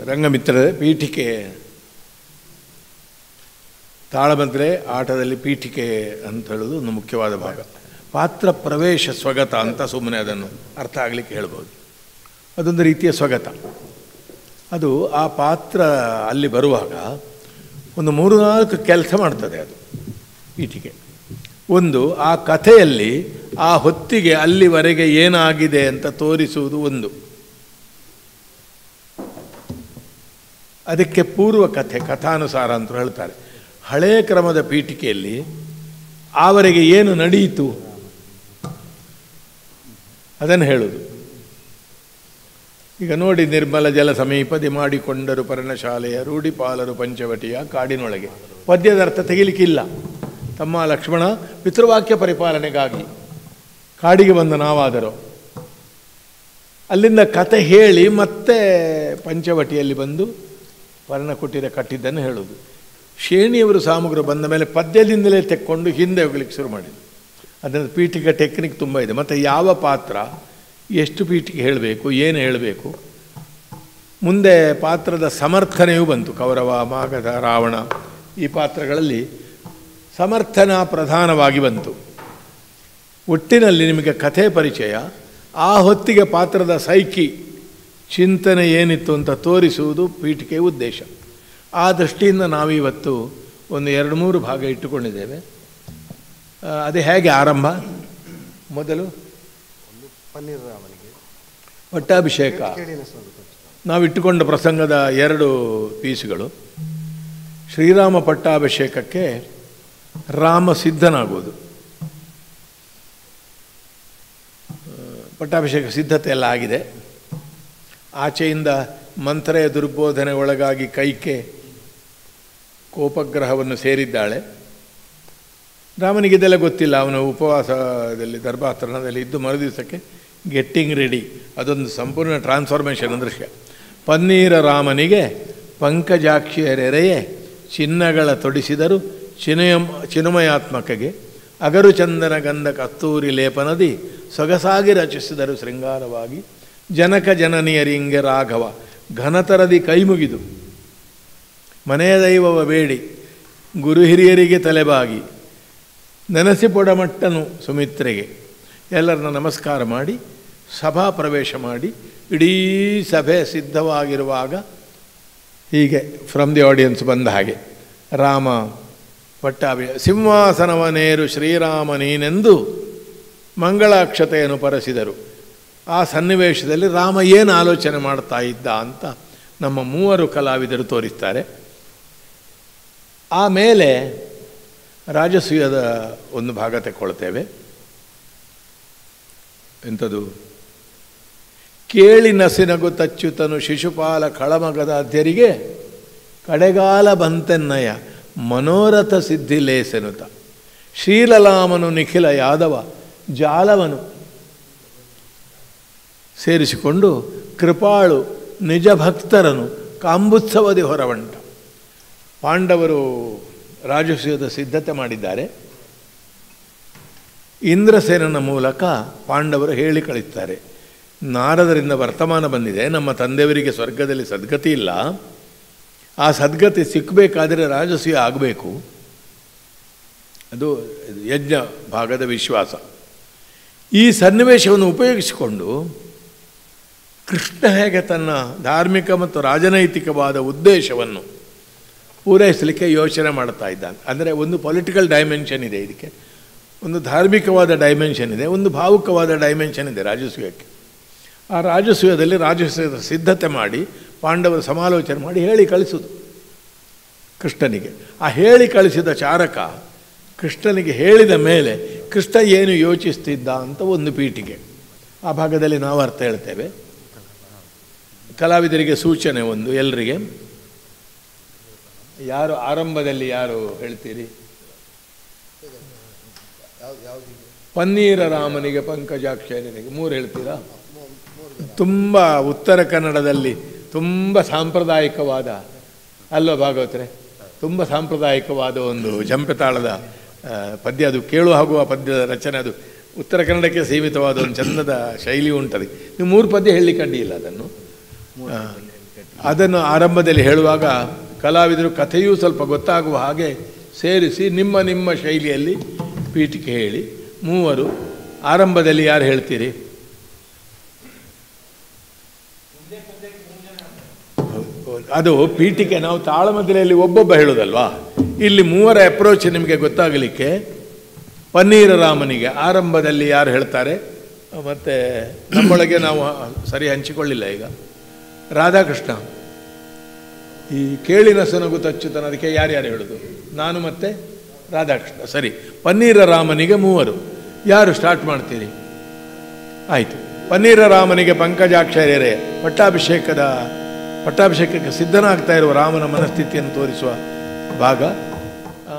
ರಂಗಮಿತ್ರರೇ ಪೀಠಿಕೆ ತಾಳಮಂತ್ರೆ ಆಟದಲ್ಲಿ ಪೀಠಿಕೆ ಅಂತ ಹೇಳೋದು ಒಂದು ಮುಖ್ಯವಾದ ಭಾಗ ಪಾತ್ರ ಪ್ರವೇಶ ಸ್ವಗತ ಅಂತ ಸುಮ್ಮನೆ ಅದನ್ನು ಅರ್ಥ ಆಗಲಿಕ್ಕೆ ಹೇಳ್ಬೋದು ಅದೊಂದು ರೀತಿಯ ಸ್ವಗತ ಅದು ಆ ಪಾತ್ರ ಅಲ್ಲಿ ಬರುವಾಗ ಒಂದು ಮೂರು ನಾಲ್ಕು ಕೆಲಸ ಮಾಡ್ತದೆ ಅದು ಪೀಠಿಕೆ ಒಂದು ಆ ಕಥೆಯಲ್ಲಿ ಆ ಹೊತ್ತಿಗೆ ಅಲ್ಲಿವರೆಗೆ ಏನಾಗಿದೆ ಅಂತ ತೋರಿಸುವುದು ಒಂದು ಅದಕ್ಕೆ ಪೂರ್ವ ಕಥೆ ಕಥಾನುಸಾರ ಅಂತ ಹೇಳ್ತಾರೆ ಹಳೆಯ ಕ್ರಮದ ಪೀಠಿಕೆಯಲ್ಲಿ ಆವರೆಗೆ ಏನು ನಡೆಯಿತು ಅದನ್ನು ಹೇಳುವುದು ಈಗ ನೋಡಿ ನಿರ್ಮಲ ಜಲ ಸಮೀಪದಿ ಮಾಡಿಕೊಂಡರು ಪರ್ಣಶಾಲೆಯ ರೂಢಿಪಾಲರು ಪಂಚವಟಿಯ ಕಾಡಿನೊಳಗೆ ಪದ್ಯದ ಅರ್ಥ ತೆಗಿಲಿಕ್ಕಿಲ್ಲ ತಮ್ಮ ಲಕ್ಷ್ಮಣ ಪಿತೃವಾಕ್ಯ ಪರಿಪಾಲನೆಗಾಗಿ ಕಾಡಿಗೆ ಬಂದ ನಾವಾದರೂ ಅಲ್ಲಿಂದ ಕತೆ ಹೇಳಿ ಮತ್ತೆ ಪಂಚವಟಿಯಲ್ಲಿ ಬಂದು ಪರ್ಣಕುಟೀರ ಕಟ್ಟಿದ್ದನ್ನು ಹೇಳುವುದು ಶೇಣಿಯವರು ಸಾಮಗ್ರು ಬಂದ ಮೇಲೆ ಪದ್ಯದಿಂದಲೇ ತೆಕ್ಕೊಂಡು ಹಿಂದೆ ಹೋಗ್ಲಿಕ್ಕೆ ಶುರು ಮಾಡಿದ್ರು ಅದನ್ನು ಪೀಠಿಕೆ ಟೆಕ್ನಿಕ್ ತುಂಬ ಇದೆ ಮತ್ತು ಯಾವ ಪಾತ್ರ ಎಷ್ಟು ಪೀಠಿಕೆ ಹೇಳಬೇಕು ಏನು ಹೇಳಬೇಕು ಮುಂದೆ ಪಾತ್ರದ ಸಮರ್ಥನೆಯೂ ಬಂತು ಕೌರವ ಮಾಗಧ ರಾವಣ ಈ ಪಾತ್ರಗಳಲ್ಲಿ ಸಮರ್ಥನಾ ಪ್ರಧಾನವಾಗಿ ಬಂತು ಒಟ್ಟಿನಲ್ಲಿ ನಿಮಗೆ ಕಥೆ ಪರಿಚಯ ಆ ಹೊತ್ತಿಗೆ ಪಾತ್ರದ ಸೈಕಿ ಚಿಂತನೆ ಏನಿತ್ತು ಅಂತ ತೋರಿಸುವುದು ಪೀಠಿಕೆಯ ಉದ್ದೇಶ ಆ ದೃಷ್ಟಿಯಿಂದ ನಾವಿವತ್ತು ಒಂದು ಎರಡು ಮೂರು ಭಾಗ ಇಟ್ಟುಕೊಂಡಿದ್ದೇವೆ ಆ, ಅದು ಹೇಗೆ ಆರಂಭ ಮೊದಲು ಪನ್ನೀರ್ ರಾಮನಿಗೆ ಪಟ್ಟಾಭಿಷೇಕ ಕೇಳಿನ ಸ್ವಲ್ಪ ನಾವು ಇಟ್ಟುಕೊಂಡ ಪ್ರಸಂಗದ ಎರಡು ಪೀಸುಗಳು ಶ್ರೀರಾಮ ಪಟ್ಟಾಭಿಷೇಕಕ್ಕೆ ರಾಮ ಸಿದ್ಧನಾಗುವುದು ಆ, ಪಟ್ಟಾಭಿಷೇಕ ಸಿದ್ಧತೆ ಎಲ್ಲ ಆಗಿದೆ ಆಚೆಯಿಂದ ಮಂತ್ರೆಯ ದುರ್ಬೋಧನೆ ಒಳಗಾಗಿ ಕೈಕೆ ಕೋಪಗ್ರಹವನ್ನು ಸೇರಿದ್ದಾಳೆ ರಾಮನಿಗೆ ಇದೆಲ್ಲ ಗೊತ್ತಿಲ್ಲ ಅವನು ಉಪವಾಸದಲ್ಲಿ ದರ್ಭಾತರಣದಲ್ಲಿ ಇದ್ದು ಮರುದಿವಸಕ್ಕೆ ಗೆಟ್ಟಿಂಗ್ ರೆಡಿ ಅದೊಂದು ಸಂಪೂರ್ಣ ಟ್ರಾನ್ಸ್ಫಾರ್ಮೇಷನ್ ದೃಶ್ಯ ಪನ್ನೀರ ರಾಮನಿಗೆ ಪಂಕಜಾಕ್ಷಿಯರೆರೆಯೇ ಚಿನ್ನಗಳ ತೊಡಿಸಿದರು ಚಿನಯ ಚಿನ್ಮಯಾತ್ಮಕಗೆ ಅಗರು ಚಂದನ ಗಂಧ ಕಸ್ತೂರಿ ಲೇಪನದಿ ಸೊಗಸಾಗಿ ರಚಿಸಿದರು ಶೃಂಗಾರವಾಗಿ ಜನಕ ಜನನಿಯರಿಂಗೆ ರಾಘವ ಘನತರದಿ ಕೈಮುಗಿದು ಮನೆಯ ದೈವವ ಬೇಡಿ ಗುರು ಹಿರಿಯರಿಗೆ ತಲೆಬಾಗಿ ನೆನೆಸಿಪೊಡಮಟ್ಟನು ಸುಮಿತ್ರೆಗೆ ಎಲ್ಲರನ್ನ ನಮಸ್ಕಾರ ಮಾಡಿ ಸಭಾ ಪ್ರವೇಶ ಮಾಡಿ ಇಡೀ ಸಭೆ ಸಿದ್ಧವಾಗಿರುವಾಗ ಹೀಗೆ ಫ್ರಮ್ ದಿ ಆಡಿಯನ್ಸ್ ಬಂದ ಹಾಗೆ ರಾಮ ಪಟ್ಟಾಭಿ ಸಿಂಹಾಸನವನೇರು ಶ್ರೀರಾಮ ನೀನೆಂದು ಮಂಗಳಾಕ್ಷತೆಯನ್ನು ಪರಸಿದರು ಆ ಸನ್ನಿವೇಶದಲ್ಲಿ ರಾಮ ಏನು ಆಲೋಚನೆ ಮಾಡ್ತಾ ಇದ್ದ ಅಂತ ನಮ್ಮ ಮೂವರು ಕಲಾವಿದರು ತೋರಿಸ್ತಾರೆ ಆಮೇಲೆ ರಾಜಸೂಯದ ಒಂದು ಭಾಗ ತೆಕ್ಕೊಳ್ತೇವೆ ಎಂಥದ್ದು ಕೇಳಿ ನಸಿನಗು ತಚ್ಚುತನು ಶಿಶುಪಾಲ ಕಳಮಗದ ಅಧ್ಯರಿಗೆ ಕಡೆಗಾಲ ಬಂತೆನ್ನಯ ಮನೋರಥ ಸಿದ್ಧಿ ಲೇಸೆನುತ ಶ್ರೀಲಲಾಮನು ನಿಖಿಲ ಯಾದವ ಜಾಲವನು ಸೇರಿಸಿಕೊಂಡು ಕೃಪಾಳು ನಿಜ ಭಕ್ತರನು ಕಾಂಬುತ್ಸವದಿ ಹೊರವಂಟ ಪಾಂಡವರು ರಾಜಸೂಯದ ಸಿದ್ಧತೆ ಮಾಡಿದ್ದಾರೆ ಇಂದ್ರಸೇನನ ಮೂಲಕ ಪಾಂಡವರು ಹೇಳಿ ಕಳಿಸ್ತಾರೆ ನಾರದರಿಂದ ವರ್ತಮಾನ ಬಂದಿದೆ ನಮ್ಮ ತಂದೆಯವರಿಗೆ ಸ್ವರ್ಗದಲ್ಲಿ ಸದ್ಗತಿ ಇಲ್ಲ ಆ ಸದ್ಗತಿ ಸಿಕ್ಕಬೇಕಾದರೆ ರಾಜಸೂಯ ಆಗಬೇಕು ಅದು ಯಜ್ಞ ಭಾಗದ ವಿಶ್ವಾಸ ಈ ಸನ್ನಿವೇಶವನ್ನು ಉಪಯೋಗಿಸಿಕೊಂಡು ಕೃಷ್ಣ ಹೇಗೆ ತನ್ನ ಧಾರ್ಮಿಕ ಮತ್ತು ರಾಜನೈತಿಕವಾದ ಉದ್ದೇಶವನ್ನು ಪೂರೈಸಲಿಕ್ಕೆ ಯೋಚನೆ ಮಾಡ್ತಾ ಇದ್ದಾನೆ ಅಂದರೆ ಒಂದು ಪೊಲಿಟಿಕಲ್ ಡೈಮೆನ್ಷನ್ ಇದೆ ಇದಕ್ಕೆ ಒಂದು ಧಾರ್ಮಿಕವಾದ ಡೈಮೆನ್ಷನ್ ಇದೆ ಒಂದು ಭಾವುಕವಾದ ಡೈಮೆನ್ಷನ್ ಇದೆ ರಾಜಸೂಯಕ್ಕೆ ಆ ರಾಜಸೂಯದಲ್ಲಿ ರಾಜಸೂಯದ ಸಿದ್ಧತೆ ಮಾಡಿ ಪಾಂಡವರು ಸಮಾಲೋಚನೆ ಮಾಡಿ ಹೇಳಿ ಕಳಿಸೋದು ಕೃಷ್ಣನಿಗೆ ಆ ಹೇಳಿ ಕಳಿಸಿದ ಚಾರಕ ಕೃಷ್ಣನಿಗೆ ಹೇಳಿದ ಮೇಲೆ ಕೃಷ್ಣ ಏನು ಯೋಚಿಸ್ತಿದ್ದ ಅಂತ ಒಂದು ಪೀಠಿಗೆ ಆ ಭಾಗದಲ್ಲಿ ನಾವು ಅರ್ಥ ಹೇಳ್ತೇವೆ ಕಲಾವಿದರಿಗೆ ಸೂಚನೆ ಒಂದು ಎಲ್ಲರಿಗೆ ಯಾರು ಆರಂಭದಲ್ಲಿ ಯಾರು ಹೇಳ್ತೀರಿ ಪನ್ನೀರ ರಾಮನಿಗೆ ಪಂಕಜಾಕ್ಷರನಿಗೆ ಮೂರು ಹೇಳ್ತೀರಾ ತುಂಬ ಉತ್ತರ ಕನ್ನಡದಲ್ಲಿ ತುಂಬ ಸಾಂಪ್ರದಾಯಿಕವಾದ ಅಲ್ವ ಭಾಗವತರೆ ತುಂಬ ಸಾಂಪ್ರದಾಯಿಕವಾದ ಒಂದು ಜಂಪೆತಾಳದ ಆ, ಪದ್ಯ ಅದು ಕೇಳುವ ಹಾಗೂ ಆ ಪದ್ಯದ ರಚನೆ ಅದು ಉತ್ತರ ಕನ್ನಡಕ್ಕೆ ಸೀಮಿತವಾದ ಒಂದು ಚಂದದ ಶೈಲಿ ಉಂಟದು ನೀವು ಮೂರು ಪದ್ಯ ಹೇಳಲಿಕ್ಕೆ ಅಡ್ಡಿಯಿಲ್ಲ ಅದನ್ನು ಆ, ಅದನ್ನು ಆರಂಭದಲ್ಲಿ ಹೇಳುವಾಗ ಕಲಾವಿದರು ಕಥೆಯೂ ಸ್ವಲ್ಪ ಗೊತ್ತಾಗುವ ಹಾಗೆ ಸೇರಿಸಿ ನಿಮ್ಮ ನಿಮ್ಮ ಶೈಲಿಯಲ್ಲಿ ಪೀಠಿಕೆ ಹೇಳಿ ಮೂವರು ಆರಂಭದಲ್ಲಿ ಯಾರು ಹೇಳ್ತೀರಿ ಅದು ಪೀಠಿಕೆ ನಾವು ತಾಳಮದ್ದಲೆಯಲ್ಲಿ ಒಬ್ಬೊಬ್ಬ ಹೇಳೋದಲ್ವಾ ಇಲ್ಲಿ ಮೂವರ ಅಪ್ರೋಚ್ ನಿಮಗೆ ಗೊತ್ತಾಗಲಿಕ್ಕೆ ಪನ್ನೀರ ರಾಮನಿಗೆ ಆರಂಭದಲ್ಲಿ ಯಾರು ಹೇಳ್ತಾರೆ ಮತ್ತು ನಮ್ಮೊಳಗೆ ನಾವು ಸರಿ ಹಂಚಿಕೊಳ್ಳಿಲ್ಲ ಈಗ ರಾಧಾಕೃಷ್ಣ ಈ ಕೇಳಿನ ಸೊನಗು ತಚ್ಚುತನ ಅದಕ್ಕೆ ಯಾರ್ಯಾರು ಹೇಳೋದು ನಾನು ಮತ್ತೆ ರಾಧಾಕೃಷ್ಣ ಸರಿ ಪನ್ನೀರ ರಾಮನಿಗೆ ಮೂವರು ಯಾರು ಸ್ಟಾರ್ಟ್ ಮಾಡ್ತೀರಿ ಆಯಿತು ಪನ್ನೀರ ರಾಮನಿಗೆ ಪಂಕಜಾಕ್ಷರ್ಯರೇ ಪಟ್ಟಾಭಿಷೇಕದ ಪಟ್ಟಾಭಿಷೇಕಕ್ಕೆ ಸಿದ್ಧನಾಗ್ತಾ ಇರುವ ರಾಮನ ಮನಸ್ಥಿತಿಯನ್ನು ತೋರಿಸುವ ಭಾಗ ಆ,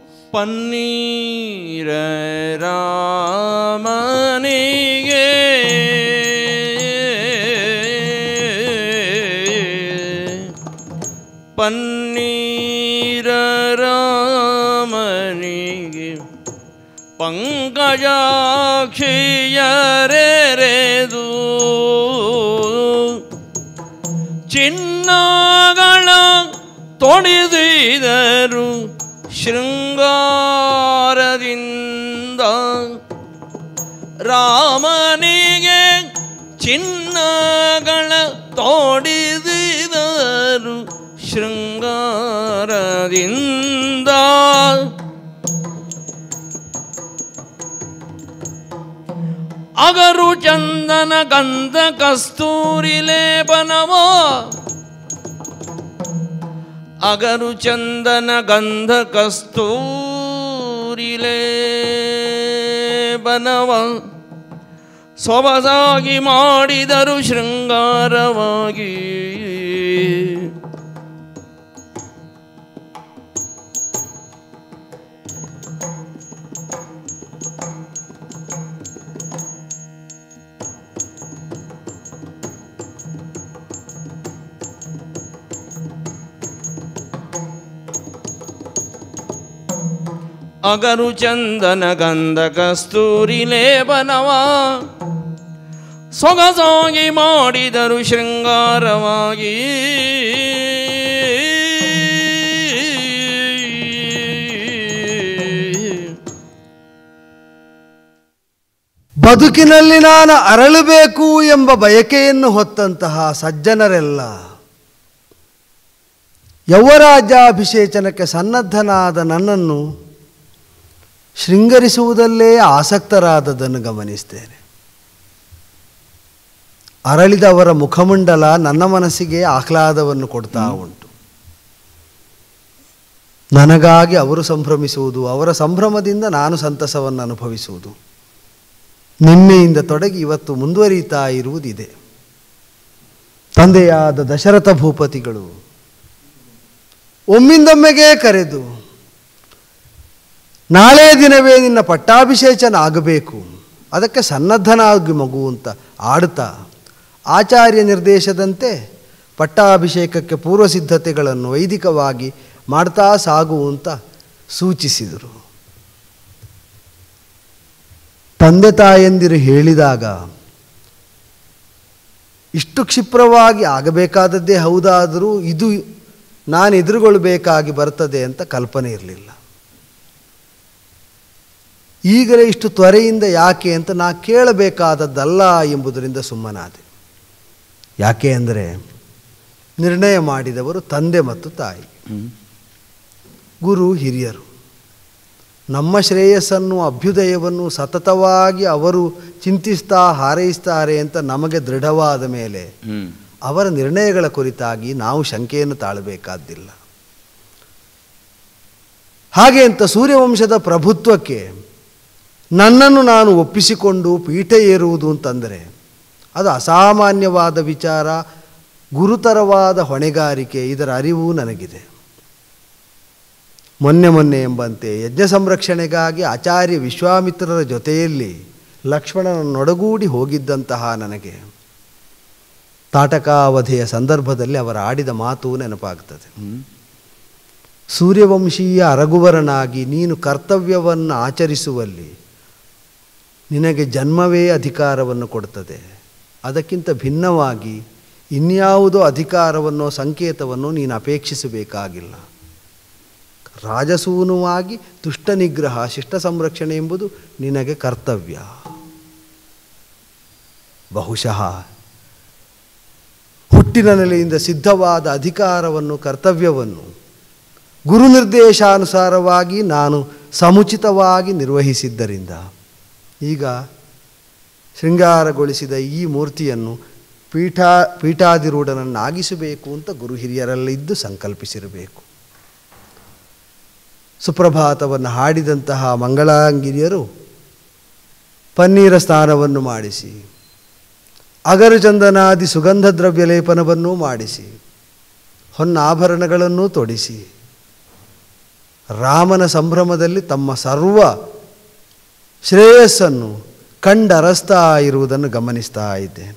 ಪನ್ನೀರ ರಾಮನಿಗೆ ಪನ್ನೀರ ರಾಮನಿಗೆ ಪಂಕಜಾಕ್ಷಿಯರೆರೆದು ಚಿನ್ನಗಳ ತೊಡಿಸಿದರು ಶೃಂಗಾರದಿಂದ ರಾಮನಿಗೆ ಚಿನ್ನಗಳ ತೋಡಿಸಿದರು ಶೃಂಗಾರದಿಂದ ಅಗರು ಚಂದನ ಗಂಧ ಕಸ್ತೂರಿ ಲೇಪನವೋ ಅಗರು ಚಂದನ ಗಂಧ ಕಸ್ತೂರಿ ಲೇಪನವ ಸೊಬಸಾಗಿ ಮಾಡಿದರು ಶೃಂಗಾರವಾಗಿ ಅಗರು ಚಂದನ ಗಂಧ ಕಸ್ತೂರಿ ಲೇಪನವ ಸೊಗಸಾಗಿ ಮಾಡಿದರು ಶೃಂಗಾರವಾಗಿ ಬದುಕಿನಲ್ಲಿ ನಾನು ಅರಳಬೇಕು ಎಂಬ ಬಯಕೆಯನ್ನು ಹೊತ್ತಂತಹ ಸಜ್ಜನರೆಲ್ಲ ಯೌವರಾಜ್ಯಾಭಿಷೇಚನಕ್ಕೆ ಸನ್ನದ್ಧನಾದ ನನ್ನನ್ನು ಶೃಂಗರಿಸುವುದಲ್ಲೇ ಆಸಕ್ತರಾದದನ್ನು ಗಮನಿಸ್ತೇನೆ ಅರಳಿದವರ ಮುಖಮಂಡಲ ನನ್ನ ಮನಸ್ಸಿಗೆ ಆಹ್ಲಾದವನ್ನು ಕೊಡ್ತಾ ಉಂಟು ನನಗಾಗಿ ಅವರು ಸಂಭ್ರಮಿಸುವುದು ಅವರ ಸಂಭ್ರಮದಿಂದ ನಾನು ಸಂತಸವನ್ನು ಅನುಭವಿಸುವುದು ನಿನ್ನೆಯಿಂದ ತೊಡಗಿ ಇವತ್ತು ಮುಂದುವರಿಯುತ್ತಾ ಇರುವುದಿದೆ ತಂದೆಯಾದ ದಶರಥ ಭೂಪತಿಗಳು ಒಮ್ಮಿಂದೊಮ್ಮೆಗೆ ಕರೆದು ನಾಳೆ ದಿನವೇ ನಿನ್ನ ಪಟ್ಟಾಭಿಷೇಚನ ಆಗಬೇಕು ಅದಕ್ಕೆ ಸನ್ನದ್ಧನಾಗಿ ಮಗು ಅಂತ ಆಡುತ್ತಾ ಆಚಾರ್ಯ ನಿರ್ದೇಶದಂತೆ ಪಟ್ಟಾಭಿಷೇಕಕ್ಕೆ ಪೂರ್ವ ಸಿದ್ಧತೆಗಳನ್ನು ವೈದಿಕವಾಗಿ ಮಾಡ್ತಾ ಸಾಗು ಅಂತ ಸೂಚಿಸಿದರು ತಂದೆ ತಾಯಂದಿರು ಹೇಳಿದಾಗ ಇಷ್ಟು ಕ್ಷಿಪ್ರವಾಗಿ ಆಗಬೇಕಾದದ್ದೇ ಹೌದಾದರೂ ಇದು ನಾನು ಎದುರುಗೊಳ್ಳಬೇಕಾಗಿ ಬರ್ತದೆ ಅಂತ ಕಲ್ಪನೆ ಇರಲಿಲ್ಲ ಈಗಲೇ ಇಷ್ಟು ತ್ವರೆಯಿಂದ ಯಾಕೆ ಅಂತ ನಾ ಕೇಳಬೇಕಾದದ್ದಲ್ಲ ಎಂಬುದರಿಂದ ಸುಮ್ಮನಾದೆ ಯಾಕೆ ಅಂದರೆ ನಿರ್ಣಯ ಮಾಡಿದವರು ತಂದೆ ಮತ್ತು ತಾಯಿ ಗುರು ಹಿರಿಯರು ನಮ್ಮ ಶ್ರೇಯಸ್ಸನ್ನು ಅಭ್ಯುದಯವನ್ನು ಸತತವಾಗಿ ಅವರು ಚಿಂತಿಸ್ತಾ ಹಾರೈಸ್ತಾರೆ ಅಂತ ನಮಗೆ ದೃಢವಾದ ಮೇಲೆ ಅವರ ನಿರ್ಣಯಗಳ ಕುರಿತಾಗಿ ನಾವು ಶಂಕೆಯನ್ನು ತಾಳಬೇಕಾದ್ದಿಲ್ಲ ಹಾಗೆ ಅಂತ ಸೂರ್ಯವಂಶದ ಪ್ರಭುತ್ವಕ್ಕೆ ನನ್ನನ್ನು ನಾನು ಒಪ್ಪಿಸಿಕೊಂಡು ಪೀಠ ಏರುವುದು ಅಂತಂದರೆ ಅದು ಅಸಾಮಾನ್ಯವಾದ ವಿಚಾರ ಗುರುತರವಾದ ಹೊಣೆಗಾರಿಕೆ ಇದರ ಅರಿವು ನನಗಿದೆ ಮೊನ್ನೆ ಮೊನ್ನೆ ಎಂಬಂತೆ ಯಜ್ಞ ಸಂರಕ್ಷಣೆಗಾಗಿ ಆಚಾರ್ಯ ವಿಶ್ವಾಮಿತ್ರರ ಜೊತೆಯಲ್ಲಿ ಲಕ್ಷ್ಮಣನೊಡಗೂಡಿ ಹೋಗಿದ್ದಂತಹ ನನಗೆ ತಾಟಕಾವಧಿಯ ಸಂದರ್ಭದಲ್ಲಿ ಅವರ ಆಡಿದ ಮಾತು ನೆನಪಾಗ್ತದೆ ಸೂರ್ಯವಂಶೀಯ ಅರಗುವರನಾಗಿ ನೀನು ಕರ್ತವ್ಯವನ್ನು ಆಚರಿಸುವಲ್ಲಿ ನಿನಗೆ ಜನ್ಮವೇ ಅಧಿಕಾರವನ್ನು ಕೊಡುತ್ತದೆ ಅದಕ್ಕಿಂತ ಭಿನ್ನವಾಗಿ ಇನ್ಯಾವುದೋ ಅಧಿಕಾರವನ್ನೋ ಸಂಕೇತವನ್ನು ನೀನು ಅಪೇಕ್ಷಿಸಬೇಕಾಗಿಲ್ಲ ರಾಜಸೂನುವಾಗಿ ದುಷ್ಟ ನಿಗ್ರಹ ಶಿಷ್ಟ ಸಂರಕ್ಷಣೆ ಎಂಬುದು ನಿನಗೆ ಕರ್ತವ್ಯ ಬಹುಶಃ ಹುಟ್ಟಿನ ನೆಲೆಯಿಂದ ಸಿದ್ಧವಾದ ಅಧಿಕಾರವನ್ನು ಕರ್ತವ್ಯವನ್ನು ಗುರು ನಿರ್ದೇಶಾನುಸಾರವಾಗಿ ನಾನು ಸಮುಚಿತವಾಗಿ ನಿರ್ವಹಿಸಿದ್ದರಿಂದ ಈಗ ಶೃಂಗಾರಗೊಳಿಸಿದ ಈ ಮೂರ್ತಿಯನ್ನು ಪೀಠ ಪೀಠಾಧಿರೂಢನನ್ನಾಗಿಸಬೇಕು ಅಂತ ಗುರು ಹಿರಿಯರಲ್ಲಿದ್ದು ಸಂಕಲ್ಪಿಸಿರಬೇಕು ಸುಪ್ರಭಾತವನ್ನು ಹಾಡಿದಂತಹ ಮಂಗಳಾಂಗಿರಿಯರು ಪನ್ನೀರ ಸ್ನಾನವನ್ನು ಮಾಡಿಸಿ ಅಗರು ಚಂದನಾದಿ ಸುಗಂಧ ದ್ರವ್ಯ ಲೇಪನವನ್ನೂ ಮಾಡಿಸಿ ಹೊನ್ನಾಭರಣಗಳನ್ನೂ ತೊಡಿಸಿ ರಾಮನ ಸಂಭ್ರಮದಲ್ಲಿ ತಮ್ಮ ಸರ್ವ ಶ್ರೇಯಸ್ಸನ್ನು ಕಂಡರಸ್ತಾ ಇರುವುದನ್ನು ಗಮನಿಸ್ತಾ ಇದ್ದೇನೆ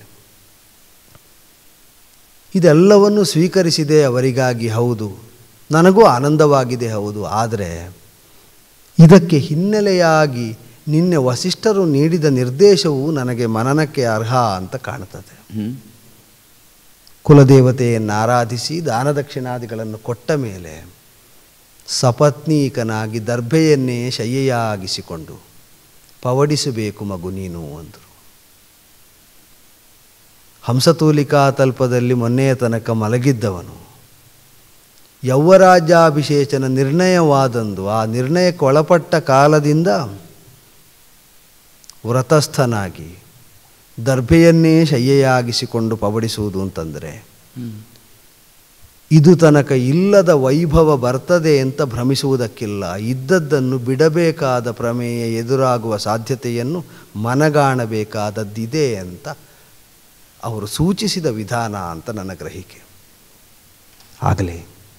ಇದೆಲ್ಲವನ್ನು ಸ್ವೀಕರಿಸಿದೆ ಅವರಿಗಾಗಿ ಹೌದು ನನಗೂ ಆನಂದವಾಗಿದೆ ಹೌದು ಆದರೆ ಇದಕ್ಕೆ ಹಿನ್ನೆಲೆಯಾಗಿ ನಿನ್ನೆ ವಸಿಷ್ಠರು ನೀಡಿದ ನಿರ್ದೇಶವು ನನಗೆ ಮನನಕ್ಕೆ ಅರ್ಹ ಅಂತ ಕಾಣುತ್ತದೆ ಕುಲದೇವತೆಯನ್ನು ಆರಾಧಿಸಿ ದಾನ ದಕ್ಷಿಣಾದಿಗಳನ್ನು ಕೊಟ್ಟ ಮೇಲೆ ಸಪತ್ನೀಕನಾಗಿ ದರ್ಭೆಯನ್ನೇ ಶಯ್ಯೆಯಾಗಿಸಿಕೊಂಡು ಪವಡಿಸಬೇಕು ಮಗು ನೀನು ಅಂದರು ಹಂಸತೂಲಿಕಾ ತಲ್ಪದಲ್ಲಿ ಮೊನ್ನೆಯ ತನಕ ಮಲಗಿದ್ದವನು ಯೌವರಾಜ್ಯಾಭಿಷೇಚನ ನಿರ್ಣಯವಾದಂದು ಆ ನಿರ್ಣಯಕ್ಕೆ ಒಳಪಟ್ಟ ಕಾಲದಿಂದ ವ್ರತಸ್ಥನಾಗಿ ದರ್ಭೆಯನ್ನೇ ಶಯ್ಯೆಯಾಗಿಸಿಕೊಂಡು ಪವಡಿಸುವುದು ಅಂತಂದರೆ ಇದು ತನಕ ಇಲ್ಲದ ವೈಭವ ಬರ್ತದೆ ಅಂತ ಭ್ರಮಿಸುವುದಕ್ಕಿಲ್ಲ ಇದ್ದದ್ದನ್ನು ಬಿಡಬೇಕಾದ ಪ್ರಮೇಯ ಎದುರಾಗುವ ಸಾಧ್ಯತೆಯನ್ನು ಮನಗಾಣಬೇಕಾದದ್ದಿದೆ ಅಂತ ಅವರು ಸೂಚಿಸಿದ ವಿಧಾನ ಅಂತ ನನ್ನ ಗ್ರಹಿಕೆ ಆಗಲೇ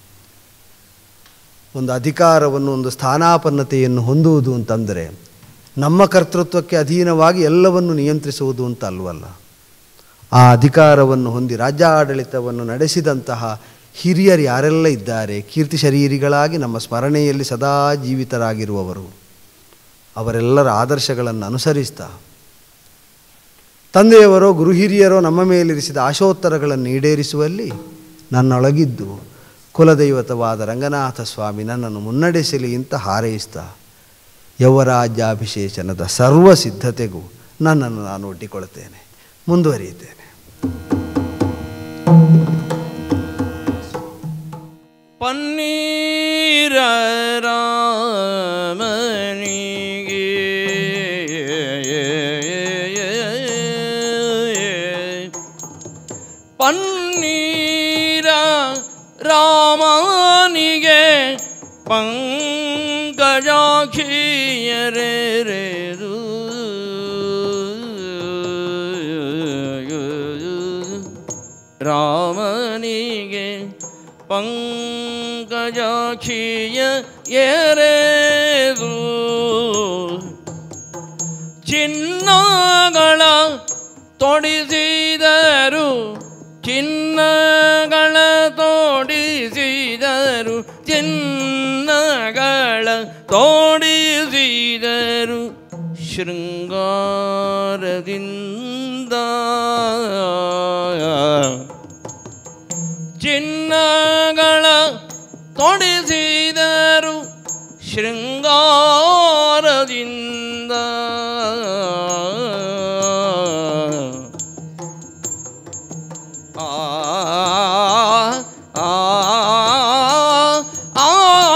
ಒಂದು ಅಧಿಕಾರವನ್ನು ಒಂದು ಸ್ಥಾನಾಪನ್ನತೆಯನ್ನು ಹೊಂದುವುದು ಅಂತಂದರೆ ನಮ್ಮ ಕರ್ತೃತ್ವಕ್ಕೆ ಅಧೀನವಾಗಿ ಎಲ್ಲವನ್ನು ನಿಯಂತ್ರಿಸುವುದು ಅಂತ ಅಲ್ವಲ್ಲ ಆ ಅಧಿಕಾರವನ್ನು ಹೊಂದಿ ರಾಜ್ಯ ಆಡಳಿತವನ್ನು ನಡೆಸಿದಂತಹ ಹಿರಿಯರು ಯಾರೆಲ್ಲ ಇದ್ದಾರೆ ಕೀರ್ತಿ ಶರೀರಿಗಳಾಗಿ ನಮ್ಮ ಸ್ಮರಣೆಯಲ್ಲಿ ಸದಾ ಜೀವಿತರಾಗಿರುವವರು ಅವರೆಲ್ಲರ ಆದರ್ಶಗಳನ್ನು ಅನುಸರಿಸ್ತಾ ತಂದೆಯವರೋ ಗುರು ಹಿರಿಯರೋ ನಮ್ಮ ಮೇಲಿರಿಸಿದ ಆಶೋತ್ತರಗಳನ್ನು ಈಡೇರಿಸುವಲ್ಲಿ ನನ್ನೊಳಗಿದ್ದು ಕುಲದೈವತವಾದ ರಂಗನಾಥ ಸ್ವಾಮಿ ನನ್ನನ್ನು ಮುನ್ನಡೆಸಲಿ ಅಂತ ಹಾರೈಸ್ತಾ ಯವರಾಜ್ಯಾಭಿಷೇಚನದ ಸರ್ವ ಸಿದ್ಧತೆಗೂ ನನ್ನನ್ನು ನಾನು ಒಡ್ಡಿಕೊಳ್ಳುತ್ತೇನೆ ಮುಂದುವರಿಯುತ್ತೇನೆ ಪನ್ನೀರ ರಾಮನಿಗೆ ಪನ್ನೀರ ರಾಮನಿಗೆ ಪಂಕಜಾಕ್ಷಿಯರೆರೆದು ರಾಮನಿಗೆ ಪಂಕಜಾಕ್ಷಿಯ ಎರೆದು ಚಿನ್ನಗಳ ತೊಡಿಸಿದರು ಚಿನ್ನಗಳ ತೋಡಿಸಿದರು ಚಿನ್ನಗಳ ತೋಡಿಸಿದರು ಶೃಂಗಾರದಿಂದ ಚಿನ್ನಗಳ ತೊಡಿಸಿದರು ಶೃಂಗಾರದಿಂದ ಆ ಆ ಆ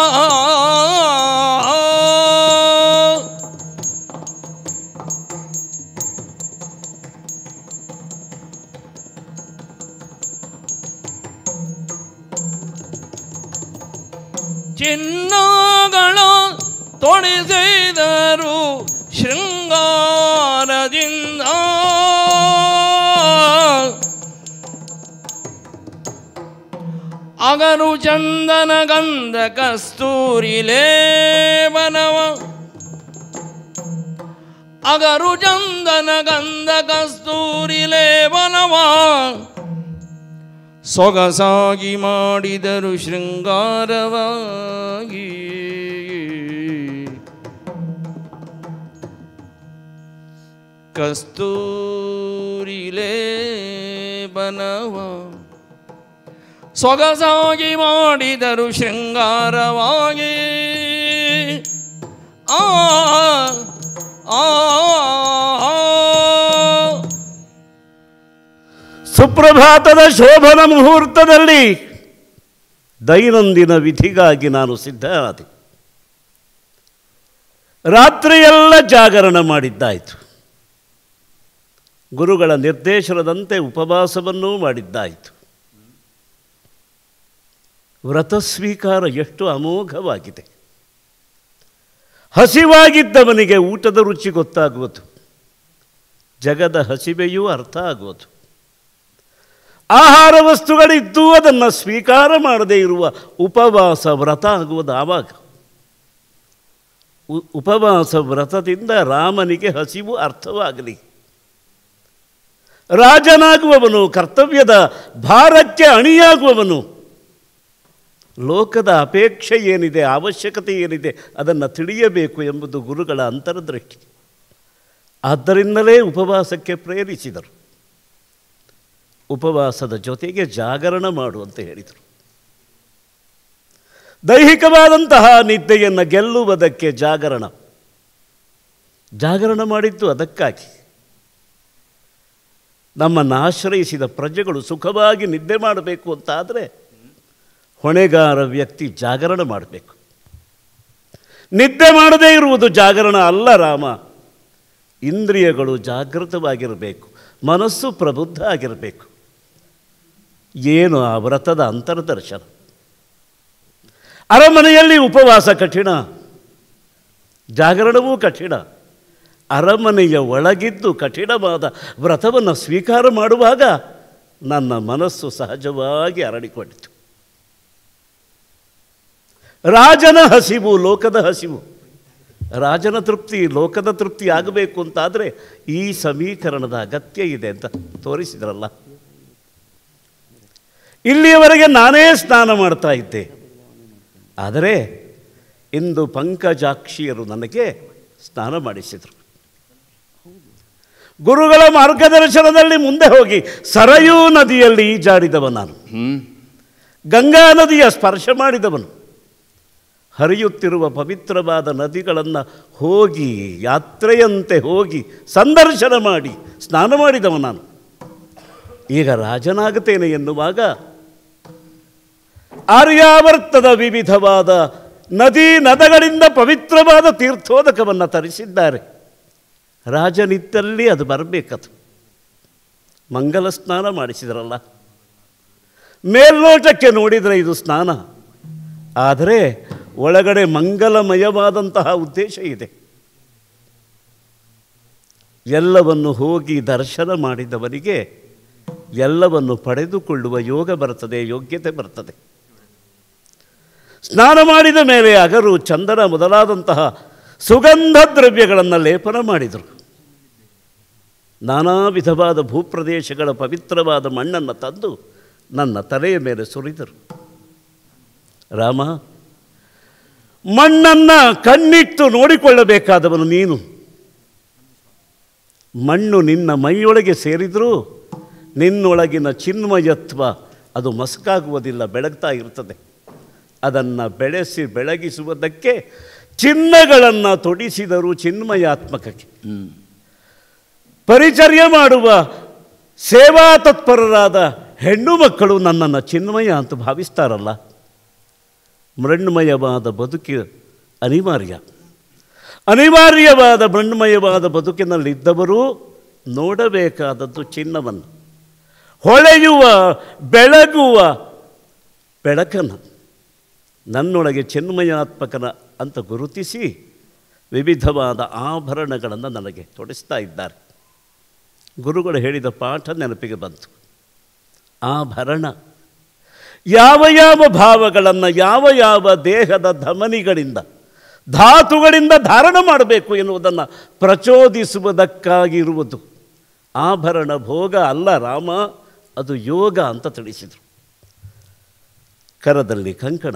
ಆ ಚಿನ್ನಗಳ ತೊಡಿಸಿದರು ಶೃಂಗಾರದಿಂದ ಅಗರು ಚಂದನ ಗಂಧ ಕಸ್ತೂರಿ ಲೇಪನವ ಅಗರು ಚಂದನ ಗಂಧ ಕಸ್ತೂರಿ ಲೇಪನವ ಸೊಗಸಾಗಿ ಮಾಡಿದರು ಶೃಂಗಾರವಾಗಿ ಕಸ್ತೂರಿಲೇ ಮಿಲನವ ಸೊಗಸಾಗಿ ಮಾಡಿದರು ಶೃಂಗಾರವಾಗಿ ಆ ಆ ಆ. ಸುಪ್ರಭಾತದ ಶೋಭನ ಮುಹೂರ್ತದಲ್ಲಿ ದೈನಂದಿನ ವಿಧಿಗಾಗಿ ನಾನು ಸಿದ್ಧನಾದೆ ರಾತ್ರಿಯೆಲ್ಲ ಜಾಗರಣ ಮಾಡಿದ್ದಾಯಿತು ಗುರುಗಳ ನಿರ್ದೇಶನದಂತೆ ಉಪವಾಸವನ್ನೂ ಮಾಡಿದ್ದಾಯಿತು ವ್ರತ ಸ್ವೀಕಾರ ಎಷ್ಟು ಅಮೋಘವಾಗಿದೆ ಹಸಿವಾಗಿದ್ದವನಿಗೆ ಊಟದ ರುಚಿ ಗೊತ್ತಾಗುವುದು ಜಗದ ಹಸಿವೆಯೂ ಅರ್ಥ ಆಗುವುದು ಆಹಾರ ವಸ್ತುಗಳಿದ್ದು ಅದನ್ನು ಸ್ವೀಕಾರ ಮಾಡದೇ ಇರುವ ಉಪವಾಸ ವ್ರತ ಆಗುವುದು ಆವಾಗ ಉ- ಉಪವಾಸ ವ್ರತದಿಂದ ರಾಮನಿಗೆ ಹಸಿವು ಅರ್ಥವಾಗಲಿ ರಾಜನಾಗುವವನು ಕರ್ತವ್ಯದ ಭಾರಕ್ಕೆ ಅಣಿಯಾಗುವವನು ಲೋಕದ ಅಪೇಕ್ಷೆ ಏನಿದೆ ಅವಶ್ಯಕತೆ ಏನಿದೆ ಅದನ್ನು ತಿಳಿಯಬೇಕು ಎಂಬುದು ಗುರುಗಳ ಅಂತರದೃಷ್ಟಿ ಆದ್ದರಿಂದಲೇ ಉಪವಾಸಕ್ಕೆ ಪ್ರೇರಿಸಿದರು ಉಪವಾಸದ ಜೊತೆಗೆ ಜಾಗರಣ ಮಾಡು ಅಂತ ಹೇಳಿದರು ದೈಹಿಕವಾದಂತಹ ನಿದ್ದೆಯನ್ನು ಗೆಲ್ಲುವುದಕ್ಕೆ ಜಾಗರಣ ಜಾಗರಣ ಮಾಡಿದ್ದು ಅದಕ್ಕಾಗಿ ನಮ್ಮನ್ನು ಆಶ್ರಯಿಸಿದ ಪ್ರಜೆಗಳು ಸುಖವಾಗಿ ನಿದ್ದೆ ಮಾಡಬೇಕು ಅಂತಾದರೆ ಹೊಣೆಗಾರ ವ್ಯಕ್ತಿ ಜಾಗರಣ ಮಾಡಬೇಕು ನಿದ್ದೆ ಮಾಡದೇ ಇರುವುದು ಜಾಗರಣ ಅಲ್ಲ ರಾಮ ಇಂದ್ರಿಯಗಳು ಜಾಗೃತವಾಗಿರಬೇಕು ಮನಸ್ಸು ಪ್ರಬುದ್ಧ ಆಗಿರಬೇಕು ಏನು ಆ ವ್ರತದ ಅಂತರ್ದರ್ಶನ ಅರಮನೆಯಲ್ಲಿ ಉಪವಾಸ ಕಠಿಣ ಜಾಗರಣವೂ ಕಠಿಣ ಅರಮನೆಯ ಒಳಗಿದ್ದು ಕಠಿಣವಾದ ವ್ರತವನ್ನು ಸ್ವೀಕಾರ ಮಾಡುವಾಗ ನನ್ನ ಮನಸ್ಸು ಸಹಜವಾಗಿ ಅರಳಿಕೊಂಡಿತು ರಾಜನ ಹಸಿವು ಲೋಕದ ಹಸಿವು ರಾಜನ ತೃಪ್ತಿ ಲೋಕದ ತೃಪ್ತಿ ಆಗಬೇಕು ಅಂತಾದರೆ ಈ ಸಮೀಕರಣದ ಅಗತ್ಯ ಇದೆ ಅಂತ ತೋರಿಸಿದ್ರಲ್ಲ ಇಲ್ಲಿಯವರೆಗೆ ನಾನೇ ಸ್ನಾನ ಮಾಡ್ತಾ ಇದ್ದೆ ಆದರೆ ಇಂದು ಪಂಕಜಾಕ್ಷಿಯರು ನನಗೆ ಸ್ನಾನ ಮಾಡಿಸಿದರು ಗುರುಗಳ ಮಾರ್ಗದರ್ಶನದಲ್ಲಿ ಮುಂದೆ ಹೋಗಿ ಸರಯೂ ನದಿಯಲ್ಲಿ ಈಜಾಡಿದವ ನಾನು ಹ್ಮ್ ಗಂಗಾ ನದಿಯ ಸ್ಪರ್ಶ ಮಾಡಿದವನು ಹರಿಯುತ್ತಿರುವ ಪವಿತ್ರವಾದ ನದಿಗಳನ್ನು ಹೋಗಿ ಯಾತ್ರೆಯಂತೆ ಹೋಗಿ ಸಂದರ್ಶನ ಮಾಡಿ ಸ್ನಾನ ಮಾಡಿದವ ನಾನು ಈಗ ರಾಜನಾಗುತ್ತೇನೆ ಎನ್ನುವಾಗ ಆರ್ಯಾವರ್ತದ ವಿವಿಧವಾದ ನದಿ ನದಗಳಿಂದ ಪವಿತ್ರವಾದ ತೀರ್ಥೋದಕವನ್ನು ತರಿಸಿದ್ದಾರೆ ರಾಜನಿತ್ತಲ್ಲಿ ಅದು ಬರಬೇಕದು ಮಂಗಲ ಸ್ನಾನ ಮಾಡಿಸಿದ್ರಲ್ಲ ಮೇಲ್ನೋಟಕ್ಕೆ ನೋಡಿದರೆ ಇದು ಸ್ನಾನ ಆದರೆ ಒಳಗಡೆ ಮಂಗಲಮಯವಾದಂತಹ ಉದ್ದೇಶ ಇದೆ ಎಲ್ಲವನ್ನು ಹೋಗಿ ದರ್ಶನ ಮಾಡಿದವನಿಗೆ ಎಲ್ಲವನ್ನು ಪಡೆದುಕೊಳ್ಳುವ ಯೋಗ ಬರ್ತದೆ ಯೋಗ್ಯತೆ ಬರ್ತದೆ ಸ್ನಾನ ಮಾಡಿದ ಮೇಲೆ ಅಗರು ಚಂದನ ಮೊದಲಾದಂತಹ ಸುಗಂಧ ದ್ರವ್ಯಗಳನ್ನು ಲೇಪನ ಮಾಡಿದರು ನಾನಾ ವಿಧವಾದ ಭೂಪ್ರದೇಶಗಳ ಪವಿತ್ರವಾದ ಮಣ್ಣನ್ನು ತಂದು ನನ್ನ ತಲೆಯ ಮೇಲೆ ಸುರಿದರು ರಾಮ ಮಣ್ಣನ್ನು ಕಣ್ಣಿಟ್ಟು ನೋಡಿಕೊಳ್ಳಬೇಕಾದವನು ನೀನು ಮಣ್ಣು ನಿನ್ನ ಮೈಯೊಳಗೆ ಸೇರಿದರೂ ನಿನ್ನೊಳಗಿನ ಚಿನ್ಮಯತ್ವ ಅದು ಮಸಕಾಗುವುದಿಲ್ಲ ಬೆಳಗ್ತಾ ಇರ್ತದೆ ಅದನ್ನು ಬೆಳೆಸಿ ಬೆಳಗಿಸುವುದಕ್ಕೆ ಚಿನ್ನಗಳನ್ನು ತೊಡಿಸಿದರು ಚಿನ್ಮಯಾತ್ಮಕಕ್ಕೆ ಪರಿಚರ್ಯ ಮಾಡುವ ಸೇವಾ ತತ್ಪರರಾದ ಹೆಣ್ಣು ಮಕ್ಕಳು ನನ್ನನ್ನು ಚಿನ್ಮಯ ಅಂತ ಭಾವಿಸ್ತಾರಲ್ಲ ಮೃಣ್ಮಯವಾದ ಬದುಕಿ ಅನಿವಾರ್ಯ ಅನಿವಾರ್ಯವಾದ ಮೃಣ್ಮಯವಾದ ಬದುಕಿನಲ್ಲಿದ್ದವರು ನೋಡಬೇಕಾದದ್ದು ಚಿನ್ನವನ್ನು ಹೊಳೆಯುವ ಬೆಳಗುವ ಬೆಳಕನ್ನು ನನ್ನೊಳಗೆ ಚಿನ್ಮಯಾತ್ಮಕನ ಅಂತ ಗುರುತಿಸಿ ವಿವಿಧವಾದ ಆಭರಣಗಳನ್ನು ನನಗೆ ತೊಡಿಸ್ತಾ ಇದ್ದಾರೆ ಗುರುಗಳು ಹೇಳಿದ ಪಾಠ ನೆನಪಿಗೆ ಬಂತು ಆಭರಣ ಯಾವ ಯಾವ ಭಾವಗಳನ್ನು ಯಾವ ಯಾವ ದೇಹದ ಧಮನಿಗಳಿಂದ ಧಾತುಗಳಿಂದ ಧಾರಣ ಮಾಡಬೇಕು ಎನ್ನುವುದನ್ನು ಪ್ರಚೋದಿಸುವುದಕ್ಕಾಗಿರುವುದು ಆಭರಣ ಭೋಗ ಅಲ್ಲ ರಾಮ ಅದು ಯೋಗ ಅಂತ ತಿಳಿಸಿದರು ಕರದಲ್ಲಿ ಕಂಕಣ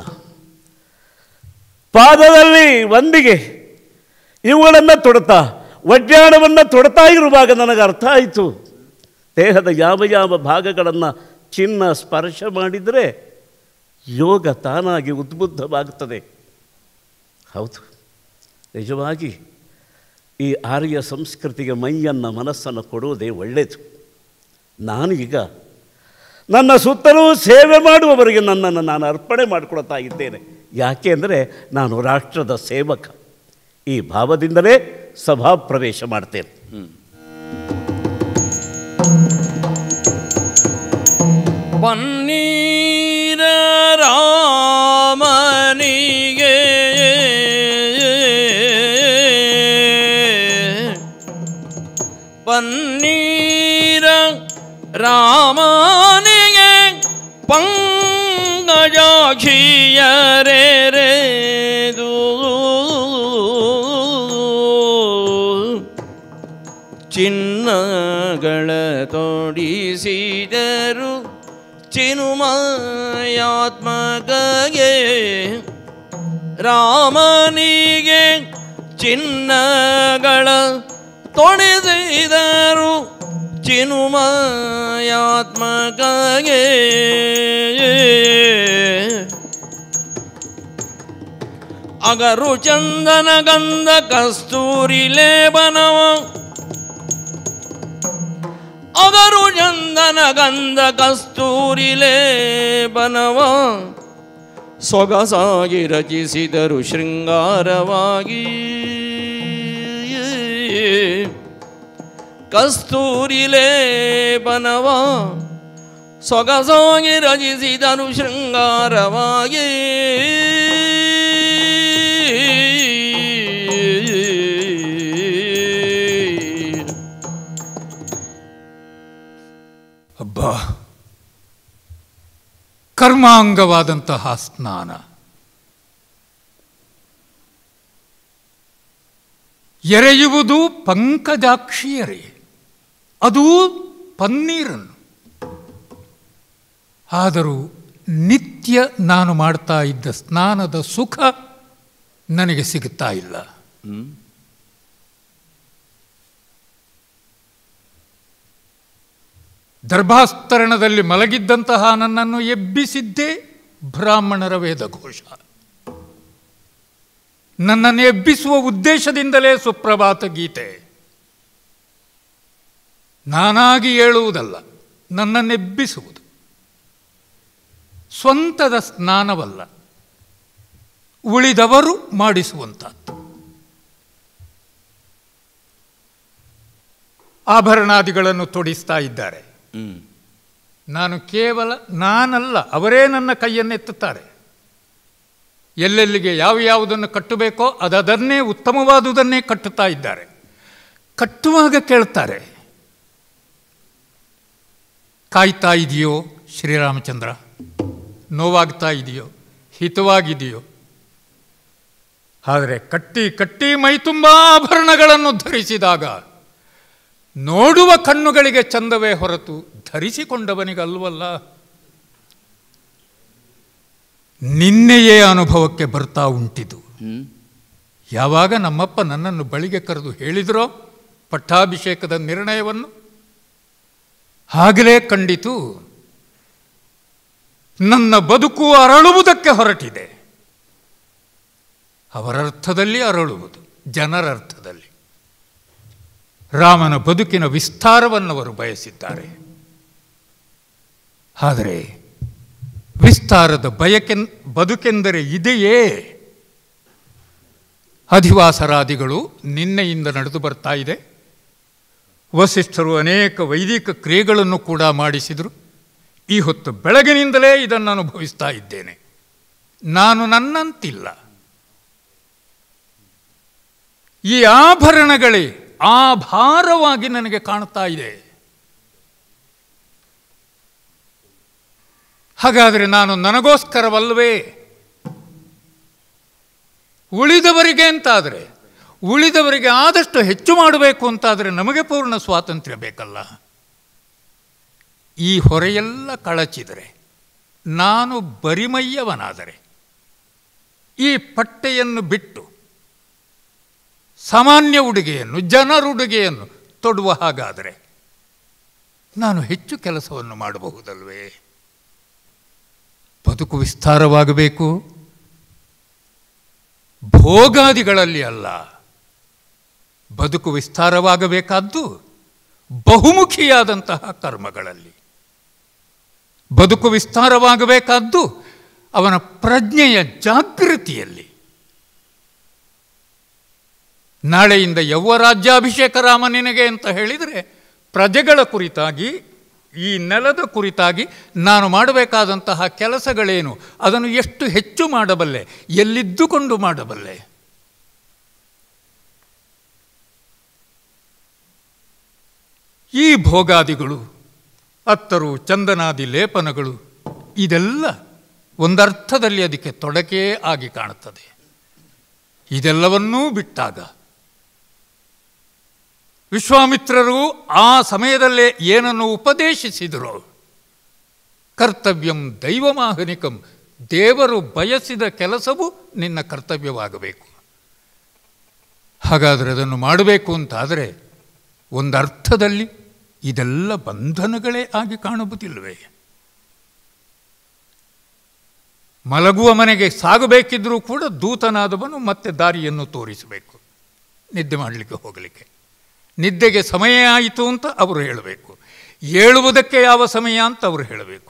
ಪಾದದಲ್ಲಿ ವಂದಿಗೆ ಇವುಗಳನ್ನು ತೊಡ್ತಾ ವಡ್ಯಾಣವನ್ನು ತೊಡ್ತಾ ಇರುವಾಗ ನನಗೆ ಅರ್ಥ ಆಯಿತು ದೇಹದ ಯಾವ ಯಾವ ಭಾಗಗಳನ್ನು ಚಿನ್ನ ಸ್ಪರ್ಶ ಮಾಡಿದರೆ ಯೋಗ ತಾನಾಗಿ ಉದ್ಬುದ್ಧವಾಗುತ್ತದೆ ಹೌದು ನಿಜವಾಗಿ ಈ ಆರ್ಯ ಸಂಸ್ಕೃತಿಗೆ ಮೈಯನ್ನು ಮನಸ್ಸನ್ನು ಕೊಡುವುದೇ ಒಳ್ಳೆಯದು ನಾನು ಈಗ ನನ್ನ ಸುತ್ತಲೂ ಸೇವೆ ಮಾಡುವವರಿಗೆ ನನ್ನನ್ನು ನಾನು ಅರ್ಪಣೆ ಮಾಡಿಕೊಳ್ತಾ ಇದ್ದೇನೆ ಯಾಕೆ ಅಂದರೆ ನಾನು ರಾಷ್ಟ್ರದ ಸೇವಕ ಈ ಭಾವದಿಂದಲೇ ಸಭಾಪ್ರವೇಶ ಮಾಡ್ತೇನೆ ಪನ್ನೀರ ರಾಮನಿಗೆ ಪನ್ನೀರ ರಾಮನಿಗೆ ಪಂಗಜಾಕ್ಷಿಯರೆರೆದು ಚಿನ್ನಗಳ ತೊಡಿಸಿದರು ಚಿನುಮಯಾತ್ಮಕಗೆ ರಾಮನಿಗೆ ಚಿನ್ನಗಳ ತೊಡಿಸಿದರು ಚಿನುಮಯಾತ್ಮಕಗೆ ಅಗರು ಚಂದನ ಗಂಧ ಕಸ್ತೂರಿ ಲೇಬನವ ಅಗರು ಚಂದನ ಗಂಧ ಕಸ್ತೂರಿ ಲೇಬನವ ಸೊಗಸಾಗಿ ರಚಿಸಿದರು ಶೃಂಗಾರವಾಗಿ ಕಸ್ತೂರಿ ಲೇಬನವ ಸೊಗಸಾಗಿ ರಚಿಸಿದರು ಶೃಂಗಾರವಾಗಿ ಅಬ್ಬಾ ಕರ್ಮಾಂಗವಾದಂತಹ ಸ್ನಾನ ಎರೆಯುವುದು ಪಂಕಜಾಕ್ಷಿಯರೇ ಅದು ಪನ್ನೀರನ್ನು ಆದರೂ ನಿತ್ಯ ನಾನು ಮಾಡ್ತಾ ಇದ್ದ ಸ್ನಾನದ ಸುಖ ನನಗೆ ಸಿಗುತ್ತಾ ಇಲ್ಲ ದರ್ಭಾಸ್ತರಣದಲ್ಲಿ ಮಲಗಿದ್ದಂತಹ ನನ್ನನ್ನು ಎಬ್ಬಿಸಿದ್ದೇ ಬ್ರಾಹ್ಮಣರ ವೇದಘೋಷ ನನ್ನನ್ನು ಎಬ್ಬಿಸುವ ಉದ್ದೇಶದಿಂದಲೇ ಸುಪ್ರಭಾತ ಗೀತೆ ನಾನಾಗಿ ಹೇಳುವುದಲ್ಲ ನನ್ನನ್ನೆಬ್ಬಿಸುವುದು ಸ್ವಂತದ ಸ್ನಾನವಲ್ಲ ಉಳಿದವರು ಮಾಡಿಸುವಂತಹದ್ದು ಆಭರಣಾದಿಗಳನ್ನು ತೊಡಿಸ್ತಾ ಇದ್ದಾರೆ ನಾನು ಕೇವಲ ನಾನಲ್ಲ ಅವರೇ ನನ್ನ ಕೈಯನ್ನೆತ್ತುತ್ತಾರೆ ಎಲ್ಲೆಲ್ಲಿಗೆ ಯಾವ ಯಾವುದನ್ನು ಕಟ್ಟಬೇಕೋ ಅದನ್ನೇ ಉತ್ತಮವಾದುದನ್ನೇ ಕಟ್ಟುತ್ತಾ ಇದ್ದಾರೆ ಕಟ್ಟುವಾಗ ಕೇಳ್ತಾರೆ ಕಾಯ್ತಾ ಇದೆಯೋ ಶ್ರೀರಾಮಚಂದ್ರ ನೋವಾಗ್ತಾ ಇದೆಯೋ ಹಿತವಾಗಿದೆಯೋ ಆದರೆ ಕಟ್ಟಿ ಕಟ್ಟಿ ಮೈ ತುಂಬ ಆಭರಣಗಳನ್ನು ಧರಿಸಿದಾಗ ನೋಡುವ ಕಣ್ಣುಗಳಿಗೆ ಚಂದವೇ ಹೊರತು ಧರಿಸಿಕೊಂಡವನಿಗಲ್ವಲ್ಲ ನಿನ್ನೆಯೇ ಅನುಭವಕ್ಕೆ ಬರ್ತಾ ಉಂಟಿದು ಯಾವಾಗ ನಮ್ಮಪ್ಪ ನನ್ನನ್ನು ಬಳಿಗೆ ಕರೆದು ಹೇಳಿದ್ರೋ ಪಟ್ಟಾಭಿಷೇಕದ ನಿರ್ಣಯವನ್ನು ಆಗಲೇ ಕಂಡಿತು ನನ್ನ ಬದುಕು ಅರಳುವುದಕ್ಕೆ ಹೊರಟಿದೆ ಅವರರ್ಥದಲ್ಲಿ ಅರಳುವುದು ಜನರ ಅರ್ಥದಲ್ಲಿ ರಾಮನ ಬದುಕಿನ ವಿಸ್ತಾರವನ್ನು ಅವರು ಬಯಸಿದ್ದಾರೆ ಆದರೆ ವಿಸ್ತಾರದ ಬಯಕೆನ್ ಬದುಕೆಂದರೆ ಇದೆಯೇ ಅಧಿವಾಸರಾದಿಗಳು ನಿನ್ನೆಯಿಂದ ನಡೆದು ಬರ್ತಾ ಇದೆ ವಸಿಷ್ಠರು ಅನೇಕ ವೈದಿಕ ಕ್ರಿಯೆಗಳನ್ನು ಕೂಡ ಮಾಡಿಸಿದರು ಈ ಹೊತ್ತು ಬೆಳಗಿನಿಂದಲೇ ಇದನ್ನು ಅನುಭವಿಸ್ತಾ ಇದ್ದೇನೆ ನಾನು ನನ್ನಂತಿಲ್ಲ ಈ ಆಭರಣಗಳೇ ಆಭಾರವಾಗಿ ನನಗೆ ಕಾಣ್ತಾ ಇದೆ ಹಾಗಾದರೆ ನಾನು ನನಗೋಸ್ಕರವಲ್ಲವೇ ಉಳಿದವರಿಗೆ ಅಂತಾದರೆ ಉಳಿದವರಿಗೆ ಆದಷ್ಟು ಹೆಚ್ಚು ಮಾಡಬೇಕು ಅಂತಾದರೆ ನಮಗೆ ಪೂರ್ಣ ಸ್ವಾತಂತ್ರ್ಯ ಬೇಕಲ್ಲ ಈ ಹೊರೆಯೆಲ್ಲ ಕಳಚಿದರೆ ನಾನು ಬರಿಮಯ್ಯವನಾದರೆ ಈ ಪಟ್ಟೆಯನ್ನು ಬಿಟ್ಟು ಸಾಮಾನ್ಯ ಉಡುಗೆಯನ್ನು ಜನರುಡುಗೆಯನ್ನು ತೊಡುವ ಹಾಗಾದರೆ ನಾನು ಹೆಚ್ಚು ಕೆಲಸವನ್ನು ಮಾಡಬಹುದಲ್ವೇ ಬದುಕು ವಿಸ್ತಾರವಾಗಬೇಕು ಭೋಗಾದಿಗಳಲ್ಲಿ ಅಲ್ಲ ಬದುಕು ವಿಸ್ತಾರವಾಗಬೇಕಾದ್ದು ಬಹುಮುಖಿಯಾದಂತಹ ಕರ್ಮಗಳಲ್ಲಿ ಬದುಕು ವಿಸ್ತಾರವಾಗಬೇಕಾದ್ದು ಅವನ ಪ್ರಜ್ಞೆಯ ಜಾಗೃತಿಯಲ್ಲಿ ನಾಳೆಯಿಂದ ಯೌವ ರಾಜ್ಯಾಭಿಷೇಕ ರಾಮ ನಿನಗೆ ಅಂತ ಹೇಳಿದರೆ ಪ್ರಜೆಗಳ ಕುರಿತಾಗಿ ಈ ನೆಲದ ಕುರಿತಾಗಿ ನಾನು ಮಾಡಬೇಕಾದಂತಹ ಕೆಲಸಗಳೇನು ಅದನ್ನು ಎಷ್ಟು ಹೆಚ್ಚು ಮಾಡಬಲ್ಲೆ ಎಲ್ಲಿದ್ದುಕೊಂಡು ಮಾಡಬಲ್ಲೆ ಈ ಭೋಗಾದಿಗಳು ಅತ್ತರು ಚಂದನಾದಿ ಲೇಪನಗಳು ಇದೆಲ್ಲ ಒಂದರ್ಥದಲ್ಲಿ ಅದಕ್ಕೆ ತೊಡಕೇ ಆಗಿ ಕಾಣುತ್ತದೆ ಇದೆಲ್ಲವನ್ನೂ ಬಿಟ್ಟಾಗ ವಿಶ್ವಾಮಿತ್ರರು ಆ ಸಮಯದಲ್ಲೇ ಏನನ್ನು ಉಪದೇಶಿಸಿದರು ಕರ್ತವ್ಯಂ ದೈವಮಾಹನಿಕಂ ದೇವರು ಬಯಸಿದ ಕೆಲಸವು ನಿನ್ನ ಕರ್ತವ್ಯವಾಗಬೇಕು ಹಾಗಾದರೆ ಅದನ್ನು ಮಾಡಬೇಕು ಅಂತಾದರೆ ಒಂದರ್ಥದಲ್ಲಿ ಇದೆಲ್ಲ ಬಂಧನಗಳೇ ಆಗಿ ಕಾಣುವುದಿಲ್ಲವೇ ಮಲಗುವ ಮನೆಗೆ ಸಾಗಬೇಕಿದ್ರೂ ಕೂಡ ದೂತನಾದವನು ಮತ್ತೆ ದಾರಿಯನ್ನು ತೋರಿಸಬೇಕು ನಿದ್ದೆ ಮಾಡಲಿಕ್ಕೆ ಹೋಗಲಿಕ್ಕೆ ನಿದ್ದೆಗೆ ಸಮಯ ಆಯಿತು ಅಂತ ಅವರು ಹೇಳಬೇಕು ಏಳುವುದಕ್ಕೆ ಯಾವ ಸಮಯ ಅಂತ ಅವರು ಹೇಳಬೇಕು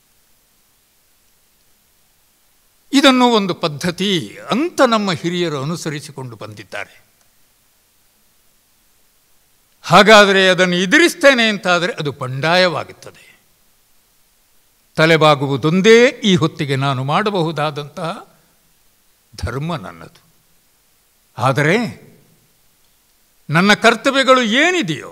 ಇದನ್ನು ಒಂದು ಪದ್ಧತಿ ಅಂತ ನಮ್ಮ ಹಿರಿಯರು ಅನುಸರಿಸಿಕೊಂಡು ಬಂದಿದ್ದಾರೆ ಹಾಗಾದರೆ ಅದನ್ನು ಎದುರಿಸ್ತೇನೆ ಅಂತಾದರೆ ಅದು ಬಂಡಾಯವಾಗುತ್ತದೆ ತಲೆಬಾಗುವುದೊಂದೇ ಈ ಹೊತ್ತಿಗೆ ನಾನು ಮಾಡಬಹುದಾದಂತಹ ಧರ್ಮ ನನ್ನದು ಆದರೆ ನನ್ನ ಕರ್ತವ್ಯಗಳು ಏನಿದೆಯೋ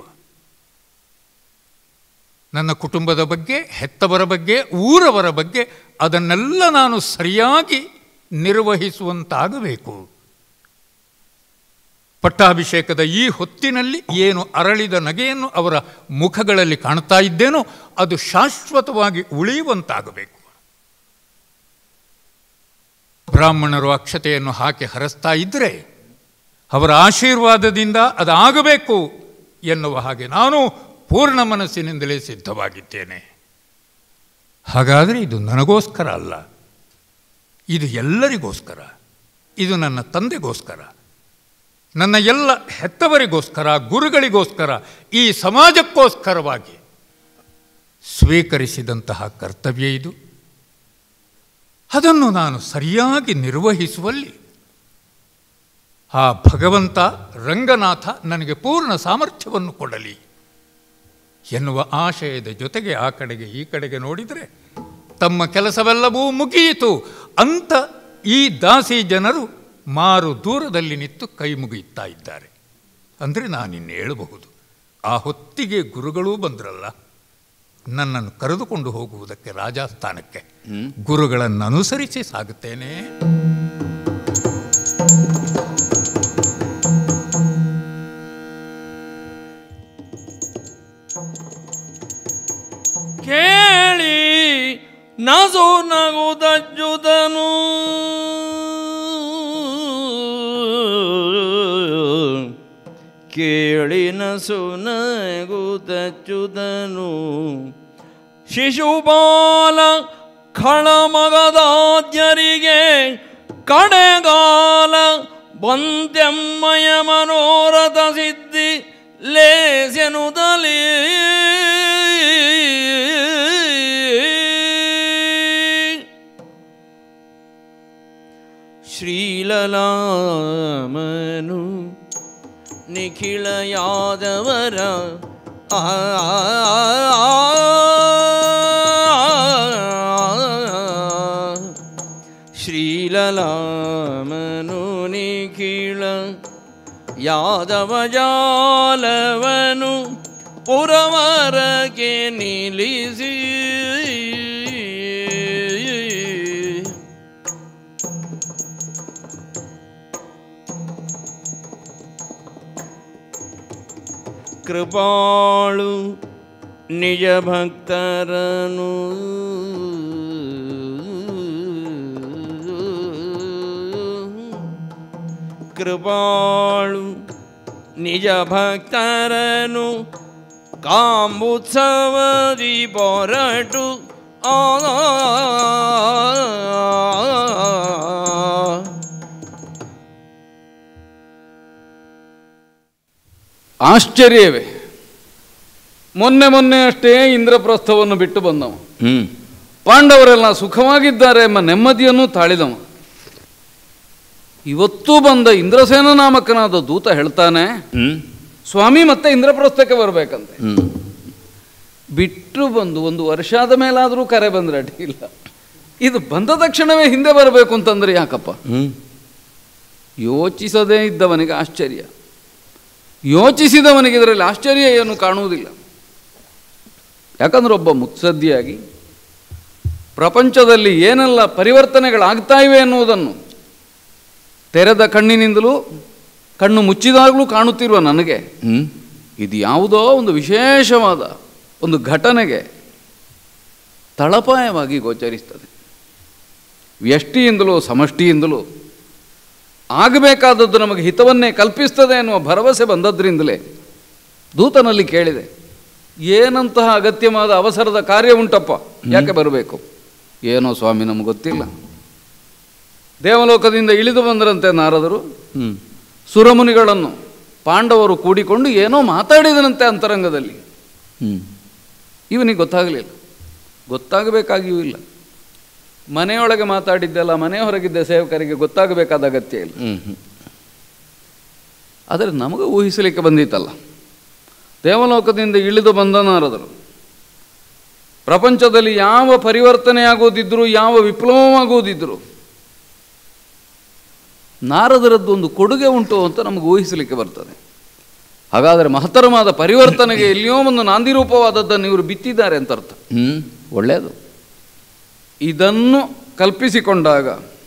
ನನ್ನ ಕುಟುಂಬದ ಬಗ್ಗೆ ಹೆತ್ತವರ ಬಗ್ಗೆ ಊರವರ ಬಗ್ಗೆ ಅದನ್ನೆಲ್ಲ ನಾನು ಸರಿಯಾಗಿ ನಿರ್ವಹಿಸುವಂತಾಗಬೇಕು ಪಟ್ಟಾಭಿಷೇಕದ ಈ ಹೊತ್ತಿನಲ್ಲಿ ಏನು ಅರಳಿದ ನಗೆಯನ್ನು ಅವರ ಮುಖಗಳಲ್ಲಿ ಕಾಣ್ತಾ ಇದ್ದೇನೋ ಅದು ಶಾಶ್ವತವಾಗಿ ಉಳಿಯುವಂತಾಗಬೇಕು ಬ್ರಾಹ್ಮಣರು ಅಕ್ಷತೆಯನ್ನು ಹಾಕಿ ಹರಸ್ತಾ ಇದ್ದರೆ ಅವರ ಆಶೀರ್ವಾದದಿಂದ ಅದಾಗಬೇಕು ಎನ್ನುವ ಹಾಗೆ ನಾನು ಪೂರ್ಣ ಮನಸ್ಸಿನಿಂದಲೇ ಸಿದ್ಧವಾಗಿದ್ದೇನೆ ಹಾಗಾದರೆ ಇದು ನನಗೋಸ್ಕರ ಅಲ್ಲ ಇದು ಎಲ್ಲರಿಗೋಸ್ಕರ ಇದು ನನ್ನ ತಂದೆಗೋಸ್ಕರ ನನ್ನ ಎಲ್ಲ ಹೆತ್ತವರಿಗೋಸ್ಕರ ಗುರುಗಳಿಗೋಸ್ಕರ ಈ ಸಮಾಜಕ್ಕೋಸ್ಕರವಾಗಿ ಸ್ವೀಕರಿಸಿದಂತಹ ಕರ್ತವ್ಯ ಇದು ಅದನ್ನು ನಾನು ಸರಿಯಾಗಿ ನಿರ್ವಹಿಸುವಲ್ಲಿ ಆ ಭಗವಂತ ರಂಗನಾಥ ನನಗೆ ಪೂರ್ಣ ಸಾಮರ್ಥ್ಯವನ್ನು ಕೊಡಲಿ ಎನ್ನುವ ಆಶಯದ ಜೊತೆಗೆ ಆ ಕಡೆಗೆ ಈ ಕಡೆಗೆ ನೋಡಿದರೆ ತಮ್ಮ ಕೆಲಸವೆಲ್ಲವೂ ಮುಗಿಯಿತು ಅಂತ ಈ ದಾಸಿ ಜನರು ಮಾರು ದೂರದಲ್ಲಿ ನಿಂತು ಕೈ ಮುಗಿಯುತ್ತಾ ಇದ್ದಾರೆ ಅಂದರೆ ನಾನಿನ್ನು ಹೇಳಬಹುದು ಆ ಹೊತ್ತಿಗೆ ಗುರುಗಳೂ ಬಂದ್ರಲ್ಲ ನನ್ನನ್ನು ಕರೆದುಕೊಂಡು ಹೋಗುವುದಕ್ಕೆ ರಾಜಸ್ಥಾನಕ್ಕೆ ಗುರುಗಳನ್ನು ಅನುಸರಿಸಿ ಸಾಗುತ್ತೇನೆ ಕೇಳಿ ನಸು ನಗುದಜ್ಜುದನು ಕೇಳಿ ನಸು ನಗುದಚ್ಚುದನು ಶಿಶುಪಾಲ ಖಳಮಗದಾದ್ಯರಿಗೆ ಕಡೆಗಾಲ ಬಂದ್ಯಮ್ಮಯ ಮನೋರಥ ಸಿದ್ಧಿ ಲೇಸೆನುದಲಿ ಶ್ರೀಲಲಾಮನು ನಿಖಿಳ ಯಾದವರ ಆ ಶ್ರೀಲಲಾಮನು ನಿಖಿಳ ಯಾದವ ಜಾಲವನು ಪುರವರಗೆ ನಿಲ್ಲಿಸಿ ಕೃಪಾಳು ನಿಜ ಭಕ್ತರನು ಕೃಪಾಳು ನಿಜ ಭಕ್ತರನು ಕಾಂಬುತ್ಸವದಿ ಪೊರಟು ಆ ಆಶ್ಚರ್ಯವೇ ಮೊನ್ನೆ ಮೊನ್ನೆ ಅಷ್ಟೇ ಇಂದ್ರಪ್ರಸ್ಥವನ್ನು ಬಿಟ್ಟು ಬಂದವ ಹ್ಮ್ ಪಾಂಡವರೆಲ್ಲ ಸುಖವಾಗಿದ್ದಾರೆ ಎಂಬ ನೆಮ್ಮದಿಯನ್ನು ತಾಳಿದವ ಇವತ್ತು ಬಂದ ಇಂದ್ರಸೇನ ನಾಮಕನಾದ ದೂತ ಹೇಳ್ತಾನೆ ಹ್ಮ್ ಸ್ವಾಮಿ ಮತ್ತೆ ಇಂದ್ರಪ್ರಸ್ಥಕ್ಕೆ ಬರಬೇಕಂತೆ ಹ್ಮ್ ಬಿಟ್ಟು ಬಂದು ಒಂದು ವರ್ಷದ ಮೇಲಾದರೂ ಕರೆ ಬಂದ್ರೆ ಅಡ್ಡಿಲ್ಲ ಇದು ಬಂದ ತಕ್ಷಣವೇ ಹಿಂದೆ ಬರಬೇಕು ಅಂತಂದ್ರೆ ಯಾಕಪ್ಪ ಹ್ಮ್ ಯೋಚಿಸದೇ ಇದ್ದವನಿಗೆ ಆಶ್ಚರ್ಯ ಯೋಚಿಸಿದವನಿಗೆ ಇದರಲ್ಲಿ ಆಶ್ಚರ್ಯ ಏನು ಕಾಣುವುದಿಲ್ಲ ಯಾಕಂದ್ರೆ ಒಬ್ಬ ಮುತ್ಸದ್ದಿಯಾಗಿ ಪ್ರಪಂಚದಲ್ಲಿ ಏನೆಲ್ಲ ಪರಿವರ್ತನೆಗಳಾಗ್ತಾ ಇವೆ ಎನ್ನುವುದನ್ನು ತೆರೆದ ಕಣ್ಣಿನಿಂದಲೂ ಕಣ್ಣು ಮುಚ್ಚಿದಾಗಲೂ ಕಾಣುತ್ತಿರುವ ನನಗೆ ಹ್ಮ್ ಇದು ಯಾವುದೋ ಒಂದು ವಿಶೇಷವಾದ ಒಂದು ಘಟನೆಗೆ ತಳಪಾಯವಾಗಿ ಗೋಚರಿಸ್ತದೆ ವ್ಯಷ್ಟಿಯಿಂದಲೂ ಸಮಷ್ಟಿಯಿಂದಲೂ ಆಗಬೇಕಾದದ್ದು ನಮಗೆ ಹಿತವನ್ನೇ ಕಲ್ಪಿಸ್ತದೆ ಎನ್ನುವ ಭರವಸೆ ಬಂದದ್ರಿಂದಲೇ ದೂತನಲ್ಲಿ ಕೇಳಿದೆ ಏನಂತಹ ಅಗತ್ಯವಾದ ಅವಸರದ ಕಾರ್ಯ ಉಂಟಪ್ಪ ಯಾಕೆ ಬರಬೇಕು ಏನೋ ಸ್ವಾಮಿ ನಮಗೆ ಗೊತ್ತಿಲ್ಲ ದೇವಲೋಕದಿಂದ ಇಳಿದು ಬಂದರಂತೆ ನಾರದರು ಹ್ಮ್ ಸುರಮುನಿಗಳನ್ನು ಪಾಂಡವರು ಕೂಡಿಕೊಂಡು ಏನೋ ಮಾತಾಡಿದನಂತೆ ಅಂತರಂಗದಲ್ಲಿ ಹ್ಮ್ ಇವನಿಗೆ ಗೊತ್ತಾಗಲಿಲ್ಲ ಗೊತ್ತಾಗಬೇಕಾಗಿಯೂ ಇಲ್ಲ ಮನೆಯೊಳಗೆ ಮಾತಾಡಿದ್ದೆಲ್ಲ ಮನೆ ಹೊರಗಿದ್ದ ಸೇವಕರಿಗೆ ಗೊತ್ತಾಗಬೇಕಾದ ಅಗತ್ಯ ಇಲ್ಲ ಹ್ಮ್ ಹ್ಮ್ ಆದರೆ ನಮಗೆ ಊಹಿಸಲಿಕ್ಕೆ ಬಂದಿತ್ತಲ್ಲ ದೇವಲೋಕದಿಂದ ಇಳಿದು ಬಂದ ನಾರದರು ಪ್ರಪಂಚದಲ್ಲಿ ಯಾವ ಪರಿವರ್ತನೆ ಆಗೋದಿದ್ರು ಯಾವ ವಿಪ್ಲವವಾಗೋದಿದ್ರು ನಾರದರದ್ದು ಒಂದು ಕೊಡುಗೆ ಉಂಟು ಅಂತ ನಮಗೆ ಊಹಿಸಲಿಕ್ಕೆ ಬರ್ತದೆ ಹಾಗಾದರೆ ಮಹತ್ತರವಾದ ಪರಿವರ್ತನೆಗೆ ಎಲ್ಲಿಯೋ ಒಂದು ನಾಂದಿರೂಪವಾದದ್ದನ್ನು ಇವರು ಬಿತ್ತಿದ್ದಾರೆ ಅಂತ ಅರ್ಥ ಹ್ಮ್ ಒಳ್ಳೆಯದು ಇದನ್ನು ಕಲ್ಪಿಸಿಕೊಂಡಾಗ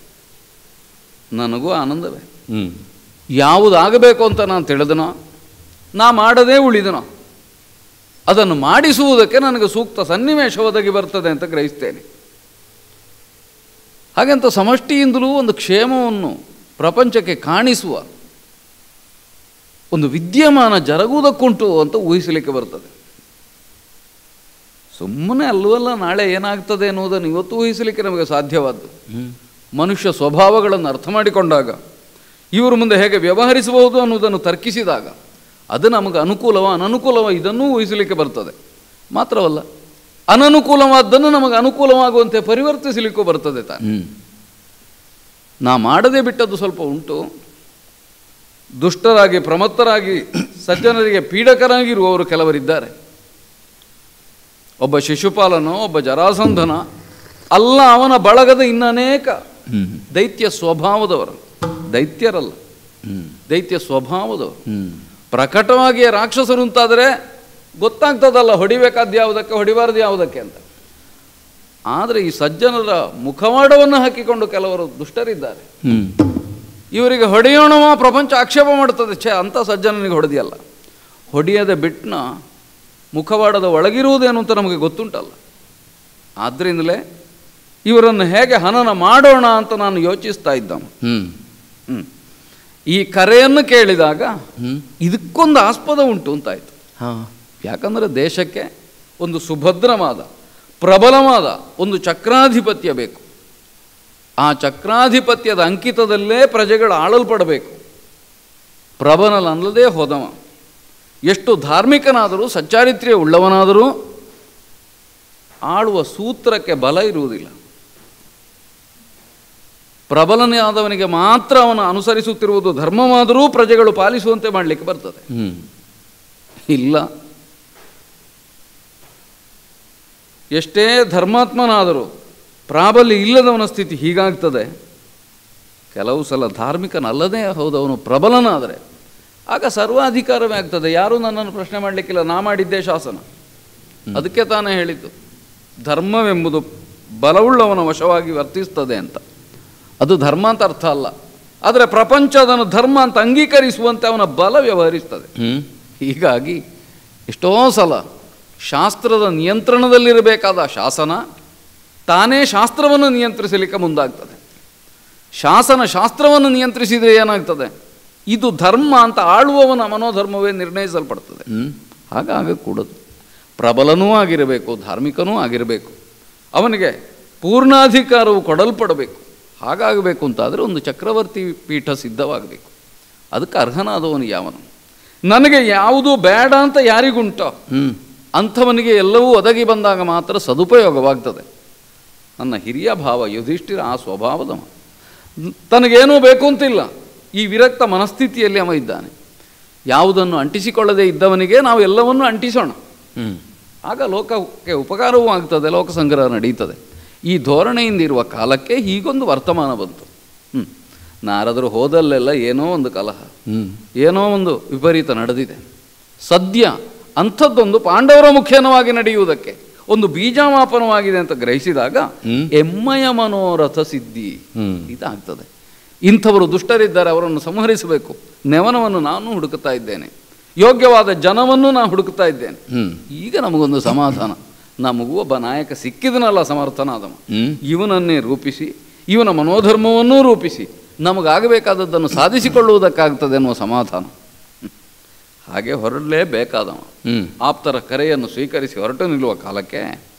ನನಗೂ ಆನಂದವೇ ಹ್ಮ್ ಯಾವುದಾಗಬೇಕು ಅಂತ ನಾನು ತಿಳಿದನೋ ನಾ ಮಾಡದೇ ಉಳಿದನೋ ಅದನ್ನು ಮಾಡಿಸುವುದಕ್ಕೆ ನನಗೆ ಸೂಕ್ತ ಸನ್ನಿವೇಶ ಒದಗಿ ಬರ್ತದೆ ಅಂತ ಗ್ರಹಿಸ್ತೇನೆ ಹಾಗೆಂತ ಸಮಷ್ಟಿಯಿಂದಲೂ ಒಂದು ಕ್ಷೇಮವನ್ನು ಪ್ರಪಂಚಕ್ಕೆ ಕಾಣಿಸುವ ಒಂದು ವಿದ್ಯಮಾನ ಜರುಗುವುದಕ್ಕುಂಟು ಅಂತ ಊಹಿಸಲಿಕ್ಕೆ ಬರ್ತದೆ ಸುಮ್ಮನೆ ಅಲ್ಲವಲ್ಲ ನಾಳೆ ಏನಾಗ್ತದೆ ಎನ್ನುವುದನ್ನು ಇವತ್ತು ಊಹಿಸಲಿಕ್ಕೆ ನಮಗೆ ಸಾಧ್ಯವಾದ್ದು ಮನುಷ್ಯ ಸ್ವಭಾವಗಳನ್ನು ಅರ್ಥ ಮಾಡಿಕೊಂಡಾಗ ಇವರು ಮುಂದೆ ಹೇಗೆ ವ್ಯವಹರಿಸಬಹುದು ಅನ್ನುವುದನ್ನು ತರ್ಕಿಸಿದಾಗ ಅದು ನಮಗೆ ಅನುಕೂಲವ ಅನನುಕೂಲವ ಇದನ್ನೂ ಊಹಿಸಲಿಕ್ಕೆ ಬರ್ತದೆ ಮಾತ್ರವಲ್ಲ ಅನನುಕೂಲವಾದ್ದನ್ನು ನಮಗೆ ಅನುಕೂಲವಾಗುವಂತೆ ಪರಿವರ್ತಿಸಲಿಕ್ಕೂ ಬರ್ತದೆ ತಾನೆ ಹ್ಮ್ ನಾ ಮಾಡದೇ ಬಿಟ್ಟದ್ದು ಸ್ವಲ್ಪ ಉಂಟು ದುಷ್ಟರಾಗಿ ಪ್ರಮತ್ತರಾಗಿ ಸಜ್ಜನರಿಗೆ ಪೀಡಕರಾಗಿರುವವರು ಕೆಲವರಿದ್ದಾರೆ ಒಬ್ಬ ಶಿಶುಪಾಲನೋ ಒಬ್ಬ ಜರಾಸಂಧನ ಅಲ್ಲ ಅವನ ಬಳಗದ ಇನ್ನನೇಕ ಹ್ಮ್ ದೈತ್ಯ ಸ್ವಭಾವದವರು ದೈತ್ಯರಲ್ಲ ಹ್ಮ್ ದೈತ್ಯ ಸ್ವಭಾವದವರು ಹ್ಮ್ ಪ್ರಕಟವಾಗಿ ರಾಕ್ಷಸರು ಅಂತಾದರೆ ಗೊತ್ತಾಗ್ತದಲ್ಲ ಹೊಡಿಬೇಕಾದ ಯಾವುದಕ್ಕೆ ಹೊಡಿಬಾರ್ದು ಯಾವುದಕ್ಕೆ ಅಂತ ಆದರೆ ಈ ಸಜ್ಜನರ ಮುಖವಾಡವನ್ನು ಹಾಕಿಕೊಂಡು ಕೆಲವರು ದುಷ್ಟರಿದ್ದಾರೆ ಹ್ಮ್ ಇವರಿಗೆ ಹೊಡೆಯೋಣವ ಪ್ರಪಂಚ ಆಕ್ಷೇಪ ಮಾಡ್ತದೆ ಛೇ ಅಂಥ ಸಜ್ಜನನಿಗೆ ಹೊಡೆದಿಯಲ್ಲ ಹೊಡೆಯದೆ ಬಿಟ್ಟನ ಮುಖವಾಡದ ಒಳಗಿರುವುದೇನು ಅಂತ ನಮಗೆ ಗೊತ್ತುಂಟಲ್ಲ ಆದ್ದರಿಂದಲೇ ಇವರನ್ನು ಹೇಗೆ ಹನನ ಮಾಡೋಣ ಅಂತ ನಾನು ಯೋಚಿಸ್ತಾ ಇದ್ದವನು ಹ್ಮ್ ಹ್ಮ್. ಈ ಕರೆಯನ್ನು ಕೇಳಿದಾಗ ಹ್ಮ್ ಇದಕ್ಕೊಂದು ಆಸ್ಪದ ಉಂಟು ಅಂತಾಯ್ತು ಹಾ ಯಾಕಂದರೆ ದೇಶಕ್ಕೆ ಒಂದು ಸುಭದ್ರವಾದ ಪ್ರಬಲವಾದ ಒಂದು ಚಕ್ರಾಧಿಪತ್ಯ ಬೇಕು ಆ ಚಕ್ರಾಧಿಪತ್ಯದ ಅಂಕಿತದಲ್ಲೇ ಪ್ರಜೆಗಳು ಆಳಲ್ಪಡಬೇಕು ಪ್ರಬಲನಲ್ಲದೆ ಹೋದವ ಎಷ್ಟು ಧಾರ್ಮಿಕನಾದರೂ ಸಚ್ಚಾರಿತ್ರ್ಯ ಉಳ್ಳವನಾದರೂ ಆಳುವ ಸೂತ್ರಕ್ಕೆ ಬಲ ಇರುವುದಿಲ್ಲ ಪ್ರಬಲನಾದವನಿಗೆ ಮಾತ್ರ ಅವನು ಅನುಸರಿಸುತ್ತಿರುವುದು ಧರ್ಮವಾದರೂ ಪ್ರಜೆಗಳು ಪಾಲಿಸುವಂತೆ ಮಾಡಲಿಕ್ಕೆ ಬರ್ತದೆ ಹ್ಮ್ ಇಲ್ಲ ಎಷ್ಟೇ ಧರ್ಮಾತ್ಮನಾದರೂ ಪ್ರಾಬಲ್ಯ ಇಲ್ಲದವನ ಸ್ಥಿತಿ ಹೀಗಾಗ್ತದೆ ಕೆಲವು ಸಲ ಧಾರ್ಮಿಕನಲ್ಲದೇ ಹೌದವನು ಪ್ರಬಲನಾದರೆ ಆಗ ಸರ್ವಾಧಿಕಾರವೇ ಆಗ್ತದೆ ಯಾರೂ ನನ್ನನ್ನು ಪ್ರಶ್ನೆ ಮಾಡಲಿಕ್ಕಿಲ್ಲ ನಾ ಮಾಡಿದ್ದೇ ಶಾಸನ ಅದಕ್ಕೆ ತಾನೇ ಹೇಳಿದ್ದು ಧರ್ಮವೆಂಬುದು ಬಲವುಳ್ಳವನ ವಶವಾಗಿ ವರ್ತಿಸ್ತದೆ ಅಂತ ಅದು ಧರ್ಮ ಅಂತ ಅರ್ಥ ಅಲ್ಲ ಆದರೆ ಪ್ರಪಂಚ ಅದನ್ನು ಧರ್ಮ ಅಂತ ಅಂಗೀಕರಿಸುವಂತೆ ಅವನ ಬಲ ವ್ಯವಹರಿಸ್ತದೆ ಹ್ಮ್ ಹೀಗಾಗಿ ಎಷ್ಟೋ ಸಲ ಶಾಸ್ತ್ರದ ನಿಯಂತ್ರಣದಲ್ಲಿರಬೇಕಾದ ಶಾಸನ ತಾನೇ ಶಾಸ್ತ್ರವನ್ನು ನಿಯಂತ್ರಿಸಲಿಕ್ಕೆ ಮುಂದಾಗ್ತದೆ ಶಾಸನ ಶಾಸ್ತ್ರವನ್ನು ನಿಯಂತ್ರಿಸಿದರೆ ಏನಾಗ್ತದೆ ಇದು ಧರ್ಮ ಅಂತ ಆಳುವವನ ಮನೋಧರ್ಮವೇ ನಿರ್ಣಯಿಸಲ್ಪಡ್ತದೆ ಹ್ಮ್ ಹಾಗಾಗಕೂಡದು ಪ್ರಬಲನೂ ಆಗಿರಬೇಕು ಧಾರ್ಮಿಕನೂ ಆಗಿರಬೇಕು ಅವನಿಗೆ ಪೂರ್ಣಾಧಿಕಾರವು ಕೊಡಲ್ಪಡಬೇಕು ಹಾಗಾಗಬೇಕು ಅಂತಾದರೆ ಒಂದು ಚಕ್ರವರ್ತಿ ಪೀಠ ಸಿದ್ಧವಾಗಬೇಕು ಅದಕ್ಕೆ ಅರ್ಹನಾದವನು ಯಾವನು ನನಗೆ ಯಾವುದು ಬೇಡ ಅಂತ ಯಾರಿಗುಂಟೋ ಅಂಥವನಿಗೆ ಎಲ್ಲವೂ ಒದಗಿ ಬಂದಾಗ ಮಾತ್ರ ಸದುಪಯೋಗವಾಗ್ತದೆ ನನ್ನ ಹಿರಿಯ ಭಾವ ಯುಧಿಷ್ಠಿರ ಆ ಸ್ವಭಾವದವ ತನಗೇನೂ ಬೇಕು ಅಂತಿಲ್ಲ ಈ ವಿರಕ್ತ ಮನಸ್ಥಿತಿಯಲ್ಲಿ ಅವ ಇದ್ದಾನೆ ಯಾವುದನ್ನು ಅಂಟಿಸಿಕೊಳ್ಳದೆ ಇದ್ದವನಿಗೆ ನಾವು ಎಲ್ಲವನ್ನೂ ಅಂಟಿಸೋಣ ಆಗ ಲೋಕಕ್ಕೆ ಉಪಕಾರವೂ ಆಗ್ತದೆ ಲೋಕ ಸಂಗ್ರಹ ನಡೀತದೆ ಈ ಧೋರಣೆಯಿಂದ ಇರುವ ಕಾಲಕ್ಕೆ ಹೀಗೊಂದು ವರ್ತಮಾನ ಬಂತು ಹ್ಮ್. ನಾರದರು ಹೋದಲ್ಲೆಲ್ಲ ಏನೋ ಒಂದು ಕಲಹ ಏನೋ ಒಂದು ವಿಪರೀತ ನಡೆದಿದೆ ಸದ್ಯ ಅಂಥದ್ದೊಂದು ಪಾಂಡವರ ಮುಖೇನವಾಗಿ ನಡೆಯುವುದಕ್ಕೆ ಒಂದು ಬೀಜಮಾಪನವಾಗಿದೆ ಅಂತ ಗ್ರಹಿಸಿದಾಗ ಎಮ್ಮಯ ಮನೋರಥ ಸಿದ್ಧಿ ಇದಾಗ್ತದೆ ಇಂಥವರು ದುಷ್ಟರಿದ್ದಾರೆ ಅವರನ್ನು ಸಂಹರಿಸಬೇಕು ನೆವನವನ್ನು ನಾನು ಹುಡುಕುತ್ತಾ ಇದ್ದೇನೆ ಯೋಗ್ಯವಾದ ಜನವನ್ನು ನಾನು ಹುಡುಕುತ್ತಾ ಇದ್ದೇನೆ ಈಗ ನಮಗೊಂದು ಸಮಾಧಾನ ನಮಗೂ ಒಬ್ಬ ನಾಯಕ ಸಿಕ್ಕಿದನಲ್ಲ ಸಮರ್ಥನಾದವ ಇವನನ್ನೇ ರೂಪಿಸಿ ಇವನ ಮನೋಧರ್ಮವನ್ನೂ ರೂಪಿಸಿ ನಮಗಾಗಬೇಕಾದದ್ದನ್ನು ಸಾಧಿಸಿಕೊಳ್ಳುವುದಕ್ಕಾಗ್ತದೆ ಅನ್ನುವ ಸಮಾಧಾನ ಹಾಗೆ ಹೊರಡಲೇಬೇಕಾದವ ಆಪ್ತರ ಕರೆಯನ್ನು ಸ್ವೀಕರಿಸಿ ಹೊರಟು ನಿಲ್ಲುವ ಕಾಲಕ್ಕೆ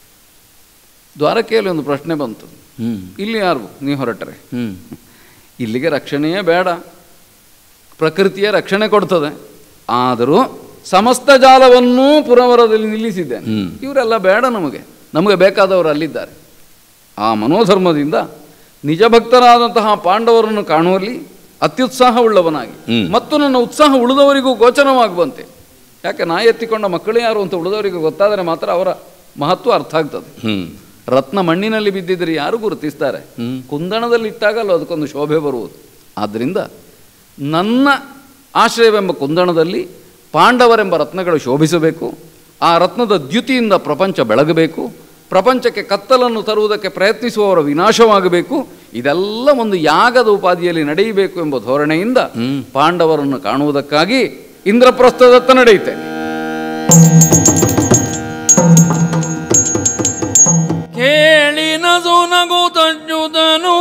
ದ್ವಾರಕೆಯಲ್ಲಿ ಒಂದು ಪ್ರಶ್ನೆ ಬಂತು ಇಲ್ಲಿ ಯಾರು ನೀವು ಹೊರಟರೆ ಇಲ್ಲಿಗೆ ರಕ್ಷಣೆಯೇ ಬೇಡ ಪ್ರಕೃತಿಯ ರಕ್ಷಣೆ ಕೊಡ್ತದೆ ಆದರೂ ಸಮಸ್ತ ಜಾಲವನ್ನೂ ಪುರವರದಲ್ಲಿ ನಿಲ್ಲಿಸಿದ್ದೇನೆ ಇವರೆಲ್ಲ ಬೇಡ ನಮಗೆ ನಮಗೆ ಬೇಕಾದವರು ಅಲ್ಲಿದ್ದಾರೆ ಆ ಮನೋಧರ್ಮದಿಂದ ನಿಜ ಭಕ್ತರಾದಂತಹ ಪಾಂಡವರನ್ನು ಕಾಣುವಲ್ಲಿ ಅತ್ಯುತ್ಸಾಹವುಳ್ಳವನಾಗಿ ಮತ್ತು ನನ್ನ ಉತ್ಸಾಹ ಉಳಿದವರಿಗೂ ಗೋಚರವಾಗುವಂತೆ ಯಾಕೆ ನಾ ಎತ್ತಿಕೊಂಡ ಮಕ್ಕಳು ಯಾರು ಅಂತ ಉಳಿದವರಿಗೆ ಗೊತ್ತಾದರೆ ಮಾತ್ರ ಅವರ ಮಹತ್ವ ಅರ್ಥ ಆಗ್ತದೆ ರತ್ನ ಮಣ್ಣಿನಲ್ಲಿ ಬಿದ್ದಿದ್ರೆ ಯಾರು ಗುರುತಿಸ್ತಾರೆ ಕುಂದಣದಲ್ಲಿ ಇಟ್ಟಾಗಲೂ ಅದಕ್ಕೊಂದು ಶೋಭೆ ಬರುವುದು ಆದ್ದರಿಂದ ನನ್ನ ಆಶ್ರಯವೆಂಬ ಕುಂದಣದಲ್ಲಿ ಪಾಂಡವರೆಂಬ ರತ್ನಗಳು ಶೋಭಿಸಬೇಕು ಆ ರತ್ನದ ದ್ಯುತಿಯಿಂದ ಪ್ರಪಂಚ ಬೆಳಗಬೇಕು ಪ್ರಪಂಚಕ್ಕೆ ಕತ್ತಲನ್ನು ತರುವುದಕ್ಕೆ ಪ್ರಯತ್ನಿಸುವವರ ವಿನಾಶವಾಗಬೇಕು ಇದೆಲ್ಲ ಒಂದು ಯಾಗದ ಉಪಾಧಿಯಲ್ಲಿ ನಡೆಯಬೇಕು ಎಂಬ ಧೋರಣೆಯಿಂದ ಪಾಂಡವರನ್ನು ಕಾಣುವುದಕ್ಕಾಗಿ ಇಂದ್ರಪ್ರಸ್ಥದತ್ತ ನಡೆಯುತ್ತೇನೆ ಕೇಳಿನ ಸೋನಗು ತಜ್ಜುದನು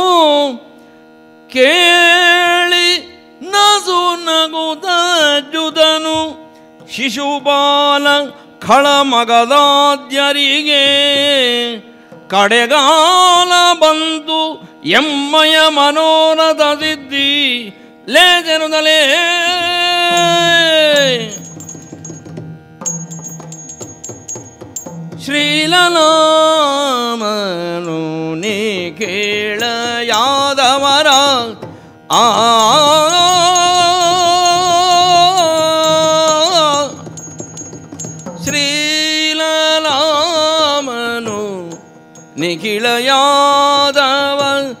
ಕೇಳಿ ನಸು ನಗು ತಜ್ಜುದನು ಶಿಶುಪಾಲ ಖಳಮಗದಾದ್ಯರಿಗೆ ಕಡೆಗಾಲ ಬಂತು ಎಮ್ಮಯ ಮನೋರಥ ಸಿದ್ಧಿ ಲೇ ಜನುದಲೇ ಶ್ರೀಲನಾಮನು ನೀ ಕೇಳ ಯಾದವರ ಆ ಶ್ರೀಲನಾಮನು ನಿಖಿಳ ಯಾದವ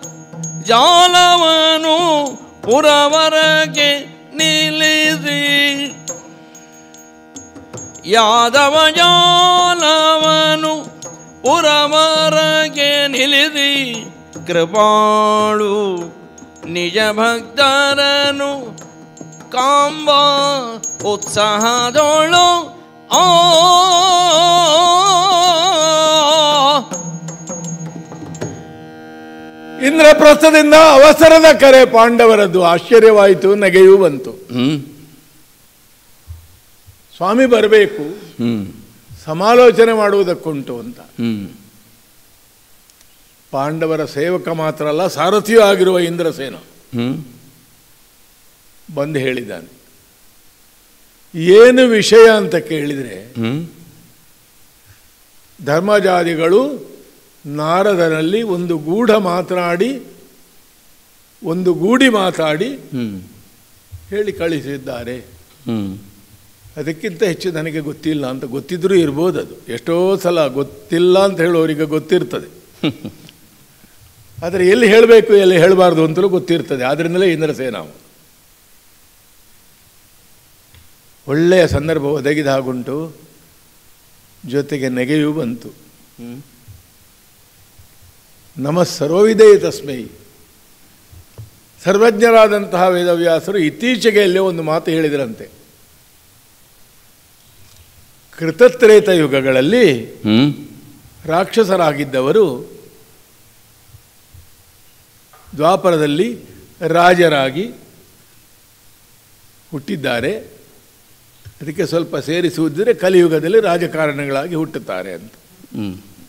ಜಾಲವನು ಪುರವರಗೆ ನಿಲ್ಲಿಸಿ ಯಾದವ ಜಾಲವನು ಪುರವರಗೆ ನಿಲಿದಿ ಕೃಪಾಳು ನಿಜ ಭಕ್ತರನು ಕಾಂಬ ಉತ್ಸಾಹದೋಳು ಆ ಇಂದ್ರಪ್ರಸ್ಥದಿಂದ ಅವಸರದ ಕರೆ ಪಾಂಡವರದ್ದು ಆಶ್ಚರ್ಯವಾಯಿತು ನಗೆಯೂ ಬಂತು ಸ್ವಾಮಿ ಬರಬೇಕು ಸಮಾಲೋಚನೆ ಮಾಡುವುದಕ್ಕುಂಟು ಅಂತ ಪಾಂಡವರ ಸೇವಕ ಮಾತ್ರ ಅಲ್ಲ ಸಾರಥಿಯೂ ಆಗಿರುವ ಇಂದ್ರಸೇನ ಬಂದು ಹೇಳಿದ್ದಾನೆ ಏನು ವಿಷಯ ಅಂತ ಕೇಳಿದರೆ ಧರ್ಮಜಾದಿಗಳು ನಾರದರಲ್ಲಿ ಒಂದು ಗೂಢ ಮಾತನಾಡಿ ಒಂದು ಗೂಡಿ ಮಾತಾಡಿ ಹೇಳಿ ಕಳಿಸಿದ್ದಾರೆ ಅದಕ್ಕಿಂತ ಹೆಚ್ಚು ನನಗೆ ಗೊತ್ತಿಲ್ಲ ಅಂತ ಗೊತ್ತಿದ್ರೂ ಇರ್ಬೋದು ಅದು ಎಷ್ಟೋ ಸಲ ಗೊತ್ತಿಲ್ಲ ಅಂತ ಹೇಳೋರಿಗೆ ಗೊತ್ತಿರ್ತದೆ ಆದರೆ ಎಲ್ಲಿ ಹೇಳಬೇಕು ಎಲ್ಲಿ ಹೇಳಬಾರ್ದು ಅಂತಲೂ ಗೊತ್ತಿರ್ತದೆ ಆದ್ದರಿಂದಲೇ ಇಂದ್ರಸೇನ ಅವ. ಒಳ್ಳೆಯ ಸಂದರ್ಭ ಒದಗಿದ ಹಾಗುಂಟು ಜೊತೆಗೆ ನೆಗೆಯೂ ಬಂತು ನಮ ಸರ್ವವಿದೆಯ ತಸ್ಮೈ ಸರ್ವಜ್ಞರಾದಂತಹ ವೇದವ್ಯಾಸರು ಇತ್ತೀಚೆಗೆ ಎಲ್ಲೇ ಒಂದು ಮಾತು ಹೇಳಿದರಂತೆ ಕೃತತ್ರೇತ ಯುಗಗಳಲ್ಲಿ ರಾಕ್ಷಸರಾಗಿದ್ದವರು ದ್ವಾಪರದಲ್ಲಿ ರಾಜರಾಗಿ ಹುಟ್ಟಿದ್ದಾರೆ ಅದಕ್ಕೆ ಸ್ವಲ್ಪ ಸೇರಿಸುವುದಿದ್ರೆ ಕಲಿಯುಗದಲ್ಲಿ ರಾಜಕಾರಣಗಳಾಗಿ ಹುಟ್ಟುತ್ತಾರೆ ಅಂತ ಹ್ಞೂ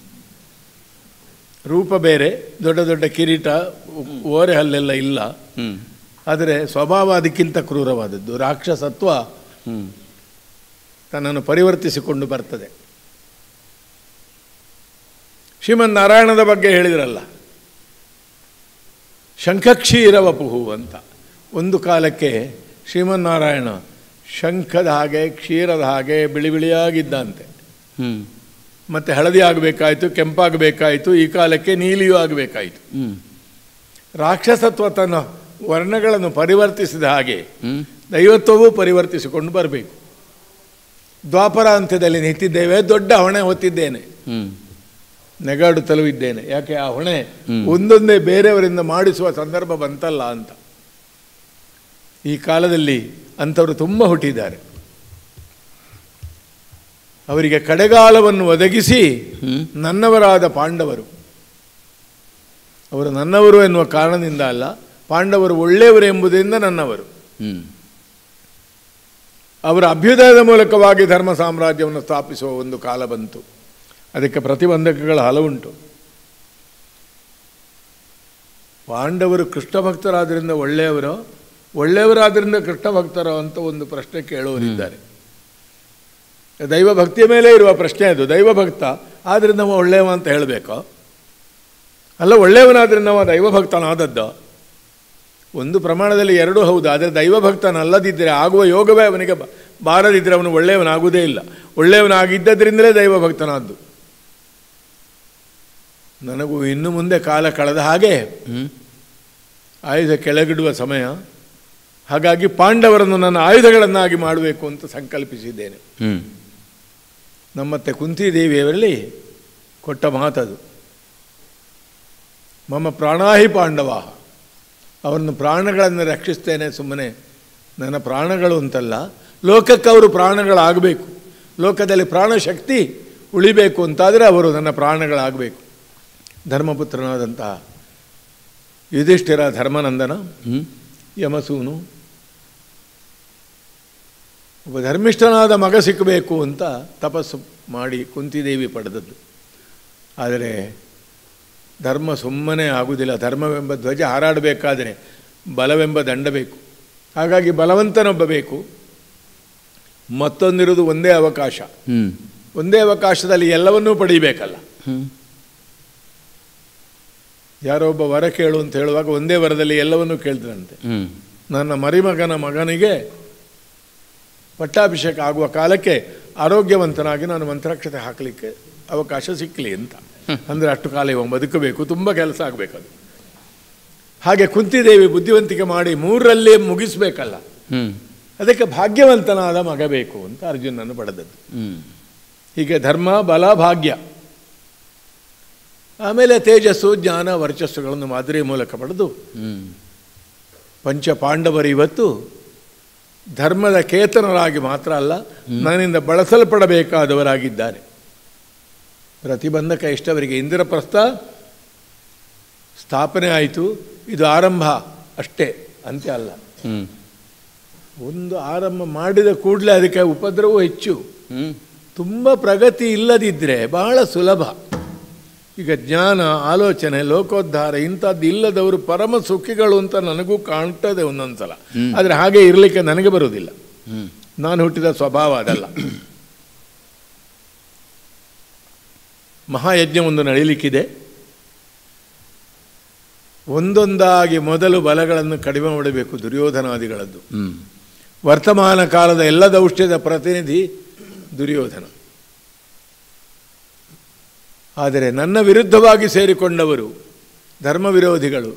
ರೂಪ ಬೇರೆ ದೊಡ್ಡ ದೊಡ್ಡ ಕಿರೀಟ ಓರೆ ಹಲ್ಲೆಲ್ಲ ಇಲ್ಲ ಹ್ಞೂ ಆದರೆ ಸ್ವಭಾವ ಅದಕ್ಕಿಂತ ಕ್ರೂರವಾದದ್ದು ರಾಕ್ಷಸತ್ವ ಹ್ಞೂ ತನ್ನನ್ನು ಪರಿವರ್ತಿಸಿಕೊಂಡು ಬರ್ತದೆ ಶ್ರೀಮನ್ ನಾರಾಯಣದ ಬಗ್ಗೆ ಹೇಳಿದ್ರಲ್ಲ ಶಂಖಕ್ಷೀರ ವಪುಹು ಅಂತ ಒಂದು ಕಾಲಕ್ಕೆ ಶ್ರೀಮನ್ನಾರಾಯಣ ಶಂಖದ ಹಾಗೆ ಕ್ಷೀರದ ಹಾಗೆ ಬಿಳಿ ಬಿಳಿಯಾಗಿದ್ದಂತೆ ಹ್ಞೂ ಮತ್ತು ಹಳದಿ ಆಗಬೇಕಾಯಿತು ಕೆಂಪಾಗಬೇಕಾಯಿತು ಈ ಕಾಲಕ್ಕೆ ನೀಲಿಯೂ ಆಗಬೇಕಾಯಿತು ಹ್ಞೂ ರಾಕ್ಷಸತ್ವ ತನ್ನ ವರ್ಣಗಳನ್ನು ಪರಿವರ್ತಿಸಿದ ಹಾಗೆ ಹ್ಞೂ ದೈವತ್ವವೂ ಪರಿವರ್ತಿಸಿಕೊಂಡು ಬರಬೇಕು ದ್ವಾಪರ ಅಂತ್ಯದಲ್ಲಿ ನಿಂತಿದ್ದೇವೆ ದೊಡ್ಡ ಹೊಣೆ ಹೊತ್ತಿದ್ದೇನೆ ಹ್ಞೂ ನೆಗಾಡುತ್ತಲೂ ಇದ್ದೇನೆ ಯಾಕೆ ಆ ಹೊಣೆ ಒಂದೊಂದೇ ಬೇರೆಯವರಿಂದ ಮಾಡಿಸುವ ಸಂದರ್ಭ ಬಂತಲ್ಲ ಅಂತ ಈ ಕಾಲದಲ್ಲಿ ಅಂಥವರು ತುಂಬ ಹುಟ್ಟಿದ್ದಾರೆ ಅವರಿಗೆ ಕಡೆಗಾಲವನ್ನು ಒದಗಿಸಿ ನನ್ನವರಾದ ಪಾಂಡವರು ಅವರು ನನ್ನವರು ಎನ್ನುವ ಕಾರಣದಿಂದ ಅಲ್ಲ ಪಾಂಡವರು ಒಳ್ಳೆಯವರು ಎಂಬುದರಿಂದ ನನ್ನವರು ಹ್ಞೂ ಅವರ ಅಭ್ಯುದಯದ ಮೂಲಕವಾಗಿ ಧರ್ಮ ಸಾಮ್ರಾಜ್ಯವನ್ನು ಸ್ಥಾಪಿಸುವ ಒಂದು ಕಾಲ ಬಂತು ಅದಕ್ಕೆ ಪ್ರತಿಬಂಧಕಗಳ ಹಲವುಂಟು ಪಾಂಡವರು ಕೃಷ್ಣ ಭಕ್ತರಾದ್ರಿಂದ ಒಳ್ಳೆಯವರೋ ಒಳ್ಳೆಯವರಾದ್ರಿಂದ ಕೃಷ್ಣ ಭಕ್ತರೋ ಅಂತ ಒಂದು ಪ್ರಶ್ನೆ ಕೇಳುವರಿದ್ದಾರೆ ದೈವ ಭಕ್ತಿಯ ಮೇಲೆ ಇರುವ ಪ್ರಶ್ನೆ ಅದು ದೈವ ಭಕ್ತ ಆದ್ದರಿಂದ ಅವ ಒಳ್ಳೆಯವ ಅಂತ ಹೇಳಬೇಕೋ ಅಲ್ಲ ಒಳ್ಳೆಯವನಾದ್ರಿಂದ ಅವ ದೈವ ಭಕ್ತನಾದದ್ದು ಒಂದು ಪ್ರಮಾಣದಲ್ಲಿ ಎರಡೂ ಹೌದು ಆದರೆ ದೈವಭಕ್ತನಲ್ಲದಿದ್ದರೆ ಆಗುವ ಯೋಗವೇ ಅವನಿಗೆ ಬ- ಬಾರದಿದ್ದರೆ ಅವನು ಒಳ್ಳೆಯವನಾಗುವುದೇ ಇಲ್ಲ ಒಳ್ಳೆಯವನಾಗಿದ್ದದ್ರಿಂದಲೇ ದೈವಭಕ್ತನಾದ್ದು ನನಗೂ ಇನ್ನು ಮುಂದೆ ಕಾಲ ಕಳೆದ ಹಾಗೆ ಆಯುಧ ಕೆಳಗಿಡುವ ಸಮಯ ಹಾಗಾಗಿ ಪಾಂಡವರನ್ನು ನನ್ನ ಆಯುಧಗಳನ್ನಾಗಿ ಮಾಡಬೇಕು ಅಂತ ಸಂಕಲ್ಪಿಸಿದ್ದೇನೆ ಹ್ಞೂ ನಮ್ಮತ್ತೆ ಕುಂತಿದೇವಿಯವರಲ್ಲಿ ಕೊಟ್ಟ ಮಾತದು ಮಮ ಪ್ರಾಣಾಹಿ ಪಾಂಡವ ಅವರನ್ನು ಪ್ರಾಣಗಳನ್ನು ರಕ್ಷಿಸ್ತೇನೆ ಸುಮ್ಮನೆ ನನ್ನ ಪ್ರಾಣಗಳು ಅಂತಲ್ಲ ಲೋಕಕ್ಕೆ ಅವರು ಪ್ರಾಣಗಳಾಗಬೇಕು ಲೋಕದಲ್ಲಿ ಪ್ರಾಣಶಕ್ತಿ ಉಳಿಬೇಕು ಅಂತಾದರೆ ಅವರು ನನ್ನ ಪ್ರಾಣಗಳಾಗಬೇಕು ಧರ್ಮಪುತ್ರನಾದಂತಹ ಯುಧಿಷ್ಠಿರ ಧರ್ಮನಂದನ ಹ್ಞೂ ಯಮಸೂನು ಒಬ್ಬ ಧರ್ಮಿಷ್ಠನಾದ ಮಗ ಸಿಕ್ಕಬೇಕು ಅಂತ ತಪಸ್ಸು ಮಾಡಿ ಕುಂತಿದೇವಿ ಪಡೆದದ್ದು ಆದರೆ ಧರ್ಮ ಸುಮ್ಮನೆ ಆಗುವುದಿಲ್ಲ ಧರ್ಮವೆಂಬ ಧ್ವಜ ಹಾರಾಡಬೇಕಾದರೆ ಬಲವೆಂಬ ದಂಡ ಬೇಕು ಹಾಗಾಗಿ ಬಲವಂತನೊಬ್ಬ ಬೇಕು ಮತ್ತೊಂದಿರುವುದು ಒಂದೇ ಅವಕಾಶ ಹ್ಞೂ ಒಂದೇ ಅವಕಾಶದಲ್ಲಿ ಎಲ್ಲವನ್ನೂ ಪಡೀಬೇಕಲ್ಲ ಹ್ಞೂ ಯಾರೋ ಒಬ್ಬ ವರ ಕೇಳು ಅಂತ ಹೇಳುವಾಗ ಒಂದೇ ವರದಲ್ಲಿ ಎಲ್ಲವನ್ನೂ ಕೇಳಿದ್ರಂತೆ ಹ್ಞೂ ನನ್ನ ಮರಿಮಗನ ಮಗನಿಗೆ ಪಟ್ಟಾಭಿಷೇಕ ಆಗುವ ಕಾಲಕ್ಕೆ ಆರೋಗ್ಯವಂತನಾಗಿ ನಾನು ಮಂತ್ರಾಕ್ಷತೆ ಹಾಕಲಿಕ್ಕೆ ಅವಕಾಶ ಸಿಕ್ಕಲಿ ಅಂತ ಅಂದರೆ ಅಷ್ಟು ಕಾಲ ಇವ ಬದುಕಬೇಕು ತುಂಬ ಕೆಲಸ ಆಗಬೇಕದು ಹಾಗೆ ಕುಂತಿದೇವಿ ಬುದ್ಧಿವಂತಿಕೆ ಮಾಡಿ ಮೂರರಲ್ಲಿ ಮುಗಿಸ್ಬೇಕಲ್ಲ ಹ್ಞೂ ಅದಕ್ಕೆ ಭಾಗ್ಯವಂತನಾದ ಮಗ ಬೇಕು ಅಂತ ಅರ್ಜುನನ್ನು ಪಡೆದದ್ದು ಹ್ಞೂ ಹೀಗೆ ಧರ್ಮ ಬಲ ಭಾಗ್ಯ ಆಮೇಲೆ ತೇಜಸ್ಸು ಜ್ಞಾನ ವರ್ಚಸ್ಸುಗಳನ್ನು ಮಾದರಿ ಮೂಲಕ ಪಡೆದು ಹ್ಞೂ ಪಂಚ ಪಾಂಡವರು ಇವತ್ತು ಧರ್ಮದ ಕೇತನರಾಗಿ ಮಾತ್ರ ಅಲ್ಲ ನನ್ನಿಂದ ಬಳಸಲ್ಪಡಬೇಕಾದವರಾಗಿದ್ದಾರೆ ಪ್ರತಿಬಂಧಕ ಇಷ್ಟವರಿಗೆ ಇಂದ್ರಪ್ರಸ್ಥ ಸ್ಥಾಪನೆ ಆಯಿತು ಇದು ಆರಂಭ ಅಷ್ಟೇ ಅಂತ್ಯ ಅಲ್ಲ ಹ್ಞೂ ಒಂದು ಆರಂಭ ಮಾಡಿದ ಕೂಡಲೇ ಅದಕ್ಕೆ ಉಪದ್ರವೂ ಹೆಚ್ಚು ಹ್ಞೂ ತುಂಬ ಪ್ರಗತಿ ಇಲ್ಲದಿದ್ದರೆ ಬಹಳ ಸುಲಭ ಈಗ ಜ್ಞಾನ ಆಲೋಚನೆ ಲೋಕೋದ್ಧಾರ ಇಂಥದ್ದು ಇಲ್ಲದವರು ಪರಮ ಸುಖಿಗಳು ಅಂತ ನನಗೂ ಕಾಣ್ತದೆ ಒಂದೊಂದು ಸಲ ಆದರೆ ಹಾಗೆ ಇರಲಿಕ್ಕೆ ನನಗೆ ಬರುವುದಿಲ್ಲ ಹ್ಞೂ ನಾನು ಹುಟ್ಟಿದ ಸ್ವಭಾವ ಅದಲ್ಲ ಮಹಾಯಜ್ಞ ಒಂದು ನಡೆಯಲಿಕ್ಕಿದೆ ಒಂದೊಂದಾಗಿ ಮೊದಲು ಬಲಗಳನ್ನು ಕಡಿಮೆ ಮಾಡಬೇಕು ದುರ್ಯೋಧನಾದಿಗಳದ್ದು ಹ್ಞೂ ವರ್ತಮಾನ ಕಾಲದ ಎಲ್ಲ ದೌಷ್ಟ್ಯದ ಪ್ರತಿನಿಧಿ ದುರ್ಯೋಧನ ಆದರೆ ನನ್ನ ವಿರುದ್ಧವಾಗಿ ಸೇರಿಕೊಂಡವರು ಧರ್ಮ ವಿರೋಧಿಗಳು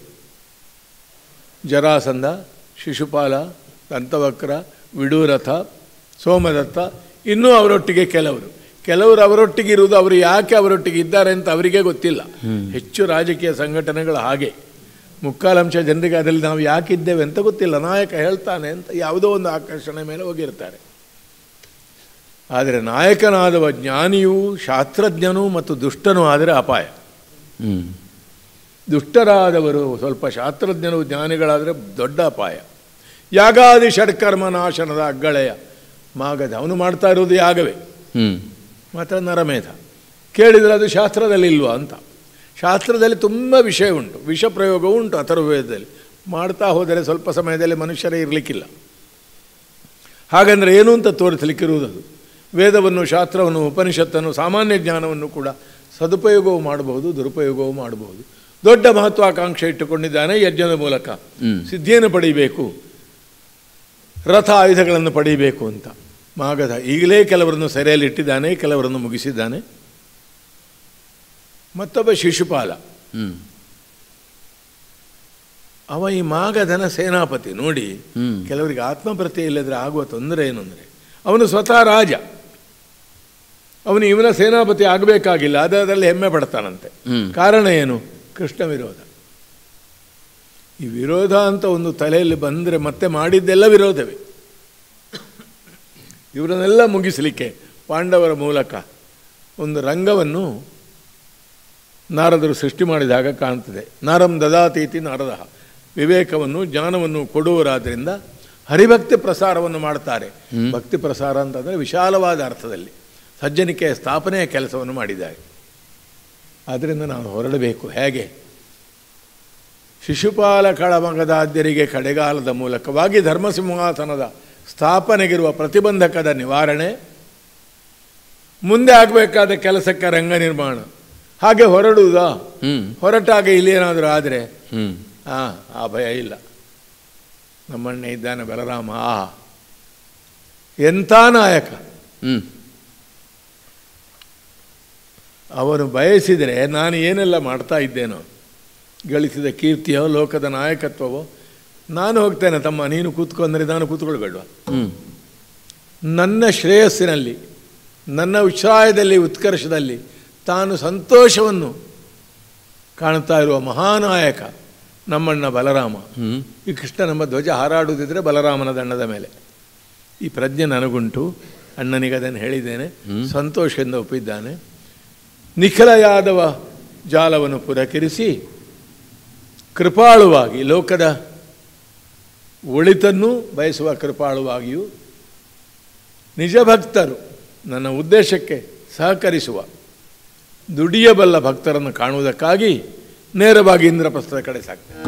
ಜರಾಸಂಧ ಶಿಶುಪಾಲ ದಂತವಕ್ರ ವಿಡೂರಥ ಸೋಮದತ್ತ ಇನ್ನೂ ಅವರೊಟ್ಟಿಗೆ ಕೆಲವರು ಕೆಲವರು ಅವರೊಟ್ಟಿಗೆ ಇರುವುದು ಅವರು ಯಾಕೆ ಅವರೊಟ್ಟಿಗೆ ಇದ್ದಾರೆ ಅಂತ ಅವರಿಗೇ ಗೊತ್ತಿಲ್ಲ ಹೆಚ್ಚು ರಾಜಕೀಯ ಸಂಘಟನೆಗಳು ಹಾಗೆ ಮುಕ್ಕಾಲಂಶ ಜನರಿಗೆ ಅದರಲ್ಲಿ ನಾವು ಯಾಕಿದ್ದೇವೆ ಅಂತ ಗೊತ್ತಿಲ್ಲ ನಾಯಕ ಹೇಳ್ತಾನೆ ಅಂತ ಯಾವುದೋ ಒಂದು ಆಕರ್ಷಣೆ ಮೇಲೆ ಹೋಗಿರ್ತಾರೆ ಆದರೆ ನಾಯಕನಾದವ ಜ್ಞಾನಿಯೂ ಶಾಸ್ತ್ರಜ್ಞನೂ ಮತ್ತು ದುಷ್ಟನೂ ಆದರೆ ಅಪಾಯ ಹ್ಞೂ ದುಷ್ಟರಾದವರು ಸ್ವಲ್ಪ ಶಾಸ್ತ್ರಜ್ಞರು ಜ್ಞಾನಿಗಳಾದರೆ ದೊಡ್ಡ ಅಪಾಯ ಯಾಗಾದಿ ಷಡ್ಕರ್ಮ ನಾಶನದ ಅಗ್ಗಳೆಯ ಮಾಗಧ ಅವನು ಮಾಡ್ತಾ ಇರೋದು ಯಾಗವೇ ಹ್ಞೂ ಮಾತ್ರ ನರಮೇಧ ಕೇಳಿದರೆ ಅದು ಶಾಸ್ತ್ರದಲ್ಲಿ ಇಲ್ವಾ ಅಂತ ಶಾಸ್ತ್ರದಲ್ಲಿ ತುಂಬ ವಿಷಯ ಉಂಟು ವಿಷ ಪ್ರಯೋಗವೂ ಉಂಟು ಅಥರ್ವವೇದದಲ್ಲಿ ಮಾಡ್ತಾ ಹೋದರೆ ಸ್ವಲ್ಪ ಸಮಯದಲ್ಲಿ ಮನುಷ್ಯರೇ ಇರಲಿಕ್ಕಿಲ್ಲ ಹಾಗಂದರೆ ಏನು ಅಂತ ತೋರಿಸಲಿಕ್ಕಿರುವುದು ಅದು ವೇದವನ್ನು ಶಾಸ್ತ್ರವನ್ನು ಉಪನಿಷತ್ತನ್ನು ಸಾಮಾನ್ಯ ಜ್ಞಾನವನ್ನು ಕೂಡ ಸದುಪಯೋಗವೂ ಮಾಡಬಹುದು ದುರುಪಯೋಗವೂ ಮಾಡಬಹುದು ದೊಡ್ಡ ಮಹತ್ವಾಕಾಂಕ್ಷೆ ಇಟ್ಟುಕೊಂಡಿದ್ದಾನೆ ಯಜ್ಞದ ಮೂಲಕ ಸಿದ್ಧಿಯನ್ನು ಪಡೀಬೇಕು ರಥ ಆಯುಧಗಳನ್ನು ಪಡೀಬೇಕು ಅಂತ ಮಾಗಧ ಈಗಲೇ ಕೆಲವರನ್ನು ಸೆರೆಯಲ್ಲಿ ಇಟ್ಟಿದ್ದಾನೆ ಕೆಲವರನ್ನು ಮುಗಿಸಿದ್ದಾನೆ ಮತ್ತೊಬ್ಬ ಶಿಶುಪಾಲ ಹ್ಞೂ ಅವ ಈ ಮಾಗಧನ ಸೇನಾಪತಿ ನೋಡಿ ಕೆಲವರಿಗೆ ಆತ್ಮಪ್ರತ್ಯಯ ಇಲ್ಲದ್ರೆ ಆಗುವ ತೊಂದರೆ ಏನು ಅಂದರೆ ಅವನು ಸ್ವತಃ ರಾಜ ಅವನು ಇವನ ಸೇನಾಪತಿ ಆಗಬೇಕಾಗಿಲ್ಲ ಅದರಲ್ಲಿ ಹೆಮ್ಮೆ ಪಡ್ತಾನಂತೆ ಕಾರಣ ಏನು ಕೃಷ್ಣ ವಿರೋಧ ಈ ವಿರೋಧ ಅಂತ ಒಂದು ತಲೆಯಲ್ಲಿ ಬಂದರೆ ಮತ್ತೆ ಮಾಡಿದ್ದೆಲ್ಲ ವಿರೋಧವೇ ಇವರನ್ನೆಲ್ಲ ಮುಗಿಸಲಿಕ್ಕೆ ಪಾಂಡವರ ಮೂಲಕ ಒಂದು ರಂಗವನ್ನು ನಾರದರು ಸೃಷ್ಟಿ ಮಾಡಿದಾಗ ಕಾಣ್ತದೆ ನಾರಂ ದದಾತೀತಿ ನಾರದ ವಿವೇಕವನ್ನು ಜ್ಞಾನವನ್ನು ಕೊಡುವರಾದ್ದರಿಂದ ಹರಿಭಕ್ತಿ ಪ್ರಸಾರವನ್ನು ಮಾಡ್ತಾರೆ ಭಕ್ತಿ ಪ್ರಸಾರ ಅಂತಂದರೆ ವಿಶಾಲವಾದ ಅರ್ಥದಲ್ಲಿ ಸಜ್ಜನಿಕೆಯ ಸ್ಥಾಪನೆಯ ಕೆಲಸವನ್ನು ಮಾಡಿದ್ದಾರೆ ಆದ್ದರಿಂದ ನಾವು ಹೊರಡಬೇಕು ಹೇಗೆ ಶಿಶುಪಾಲ ಕಳಮಗದಾದ್ಯರಿಗೆ ಕಡೆಗಾಲದ ಮೂಲಕವಾಗಿ ಧರ್ಮಸಿಂಹಾಸನದ ಸ್ಥಾಪನೆಗಿರುವ ಪ್ರತಿಬಂಧಕದ ನಿವಾರಣೆ ಮುಂದೆ ಆಗಬೇಕಾದ ಕೆಲಸಕ್ಕೆ ರಂಗ ನಿರ್ಮಾಣ ಹಾಗೆ ಹೊರಡುವುದಾ ಹೊರಟಾಗ ಇಲ್ಲೇನಾದರೂ ಆದರೆ ಹ್ಞೂ ಹಾಂ ಆ ಭಯ ಇಲ್ಲ ನಮ್ಮಣ್ಣ ಇದ್ದಾನೆ ಬಲರಾಮ ಆ ಎಂಥ ನಾಯಕ ಹ್ಞೂ ಅವನು ಬಯಸಿದರೆ ನಾನು ಏನೆಲ್ಲ ಮಾಡ್ತಾ ಇದ್ದೇನೋ ಗಳಿಸಿದ ಕೀರ್ತಿಯೋ ಲೋಕದ ನಾಯಕತ್ವವೋ ನಾನು ಹೋಗ್ತೇನೆ ತಮ್ಮ ನೀನು ಕೂತ್ಕೊಂಡ್ರೆ ನಾನು ಕೂತ್ಕೊಳ್ಬೇಡ್ವಾ ಹ್ಞೂ ನನ್ನ ಶ್ರೇಯಸ್ಸಿನಲ್ಲಿ ನನ್ನ ಉತ್ಸಾಹದಲ್ಲಿ ಉತ್ಕರ್ಷದಲ್ಲಿ ತಾನು ಸಂತೋಷವನ್ನು ಕಾಣ್ತಾ ಇರುವ ಮಹಾನಾಯಕ ನಮ್ಮಣ್ಣ ಬಲರಾಮ ಹ್ಞೂ ಈ ಕೃಷ್ಣ ನಮ್ಮ ಧ್ವಜ ಹಾರಾಡುವುದಿದ್ರೆ ಬಲರಾಮನ ದಂಡದ ಮೇಲೆ ಈ ಪ್ರಜ್ಞೆ ನನಗುಂಟು ಅಣ್ಣನಿಗೆ ಅದನ್ನು ಹೇಳಿದ್ದೇನೆ ಸಂತೋಷದಿಂದ ಒಪ್ಪಿದ್ದಾನೆ ನಿಖಿಲ ಯಾದವ ಜಾಲವನ್ನು ಪುರಕಿರಿಸಿ ಕೃಪಾಳುವಾಗಿ ಲೋಕದ ಒಳಿತನ್ನು ಬಯಸುವ ಕೃಪಾಳುವಾಗಿಯೂ ನಿಜ ಭಕ್ತರು ನನ್ನ ಉದ್ದೇಶಕ್ಕೆ ಸಹಕರಿಸುವ ದುಡಿಯಬಲ್ಲ ಭಕ್ತರನ್ನು ಕಾಣುವುದಕ್ಕಾಗಿ ನೇರವಾಗಿ ಇಂದ್ರಪ್ರಸ್ಥದ ಕಡೆ ಸಾಕ್ತೇನೆ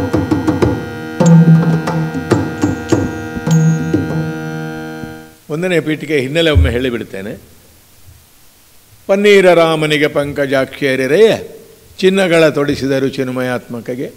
ಒಂದನೇ ಪೀಠಿಗೆ ಹಿನ್ನೆಲೆ ಒಮ್ಮೆ ಹೇಳಿಬಿಡ್ತೇನೆ ಪನ್ನೀರ ರಾಮನಿಗೆ ಪಂಕಜಾಕ್ಷರ್ಯರೆಯ ಚಿನ್ನಗಳ ತೊಡಿಸಿದರು ಚಿನ್ಮಯಾತ್ಮಕಗೆ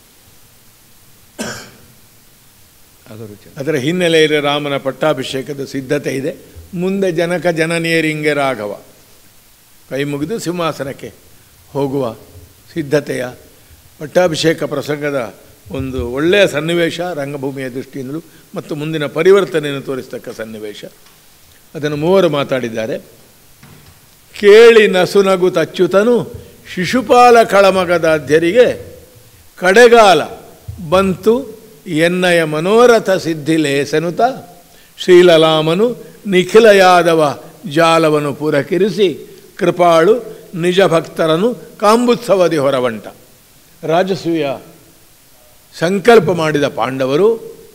ಅದರ ಹಿನ್ನೆಲೆಯಲ್ಲಿ ರಾಮನ ಪಟ್ಟಾಭಿಷೇಕದ ಸಿದ್ಧತೆ ಇದೆ ಮುಂದೆ ಜನಕ ಜನನಿಯರಿಂಗೆ ರಾಘವ ಕೈ ಮುಗಿದು ಸಿಂಹಾಸನಕ್ಕೆ ಹೋಗುವ ಸಿದ್ಧತೆಯ ಪಟ್ಟಾಭಿಷೇಕ ಪ್ರಸಂಗದ ಒಂದು ಒಳ್ಳೆಯ ಸನ್ನಿವೇಶ ರಂಗಭೂಮಿಯ ದೃಷ್ಟಿಯಿಂದಲೂ ಮತ್ತು ಮುಂದಿನ ಪರಿವರ್ತನೆಯನ್ನು ತೋರಿಸ್ತಕ್ಕ ಸನ್ನಿವೇಶ ಅದನ್ನು ಮೂವರು ಮಾತಾಡಿದ್ದಾರೆ ಕೇಳಿ ನಸುನಗು ತಚ್ಚುತನು ಶಿಶುಪಾಲ ಕಳಮಗದಾಧ್ಯರಿಗೆ ಕಡೆಗಾಲ ಬಂತು ಎನ್ನಯ ಮನೋರಥ ಸಿದ್ಧಿ ಲೇಸನುತ ಶ್ರೀಲಲಾಮನು ನಿಖಿಲ ಯಾದವ ಜಾಲವನ್ನು ಪುರಕಿರಿಸಿ ಕೃಪಾಳು ನಿಜ ಭಕ್ತರನ್ನು ಕಾಂಬುತ್ಸವದಿ ಹೊರವಂಟ ರಾಜಸೂಯ ಸಂಕಲ್ಪ ಮಾಡಿದ ಪಾಂಡವರು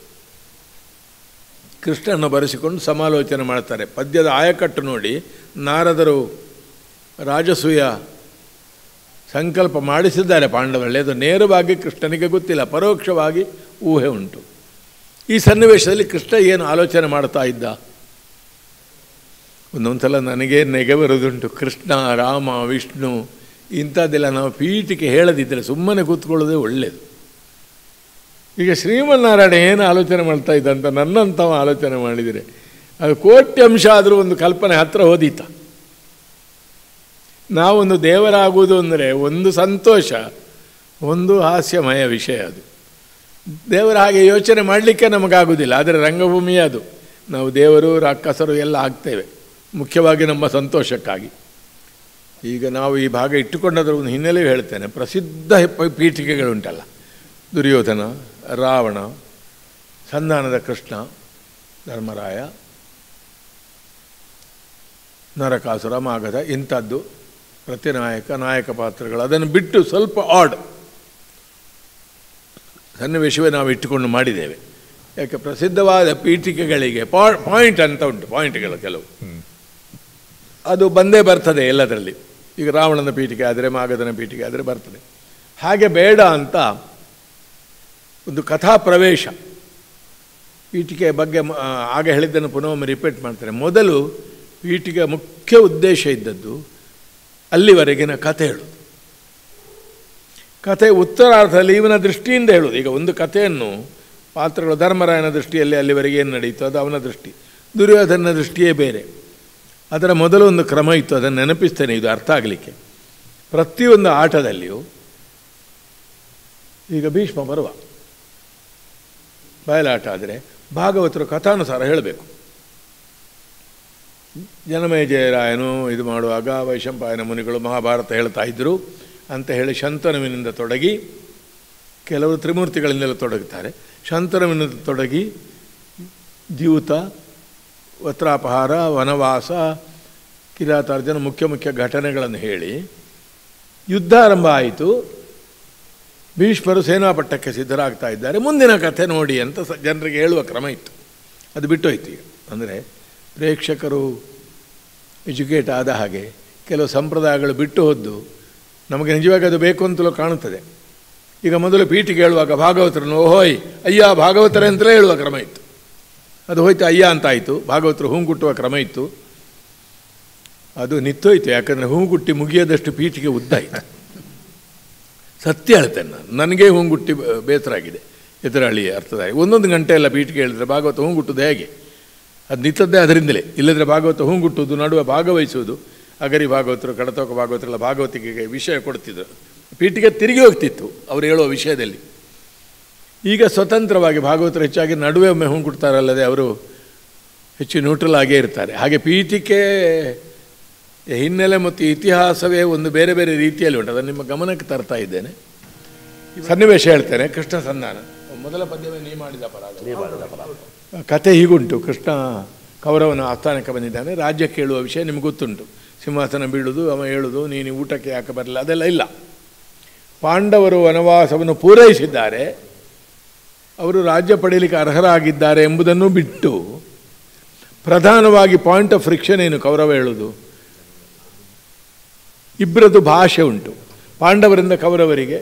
ಕೃಷ್ಣನ ಬರೆಸಿಕೊಂಡು ಸಮಾಲೋಚನೆ ಮಾಡ್ತಾರೆ ಪದ್ಯದ ಆಯಕಟ್ಟು ನೋಡಿ ನಾರದರು ರಾಜಸೂಯ ಸಂಕಲ್ಪ ಮಾಡಿಸಿದ್ದಾರೆ ಪಾಂಡವರಲ್ಲಿ ಅದು ನೇರವಾಗಿ ಕೃಷ್ಣನಿಗೆ ಗೊತ್ತಿಲ್ಲ ಪರೋಕ್ಷವಾಗಿ ಊಹೆ ಉಂಟು ಈ ಸನ್ನಿವೇಶದಲ್ಲಿ ಕೃಷ್ಣ ಏನು ಆಲೋಚನೆ ಮಾಡ್ತಾ ಇದ್ದ ಒಂದೊಂದು ಸಲ ನನಗೆ ನೆಗೆ ಬರೋದುಂಟು ಕೃಷ್ಣ ರಾಮ ವಿಷ್ಣು ಇಂಥದ್ದೆಲ್ಲ ನಾವು ಪೀಠಿಕೆ ಹೇಳದಿದ್ದರೆ ಸುಮ್ಮನೆ ಕೂತ್ಕೊಳ್ಳೋದೇ ಒಳ್ಳೆಯದು ಈಗ ಶ್ರೀಮನ್ನಾರಾಯಣ ಏನು ಆಲೋಚನೆ ಮಾಡ್ತಾ ಇದ್ದ ಅಂತ ನನ್ನಂಥವ ಆಲೋಚನೆ ಮಾಡಿದರೆ ಅದು ಕೋಟಿ ಅಂಶ ಆದರೂ ಒಂದು ಕಲ್ಪನೆ ಹತ್ರ ಹೋದೀತ ನಾವೊಂದು ದೇವರಾಗುವುದು ಅಂದರೆ ಒಂದು ಸಂತೋಷ ಒಂದು ಹಾಸ್ಯಮಯ ವಿಷಯ ಅದು ದೇವರ ಹಾಗೆ ಯೋಚನೆ ಮಾಡಲಿಕ್ಕೆ ನಮಗಾಗುವುದಿಲ್ಲ ಆದರೆ ರಂಗಭೂಮಿಯೇ ಅದು ನಾವು ದೇವರು ರಾಕ್ಷಸರು ಎಲ್ಲ ಆಗ್ತೇವೆ ಮುಖ್ಯವಾಗಿ ನಮ್ಮ ಸಂತೋಷಕ್ಕಾಗಿ ಈಗ ನಾವು ಈ ಭಾಗ ಇಟ್ಟುಕೊಂಡದ್ರ ಒಂದು ಹಿನ್ನೆಲೆ ಹೇಳ್ತೇನೆ ಪ್ರಸಿದ್ಧ ಪ- ಪೀಠಿಕೆಗಳುಂಟಲ್ಲ ದುರ್ಯೋಧನ ರಾವಣ ಸಂಧಾನದ ಕೃಷ್ಣ ಧರ್ಮರಾಯ ನರಕಾಸುರ ಮಾಗಧ ಇಂಥದ್ದು ಪ್ರತಿನಾಯಕ ನಾಯಕ ಪಾತ್ರಗಳು ಅದನ್ನು ಬಿಟ್ಟು ಸ್ವಲ್ಪ ಆಡ್ ಸನ್ನಿವೇಶವೇ ನಾವು ಇಟ್ಟುಕೊಂಡು ಮಾಡಿದ್ದೇವೆ ಯಾಕೆ ಪ್ರಸಿದ್ಧವಾದ ಪೀಠಿಕೆಗಳಿಗೆ ಪಾ- ಪಾಯಿಂಟ್ ಅಂತ ಉಂಟು ಪಾಯಿಂಟ್ಗಳು ಕೆಲವು ಅದು ಬಂದೇ ಬರ್ತದೆ ಎಲ್ಲದರಲ್ಲಿ ಈಗ ರಾವಣನ ಪೀಠಿಕೆ ಆದರೆ ಮಾಗಧನ ಪೀಠಿಕೆ ಆದರೆ ಬರ್ತದೆ ಹಾಗೆ ಬೇಡ ಅಂತ ಒಂದು ಕಥಾ ಪ್ರವೇಶ ಪೀಠಿಕೆಯ ಬಗ್ಗೆ ಮ- ಆ, ಆಗ ಹೇಳಿದ್ದನ್ನು ಪುನಃ ಒಮ್ಮೆ ರಿಪೀಟ್ ಮಾಡ್ತಾರೆ ಮೊದಲು ಪೀಠಿಕೆಯ ಮುಖ್ಯ ಉದ್ದೇಶ ಇದ್ದದ್ದು ಅಲ್ಲಿವರೆಗಿನ ಕಥೆ ಹೇಳೋದು ಕಥೆ ಉತ್ತರಾರ್ಧದಲ್ಲಿ ಇವನ ದೃಷ್ಟಿಯಿಂದ ಹೇಳೋದು ಈಗ ಒಂದು ಕಥೆಯನ್ನು ಪಾತ್ರಗಳು ಧರ್ಮರಾಯನ ದೃಷ್ಟಿಯಲ್ಲಿ ಅಲ್ಲಿವರೆಗೆ ಏನು ನಡೀತು ಅದು ಅವನ ದೃಷ್ಟಿ ದುರ್ಯೋಧನ ದೃಷ್ಟಿಯೇ ಬೇರೆ ಅದರ ಮೊದಲು ಒಂದು ಕ್ರಮ ಇತ್ತು ಅದನ್ನು ನೆನಪಿಸ್ತೇನೆ ಇದು ಅರ್ಥ ಆಗಲಿಕ್ಕೆ ಪ್ರತಿಯೊಂದು ಆಟದಲ್ಲಿಯೂ ಈಗ ಭೀಷ್ಮ ಬರುವ ಬಯಲಾಟ ಆದರೆ ಭಾಗವತರು ಕಥಾನುಸಾರ ಹೇಳಬೇಕು ಜನಮೇಜಯರಾಯನು ಇದು ಮಾಡುವಾಗ ವೈಶಂಪಾಯನ ಮುನಿಗಳು ಮಹಾಭಾರತ ಹೇಳ್ತಾ ಇದ್ದರು ಅಂತ ಹೇಳಿ ಶಂತನುವಿನಿಂದ ತೊಡಗಿ ಕೆಲವರು ತ್ರಿಮೂರ್ತಿಗಳಿಂದಲೂ ತೊಡಗುತ್ತಾರೆ ಶಂತನುವಿನಿಂದ ತೊಡಗಿ ದ್ಯೂತ ವಸ್ತ್ರಾಪಹಾರ ವನವಾಸ ಕಿರಾತಾರ್ಜನ ಮುಖ್ಯ ಮುಖ್ಯ ಘಟನೆಗಳನ್ನು ಹೇಳಿ ಯುದ್ಧ ಆರಂಭ ಆಯಿತು ಭೀಷ್ಮರು ಸೇನಾಪಟ್ಟಕ್ಕೆ ಸಿದ್ಧರಾಗ್ತಾ ಇದ್ದಾರೆ ಮುಂದಿನ ಕಥೆ ನೋಡಿ ಅಂತ ಸ ಜನರಿಗೆ ಹೇಳುವ ಕ್ರಮ ಇತ್ತು ಅದು ಬಿಟ್ಟೋಯ್ತು ಈಗ ಅಂದರೆ ಪ್ರೇಕ್ಷಕರು ಎಜುಕೇಟ್ ಆದ ಹಾಗೆ ಕೆಲವು ಸಂಪ್ರದಾಯಗಳು ಬಿಟ್ಟು ಹೋದ್ದು ನಮಗೆ ನಿಜವಾಗಿ ಅದು ಬೇಕು ಅಂತಲೂ ಕಾಣುತ್ತದೆ ಈಗ ಮೊದಲು ಪೀಠಿಗೆ ಹೇಳುವಾಗ ಭಾಗವತರನ್ನು ಓಹೋಯ್ ಅಯ್ಯ ಭಾಗವತರೇ ಅಂತಲೇ ಹೇಳುವ ಕ್ರಮ ಇತ್ತು ಅದು ಹೋಯ್ತು ಅಯ್ಯ ಅಂತ ಆಯಿತು ಭಾಗವತರು ಹೂಂಗುಟ್ಟುವ ಕ್ರಮ ಇತ್ತು ಅದು ನಿತ್ತೋಯ್ತು ಯಾಕಂದರೆ ಹೂಗುಟ್ಟಿ ಮುಗಿಯದಷ್ಟು ಪೀಠಿಗೆ ಉದ್ದಾಯಿತು ಸತ್ಯ ಹೇಳ್ತೇನೆ ನಾನು ನನಗೆ ಹೂಂಗುಟ್ಟಿ ಬ- ಬೇಸರ ಆಗಿದೆ ಎದುರಾಳಿ ಅರ್ಥದಾಗಿ ಒಂದೊಂದು ಗಂಟೆ ಎಲ್ಲ ಪೀಠಿಗೆ ಹೇಳಿದ್ರೆ ಭಾಗವತ ಹೂಂಗುಟ್ಟುದು ಹೇಗೆ ಅದು ನಿಂತದ್ದೇ ಅದರಿಂದಲೇ ಇಲ್ಲದ್ರೆ ಭಾಗವತ ಹೂಂಗುಟ್ಟುವುದು ನಡುವೆ ಭಾಗವಹಿಸುವುದು ಅಗರಿ ಭಾಗವತರು ಕಡತೋಕ ಭಾಗವತರೆಲ್ಲ ಭಾಗವತಿಗೆ ವಿಷಯ ಕೊಡ್ತಿದ್ರು ಪೀಠಿಗೆ ತಿರುಗಿ ಹೋಗ್ತಿತ್ತು ಅವರು ಹೇಳುವ ವಿಷಯದಲ್ಲಿ ಈಗ ಸ್ವತಂತ್ರವಾಗಿ ಭಾಗವತರು ಹೆಚ್ಚಾಗಿ ನಡುವೆ ಒಮ್ಮೆ ಹೂಂಗುಡ್ತಾರಲ್ಲದೆ ಅವರು ಹೆಚ್ಚು ನ್ಯೂಟ್ರಲ್ ಆಗೇ ಇರ್ತಾರೆ ಹಾಗೆ ಪೀಠಿಕೆ ಹಿನ್ನೆಲೆ ಮತ್ತು ಇತಿಹಾಸವೇ ಒಂದು ಬೇರೆ ಬೇರೆ ರೀತಿಯಲ್ಲಿ ಉಂಟು ಅದನ್ನು ನಿಮ್ಮ ಗಮನಕ್ಕೆ ತರ್ತಾ ಇದ್ದೇನೆ ಸನ್ನಿವೇಶ ಹೇಳ್ತೇನೆ ಕೃಷ್ಣ ಸಂಧಾನ ಮೊದಲ ಪದ್ಯವೇ ನೀ ಮಾಡಿದ ಅಪರಾಧ ಕತೆ ಹೀಗುಂಟು ಕೃಷ್ಣ ಕೌರವನ ಆಸ್ಥಾನಕ್ಕೆ ಬಂದಿದ್ದಾನೆ ರಾಜ್ಯ ಕೇಳುವ ವಿಷಯ ನಿಮ್ಗೆ ಗೊತ್ತುಂಟು ಸಿಂಹಾಸನ ಬೀಳುವುದು ಅವ ಹೇಳುವುದು ನೀನು ಊಟಕ್ಕೆ ಯಾಕೆ ಬರಲಿಲ್ಲ ಅದೆಲ್ಲ ಇಲ್ಲ ಪಾಂಡವರು ವನವಾಸವನ್ನು ಪೂರೈಸಿದ್ದಾರೆ ಅವರು ರಾಜ್ಯ ಪಡೆಯಲಿಕ್ಕೆ ಅರ್ಹರಾಗಿದ್ದಾರೆ ಎಂಬುದನ್ನು ಬಿಟ್ಟು ಪ್ರಧಾನವಾಗಿ ಪಾಯಿಂಟ್ ಆಫ್ ಫ್ರಿಕ್ಷನ್ ಏನು ಕೌರವ ಹೇಳುವುದು ಇಬ್ಬರದ್ದು ಭಾಷೆ ಉಂಟು ಪಾಂಡವರಿಂದ ಕೌರವರಿಗೆ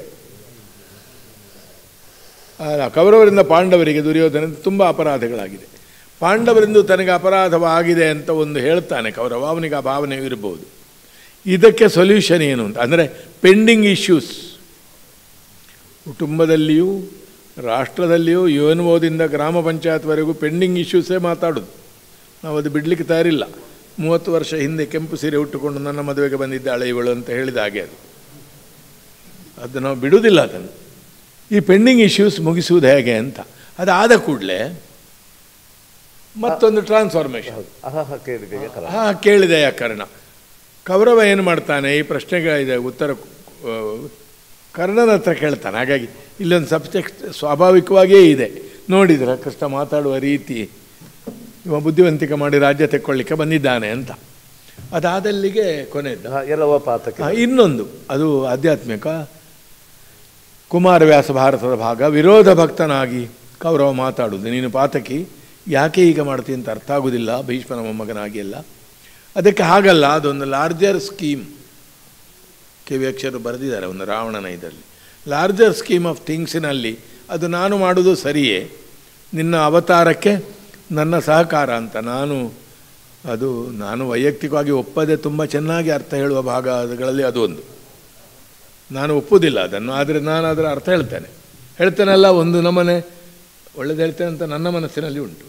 ಅಲ್ಲ, ಕೌರವರಿಂದ ಪಾಂಡವರಿಗೆ ದುರ್ಯೋಧನ ತುಂಬ ಅಪರಾಧಗಳಾಗಿದೆ ಪಾಂಡವರಿಂದ ತನಗೆ ಅಪರಾಧವಾಗಿದೆ ಅಂತ ಒಂದು ಹೇಳ್ತಾನೆ ಕೌರವ ಅವನಿಗೆ ಆ ಭಾವನೆ ಇರಬಹುದು ಇದಕ್ಕೆ ಸೊಲ್ಯೂಷನ್ ಏನು ಅಂತ ಅಂದರೆ ಪೆಂಡಿಂಗ್ ಇಶ್ಯೂಸ್ ಕುಟುಂಬದಲ್ಲಿಯೂ ರಾಷ್ಟ್ರದಲ್ಲಿಯೂ ಯು ಎನ್ ಓದಿಂದ ಗ್ರಾಮ ಪಂಚಾಯತ್ವರೆಗೂ ಪೆಂಡಿಂಗ್ ಇಶ್ಯೂಸೇ ಮಾತಾಡೋದು ನಾವು ಅದು ಬಿಡಲಿಕ್ಕೆ ತಯಾರಿಲ್ಲ ಮೂವತ್ತು ವರ್ಷ ಹಿಂದೆ ಕೆಂಪು ಸೀರೆ ಉಟ್ಟುಕೊಂಡು ನನ್ನ ಮದುವೆಗೆ ಬಂದಿದ್ದಾಳೆ ಇವಳು ಅಂತ ಹೇಳಿದ ಹಾಗೆ ಅದು ಅದು ನಾವು ಬಿಡುವುದಿಲ್ಲ ಅದನ್ನು ಈ ಪೆಂಡಿಂಗ್ ಇಶ್ಯೂಸ್ ಮುಗಿಸುವುದು ಹೇಗೆ ಅಂತ ಅದಾದ ಕೂಡಲೇ ಮತ್ತೊಂದು ಟ್ರಾನ್ಸ್ಫಾರ್ಮೇಷನ್ ಅಹ ಕೇಳಿದೆ ಹಾ ಕೇಳಿದೆ ಕಾರಣ ಕೌರವ ಏನು ಮಾಡ್ತಾನೆ ಈ ಪ್ರಶ್ನೆಗೆ ಇದೆ ಉತ್ತರ ಆ, ಕರ್ಣನ ಹತ್ರ ಕೇಳ್ತಾನೆ ಹಾಗಾಗಿ ಇಲ್ಲೊಂದು ಸಬ್ಜೆಕ್ಟ್ ಸ್ವಾಭಾವಿಕವಾಗಿಯೇ ಇದೆ ನೋಡಿದ್ರೆ ಕೃಷ್ಣ ಮಾತಾಡುವ ರೀತಿ ಇವ ಬುದ್ಧಿವಂತಿಕೆ ಮಾಡಿ ರಾಜ್ಯ ತೆಕ್ಕೊಳ್ಳಿಕ್ಕೆ ಬಂದಿದ್ದಾನೆ ಅಂತ ಅದಾದಲ್ಲಿಗೆ ಕೊನೆಯದ್ದು ಎಲ್ಲವ ಪಾತಕ್ಕೆ ಆ, ಇನ್ನೊಂದು ಅದು ಆಧ್ಯಾತ್ಮಿಕ ಕುಮಾರವ್ಯಾಸ ಭಾರತದ ಭಾಗ ವಿರೋಧ ಭಕ್ತನಾಗಿ ಕೌರವ ಮಾತಾಡುವುದು ನೀನು ಪಾತಕಿ ಯಾಕೆ ಈಗ ಮಾಡ್ತೀನಿ ಅಂತ ಅರ್ಥ ಆಗುವುದಿಲ್ಲ ಭೀಷ್ಮನ ಮೊಮ್ಮಗನಾಗಿ ಎಲ್ಲ ಅದಕ್ಕೆ ಹಾಗಲ್ಲ ಅದೊಂದು ಲಾರ್ಜರ್ ಸ್ಕೀಮ್ ಕೆ ವಿ ಅಕ್ಷರು ಬರೆದಿದ್ದಾರೆ ಒಂದು ರಾವಣನ ಇದರಲ್ಲಿ ಲಾರ್ಜರ್ ಸ್ಕೀಮ್ ಆಫ್ ಥಿಂಗ್ಸಿನಲ್ಲಿ ಅದು ನಾನು ಮಾಡುವುದು ಸರಿಯೇ ನಿನ್ನ ಅವತಾರಕ್ಕೆ ನನ್ನ ಸಹಕಾರ ಅಂತ ನಾನು ಅದು ನಾನು ವೈಯಕ್ತಿಕವಾಗಿ ಒಪ್ಪದೆ ತುಂಬ ಚೆನ್ನಾಗಿ ಅರ್ಥ ಹೇಳುವ ಭಾಗಗಳಲ್ಲಿ ಅದು ಒಂದು ನಾನು ಒಪ್ಪುವುದಿಲ್ಲ ಅದನ್ನು ಆದರೆ ನಾನು ಅದರ ಅರ್ಥ ಹೇಳ್ತೇನೆ ಹೇಳ್ತೇನಲ್ಲ ಒಂದು ನಮನೆ ಒಳ್ಳೇದು ಹೇಳ್ತೇನೆ ಅಂತ ನನ್ನ ಮನಸ್ಸಿನಲ್ಲಿ ಉಂಟು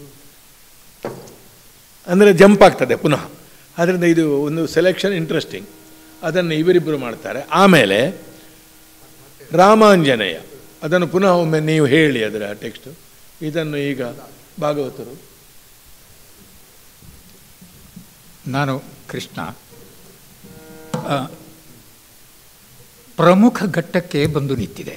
ಅಂದರೆ ಜಂಪ್ ಆಗ್ತದೆ ಪುನಃ ಆದ್ದರಿಂದ ಇದು ಒಂದು ಸೆಲೆಕ್ಷನ್ ಇಂಟ್ರೆಸ್ಟಿಂಗ್ ಅದನ್ನು ಇವರಿಬ್ಬರು ಮಾಡ್ತಾರೆ ಆಮೇಲೆ ರಾಮಾಂಜನೇಯ ಅದನ್ನು ಪುನಃ ಒಮ್ಮೆ ನೀವು ಹೇಳಿ ಅದರ ಟೆಕ್ಸ್ಟು ಇದನ್ನು ಈಗ ಭಾಗವತರು ನಾನು ಕೃಷ್ಣ ಆ, ಪ್ರಮುಖ ಘಟ್ಟಕ್ಕೆ ಬಂದು ನಿಂತಿದೆ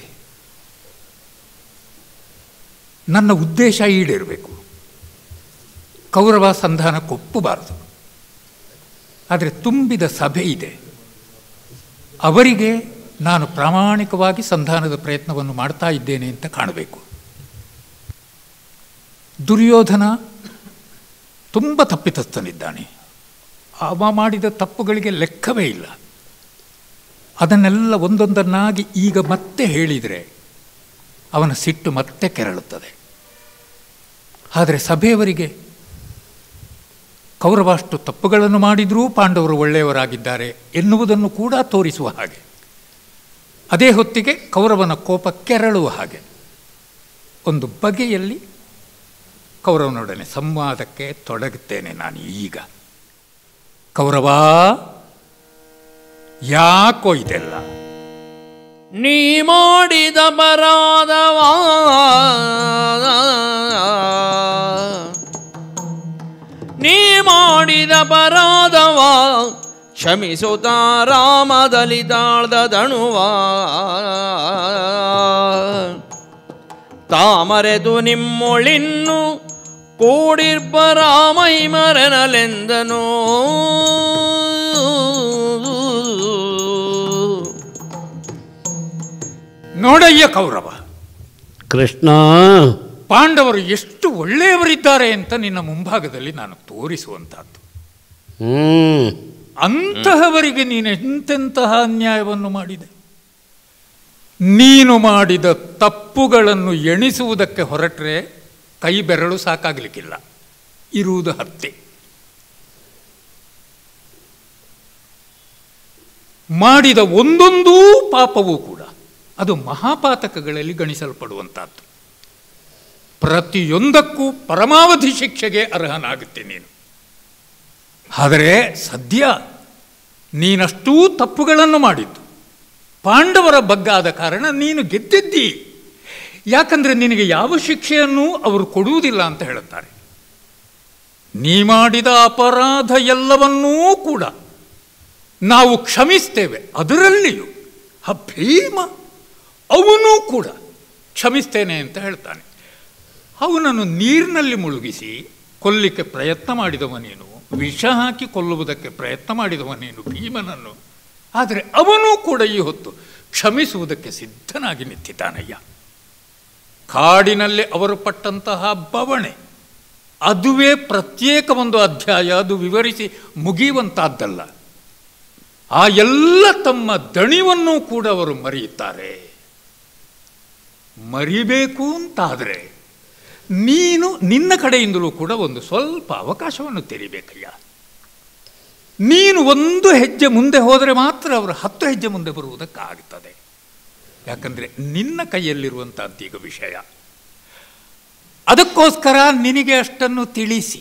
ನನ್ನ ಉದ್ದೇಶ ಈಡೇರಬೇಕು ಕೌರವ ಸಂಧಾನಕ್ಕೆ ಒಪ್ಪಬಾರದು ಆದರೆ ತುಂಬಿದ ಸಭೆ ಇದೆ ಅವರಿಗೆ ನಾನು ಪ್ರಾಮಾಣಿಕವಾಗಿ ಸಂಧಾನದ ಪ್ರಯತ್ನವನ್ನು ಮಾಡ್ತಾ ಇದ್ದೇನೆ ಅಂತ ಕಾಣಬೇಕು ದುರ್ಯೋಧನ ತುಂಬ ತಪ್ಪಿತಸ್ಥನಿದ್ದಾನೆ ಅವ ಮಾಡಿದ ತಪ್ಪುಗಳಿಗೆ ಲೆಕ್ಕವೇ ಇಲ್ಲ ಅದನ್ನೆಲ್ಲ ಒಂದೊಂದನ್ನಾಗಿ ಈಗ ಮತ್ತೆ ಹೇಳಿದರೆ ಅವನ ಸಿಟ್ಟು ಮತ್ತೆ ಕೆರಳುತ್ತದೆ ಆದರೆ ಸಭೆಯವರಿಗೆ ಕೌರವಾಷ್ಟು ತಪ್ಪುಗಳನ್ನು ಮಾಡಿದರೂ ಪಾಂಡವರು ಒಳ್ಳೆಯವರಾಗಿದ್ದಾರೆ ಎನ್ನುವುದನ್ನು ಕೂಡ ತೋರಿಸುವ ಹಾಗೆ ಅದೇ ಹೊತ್ತಿಗೆ ಕೌರವನ ಕೋಪ ಕೆರಳುವ ಹಾಗೆ ಒಂದು ಬಗೆಯಲ್ಲಿ ಕೌರವನೊಡನೆ ಸಂವಾದಕ್ಕೆ ತೊಡಗುತ್ತೇನೆ ನಾನು ಈಗ ಕೌರವ ಯಾಕೋ ಇದೆಲ್ಲ ನೀ ಮಾಡಿದ ಬರಾದವಾ ನೀ ಮಾಡಿದ ಬರಾದವ ಕ್ಷಮಿಸುತ್ತ ರಾಮದಲ್ಲಿ ತಾಳ್ದ ದಣುವ ತಾಮರೆದು ನಿಮ್ಮೊಳಿನ್ನು ಕೂಡಿರ್ಬ ರಾಮೈ ಮರನಲೆಂದನು ನೋಡಯ್ಯ ಕೌರವ ಕೃಷ್ಣ ಪಾಂಡವರು ಎಷ್ಟು ಒಳ್ಳೆಯವರಿದ್ದಾರೆ ಅಂತ ನಿನ್ನ ಮುಂಭಾಗದಲ್ಲಿ ನಾನು ತೋರಿಸುವಂತಹದ್ದು ಹ್ಞೂ ಅಂತಹವರಿಗೆ ನೀನು ಎಂತೆಂತಹ ಅನ್ಯಾಯವನ್ನು ಮಾಡಿದೆ ನೀನು ಮಾಡಿದ ತಪ್ಪುಗಳನ್ನು ಎಣಿಸುವುದಕ್ಕೆ ಹೊರಟ್ರೆ ಕೈ ಬೆರಳು ಸಾಕಾಗಲಿಕ್ಕಿಲ್ಲ ಇರುವುದು ಹತ್ಯೆ ಮಾಡಿದ ಒಂದೊಂದೂ ಪಾಪವೂ ಕೂಡ ಅದು ಮಹಾಪಾತಕಗಳಲ್ಲಿ ಗಣಿಸಲ್ಪಡುವಂತಹದ್ದು ಪ್ರತಿಯೊಂದಕ್ಕೂ ಪರಮಾವಧಿ ಶಿಕ್ಷೆಗೆ ಅರ್ಹನಾಗುತ್ತೆ ನೀನು ಆದರೆ ಸದ್ಯ ನೀನಷ್ಟೂ ತಪ್ಪುಗಳನ್ನು ಮಾಡಿದ್ದು ಪಾಂಡವರ ಬಗ್ಗಾದ ಕಾರಣ ನೀನು ಗೆದ್ದಿದ್ದಿ ಯಾಕಂದರೆ ನಿನಗೆ ಯಾವ ಶಿಕ್ಷೆಯನ್ನೂ ಅವರು ಕೊಡುವುದಿಲ್ಲ ಅಂತ ಹೇಳುತ್ತಾರೆ ನೀ ಮಾಡಿದ ಅಪರಾಧ ಎಲ್ಲವನ್ನೂ ಕೂಡ ನಾವು ಕ್ಷಮಿಸ್ತೇವೆ ಅದರಲ್ಲಿಯೂ ಆ ಭೀಮ ಅವನೂ ಕೂಡ ಕ್ಷಮಿಸ್ತೇನೆ ಅಂತ ಹೇಳ್ತಾನೆ ಅವನನ್ನು ನೀರಿನಲ್ಲಿ ಮುಳುಗಿಸಿ ಕೊಲ್ಲಿಕ್ಕೆ ಪ್ರಯತ್ನ ಮಾಡಿದವ ನೀನು ವಿಷ ಹಾಕಿ ಕೊಲ್ಲುವುದಕ್ಕೆ ಪ್ರಯತ್ನ ಮಾಡಿದವ ನೀನು ಭೀಮನನ್ನು ಆದರೆ ಅವನೂ ಕೂಡ ಈ ಹೊತ್ತು ಕ್ಷಮಿಸುವುದಕ್ಕೆ ಸಿದ್ಧನಾಗಿ ನಿಂತಿದ್ದಾನಯ್ಯ ಕಾಡಿನಲ್ಲಿ ಅವರು ಪಟ್ಟಂತಹ ಬವಣೆ ಅದುವೇ ಪ್ರತ್ಯೇಕ ಒಂದು ಅಧ್ಯಾಯ ಅದು ವಿವರಿಸಿ ಮುಗಿಯುವಂತಹದ್ದಲ್ಲ ಆ ಎಲ್ಲ ತಮ್ಮ ದಣಿವನ್ನು ಕೂಡ ಅವರು ಮರೆಯುತ್ತಾರೆ ಮರಿಬೇಕು ಅಂತಾದರೆ ನೀನು ನಿನ್ನ ಕಡೆಯಿಂದಲೂ ಕೂಡ ಒಂದು ಸ್ವಲ್ಪ ಅವಕಾಶವನ್ನು ತೆರಿಬೇಕಯ್ಯ ನೀನು ಒಂದು ಹೆಜ್ಜೆ ಮುಂದೆ ಹೋದರೆ ಮಾತ್ರ ಅವರು ಹತ್ತು ಹೆಜ್ಜೆ ಮುಂದೆ ಬರುವುದಕ್ಕಾಗುತ್ತದೆ ಯಾಕಂದರೆ ನಿನ್ನ ಕೈಯಲ್ಲಿರುವಂಥದ್ದು ಈಗ ವಿಷಯ ಅದಕ್ಕೋಸ್ಕರ ನಿನಗೆ ಅಷ್ಟನ್ನು ತಿಳಿಸಿ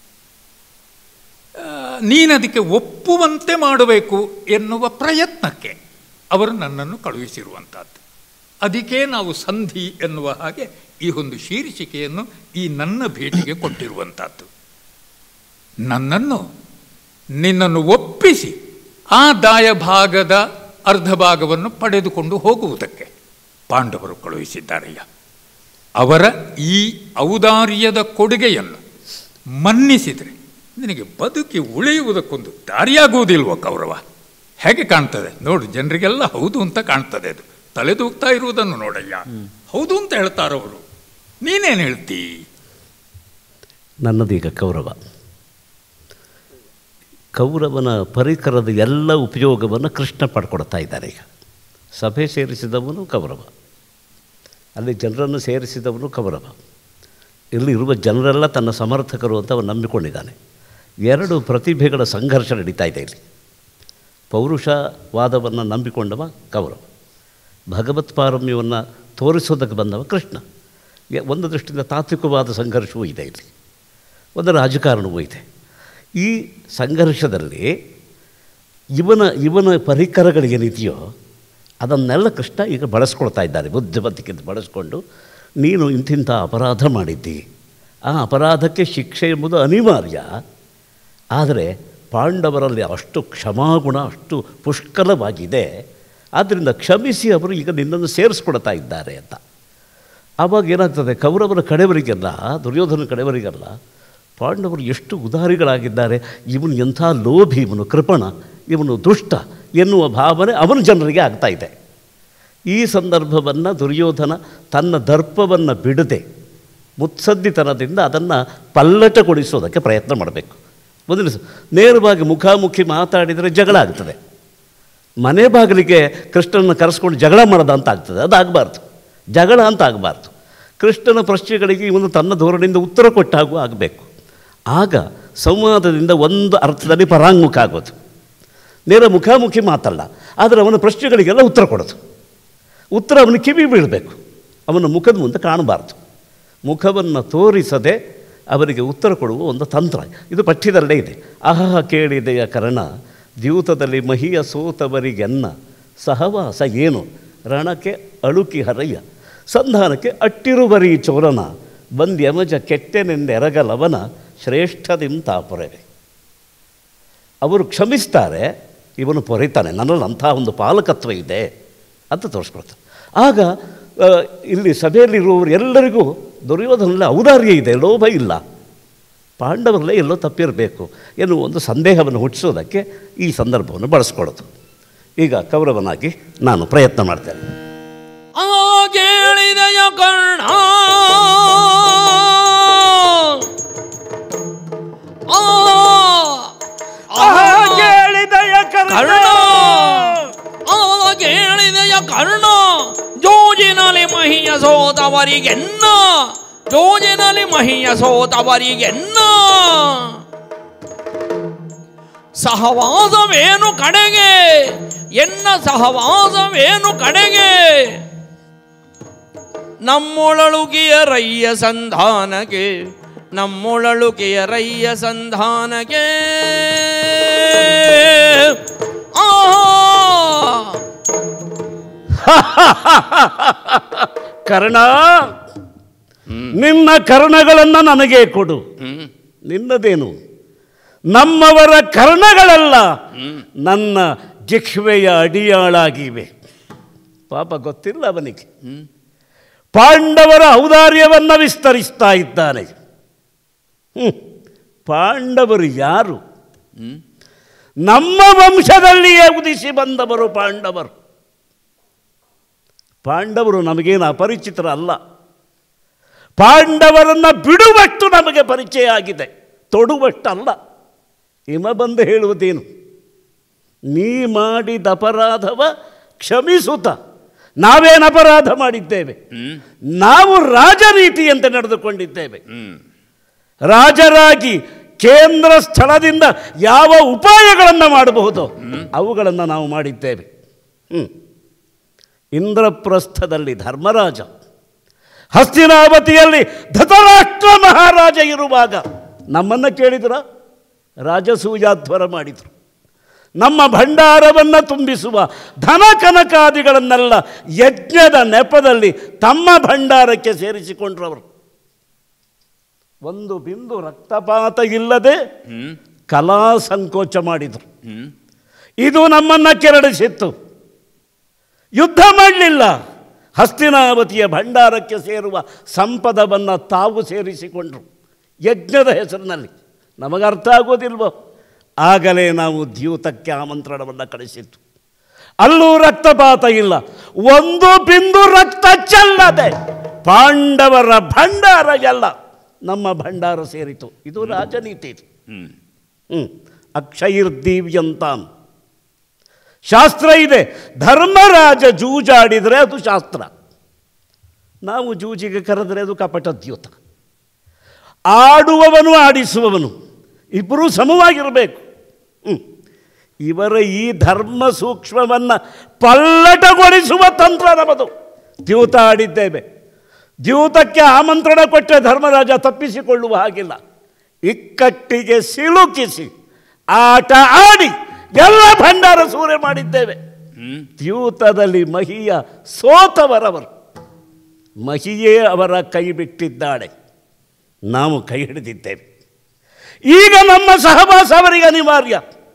ಆ, ನೀನದಕ್ಕೆ ಒಪ್ಪುವಂತೆ ಮಾಡಬೇಕು ಎನ್ನುವ ಪ್ರಯತ್ನಕ್ಕೆ ಅವರು ನನ್ನನ್ನು ಕಳುಹಿಸಿರುವಂಥದ್ದು ಅದಕ್ಕೆ ನಾವು ಸಂಧಿ ಎನ್ನುವ ಹಾಗೆ ಈ ಒಂದು ಶೀರ್ಷಿಕೆಯನ್ನು ಈ ನನ್ನ ಭೇಟಿಗೆ ಕೊಟ್ಟಿರುವಂಥದ್ದು ನನ್ನನ್ನು ನಿನ್ನನ್ನು ಒಪ್ಪಿಸಿ ಆ ದಾಯಭಾಗದ ಅರ್ಧ ಭಾಗವನ್ನು ಪಡೆದುಕೊಂಡು ಹೋಗುವುದಕ್ಕೆ ಪಾಂಡವರು ಕಳುಹಿಸಿದ್ದಾರಯ್ಯ ಅವರ ಈ ಔದಾರ್ಯದ ಕೊಡುಗೆಯನ್ನು ಮನ್ನಿಸಿದರೆ ನಿನಗೆ ಬದುಕಿ ಉಳಿಯುವುದಕ್ಕೊಂದು ದಾರಿಯಾಗುವುದಿಲ್ವೋ ಕೌರವ ಹೇಗೆ ಕಾಣ್ತದೆ ನೋಡು ಜನರಿಗೆಲ್ಲ ಹೌದು ಅಂತ ಕಾಣ್ತದೆ ಅದು ತಲೆದೂಗ್ತಾ ಇರುವುದನ್ನು ನೋಡಯ್ಯ ಹೌದು ಅಂತ ಹೇಳ್ತಾರವರು ನೀನೇನು ಹೇಳ್ತೀ ನನ್ನದೀಗ ಕೌರವ ಕೌರವನ ಪರಿಕರದ ಎಲ್ಲ ಉಪಯೋಗವನ್ನು ಕೃಷ್ಣ ಪಡ್ಕೊಡ್ತಾ ಇದ್ದಾನೆ ಈಗ ಸಭೆ ಸೇರಿಸಿದವನು ಕೌರವ ಅಲ್ಲಿ ಜನರನ್ನು ಸೇರಿಸಿದವನು ಕೌರವ ಇಲ್ಲಿ ಇರುವ ಜನರೆಲ್ಲ ತನ್ನ ಸಮರ್ಥಕರು ಅಂತ ಅವನು ನಂಬಿಕೊಂಡಿದ್ದಾನೆ ಎರಡು ಪ್ರತಿಭೆಗಳ ಸಂಘರ್ಷ ನಡೀತಾ ಇದೆ ಇಲ್ಲಿ ಪೌರುಷವಾದವನ್ನು ನಂಬಿಕೊಂಡವ ಕೌರವ ಭಗವತ್ ಪಾರಮ್ಯವನ್ನು ತೋರಿಸೋದಕ್ಕೆ ಬಂದವ ಕೃಷ್ಣ ಯ- ಒಂದು ದೃಷ್ಟಿಯಿಂದ ತಾತ್ವಿಕವಾದ ಸಂಘರ್ಷವೂ ಇದೆ ಇಲ್ಲಿ ಒಂದು ರಾಜಕಾರಣವೂ ಇದೆ ಈ ಸಂಘರ್ಷದಲ್ಲಿ ಇವನ ಇವನ ಪರಿಕರಗಳೇನಿದೆಯೋ ಅದನ್ನೆಲ್ಲ ಕೃಷ್ಣ ಈಗ ಬಳಸ್ಕೊಳ್ತಾ ಇದ್ದಾರೆ ಬುದ್ಧಿಮತ್ತಿಕೆಂದು ಬಳಸ್ಕೊಂಡು ನೀನು ಇಂತಿಂಥ ಅಪರಾಧ ಮಾಡಿದ್ದಿ ಆ ಅಪರಾಧಕ್ಕೆ ಶಿಕ್ಷೆ ಎಂಬುದು ಅನಿವಾರ್ಯ ಆದರೆ ಪಾಂಡವರಲ್ಲಿ ಅಷ್ಟು ಕ್ಷಮಾಗುಣ ಅಷ್ಟು ಪುಷ್ಕಲವಾಗಿದೆ ಆದ್ದರಿಂದ ಕ್ಷಮಿಸಿ ಅವರು ಈಗ ನಿನ್ನನ್ನು ಸೇರಿಸ್ಕೊಳ್ತಾ ಇದ್ದಾರೆ ಅಂತ ಆವಾಗ ಏನಾಗ್ತದೆ ಕೌರವರ ಕಡೆಯವರಿಗೆಲ್ಲ ದುರ್ಯೋಧನ ಕಡೆಯವರಿಗೆಲ್ಲ ಪಾಂಡವರು ಎಷ್ಟು ಉದಾರಿಗಳಾಗಿದ್ದಾರೆ ಇವನು ಎಂಥ ಲೋಭಿ ಇವನು ಕೃಪಣ ಇವನು ದುಷ್ಟ ಎನ್ನುವ ಭಾವನೆ ಅವನ ಜನರಿಗೆ ಆಗ್ತಾ ಇದೆ ಈ ಸಂದರ್ಭವನ್ನು ದುರ್ಯೋಧನ ತನ್ನ ದರ್ಪವನ್ನು ಬಿಡದೆ ಮುತ್ಸದ್ದಿತನದಿಂದ ಅದನ್ನು ಪಲ್ಲಟಗೊಳಿಸೋದಕ್ಕೆ ಪ್ರಯತ್ನ ಮಾಡಬೇಕು ಮೊದಲು ಸ- ನೇರವಾಗಿ ಮುಖಾಮುಖಿ ಮಾತಾಡಿದರೆ ಜಗಳ ಆಗ್ತದೆ ಮನೆ ಬಾಗಿಲಿಗೆ ಕೃಷ್ಣನ ಕರೆಸ್ಕೊಂಡು ಜಗಳ ಮಾಡೋದ ಅಂತ ಆಗ್ತದೆ ಅದಾಗಬಾರ್ದು ಜಗಳ ಅಂತ ಆಗಬಾರ್ದು ಕೃಷ್ಣನ ಪ್ರಶ್ನೆಗಳಿಗೆ ಇವನು ತನ್ನ ಧೋರಣೆಯಿಂದ ಉತ್ತರ ಕೊಟ್ಟಾಗೂ ಆಗಬೇಕು ಆಗ ಸಂವಾದದಿಂದ ಒಂದು ಅರ್ಥದಲ್ಲಿ ಪರಾಂಗುಖ ಆಗೋದು ನೇರ ಮುಖಾಮುಖಿ ಮಾತಲ್ಲ ಆದರೆ ಅವನ ಪ್ರಶ್ನೆಗಳಿಗೆಲ್ಲ ಉತ್ತರ ಕೊಡೋದು ಉತ್ತರ ಅವನ ಕಿವಿ ಬೀಳಬೇಕು ಅವನ ಮುಖದ ಮುಂದೆ ಕಾಣಬಾರ್ದು ಮುಖವನ್ನು ತೋರಿಸದೆ ಅವರಿಗೆ ಉತ್ತರ ಕೊಡುವ ಒಂದು ತಂತ್ರ ಇದು ಪಠ್ಯದಲ್ಲೇ ಇದೆ ಆಹ ಕೇಳಿದೆಯ ಕರ್ಣ ದ್ಯೂತದಲ್ಲಿ ಮಹಿಯ ಸೋತವರಿಗೆನ್ನ ಸಹವಾಸ ಏನು ರಣಕ್ಕೆ ಅಳುಕಿ ಹರಯ್ಯ ಸಂಧಾನಕ್ಕೆ ಅಟ್ಟಿರುವರಿ ಚೋರನ ಬಂದ್ಯಮಜ ಕೆಟ್ಟೆನೆಂದೆರಗಲವನ ಶ್ರೇಷ್ಠದಿಂ ತಾಪುರವೆ ಅವರು ಕ್ಷಮಿಸ್ತಾರೆ ಇವನು ಪೊರೆತಾನೆ ನನ್ನಲ್ಲಿ ಅಂಥ ಒಂದು ಪಾಲಕತ್ವ ಇದೆ ಅಂತ ತೋರಿಸ್ಕೊಳ್ತಾರೆ ಆಗ ಆ, ಇಲ್ಲಿ ಸಭೆಯಲ್ಲಿರುವವರು ಎಲ್ಲರಿಗೂ ದುರ್ಯೋಧನಲ್ಲಿ ಔದಾರ್ಯ ಇದೆ ಲೋಭ ಇಲ್ಲ ಪಾಂಡವರಲ್ಲೇ ಎಲ್ಲೋ ತಪ್ಪಿರಬೇಕು ಎನ್ನುವ ಒಂದು ಸಂದೇಹವನ್ನು ಹುಟ್ಟಿಸೋದಕ್ಕೆ ಈ ಸಂದರ್ಭವನ್ನು ಬಳಸ್ಕೊಳ್ಳೋದು ಈಗ ಕೌರವನಾಗಿ ನಾನು ಪ್ರಯತ್ನ ಮಾಡ್ತೇನೆ ಆ ಕೇಳಿದೆಯ ಕರ್ಣ ಆ ಆ ಕೇಳಿದಯ ಕರ್ಣ ಆ ಕೇಳಿದೆಯ ಕರ್ಣ ಜೋಜಿನಲ್ಲಿ ಮಹಿಯ ಸೋತವರಿಗೆನ್ನ ಜೋಜಿನಲ್ಲಿ ಮಹಿಯ ಸೋತವರಿಗೆನ್ನ ಸಹವಾಸವೇನು ಕಡೆಗೆ ಎನ್ನ ಸಹವಾಸವೇನು ಕಡೆಗೆ ನಮ್ಮೊಳಳುಗಿಯ ರಯ್ಯ ಸಂಧಾನಕ್ಕೆ ನಮ್ಮೊಳಳುಗಿಯ ರಯ್ಯ ಸಂಧಾನಕ್ಕೆ ಆ ಕರ್ಣ ನಿನ್ನ ಕರ್ಣಗಳನ್ನು ನನಗೆ ಕೊಡು ನಿನ್ನದೇನು ನಮ್ಮವರ ಕರ್ಣಗಳೆಲ್ಲ ನನ್ನ ಜಿಹ್ವೆಯ ಅಡಿಯಾಳಾಗಿವೆ ಪಾಪ ಗೊತ್ತಿಲ್ಲ ಅವನಿಗೆ ಪಾಂಡವರ ಔದಾರ್ಯವನ್ನು ವಿಸ್ತರಿಸ್ತಾ ಇದ್ದಾನೆ ಹ್ಮ್. ಪಾಂಡವರು ಯಾರು ನಮ್ಮ ವಂಶದಲ್ಲಿಯೇ ಉದಿಸಿ ಬಂದವರು ಪಾಂಡವರು ಪಾಂಡವರು ನಮಗೇನು ಅಪರಿಚಿತರಲ್ಲ ಪಾಂಡವರನ್ನು ಬಿಡುವಷ್ಟು ನಮಗೆ ಪರಿಚಯ ಆಗಿದೆ ತೊಡುವಷ್ಟಲ್ಲ ಹಿಮ ಬಂದು ಹೇಳುವುದೇನು ನೀ ಮಾಡಿದ ಅಪರಾಧವ ಕ್ಷಮಿಸುತ್ತ ನಾವೇನು ಅಪರಾಧ ಮಾಡಿದ್ದೇವೆ ನಾವು ರಾಜನೀತಿಯಂತೆ ನಡೆದುಕೊಂಡಿದ್ದೇವೆ ರಾಜರಾಗಿ ಕೇಂದ್ರ ಸ್ಥಳದಿಂದ ಯಾವ ಉಪಾಯಗಳನ್ನು ಮಾಡಬಹುದು ಅವುಗಳನ್ನು ನಾವು ಮಾಡಿದ್ದೇವೆ ಹ್ಮ್. ಇಂದ್ರಪ್ರಸ್ಥದಲ್ಲಿ ಧರ್ಮರಾಜ ಹಸ್ತಿನಾವತಿಯಲ್ಲಿ ಧೃತರಾಷ್ಟ್ರ ಮಹಾರಾಜ ಇರುವಾಗ ನಮ್ಮನ್ನು ಕೇಳಿದ್ರ ರಾಜಸೂಯಾಧ್ವರ ಮಾಡಿದರು ನಮ್ಮ ಭಂಡಾರವನ್ನು ತುಂಬಿಸುವ ಧನ ಕನಕಾದಿಗಳನ್ನೆಲ್ಲ ಯಜ್ಞದ ನೆಪದಲ್ಲಿ ತಮ್ಮ ಭಂಡಾರಕ್ಕೆ ಸೇರಿಸಿಕೊಂಡ್ರವರು ಒಂದು ಬಿಂದು ರಕ್ತಪಾತ ಇಲ್ಲದೆ ಕಲಾ ಸಂಕೋಚ ಮಾಡಿದರು ಇದು ನಮ್ಮನ್ನು ಕೆರಳಿಸಿತ್ತು ಯುದ್ಧ ಮಾಡಲಿಲ್ಲ ಹಸ್ತಿನಾವತಿಯ ಭಂಡಾರಕ್ಕೆ ಸೇರುವ ಸಂಪದವನ್ನು ತಾವು ಸೇರಿಸಿಕೊಂಡ್ರು ಯಜ್ಞದ ಹೆಸರಿನಲ್ಲಿ ನಮಗೆ ಅರ್ಥ ಆಗೋದಿಲ್ವೋ ಆಗಲೇ ನಾವು ದ್ಯೂತಕ್ಕೆ ಆಮಂತ್ರಣವನ್ನು ಕಳಿಸಿತ್ತು ಅಲ್ಲೂ ರಕ್ತಪಾತ ಇಲ್ಲ ಒಂದು ಬಿಂದು ರಕ್ತ ಚೆಲ್ಲದೆ ಪಾಂಡವರ ಭಂಡಾರ ಎಲ್ಲ ನಮ್ಮ ಭಂಡಾರ ಸೇರಿತು ಇದು ರಾಜನೀತಿ ಇದು ಹ್ಞೂ ಅಕ್ಷೈರ್ದೀವ್ಯಂತಾಂ ಶಾಸ್ತ್ರ ಇದೆ ಧರ್ಮರಾಜ ಜೂಜಾಡಿದರೆ ಅದು ಶಾಸ್ತ್ರ ನಾವು ಜೂಜಿಗೆ ಕರೆದರೆ ಅದು ಕಪಟದ್ಯೂತ ಆಡುವವನು ಆಡಿಸುವವನು ಇಬ್ಬರೂ ಸಮವಾಗಿರಬೇಕು ಹ್ಮ್. ಇವರ ಈ ಧರ್ಮ ಸೂಕ್ಷ್ಮವನ್ನು ಪಲ್ಲಟಗೊಳಿಸುವ ತಂತ್ರ ನಮ್ಮದು ದ್ಯೂತ ಆಡಿದ್ದೇವೆ ದ್ಯೂತಕ್ಕೆ ಆಮಂತ್ರಣ ಕೊಟ್ಟ ಧರ್ಮರಾಜ ತಪ್ಪಿಸಿಕೊಳ್ಳುವ ಹಾಗಿಲ್ಲ ಇಕ್ಕಟ್ಟಿಗೆ ಸಿಲುಕಿಸಿ ಆಟ ಆಡಿ ಎಲ್ಲ ಭಂಡಾರ ಸೂರೆ ಮಾಡಿದ್ದೇವೆ ದ್ಯೂತದಲ್ಲಿ ಮಹಿಯ ಸೋತವರವರು ಮಹಿಯೇ ಅವರ ಕೈ ಬಿಟ್ಟಿದ್ದಾಳೆ ನಾವು ಕೈ ಹಿಡಿದಿದ್ದೇವೆ ಈಗ ನಮ್ಮ ಸಹವಾಸ ಅವರಿಗೆ ಅನಿವಾರ್ಯ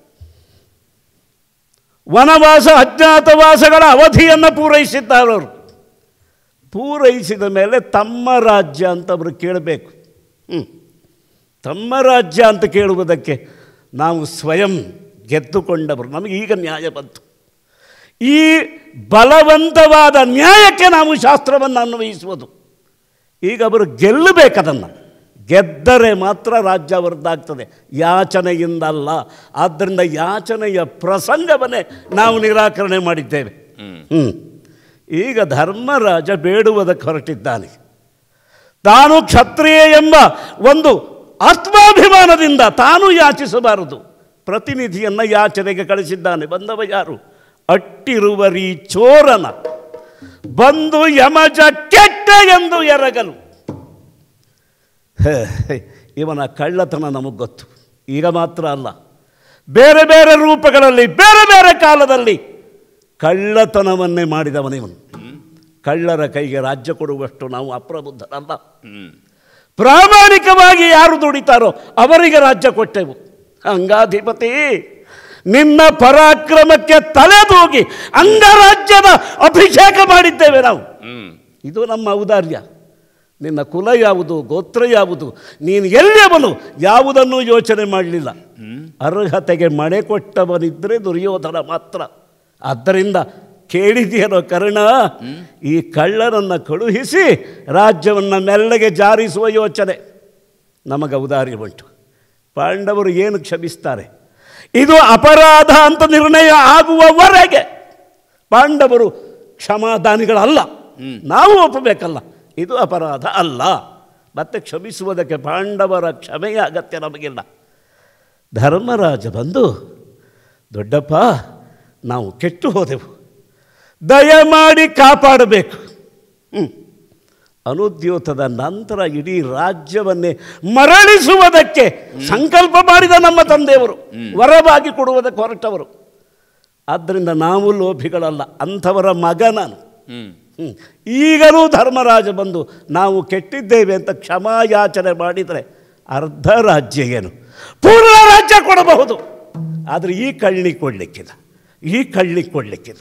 ವನವಾಸ ಅಜ್ಞಾತವಾಸಗಳ ಅವಧಿಯನ್ನು ಪೂರೈಸಿದ್ದಾರೆ ಅವರು ಪೂರೈಸಿದ ಮೇಲೆ ತಮ್ಮ ರಾಜ್ಯ ಅಂತ ಅವರು ಕೇಳಬೇಕು ಹ್ಞೂ ತಮ್ಮ ರಾಜ್ಯ ಅಂತ ಕೇಳುವುದಕ್ಕೆ ನಾವು ಸ್ವಯಂ ಗೆದ್ದುಕೊಂಡವರು ನಮಗೆ ಈಗ ನ್ಯಾಯ ಬಂತು ಈ ಬಲವಂತವಾದ ನ್ಯಾಯಕ್ಕೆ ನಾವು ಶಾಸ್ತ್ರವನ್ನು ಅನ್ವಯಿಸುವುದು ಈಗ ಅವರು ಗೆಲ್ಲಬೇಕದನ್ನು ಗೆದ್ದರೆ ಮಾತ್ರ ರಾಜ್ಯ ಅವರದ್ದಾಗ್ತದೆ ಯಾಚನೆಯಿಂದಲ್ಲ ಆದ್ದರಿಂದ ಯಾಚನೆಯ ಪ್ರಸಂಗವನ್ನೇ ನಾವು ನಿರಾಕರಣೆ ಮಾಡಿದ್ದೇವೆ ಹ್ಞೂ ಈಗ ಧರ್ಮರಾಜ ಬೇಡುವುದಕ್ಕೆ ಹೊರಟಿದ್ದಾನೆ ತಾನು ಕ್ಷತ್ರಿಯ ಎಂಬ ಒಂದು ಆತ್ಮಾಭಿಮಾನದಿಂದ ತಾನು ಯಾಚಿಸಬಾರದು ಪ್ರತಿನಿಧಿಯನ್ನು ಯಾಚನೆಗೆ ಕಳಿಸಿದ್ದಾನೆ ಬಂದವ ಯಾರು ಅಟ್ಟಿರುವರಿ ಚೋರನ ಬಂದು ಯಮಜ ಕೆಟ್ಟ ಎಂದು ಎರಗಲು ಹೇ, ಇವನ ಕಳ್ಳತನ ನಮಗೆ ಗೊತ್ತು ಈಗ ಮಾತ್ರ ಅಲ್ಲ ಬೇರೆ ಬೇರೆ ರೂಪಗಳಲ್ಲಿ ಬೇರೆ ಬೇರೆ ಕಾಲದಲ್ಲಿ ಕಳ್ಳತನವನ್ನೇ ಮಾಡಿದವನಿವನು ಕಳ್ಳರ ಕೈಗೆ ರಾಜ್ಯ ಕೊಡುವಷ್ಟು ನಾವು ಅಪ್ರಬುದ್ಧರಲ್ಲ ಪ್ರಾಮಾಣಿಕವಾಗಿ ಯಾರು ದುಡಿತಾರೋ ಅವರಿಗೆ ರಾಜ್ಯ ಕೊಟ್ಟೆವು ಅಂಗಾಧಿಪತಿ ನಿನ್ನ ಪರಾಕ್ರಮಕ್ಕೆ ತಲೆದೂಗಿ ಅಂಗರಾಜ್ಯದ ಅಭಿಷೇಕ ಮಾಡಿದ್ದೇವೆ ನಾವು ಇದು ನಮ್ಮ ಔದಾರ್ಯ ನಿನ್ನ ಕುಲ ಯಾವುದು ಗೋತ್ರ ಯಾವುದು ನೀನು ಎಲ್ಲಿಯವನು ಯಾವುದನ್ನೂ ಯೋಚನೆ ಮಾಡಲಿಲ್ಲ ಅರ್ಹತೆಗೆ ಮಣೆ ಕೊಟ್ಟವನಿದ್ದರೆ ದುರ್ಯೋಧನ ಮಾತ್ರ ಆದ್ದರಿಂದ ಕೇಳಿದೆಯರೋ ಕರ್ಣ ಈ ಕಳ್ಳನನ್ನು ಕಳುಹಿಸಿ ರಾಜ್ಯವನ್ನು ಮೆಲ್ಲಗೆ ಜಾರಿಸುವ ಯೋಚನೆ ನಮಗೆ ಔದಾರ್ಯ ಉಂಟು ಪಾಂಡವರು ಏನು ಕ್ಷಮಿಸ್ತಾರೆ ಇದು ಅಪರಾಧ ಅಂತ ನಿರ್ಣಯ ಆಗುವವರೆಗೆ ಪಾಂಡವರು ಕ್ಷಮಾದಾನಿಗಳಲ್ಲ ನಾವು ಒಪ್ಪಬೇಕಲ್ಲ ಇದು ಅಪರಾಧ ಅಲ್ಲ ಮತ್ತೆ ಕ್ಷಮಿಸುವುದಕ್ಕೆ ಪಾಂಡವರ ಕ್ಷಮೆಯ ಅಗತ್ಯ ನಮಗಿಲ್ಲ ಧರ್ಮರಾಜ ಬಂದು ದೊಡ್ಡಪ್ಪ ನಾವು ಕೆಟ್ಟು ಹೋದೆವು ದಯಮಾಡಿ ಕಾಪಾಡಬೇಕು ಹ್ಮ್. ಅನುದ್ಯೋತದ ನಂತರ ಇಡೀ ರಾಜ್ಯವನ್ನೇ ಮರಳಿಸುವುದಕ್ಕೆ ಸಂಕಲ್ಪ ಮಾಡಿದ ನಮ್ಮ ತಂದೆಯವರು ವರವಾಗಿ ಕೊಡುವುದಕ್ಕೆ ಹೊರಟವರು ಆದ್ದರಿಂದ ನಾವು ಲೋಭಿಗಳಲ್ಲ ಅಂಥವರ ಮಗ ನಾನು ಹ್ಮ್. ಈಗಲೂ ಧರ್ಮರಾಜ ಬಂದು ನಾವು ಕೆಟ್ಟಿದ್ದೇವೆ ಅಂತ ಕ್ಷಮಾಯಾಚನೆ ಮಾಡಿದರೆ ಅರ್ಧ ರಾಜ್ಯ ಏನು ಪೂರ್ಣ ರಾಜ್ಯ ಕೊಡಬಹುದು ಆದರೆ ಈ ಕಳ್ಳಿ ಕೊಡಲಿಕ್ಕಿಲ್ಲ ಈ ಕಳ್ಳಿ ಕೊಡಲಿಕ್ಕಿಲ್ಲ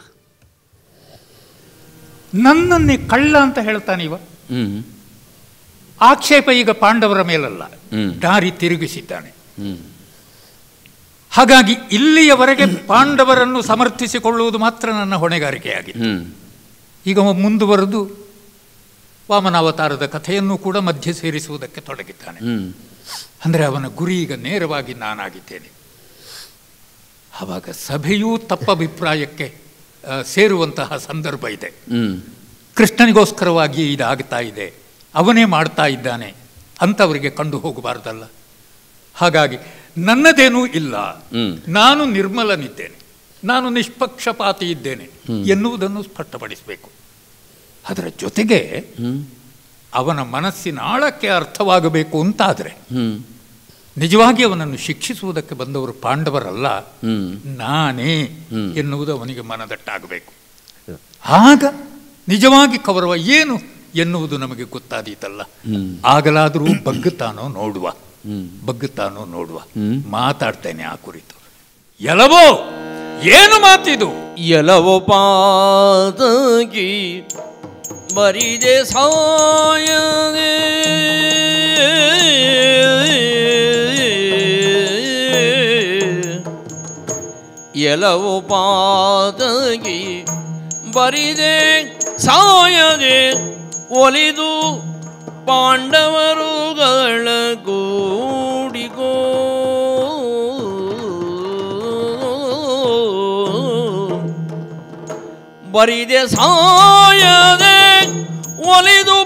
ನನ್ನನ್ನೇ ಕಳ್ಳ ಅಂತ ಹೇಳ್ತಾನೆ ಇವ ಹ್ಮ್ ಆಕ್ಷೇಪ ಈಗ ಪಾಂಡವರ ಮೇಲಲ್ಲ ಹ್ಮ್. ದಾರಿ ತಿರುಗಿಸಿದ್ದಾನೆ ಹ್ಮ್ ಹಾಗಾಗಿ ಇಲ್ಲಿಯವರೆಗೆ ಪಾಂಡವರನ್ನು ಸಮರ್ಥಿಸಿಕೊಳ್ಳುವುದು ಮಾತ್ರ ನನ್ನ ಹೊಣೆಗಾರಿಕೆಯಾಗಿದೆ ಹ್ಮ್ ಈಗ ಅವ ಮುಂದುವರೆದು ವಾಮನಾವತಾರದ ಕಥೆಯನ್ನು ಕೂಡ ಮಧ್ಯೆ ಸೇರಿಸುವುದಕ್ಕೆ ತೊಡಗಿದ್ದಾನೆ ಹ್ಮ್ ಅಂದರೆ ಅವನ ಗುರಿ ಈಗ ನೇರವಾಗಿ ನಾನಾಗಿದ್ದೇನೆ ಆವಾಗ ಸಭೆಯೂ ತಪ್ಪಭಿಪ್ರಾಯಕ್ಕೆ ಆ, ಸೇರುವಂತಹ ಸಂದರ್ಭ ಇದೆ ಹ್ಮ್ ಕೃಷ್ಣನಿಗೋಸ್ಕರವಾಗಿ ಇದಾಗ್ತಾ ಇದೆ ಅವನೇ ಮಾಡ್ತಾ ಇದ್ದಾನೆ ಅಂತವರಿಗೆ ಕಂಡು ಹೋಗಬಾರ್ದಲ್ಲ ಹಾಗಾಗಿ ನನ್ನದೇನೂ ಇಲ್ಲ ಹ್ಮ್. ನಾನು ನಿರ್ಮಲನಿದ್ದೇನೆ ನಾನು ನಿಷ್ಪಕ್ಷಪಾತಿ ಇದ್ದೇನೆ ಎನ್ನುವುದನ್ನು ಸ್ಪಷ್ಟಪಡಿಸಬೇಕು ಅದರ ಜೊತೆಗೆ ಹ್ಮ್ ಅವನ ಮನಸ್ಸಿನ ಆಳಕ್ಕೆ ಅರ್ಥವಾಗಬೇಕು ಅಂತಾದರೆ ಹ್ಮ್ ನಿಜವಾಗಿ ಅವನನ್ನು ಶಿಕ್ಷಿಸುವುದಕ್ಕೆ ಬಂದವರು ಪಾಂಡವರಲ್ಲ ಹ್ಮ್ ನಾನೇ ಎನ್ನುವುದು ಅವನಿಗೆ ಮನದಟ್ಟಾಗಬೇಕು ಆಗ ನಿಜವಾಗಿ ಕೌರವ ಏನು ಎನ್ನುವುದು ನಮಗೆ ಗೊತ್ತಾದೀತಲ್ಲ ಹ್ಮ್. ಆಗಲಾದರೂ ಬಗ್ಗುತ್ತಾನೋ ನೋಡುವ ಹ್ಮ್. ಬಗ್ಗುತ್ತಾನೋ ನೋಡುವ ಹ್ಮ್. ಮಾತಾಡ್ತೇನೆ ಆ ಕುರಿತು ಎಲವೋ ಏನು ಮಾತಿದು ಎಲವು ಪಾದಗಿ ಮರಿದೆ ಸಾಯದೆ ಎಲವು ಪಾದಗಿ ಬರಿದೆ ಸಾಯದೆ ಒಲಿದು ಪಾಂಡವರುಗಳ ಗೂಡಿಗೋ ಬರಿದೆ ಸಾಯದೆ ಒಲಿದು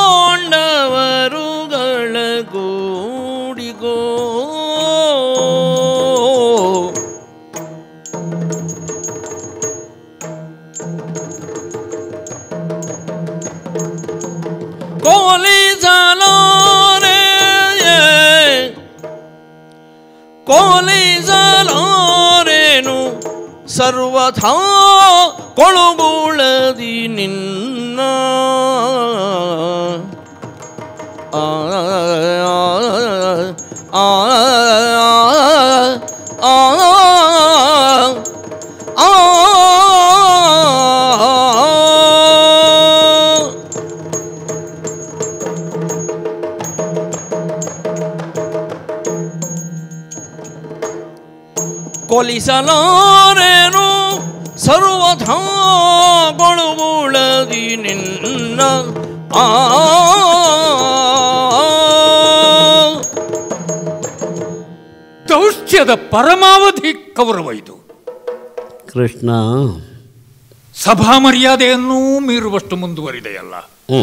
ಪಾಂಡವರುಗಳ ಗೂಡಿಗೋ ಕೋಲಿಸಲಾರೆ ಕೋಲಿಸಲಾರೇನು ಸರ್ವಥಾ ಕೊಳುಗುಳದಿ ನಿನ್ನ ಆ ಆ ಆ ಆ ಕೊಲಿಸಲಾರೇನು ಸರ್ವಥಾ ಗೊಳುಗುಳದಿ ನಿನ್ನ ಆ ದೌಷ್ಟ್ಯದ ಪರಮಾವಧಿ ಕೌರವ ಇದು ಕೃಷ್ಣ ಸಭಾ ಮರ್ಯಾದೆಯನ್ನೂ ಮೀರುವಷ್ಟು ಮುಂದುವರಿದೆಯಲ್ಲ ಹ್ಞೂ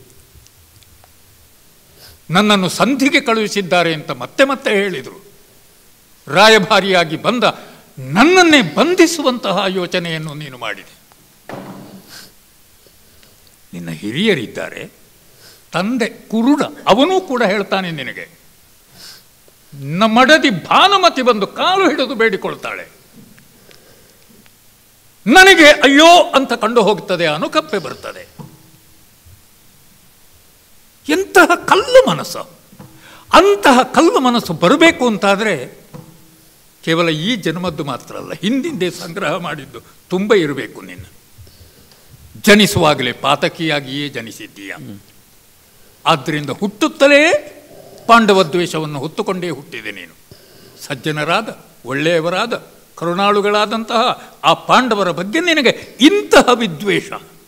ನನ್ನನ್ನು ಸಂಧಿಗೆ ಕಳುಹಿಸಿದ್ದಾರೆ ಅಂತ ಮತ್ತೆ ಮತ್ತೆ ಹೇಳಿದರು ರಾಯಭಾರಿಯಾಗಿ ಬಂದ ನನ್ನನ್ನೇ ಬಂಧಿಸುವಂತಹ ಯೋಚನೆಯನ್ನು ನೀನು ಮಾಡಿದೆ ನಿನ್ನ ಹಿರಿಯರಿದ್ದಾರೆ ತಂದೆ ಕುರುಡ ಅವನೂ ಕೂಡ ಹೇಳ್ತಾನೆ ನಿನಗೆ ನಮ್ಮ ಮಡದಿ ಭಾನುಮತಿ ಬಂದು ಕಾಲು ಹಿಡಿದು ಬೇಡಿಕೊಳ್ತಾಳೆ ನನಗೆ ಅಯ್ಯೋ ಅಂತ ಕಂಡು ಹೋಗ್ತದೆ ಅನುಕಂಪೆ ಬರ್ತದೆ ಎಂತಹ ಕಲ್ಲು ಮನಸ್ಸು ಅಂತಹ ಕಲ್ಲು ಮನಸ್ಸು ಬರಬೇಕು ಅಂತಾದರೆ ಕೇವಲ ಈ ಜನ್ಮದ್ದು ಮಾತ್ರ ಅಲ್ಲ ಹಿಂದಿಂದೆ ಸಂಗ್ರಹ ಮಾಡಿದ್ದು ತುಂಬ ಇರಬೇಕು ನಿನ್ನ ಜನಿಸುವಾಗಲೇ ಪಾತಕಿಯಾಗಿಯೇ ಜನಿಸಿದ್ದೀಯ ಆದ್ದರಿಂದ ಹುಟ್ಟುತ್ತಲೇ ಪಾಂಡವ ದ್ವೇಷವನ್ನು ಹೊತ್ತುಕೊಂಡೇ ಹುಟ್ಟಿದೆ ನೀನು ಸಜ್ಜನರಾದ ಒಳ್ಳೆಯವರಾದ ಕರುಣಾಳುಗಳಾದಂತಹ ಆ ಪಾಂಡವರ ಬಗ್ಗೆ ನಿನಗೆ ಇಂತಹ ವಿದ್ವೇಷ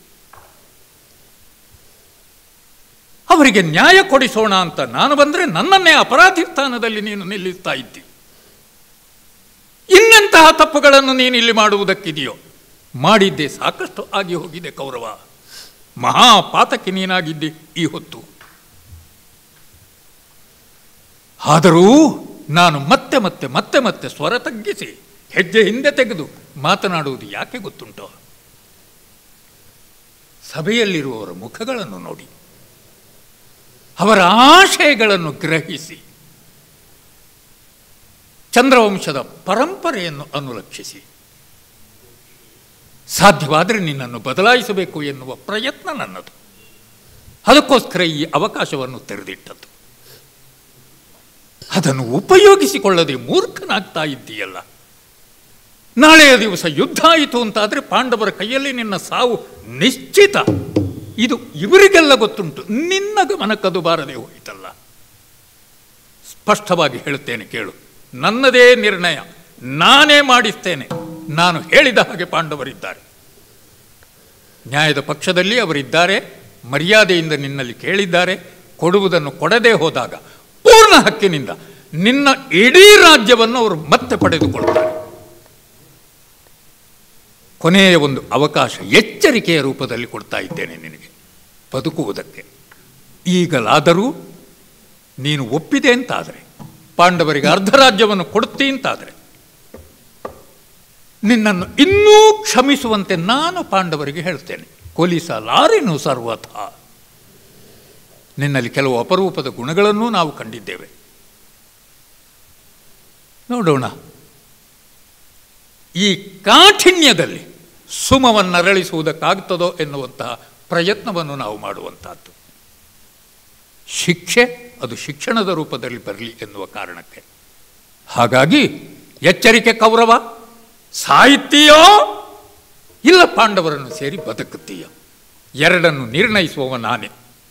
ಅವರಿಗೆ ನ್ಯಾಯ ಕೊಡಿಸೋಣ ಅಂತ ನಾನು ಬಂದರೆ ನನ್ನನ್ನೇ ಅಪರಾಧಿ ಸ್ಥಾನದಲ್ಲಿ ನೀನು ನಿಲ್ಲಿಸ್ತಾ ಇದ್ದಿ ಇನ್ನೆಂತಹ ತಪ್ಪುಗಳನ್ನು ನೀನು ಇಲ್ಲಿ ಮಾಡುವುದಕ್ಕಿದೆಯೋ ಮಾಡಿದ್ದೆ ಸಾಕಷ್ಟು ಆಗಿ ಹೋಗಿದೆ ಕೌರವ ಮಹಾಪಾತಕ್ಕೆ ನೀನಾಗಿದ್ದಿ ಈ ಹೊತ್ತು ಆದರೂ ನಾನು ಮತ್ತೆ ಮತ್ತೆ ಮತ್ತೆ ಮತ್ತೆ ಸ್ವರ ತಗ್ಗಿಸಿ ಹೆಜ್ಜೆ ಹಿಂದೆ ತೆಗೆದು ಮಾತನಾಡುವುದು ಯಾಕೆ ಗೊತ್ತುಂಟೋ ಸಭೆಯಲ್ಲಿರುವವರ ಮುಖಗಳನ್ನು ನೋಡಿ ಅವರ ಆಶಯಗಳನ್ನು ಗ್ರಹಿಸಿ ಚಂದ್ರವಂಶದ ಪರಂಪರೆಯನ್ನು ಅನುಲಕ್ಷಿಸಿ ಸಾಧ್ಯವಾದರೆ ನಿನ್ನನ್ನು ಬದಲಾಯಿಸಬೇಕು ಎನ್ನುವ ಪ್ರಯತ್ನ ನನ್ನದು ಅದಕ್ಕೋಸ್ಕರ ಈ ಅವಕಾಶವನ್ನು ತೆರೆದಿಟ್ಟದ್ದು ಅದನ್ನು ಉಪಯೋಗಿಸಿಕೊಳ್ಳದೆ ಮೂರ್ಖನಾಗ್ತಾ ಇದ್ದೀಯಲ್ಲ ನಾಳೆಯ ದಿವಸ ಯುದ್ಧ ಆಯಿತು ಅಂತಾದರೆ ಪಾಂಡವರ ಕೈಯಲ್ಲಿ ನಿನ್ನ ಸಾವು ನಿಶ್ಚಿತ ಇದು ಇವರಿಗೆಲ್ಲ ಗೊತ್ತುಂಟು ನಿನ್ನ ಗಮನಕ್ಕದು ಬಾರದೆ ಹೋಯಿತಲ್ಲ ಸ್ಪಷ್ಟವಾಗಿ ಹೇಳುತ್ತೇನೆ ಕೇಳು ನನ್ನದೇ ನಿರ್ಣಯ ನಾನೇ ಮಾಡಿಸ್ತೇನೆ ನಾನು ಹೇಳಿದ ಹಾಗೆ ಪಾಂಡವರಿದ್ದಾರೆ ನ್ಯಾಯದ ಪಕ್ಷದಲ್ಲಿ ಅವರಿದ್ದಾರೆ ಮರ್ಯಾದೆಯಿಂದ ನಿನ್ನಲ್ಲಿ ಕೇಳಿದ್ದಾರೆ ಕೊಡುವುದನ್ನು ಕೊಡದೇ ಹೋದಾಗ ಪೂರ್ಣ ಹಕ್ಕಿನಿಂದ ನಿನ್ನ ಇಡೀ ರಾಜ್ಯವನ್ನು ಅವರು ಮತ್ತೆ ಪಡೆದುಕೊಳ್ಳುತ್ತಾರೆ ಕೊನೆಯ ಒಂದು ಅವಕಾಶ ಎಚ್ಚರಿಕೆಯ ರೂಪದಲ್ಲಿ ಕೊಡ್ತಾ ಇದ್ದೇನೆ ನಿನಗೆ ಬದುಕುವುದಕ್ಕೆ ಈಗಲಾದರೂ ನೀನು ಒಪ್ಪಿದೆ ಅಂತಾದರೆ ಪಾಂಡವರಿಗೆ ಅರ್ಧ ರಾಜ್ಯವನ್ನು ಕೊಡುತ್ತಿ ಅಂತಾದರೆ ನಿನ್ನನ್ನು ಇನ್ನೂ ಕ್ಷಮಿಸುವಂತೆ ನಾನು ಪಾಂಡವರಿಗೆ ಹೇಳ್ತೇನೆ ಕೊಲಿಸಲಾರೆನು ಸರ್ವಥ ನಿನ್ನಲ್ಲಿ ಕೆಲವು ಅಪರೂಪದ ಗುಣಗಳನ್ನೂ ನಾವು ಕಂಡಿದ್ದೇವೆ ನೋಡೋಣ ಈ ಕಾಠಿಣ್ಯದಲ್ಲಿ ಸುಮವನ್ನರಳಿಸುವುದಕ್ಕಾಗ್ತದೋ ಎನ್ನುವಂತಹ ಪ್ರಯತ್ನವನ್ನು ನಾವು ಮಾಡುವಂತಹದ್ದು ಶಿಕ್ಷೆ ಅದು ಶಿಕ್ಷಣದ ರೂಪದಲ್ಲಿ ಬರಲಿ ಎನ್ನುವ ಕಾರಣಕ್ಕೆ ಹಾಗಾಗಿ ಎಚ್ಚರಿಕೆ ಕೌರವ ಸಾಹಿತ್ಯೋ ಇಲ್ಲ ಪಾಂಡವರನ್ನು ಸೇರಿ ಬದುಕುತ್ತೀಯ ಎರಡನ್ನು ನಿರ್ಣಯಿಸುವವ ನಾನೇ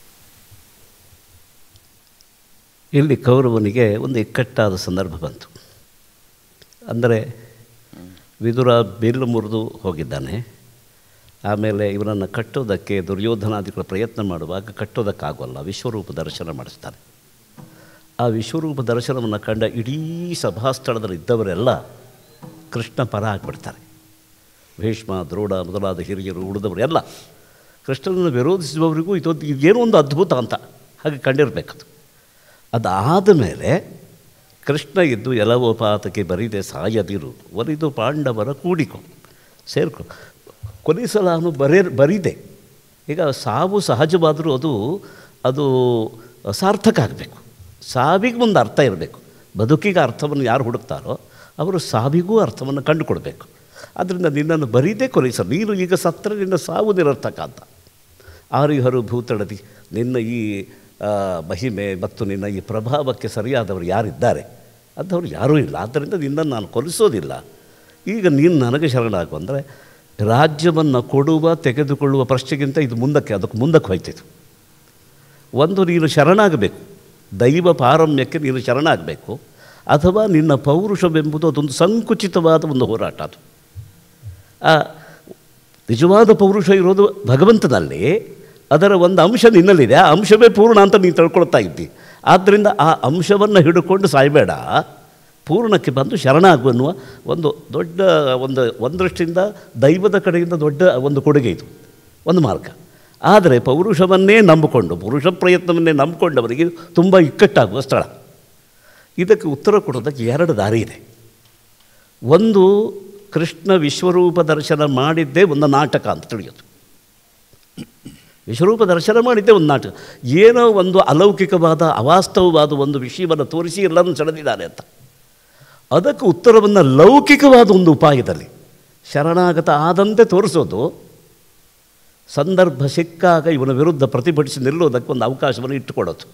ಇಲ್ಲಿ ಕೌರವನಿಗೆ ಒಂದು ಇಕ್ಕಟ್ಟಾದ ಸಂದರ್ಭ ಬಂತು ಅಂದರೆ ವಿದುರ ಬಿಲ್ಲು ಮುರಿದು ಹೋಗಿದ್ದಾನೆ ಆಮೇಲೆ ಇವನನ್ನು ಕಟ್ಟೋದಕ್ಕೆ ದುರ್ಯೋಧನಾದಿಗಳ ಪ್ರಯತ್ನ ಮಾಡುವಾಗ ಕಟ್ಟೋದಕ್ಕಾಗೋಲ್ಲ ವಿಶ್ವರೂಪ ದರ್ಶನ ಮಾಡಿಸ್ತಾನೆ ಆ ವಿಶ್ವರೂಪ ದರ್ಶನವನ್ನು ಕಂಡ ಇಡೀ ಸಭಾಸ್ಥಳದಲ್ಲಿ ಇದ್ದವರೆಲ್ಲ ಕೃಷ್ಣ ಪರ ಆಗಿಬಿಡ್ತಾರೆ ಭೀಷ್ಮ ದ್ರೋಣ ಮೊದಲಾದ ಹಿರಿಯರು ಉಳಿದವರೆಲ್ಲ ಕೃಷ್ಣನನ್ನು ವಿರೋಧಿಸುವವರಿಗೂ ಇದೊಂದು ಇದೇನೋ ಒಂದು ಅದ್ಭುತ ಅಂತ ಹಾಗೆ ಕಂಡಿರಬೇಕದು ಅದಾದ ಮೇಲೆ ಕೃಷ್ಣ ಇದ್ದು ಎಲವೋಪಾತಕ್ಕೆ ಬರಿದೆ ಸಾಯದಿರು ಒಲಿದು ಪಾಂಡವರ ಕೂಡಿಕೊ ಸೇರ್ಕೊ ಕೊಲಿಸಲಾನು ಬರೇ ಬರಿದೆ ಈಗ ಸಾವು ಸಹಜವಾದರೂ ಅದು ಅದು ಸಾರ್ಥಕ ಆಗಬೇಕು ಸಾವಿಗೆ ಒಂದು ಅರ್ಥ ಇರಬೇಕು ಬದುಕಿಗೆ ಅರ್ಥವನ್ನು ಯಾರು ಹುಡುಕ್ತಾರೋ ಅವರು ಸಾವಿಗೂ ಅರ್ಥವನ್ನು ಕಂಡುಕೊಡ್ಬೇಕು ಆದ್ದರಿಂದ ನಿನ್ನನ್ನು ಬರೀದೇ ಕೊಲಿಸಲು ನೀನು ಈಗ ಸತ್ತರೆ ನಿನ್ನ ಸಾವು ನಿರರ್ಥಕ ಅಂತ ಆರಿಹರು ಭೂತಳದಿ ನಿನ್ನ ಈ ಆ, ಮಹಿಮೆ ಮತ್ತು ನಿನ್ನ ಈ ಪ್ರಭಾವಕ್ಕೆ ಸರಿಯಾದವರು ಯಾರಿದ್ದಾರೆ ಅಂಥವ್ರು ಯಾರೂ ಇಲ್ಲ ಆದ್ದರಿಂದ ನಿನ್ನನ್ನು ನಾನು ಕೊಲಿಸೋದಿಲ್ಲ ಈಗ ನೀನು ನನಗೆ ಶರಣಾಗು ಅಂದರೆ ರಾಜ್ಯವನ್ನು ಕೊಡುವ ತೆಗೆದುಕೊಳ್ಳುವ ಪ್ರಶ್ನೆಗಿಂತ ಇದು ಮುಂದಕ್ಕೆ ಅದಕ್ಕೆ ಮುಂದಕ್ಕೆ ಹೋಯ್ತಿತ್ತು ಒಂದು ನೀನು ಶರಣಾಗಬೇಕು ದೈವ ಪಾರಮ್ಯಕ್ಕೆ ನೀನು ಶರಣಾಗಬೇಕು ಅಥವಾ ನಿನ್ನ ಪೌರುಷವೆಂಬುದು ಅದೊಂದು ಸಂಕುಚಿತವಾದ ಒಂದು ಹೋರಾಟ ಅದು ಆ ನಿಜವಾದ ಪೌರುಷ ಇರೋದು ಭಗವಂತನಲ್ಲಿ ಅದರ ಒಂದು ಅಂಶ ನಿನ್ನಲ್ಲಿದೆ ಆ ಅಂಶವೇ ಪೂರ್ಣ ಅಂತ ನೀನು ತಿಳ್ಕೊಳ್ತಾ ಇದ್ದಿ ಆದ್ದರಿಂದ ಆ ಅಂಶವನ್ನು ಹಿಡ್ಕೊಂಡು ಸಾಯಬೇಡ ಪೂರ್ಣಕ್ಕೆ ಬಂದು ಶರಣಾಗು ಎನ್ನುವ ಒಂದು ದೊಡ್ಡ ಒಂದು ಒಂದರಷ್ಟಿಂದ ದೈವದ ಕಡೆಯಿಂದ ದೊಡ್ಡ ಒಂದು ಕೊಡುಗೆ ಇದು ಒಂದು ಮಾರ್ಗ ಆದರೆ ಪೌರುಷವನ್ನೇ ನಂಬಿಕೊಂಡು ಪುರುಷ ಪ್ರಯತ್ನವನ್ನೇ ನಂಬಿಕೊಂಡವರಿಗೆ ತುಂಬ ಇಕ್ಕಟ್ಟಾಗುವ ಸ್ಥಳ ಇದಕ್ಕೆ ಉತ್ತರ ಕೊಡೋದಕ್ಕೆ ಎರಡು ದಾರಿ ಇದೆ ಒಂದು ಕೃಷ್ಣ ವಿಶ್ವರೂಪ ದರ್ಶನ ಮಾಡಿದ್ದೇ ಒಂದು ನಾಟಕ ಅಂತ ತಿಳಿಯೋದು ವಿಶ್ವರೂಪ ದರ್ಶನ ಮಾಡಿದ್ದೇ ಒಂದು ನಾಟಕ ಏನೋ ಒಂದು ಅಲೌಕಿಕವಾದ ಅವಾಸ್ತವವಾದ ಒಂದು ವಿಷಯವನ್ನು ತೋರಿಸಿ ಎಲ್ಲರನ್ನು ಸೆಳೆದಿದ್ದಾರೆ ಅಂತ ಅದಕ್ಕೆ ಉತ್ತರವನ್ನು ಲೌಕಿಕವಾದ ಒಂದು ಉಪಾಯದಲ್ಲಿ ಶರಣಾಗತ ಆದಂತೆ ತೋರಿಸೋದು ಸಂದರ್ಭ ಸಿಕ್ಕಾಗ ಇವನ ವಿರುದ್ಧ ಪ್ರತಿಭಟಿಸಿ ನಿಲ್ಲೋದಕ್ಕೆ ಒಂದು ಅವಕಾಶವನ್ನು ಇಟ್ಟುಕೊಡೋದು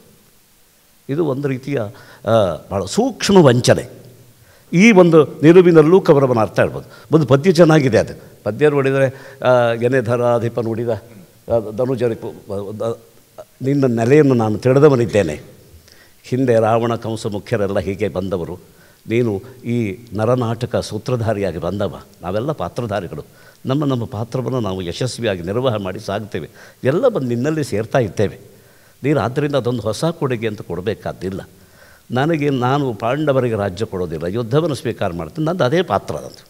ಇದು ಒಂದು ರೀತಿಯ ಆ, ಭಾಳ ಸೂಕ್ಷ್ಮ ವಂಚನೆ ಈ ಒಂದು ನಿಲುವಿನಲ್ಲೂ ಕವರವನ್ನು ಅರ್ಥ ಹೇಳ್ಬೋದು ಒಂದು ಪದ್ಯ ಚೆನ್ನಾಗಿದೆ ಅದು ಪದ್ಯ ನೋಡಿದರೆ ಆ, ಎನೆಧರಾಧಿಪ ನುಡಿದ ಆ, ಧನುಜರಿಪು ದ- ನಿನ್ನ ನೆಲೆಯನ್ನು ನಾನು ತಿಳಿದವನಿದ್ದೇನೆ ಹಿಂದೆ ರಾವಣ ಕಂಸ ಮುಖ್ಯರೆಲ್ಲ ಹೀಗೆ ಬಂದವರು ನೀನು ಈ ನರನಾಟಕ ಸೂತ್ರಧಾರಿಯಾಗಿ ಬಂದವ ನಾವೆಲ್ಲ ಪಾತ್ರಧಾರಿಗಳು ನಮ್ಮ ನಮ್ಮ ಪಾತ್ರವನ್ನು ನಾವು ಯಶಸ್ವಿಯಾಗಿ ನಿರ್ವಾಹ ಮಾಡಿ ಸಾಗ್ತೇವೆ ಎಲ್ಲ ಬಂದು ನಿನ್ನಲ್ಲಿ ಸೇರ್ತಾ ಇದ್ದೇವೆ ನೀನು ಆದ್ದರಿಂದ ಅದೊಂದು ಹೊಸ ಕೊಡುಗೆ ಅಂತ ಕೊಡಬೇಕಾದ್ದಿಲ್ಲ ನನಗೆ ನಾನು ಪಾಂಡವರಿಗೆ ರಾಜ್ಯ ಕೊಡೋದಿಲ್ಲ ಯುದ್ಧವನ್ನು ಸ್ವೀಕಾರ ಮಾಡ್ತೀನಿ ನಂದು ಅದೇ ಪಾತ್ರ ನಂದು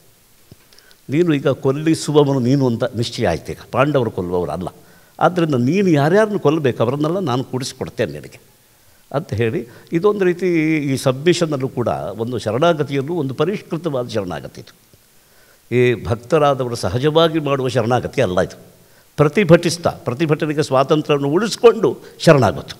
ನೀನು ಈಗ ಕೊಲ್ಲಿಸುವವನು ನೀನು ಅಂತ ನಿಶ್ಚಯ ಆಯ್ತು ಈಗ ಪಾಂಡವರು ಕೊಲ್ಲುವವರು ಅಲ್ಲ ಆದ್ದರಿಂದ ನೀನು ಯಾರ್ಯಾರನ್ನು ಕೊಲ್ಲಬೇಕು ಅವರನ್ನೆಲ್ಲ ನಾನು ಕೂಡಿಸಿಕೊಡ್ತೇನೆ ನಿನಗೆ ಅಂತ ಹೇಳಿ ಇದೊಂದು ರೀತಿ ಈ ಸಬ್ಮಿಷನ್ನಲ್ಲೂ ಕೂಡ ಒಂದು ಶರಣಾಗತಿಯಲ್ಲೂ ಒಂದು ಪರಿಷ್ಕೃತವಾದ ಶರಣಾಗತಿ ಇದು ಈ ಭಕ್ತರಾದವರು ಸಹಜವಾಗಿ ಮಾಡುವ ಶರಣಾಗತಿ ಅಲ್ಲ ಇದು ಪ್ರತಿಭಟಿಸ್ತಾ ಪ್ರತಿಭಟನೆಗೆ ಸ್ವಾತಂತ್ರ್ಯವನ್ನು ಉಳಿಸ್ಕೊಂಡು ಶರಣಾಗೋದು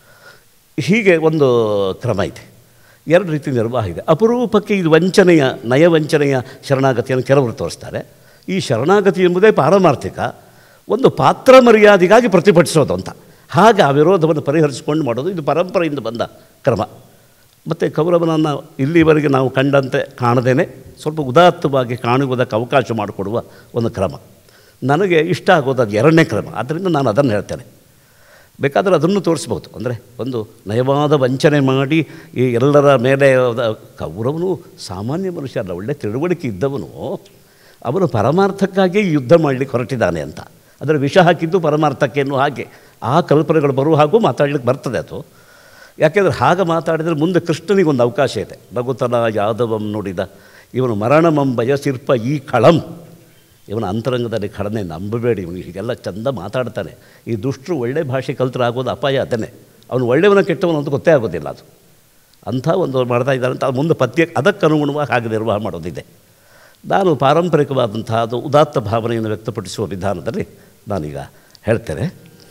ಹೀಗೆ ಒಂದು ಕ್ರಮ ಇದೆ ಎರಡು ರೀತಿ ನಿರ್ವಾಹ ಇದೆ ಅಪರೂಪಕ್ಕೆ ಇದು ವಂಚನೆಯ ನಯವಂಚನೆಯ ಶರಣಾಗತಿಯನ್ನು ಕೆಲವರು ತೋರಿಸ್ತಾರೆ ಈ ಶರಣಾಗತಿ ಎಂಬುದೇ ಪಾರಮಾರ್ಥಿಕ ಒಂದು ಪಾತ್ರ ಮರ್ಯಾದೆಗಾಗಿ ಪ್ರತಿಭಟಿಸೋದು ಅಂತ ಹಾಗೆ ಆ ವಿರೋಧವನ್ನು ಪರಿಹರಿಸಿಕೊಂಡು ಮಾಡೋದು ಇದು ಪರಂಪರೆಯಿಂದ ಬಂದ ಕ್ರಮ ಮತ್ತು ಕೌರವನನ್ನು ಇಲ್ಲಿವರೆಗೆ ನಾವು ಕಂಡಂತೆ ಕಾಣದೇನೆ ಸ್ವಲ್ಪ ಉದಾತ್ತವಾಗಿ ಕಾಣುವುದಕ್ಕೆ ಅವಕಾಶ ಮಾಡಿಕೊಡುವ ಒಂದು ಕ್ರಮ ನನಗೆ ಇಷ್ಟ ಆಗೋದು ಅದು ಎರಡನೇ ಕ್ರಮ ಆದ್ದರಿಂದ ನಾನು ಅದನ್ನು ಹೇಳ್ತೇನೆ ಬೇಕಾದರೆ ಅದನ್ನು ತೋರಿಸ್ಬೋದು ಅಂದರೆ ಒಂದು ನಯವಾದ ವಂಚನೆ ಮಾಡಿ ಈ ಎಲ್ಲರ ಮೇಲೆ ಅದ- ಕೌರವನು ಸಾಮಾನ್ಯ ಮನುಷ್ಯ ಅಲ್ಲ ಒಳ್ಳೆ ತಿಳುವಳಿಕೆ ಇದ್ದವನು ಅವನು ಪರಮಾರ್ಥಕ್ಕಾಗಿ ಯುದ್ಧ ಮಾಡಲಿಕ್ಕೆ ಹೊರಟಿದ್ದಾನೆ ಅಂತ ಅದರ ವಿಷ ಹಾಕಿದ್ದು ಪರಮಾರ್ಥಕ್ಕೆ ಅನ್ನೋ ಹಾಗೆ ಆ ಕಲ್ಪನೆಗಳು ಬರುವ ಹಾಗೂ ಮಾತಾಡ್ಲಿಕ್ಕೆ ಬರ್ತದೆ ಅದು ಯಾಕೆಂದರೆ ಹಾಗೆ ಮಾತಾಡಿದರೆ ಮುಂದೆ ಕೃಷ್ಣನಿಗೆ ಒಂದು ಅವಕಾಶ ಇದೆ ನಗುತನ ಯಾದವಂ ನುಡಿದ ಇವನು ಮರಣಮಂಬಯ ಶಿರ್ಪ ಈ ಕಳಂ ಇವನ ಅಂತರಂಗದಲ್ಲಿ ಖಡನೆ ನಂಬಬೇಡಿ ಇವನು ಹೀಗೆಲ್ಲ ಚಂದ ಮಾತಾಡ್ತಾನೆ ಈ ದುಷ್ಟರು ಒಳ್ಳೆ ಭಾಷೆ ಕಲ್ತರೆ ಆಗೋದು ಅಪಾಯ ಅದನ್ನೇ ಅವನು ಒಳ್ಳೆಯವನ ಕೆಟ್ಟವನು ಅಂತ ಗೊತ್ತೇ ಆಗೋದಿಲ್ಲ ಅದು ಅಂಥ ಒಂದು ಮಾಡ್ತಾ ಇದ್ದಾರೆ ಅಂತ ಮುಂದೆ ಪದ್ಯ ಅದಕ್ಕೆ ಅನುಗುಣವಾಗಿ ಹಾಗೆ ನಿರ್ವಾಹ ಮಾಡೋದಿದೆ ನಾನು ಪಾರಂಪರಿಕವಾದಂತಹ ಅದು ಉದಾತ್ತ ಭಾವನೆಯನ್ನು ವ್ಯಕ್ತಪಡಿಸುವ ವಿಧಾನದಲ್ಲಿ ನಾನೀಗ ಹೇಳ್ತೇನೆ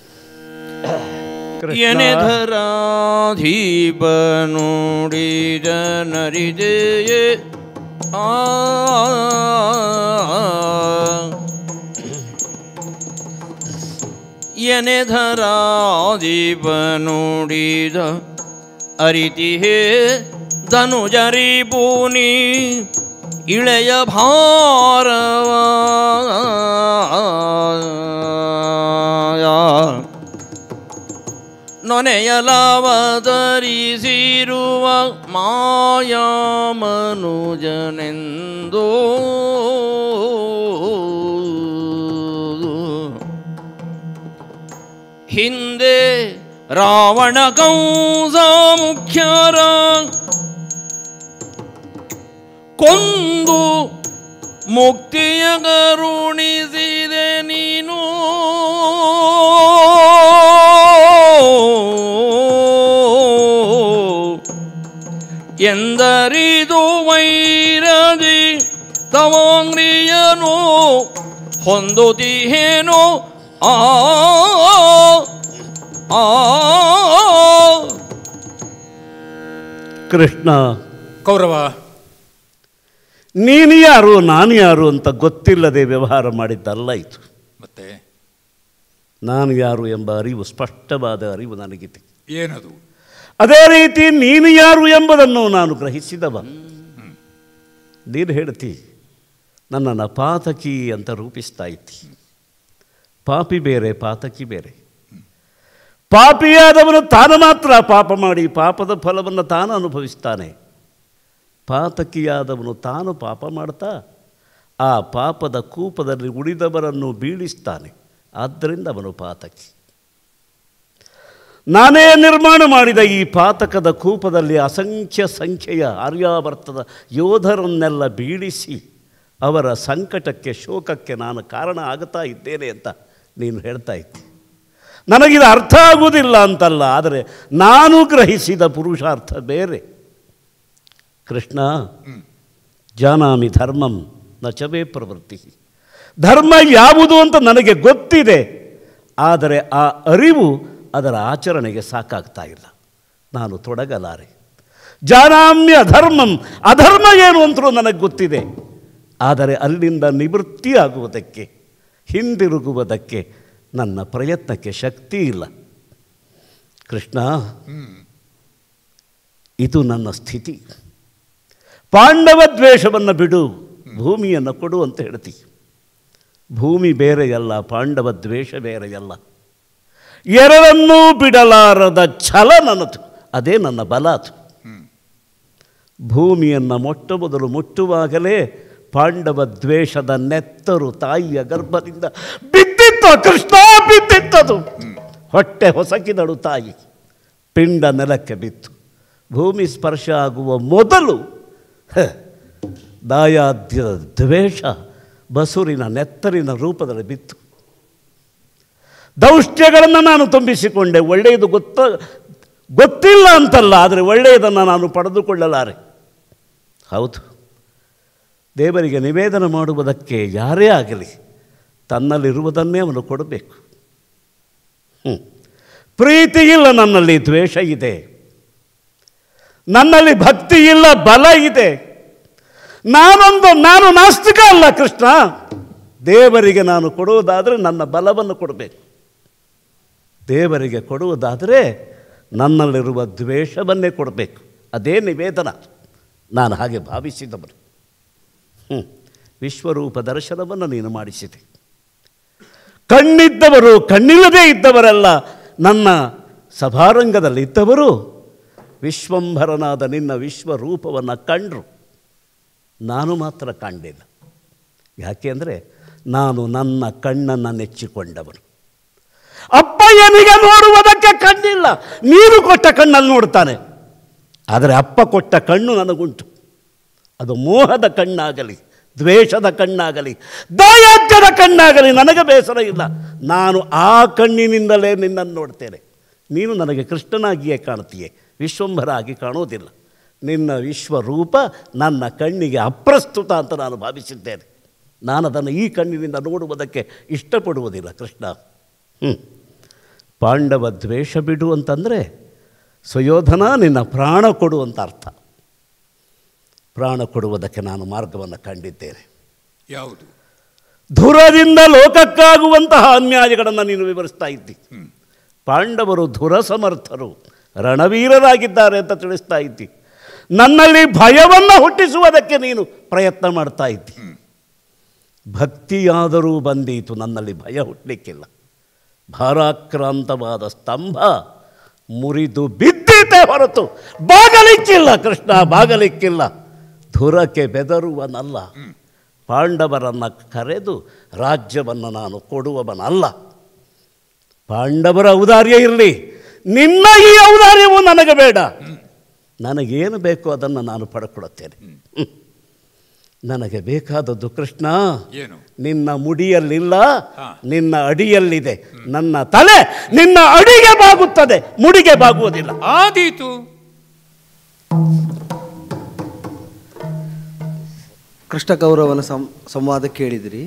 ಎನೆಧರಾಧೀಪ ನುಡಿದ ನರಿದೆಯೇ ಆ ಎನೆಧರಾದೀಪ ನುಡಿದ ಅರಿತಿಹೇ ಧನುಜರಿ ಪೂನಿ ಇಳೆಯ ಭಾರವ ನೊನೆಯಲಾವತರಿಸಿರುವ ಮಾಯಾ ಮನುಜನೆಂದೋ ಹಿಂದೆ ರಾವಣ ಕಂಸ ಮುಖ್ಯರ ಕೊಂದು ಮುಕ್ತಿಯ ಕರುಣಿಸಿದೆ ನೀನು ಎಂದರಿದು ವೈರದಿ ತವಾಂಗ್ರಿಯನು ಹೊಂದುತ್ತೀಹೇನೋ ಆ ಆ ಕೃಷ್ಣ ಕೌರವ ನೀನು ಯಾರು ನಾನು ಯಾರು ಅಂತ ಗೊತ್ತಿಲ್ಲದೆ ವ್ಯವಹಾರ ಮಾಡಿದ್ದಲ್ಲ ಇದು ಮತ್ತೆ ನಾನು ಯಾರು ಎಂಬ ಅರಿವು ಸ್ಪಷ್ಟವಾದ ಅರಿವು ನನಗಿದೆ ಏನದು ಅದೇ ರೀತಿ ನೀನು ಯಾರು ಎಂಬುದನ್ನು ನಾನು ಗ್ರಹಿಸಿದವ ನೀನು ಹೇಳ್ತಿ ನನ್ನನ್ನು ಪಾತಕಿ ಅಂತ ರೂಪಿಸ್ತಾ ಇದ್ದಿ ಪಾಪಿ ಬೇರೆ ಪಾತಕಿ ಬೇರೆ ಪಾಪಿಯಾದವನು ತಾನು ಮಾತ್ರ ಪಾಪ ಮಾಡಿ ಪಾಪದ ಫಲವನ್ನು ತಾನು ಅನುಭವಿಸ್ತಾನೆ ಪಾತಕಿಯಾದವನು ತಾನು ಪಾಪ ಮಾಡ್ತಾ ಆ ಪಾಪದ ಕೂಪದಲ್ಲಿ ಉಳಿದವರನ್ನು ಬೀಳಿಸ್ತಾನೆ ಆದ್ದರಿಂದ ಅವನು ಪಾತಕಿ ನಾನೇ ನಿರ್ಮಾಣ ಮಾಡಿದ ಈ ಪಾತಕದ ಕೂಪದಲ್ಲಿ ಅಸಂಖ್ಯ ಸಂಖ್ಯೆಯ ಆರ್ಯಾವರ್ತದ ಯೋಧರನ್ನೆಲ್ಲ ಬೀಳಿಸಿ ಅವರ ಸಂಕಟಕ್ಕೆ ಶೋಕಕ್ಕೆ ನಾನು ಕಾರಣ ಆಗುತ್ತಾ ಇದ್ದೇನೆ ಅಂತ ನೀನು ಹೇಳ್ತಾ ಇದ್ದೆ ನನಗಿದು ಅರ್ಥ ಆಗುವುದಿಲ್ಲ ಅಂತಲ್ಲ ಆದರೆ ನಾನು ಗ್ರಹಿಸಿದ ಪುರುಷಾರ್ಥ ಬೇರೆ ಕೃಷ್ಣ ಜಾನಾಮಿ ಧರ್ಮಂ ನಚವೇ ಪ್ರವೃತ್ತಿ ಧರ್ಮ ಯಾವುದು ಅಂತ ನನಗೆ ಗೊತ್ತಿದೆ ಆದರೆ ಆ ಅರಿವು ಅದರ ಆಚರಣೆಗೆ ಸಾಕಾಗ್ತಾ ಇಲ್ಲ ನಾನು ತೊಡಗಲಾರೆ ಜಾನಾಮ್ಯ ಧರ್ಮಂ ಅಧರ್ಮ ಏನು ಅಂತಲೂ ನನಗೆ ಗೊತ್ತಿದೆ ಆದರೆ ಅಲ್ಲಿಂದ ನಿವೃತ್ತಿ ಆಗುವುದಕ್ಕೆ ಹಿಂದಿರುಗುವುದಕ್ಕೆ ನನ್ನ ಪ್ರಯತ್ನಕ್ಕೆ ಶಕ್ತಿ ಇಲ್ಲ ಕೃಷ್ಣ ಇದು ನನ್ನ ಸ್ಥಿತಿ ಪಾಂಡವ ದ್ವೇಷವನ್ನು ಬಿಡು ಭೂಮಿಯನ್ನು ಕೊಡು ಅಂತ ಹೇಳ್ತಿ ಭೂಮಿ ಬೇರೆಯಲ್ಲ ಪಾಂಡವ ದ್ವೇಷ ಬೇರೆಯಲ್ಲ ಎರಡನ್ನೂ ಬಿಡಲಾರದ ಛಲ ನನ್ನದು ಅದೇ ನನ್ನ ಬಲ ಅದು ಭೂಮಿಯನ್ನು ಮೊಟ್ಟ ಮೊದಲು ಮುಟ್ಟುವಾಗಲೇ ಪಾಂಡವ ದ್ವೇಷದ ನೆತ್ತರು ತಾಯಿಯ ಗರ್ಭದಿಂದ ಬಿದ್ದಿತ್ತು ಕೃಷ್ಣ ಬಿದ್ದಿತ್ತದು ಹೊಟ್ಟೆ ಹೊಸಕಿದಳು ತಾಯಿ ಪಿಂಡ ನೆಲಕ್ಕೆ ಬಿತ್ತು ಭೂಮಿ ಸ್ಪರ್ಶ ಆಗುವ ಮೊದಲು ಹ, ದಾಯಾದ್ಯದ ದ್ವೇಷ ಬಸುರಿನ ನೆತ್ತರಿನ ರೂಪದಲ್ಲಿ ಬಿತ್ತು ದೌಷ್ಟ್ಯಗಳನ್ನು ನಾನು ತುಂಬಿಸಿಕೊಂಡೆ ಒಳ್ಳೆಯದು ಗೊತ್ತ ಗೊತ್ತಿಲ್ಲ ಅಂತಲ್ಲ ಆದರೆ ಒಳ್ಳೆಯದನ್ನು ನಾನು ಪಡೆದುಕೊಳ್ಳಲಾರೆ ಹೌದು ದೇವರಿಗೆ ನಿವೇದನ ಮಾಡುವುದಕ್ಕೆ ಯಾರೇ ಆಗಲಿ ತನ್ನಲ್ಲಿರುವುದನ್ನೇ ಅವನು ಕೊಡಬೇಕು ಹ್ಞೂ ಪ್ರೀತಿ ಇಲ್ಲ ನನ್ನಲ್ಲಿ ದ್ವೇಷ ಇದೆ ನನ್ನಲ್ಲಿ ಭಕ್ತಿ ಇಲ್ಲ ಬಲ ಇದೆ ನಾನೊಂದು ನಾನು ನಾಸ್ತಿಕ ಅಲ್ಲ ಕೃಷ್ಣ ದೇವರಿಗೆ ನಾನು ಕೊಡುವುದಾದರೆ ನನ್ನ ಬಲವನ್ನು ಕೊಡಬೇಕು ದೇವರಿಗೆ ಕೊಡುವುದಾದರೆ ನನ್ನಲ್ಲಿರುವ ದ್ವೇಷವನ್ನೇ ಕೊಡಬೇಕು ಅದೇ ನಿವೇದನ ನಾನು ಹಾಗೆ ಭಾವಿಸಿದವನು ಹ್ಞೂ ವಿಶ್ವರೂಪ ದರ್ಶನವನ್ನು ನೀನು ಮಾಡಿಸಿದೆ ಕಣ್ಣಿದ್ದವರು ಕಣ್ಣಿಲ್ಲದೇ ಇದ್ದವರೆಲ್ಲ ನನ್ನ ಸಭಾರಂಗದಲ್ಲಿ ಇದ್ದವರು ವಿಶ್ವಂಭರನಾದ ನಿನ್ನ ವಿಶ್ವರೂಪವನ್ನು ಕಂಡರು ನಾನು ಮಾತ್ರ ಕಂಡಿಲ್ಲ ಯಾಕೆಂದರೆ ನಾನು ನನ್ನ ಕಣ್ಣನ್ನು ನೆಚ್ಚಿಕೊಂಡವನು ಅಪ್ಪಯ್ಯನಿಗೆ ನೋಡುವುದಕ್ಕೆ ಕಣ್ಣಿಲ್ಲ ನೀನು ಕೊಟ್ಟ ಕಣ್ಣಲ್ಲಿ ನೋಡ್ತಾನೆ ಆದರೆ ಅಪ್ಪ ಕೊಟ್ಟ ಕಣ್ಣು ನನಗುಂಟು ಅದು ಮೋಹದ ಕಣ್ಣಾಗಲಿ ದ್ವೇಷದ ಕಣ್ಣಾಗಲಿ ದಾಯಾಜ್ಯದ ಕಣ್ಣಾಗಲಿ ನನಗೆ ಬೇಸರ ಇಲ್ಲ ನಾನು ಆ ಕಣ್ಣಿನಿಂದಲೇ ನಿನ್ನನ್ನು ನೋಡ್ತೇನೆ ನೀನು ನನಗೆ ಕೃಷ್ಣನಾಗಿಯೇ ಕಾಣ್ತೀಯೆ ವಿಶ್ವಂಭರ ಆಗಿ ಕಾಣೋದಿಲ್ಲ ನಿನ್ನ ವಿಶ್ವರೂಪ ನನ್ನ ಕಣ್ಣಿಗೆ ಅಪ್ರಸ್ತುತ ಅಂತ ನಾನು ಭಾವಿಸಿದ್ದೇನೆ ನಾನು ಅದನ್ನು ಈ ಕಣ್ಣಿನಿಂದ ನೋಡುವುದಕ್ಕೆ ಇಷ್ಟಪಡುವುದಿಲ್ಲ ಕೃಷ್ಣ ಹ್ಞೂ ಪಾಂಡವ ದ್ವೇಷ ಬಿಡು ಅಂತಂದರೆ ಸುಯೋಧನ ನಿನ್ನ ಪ್ರಾಣ ಕೊಡು ಅಂತ ಅರ್ಥ ಪ್ರಾಣ ಕೊಡುವುದಕ್ಕೆ ನಾನು ಮಾರ್ಗವನ್ನು ಕಂಡಿದ್ದೇನೆ ಯಾವುದು ಧುರದಿಂದ ಲೋಕಕ್ಕಾಗುವಂತಹ ಅನ್ಯಾಯಗಳನ್ನು ನೀನು ವಿವರಿಸ್ತಾ ಇದ್ದಿ ಪಾಂಡವರು ಧುರ ಸಮರ್ಥರು ರಣವೀರರಾಗಿದ್ದಾರೆ ಅಂತ ತಿಳಿಸ್ತಾ ಇದ್ದಿ ನನ್ನಲ್ಲಿ ಭಯವನ್ನು ಹುಟ್ಟಿಸುವುದಕ್ಕೆ ನೀನು ಪ್ರಯತ್ನ ಮಾಡ್ತಾ ಇದ್ದಿ ಭಕ್ತಿಯಾದರೂ ಬಂದೀತು ನನ್ನಲ್ಲಿ ಭಯ ಹುಟ್ಟಲಿಕ್ಕಿಲ್ಲ ಭಾರಾಕ್ರಾಂತವಾದ ಸ್ತಂಭ ಮುರಿದು ಬಿದ್ದಿತೆ ಹೊರತು ಬಾಗಲಿಕ್ಕಿಲ್ಲ ಕೃಷ್ಣ ಬಾಗಲಿಕ್ಕಿಲ್ಲ ಧುರಕ್ಕೆ ಬೆದರುವನಲ್ಲ ಪಾಂಡವರನ್ನು ಕರೆದು ರಾಜ್ಯವನ್ನು ನಾನು ಕೊಡುವವನಲ್ಲ ಪಾಂಡವರ ಔದಾರ್ಯ ಇರಲಿ ನಿನ್ನ ಈ ಔದಾರ್ಯವು ನನಗೆ ಬೇಡ ನನಗೇನು ಬೇಕೋ ಅದನ್ನು ನಾನು ಪಡ್ಕೊಡುತ್ತೇನೆ ಹ್ಮ್. ನನಗೆ ಬೇಕಾದದ್ದು ಕೃಷ್ಣ ಏನು ನಿನ್ನ ಮುಡಿಯಲ್ಲಿಲ್ಲ ಹಾ. ನಿನ್ನ ಅಡಿಯಲ್ಲಿದೆ ನನ್ನ ತಲೆ ನಿನ್ನ ಅಡಿಗೆ ಬಾಗುತ್ತದೆ ಮುಡಿಗೆ ಬಾಗುವುದಿಲ್ಲ ಆದೀತು ಕೃಷ್ಣ ಕೌರವನ ಸಂ ಸಂವಾದ ಕೇಳಿದಿರಿ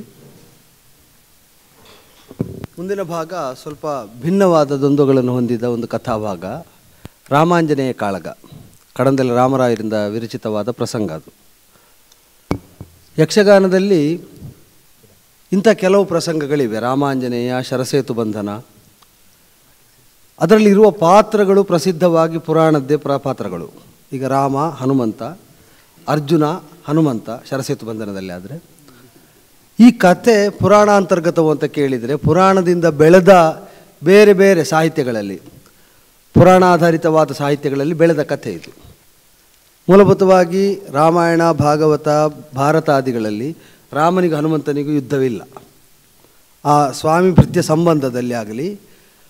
ಮುಂದಿನ ಭಾಗ ಸ್ವಲ್ಪ ಭಿನ್ನವಾದ ದ್ವಂದ್ವಗಳನ್ನು ಹೊಂದಿದ ಒಂದು ಕಥಾಭಾಗ ರಾಮಾಂಜನೇಯ ಕಾಳಗ ಕಡಂದಲ್ಲಿ ರಾಮರಾಯರಿಂದ ವಿರಚಿತವಾದ ಪ್ರಸಂಗ ಅದು ಯಕ್ಷಗಾನದಲ್ಲಿ ಇಂಥ ಕೆಲವು ಪ್ರಸಂಗಗಳಿವೆ ರಾಮಾಂಜನೇಯ ಶರಸೇತು ಬಂಧನ ಅದರಲ್ಲಿರುವ ಪಾತ್ರಗಳು ಪ್ರಸಿದ್ಧವಾಗಿ ಪುರಾಣದ್ದೇ ಪ್ರ ಪಾತ್ರಗಳು ಈಗ ರಾಮ ಹನುಮಂತ ಅರ್ಜುನ ಹನುಮಂತ ಶರಸೇತು ಬಂಧನದಲ್ಲಿ ಆದರೆ ಈ ಕತೆ ಪುರಾಣಾಂತರ್ಗತವು ಅಂತ ಕೇಳಿದರೆ ಪುರಾಣದಿಂದ ಬೆಳೆದ ಬೇರೆ ಬೇರೆ ಸಾಹಿತ್ಯಗಳಲ್ಲಿ ಪುರಾಣಾಧಾರಿತವಾದ ಸಾಹಿತ್ಯಗಳಲ್ಲಿ ಬೆಳೆದ ಕಥೆ ಇದು ಮೂಲಭೂತವಾಗಿ ರಾಮಾಯಣ ಭಾಗವತ ಭಾರತಾದಿಗಳಲ್ಲಿ ರಾಮನಿಗೂ ಹನುಮಂತನಿಗೂ ಯುದ್ಧವಿಲ್ಲ ಆ ಸ್ವಾಮಿ ಭೃತ್ಯ ಸಂಬಂಧದಲ್ಲಿ ಆಗಲಿ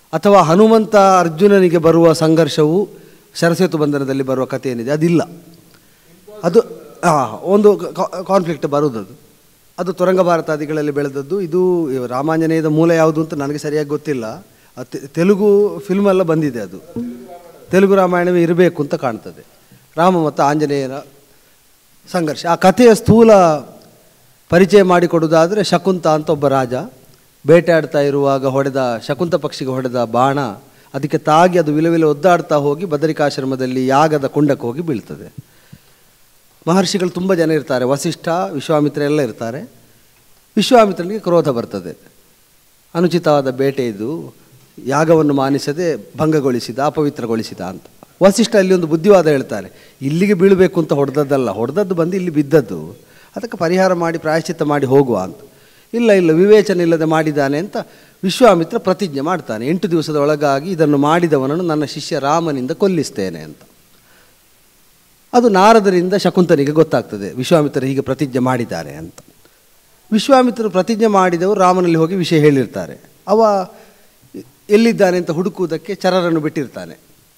ಅಥವಾ ಹನುಮಂತ ಅರ್ಜುನನಿಗೆ ಬರುವ ಸಂಘರ್ಷವು ಶರಸೇತು ಬಂಧನದಲ್ಲಿ ಬರುವ ಕಥೆ ಏನಿದೆ ಅದಿಲ್ಲ ಅದು ಆ, ಒಂದು ಕಾನ್ಫ್ಲಿಕ್ಟ್ ಬರುವುದದು ಅದು ತುರಂಗ ಭಾರತಾದಿಗಳಲ್ಲಿ ಬೆಳೆದದ್ದು ಇದು ರಾಮಾಂಜನೇಯದ ಮೂಲ ಯಾವುದು ಅಂತ ನನಗೆ ಸರಿಯಾಗಿ ಗೊತ್ತಿಲ್ಲ ಆ ತೆ- ತೆಲುಗು ಫಿಲ್ಮ್ ಎಲ್ಲ ಬಂದಿದೆ ಅದು ತೆಲುಗು ರಾಮಾಯಣವೇ ಇರಬೇಕು ಅಂತ ಕಾಣ್ತದೆ ರಾಮ ಮತ್ತು ಆಂಜನೇಯನ ಸಂಘರ್ಷ ಆ ಕಥೆಯ ಸ್ಥೂಲ ಪರಿಚಯ ಮಾಡಿಕೊಡುವುದಾದರೆ ಶಕುಂತ ಅಂತ ಒಬ್ಬ ರಾಜ ಬೇಟೆಯಾಡ್ತಾ ಇರುವಾಗ ಹೊಡೆದ ಶಕುಂತ ಪಕ್ಷಿಗೆ ಹೊಡೆದ ಬಾಣ ಅದಕ್ಕೆ ತಾಗಿ ಅದು ವಿಲವಿಲ ಒದ್ದಾಡ್ತಾ ಹೋಗಿ ಬದರಿಕಾಶ್ರಮದಲ್ಲಿ ಯಾಗದ ಕುಂಡಕ್ಕೆ ಹೋಗಿ ಬೀಳ್ತದೆ ಮಹರ್ಷಿಗಳು ತುಂಬ ಜನ ಇರ್ತಾರೆ ವಸಿಷ್ಠ ವಿಶ್ವಾಮಿತ್ರ ಎಲ್ಲ ಇರ್ತಾರೆ ವಿಶ್ವಾಮಿತ್ರನಿಗೆ ಕ್ರೋಧ ಬರ್ತದೆ ಅನುಚಿತವಾದ ಬೇಟೆ ಇದು ಯಾಗವನ್ನು ಮಾನಿಸದೆ ಭಂಗಗೊಳಿಸಿದ ಅಪವಿತ್ರಗೊಳಿಸಿದ ಅಂತ ವಸಿಷ್ಠ ಅಲ್ಲಿ ಒಂದು ಬುದ್ಧಿವಾದ ಹೇಳ್ತಾರೆ ಇಲ್ಲಿಗೆ ಬೀಳಬೇಕು ಅಂತ ಹೊಡೆದದ್ದಲ್ಲ ಹೊಡೆದದ್ದು ಬಂದು ಇಲ್ಲಿ ಬಿದ್ದದ್ದು ಅದಕ್ಕೆ ಪರಿಹಾರ ಮಾಡಿ ಪ್ರಾಯಶ್ಚಿತ್ತ ಮಾಡಿ ಹೋಗುವ ಅಂತ ಇಲ್ಲ ಇಲ್ಲ ವಿವೇಚನೆ ಇಲ್ಲದೆ ಮಾಡಿದ್ದಾನೆ ಅಂತ ವಿಶ್ವಾಮಿತ್ರ ಪ್ರತಿಜ್ಞೆ ಮಾಡ್ತಾನೆ ಎಂಟು ದಿವಸದ ಒಳಗಾಗಿ ಇದನ್ನು ಮಾಡಿದವನನ್ನು ನನ್ನ ಶಿಷ್ಯ ರಾಮನಿಂದ ಕೊಲ್ಲಿಸ್ತೇನೆ ಅಂತ ಅದು ನಾರದರಿಂದ ಶಕುಂತನಿಗೆ ಗೊತ್ತಾಗ್ತದೆ ವಿಶ್ವಾಮಿತ್ರ ಹೀಗೆ ಪ್ರತಿಜ್ಞೆ ಮಾಡಿದ್ದಾರೆ ಅಂತ ವಿಶ್ವಾಮಿತ್ರರು ಪ್ರತಿಜ್ಞೆ ಮಾಡಿದವರು ರಾಮನಲ್ಲಿ ಹೋಗಿ ವಿಷಯ ಹೇಳಿರ್ತಾರೆ ಅವ ಎಲ್ಲಿದ್ದಾನೆ ಅಂತ ಹುಡುಕುವುದಕ್ಕೆ ಚರರನ್ನು ಬಿಟ್ಟಿರ್ತಾನೆ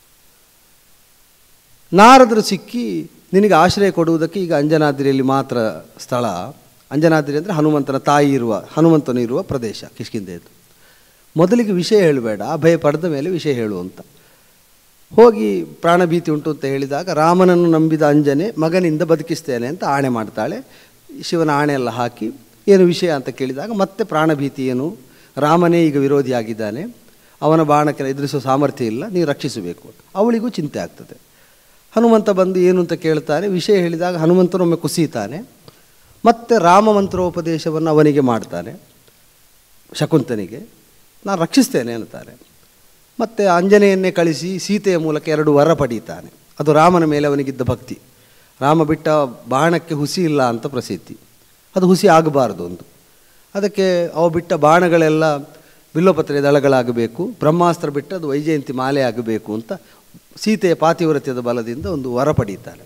ನಾರದರು ಸಿಕ್ಕಿ ನಿನಗೆ ಆಶ್ರಯ ಕೊಡುವುದಕ್ಕೆ ಈಗ ಅಂಜನಾದ್ರಿಯಲ್ಲಿ ಮಾತ್ರ ಸ್ಥಳ ಅಂಜನಾದ್ರಿ ಅಂದರೆ ಹನುಮಂತನ ತಾಯಿ ಇರುವ ಹನುಮಂತನು ಇರುವ ಪ್ರದೇಶ ಕಿಷ್ಕಿಂದೆದು ಮೊದಲಿಗೆ ವಿಷಯ ಹೇಳಬೇಡ ಭಯ ಪಡೆದ ಮೇಲೆ ವಿಷಯ ಹೇಳು ಅಂತ ಹೋಗಿ ಪ್ರಾಣಭೀತಿ ಉಂಟು ಅಂತ ಹೇಳಿದಾಗ ರಾಮನನ್ನು ನಂಬಿದ ಅಂಜನೆ ಮಗನಿಂದ ಬದುಕಿಸ್ತೇನೆ ಅಂತ ಆಣೆ ಮಾಡ್ತಾಳೆ ಶಿವನ ಆಣೆ ಎಲ್ಲ ಹಾಕಿ ಏನು ವಿಷಯ ಅಂತ ಕೇಳಿದಾಗ ಮತ್ತೆ ಪ್ರಾಣಭೀತಿ ಏನು ರಾಮನೇ ಈಗ ವಿರೋಧಿಯಾಗಿದ್ದಾನೆ ಅವನ ಬಾಣಕ್ಕೆ ಎದುರಿಸೋ ಸಾಮರ್ಥ್ಯ ಇಲ್ಲ ನೀವು ರಕ್ಷಿಸಬೇಕು ಅಂತ ಅವಳಿಗೂ ಚಿಂತೆ ಆಗ್ತದೆ ಹನುಮಂತ ಬಂದು ಏನು ಅಂತ ಕೇಳ್ತಾನೆ ವಿಷಯ ಹೇಳಿದಾಗ ಹನುಮಂತನೊಮ್ಮೆ ಕುಸಿತಾನೆ ಮತ್ತೆ ರಾಮ ಮಂತ್ರೋಪದೇಶವನ್ನು ಅವನಿಗೆ ಮಾಡ್ತಾನೆ ಶಕುಂತನಿಗೆ ನಾನು ರಕ್ಷಿಸ್ತೇನೆ ಅಂತಾನೆ ಮತ್ತು ಆಂಜನೇಯನ್ನೇ ಕಳಿಸಿ ಸೀತೆಯ ಮೂಲಕ ಎರಡು ವರ ಪಡೀತಾನೆ ಅದು ರಾಮನ ಮೇಲೆ ಅವನಿಗಿದ್ದ ಭಕ್ತಿ ರಾಮ ಬಿಟ್ಟ ಬಾಣಕ್ಕೆ ಹುಸಿ ಇಲ್ಲ ಅಂತ ಪ್ರಸಿದ್ಧಿ ಅದು ಹುಸಿ ಆಗಬಾರ್ದು ಒಂದು ಅದಕ್ಕೆ ಅವ ಬಿಟ್ಟ ಬಾಣಗಳೆಲ್ಲ ಬಿಲ್ಲೋಪತ್ರೆ ದಳಗಳಾಗಬೇಕು ಬ್ರಹ್ಮಾಸ್ತ್ರ ಬಿಟ್ಟು ಅದು ವೈಜಯಂತಿ ಮಾಲೆ ಆಗಬೇಕು ಅಂತ ಸೀತೆಯ ಪಾತಿವ್ರತ್ಯದ ಬಲದಿಂದ ಒಂದು ವರ ಪಡೀತಾನೆ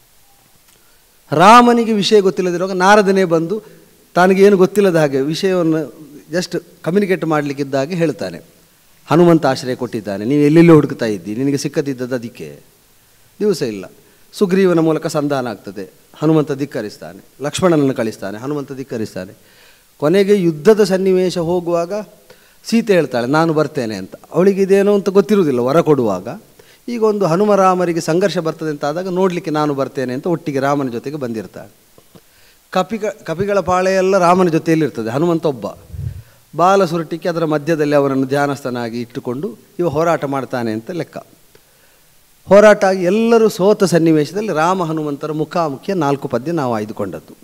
ರಾಮನಿಗೆ ವಿಷಯ ಗೊತ್ತಿಲ್ಲದಿರುವಾಗ ನಾರದನೇ ಬಂದು ತನಗೇನು ಗೊತ್ತಿಲ್ಲದ ಹಾಗೆ ವಿಷಯವನ್ನು ಜಸ್ಟ್ ಕಮ್ಯುನಿಕೇಟ್ ಮಾಡಲಿಕ್ಕಿದ್ದಾಗೆ ಹೇಳ್ತಾನೆ ಹನುಮಂತ ಆಶ್ರಯ ಕೊಟ್ಟಿದ್ದಾನೆ ನೀವು ಎಲ್ಲೆಲ್ಲಿ ಹುಡುಕ್ತಾ ಇದ್ದಿ ನಿನಗೆ ಸಿಕ್ಕದಿದ್ದದ್ದು ಅದಕ್ಕೆ ದಿವಸ ಇಲ್ಲ ಸುಗ್ರೀವನ ಮೂಲಕ ಸಂಧಾನ ಆಗ್ತದೆ ಹನುಮಂತ ಧಿಕ್ಕರಿಸ್ತಾನೆ ಲಕ್ಷ್ಮಣನನ್ನು ಕಳಿಸ್ತಾನೆ ಹನುಮಂತ ಧಿಕ್ಕರಿಸ್ತಾನೆ ಕೊನೆಗೆ ಯುದ್ಧದ ಸನ್ನಿವೇಶ ಹೋಗುವಾಗ ಸೀತೆ ಹೇಳ್ತಾಳೆ ನಾನು ಬರ್ತೇನೆ ಅಂತ ಅವಳಿಗೆ ಇದೇನೋ ಅಂತ ಗೊತ್ತಿರುವುದಿಲ್ಲ ವರ ಕೊಡುವಾಗ ಈಗ ಒಂದು ಹನುಮರಾಮರಿಗೆ ಸಂಘರ್ಷ ಬರ್ತದೆ ಅಂತ ಆದಾಗ ನೋಡಲಿಕ್ಕೆ ನಾನು ಬರ್ತೇನೆ ಅಂತ ಒಟ್ಟಿಗೆ ರಾಮನ ಜೊತೆಗೆ ಬಂದಿರ್ತಾಳೆ ಕಪಿಗ ಕಪಿಗಳ ಪಾಳೆ ಎಲ್ಲ ರಾಮನ ಜೊತೆಯಲ್ಲಿರ್ತದೆ ಹನುಮಂತ ಒಬ್ಬ ಬಾಲ ಸುರುಟಿಕೆ ಅದರ ಮಧ್ಯದಲ್ಲಿ ಅವರನ್ನು ಧ್ಯಾನಸ್ಥನಾಗಿ ಇಟ್ಟುಕೊಂಡು ಇವ ಹೋರಾಟ ಮಾಡ್ತಾನೆ ಅಂತ ಲೆಕ್ಕ ಹೋರಾಟ ಆಗಿ ಎಲ್ಲರೂ ಸೋತ ಸನ್ನಿವೇಶದಲ್ಲಿ ರಾಮ ಹನುಮಂತರ ಮುಖಾಮುಖಿಯ ನಾಲ್ಕು ಪದ್ಯ ನಾವು ಆಯ್ದುಕೊಂಡದ್ದು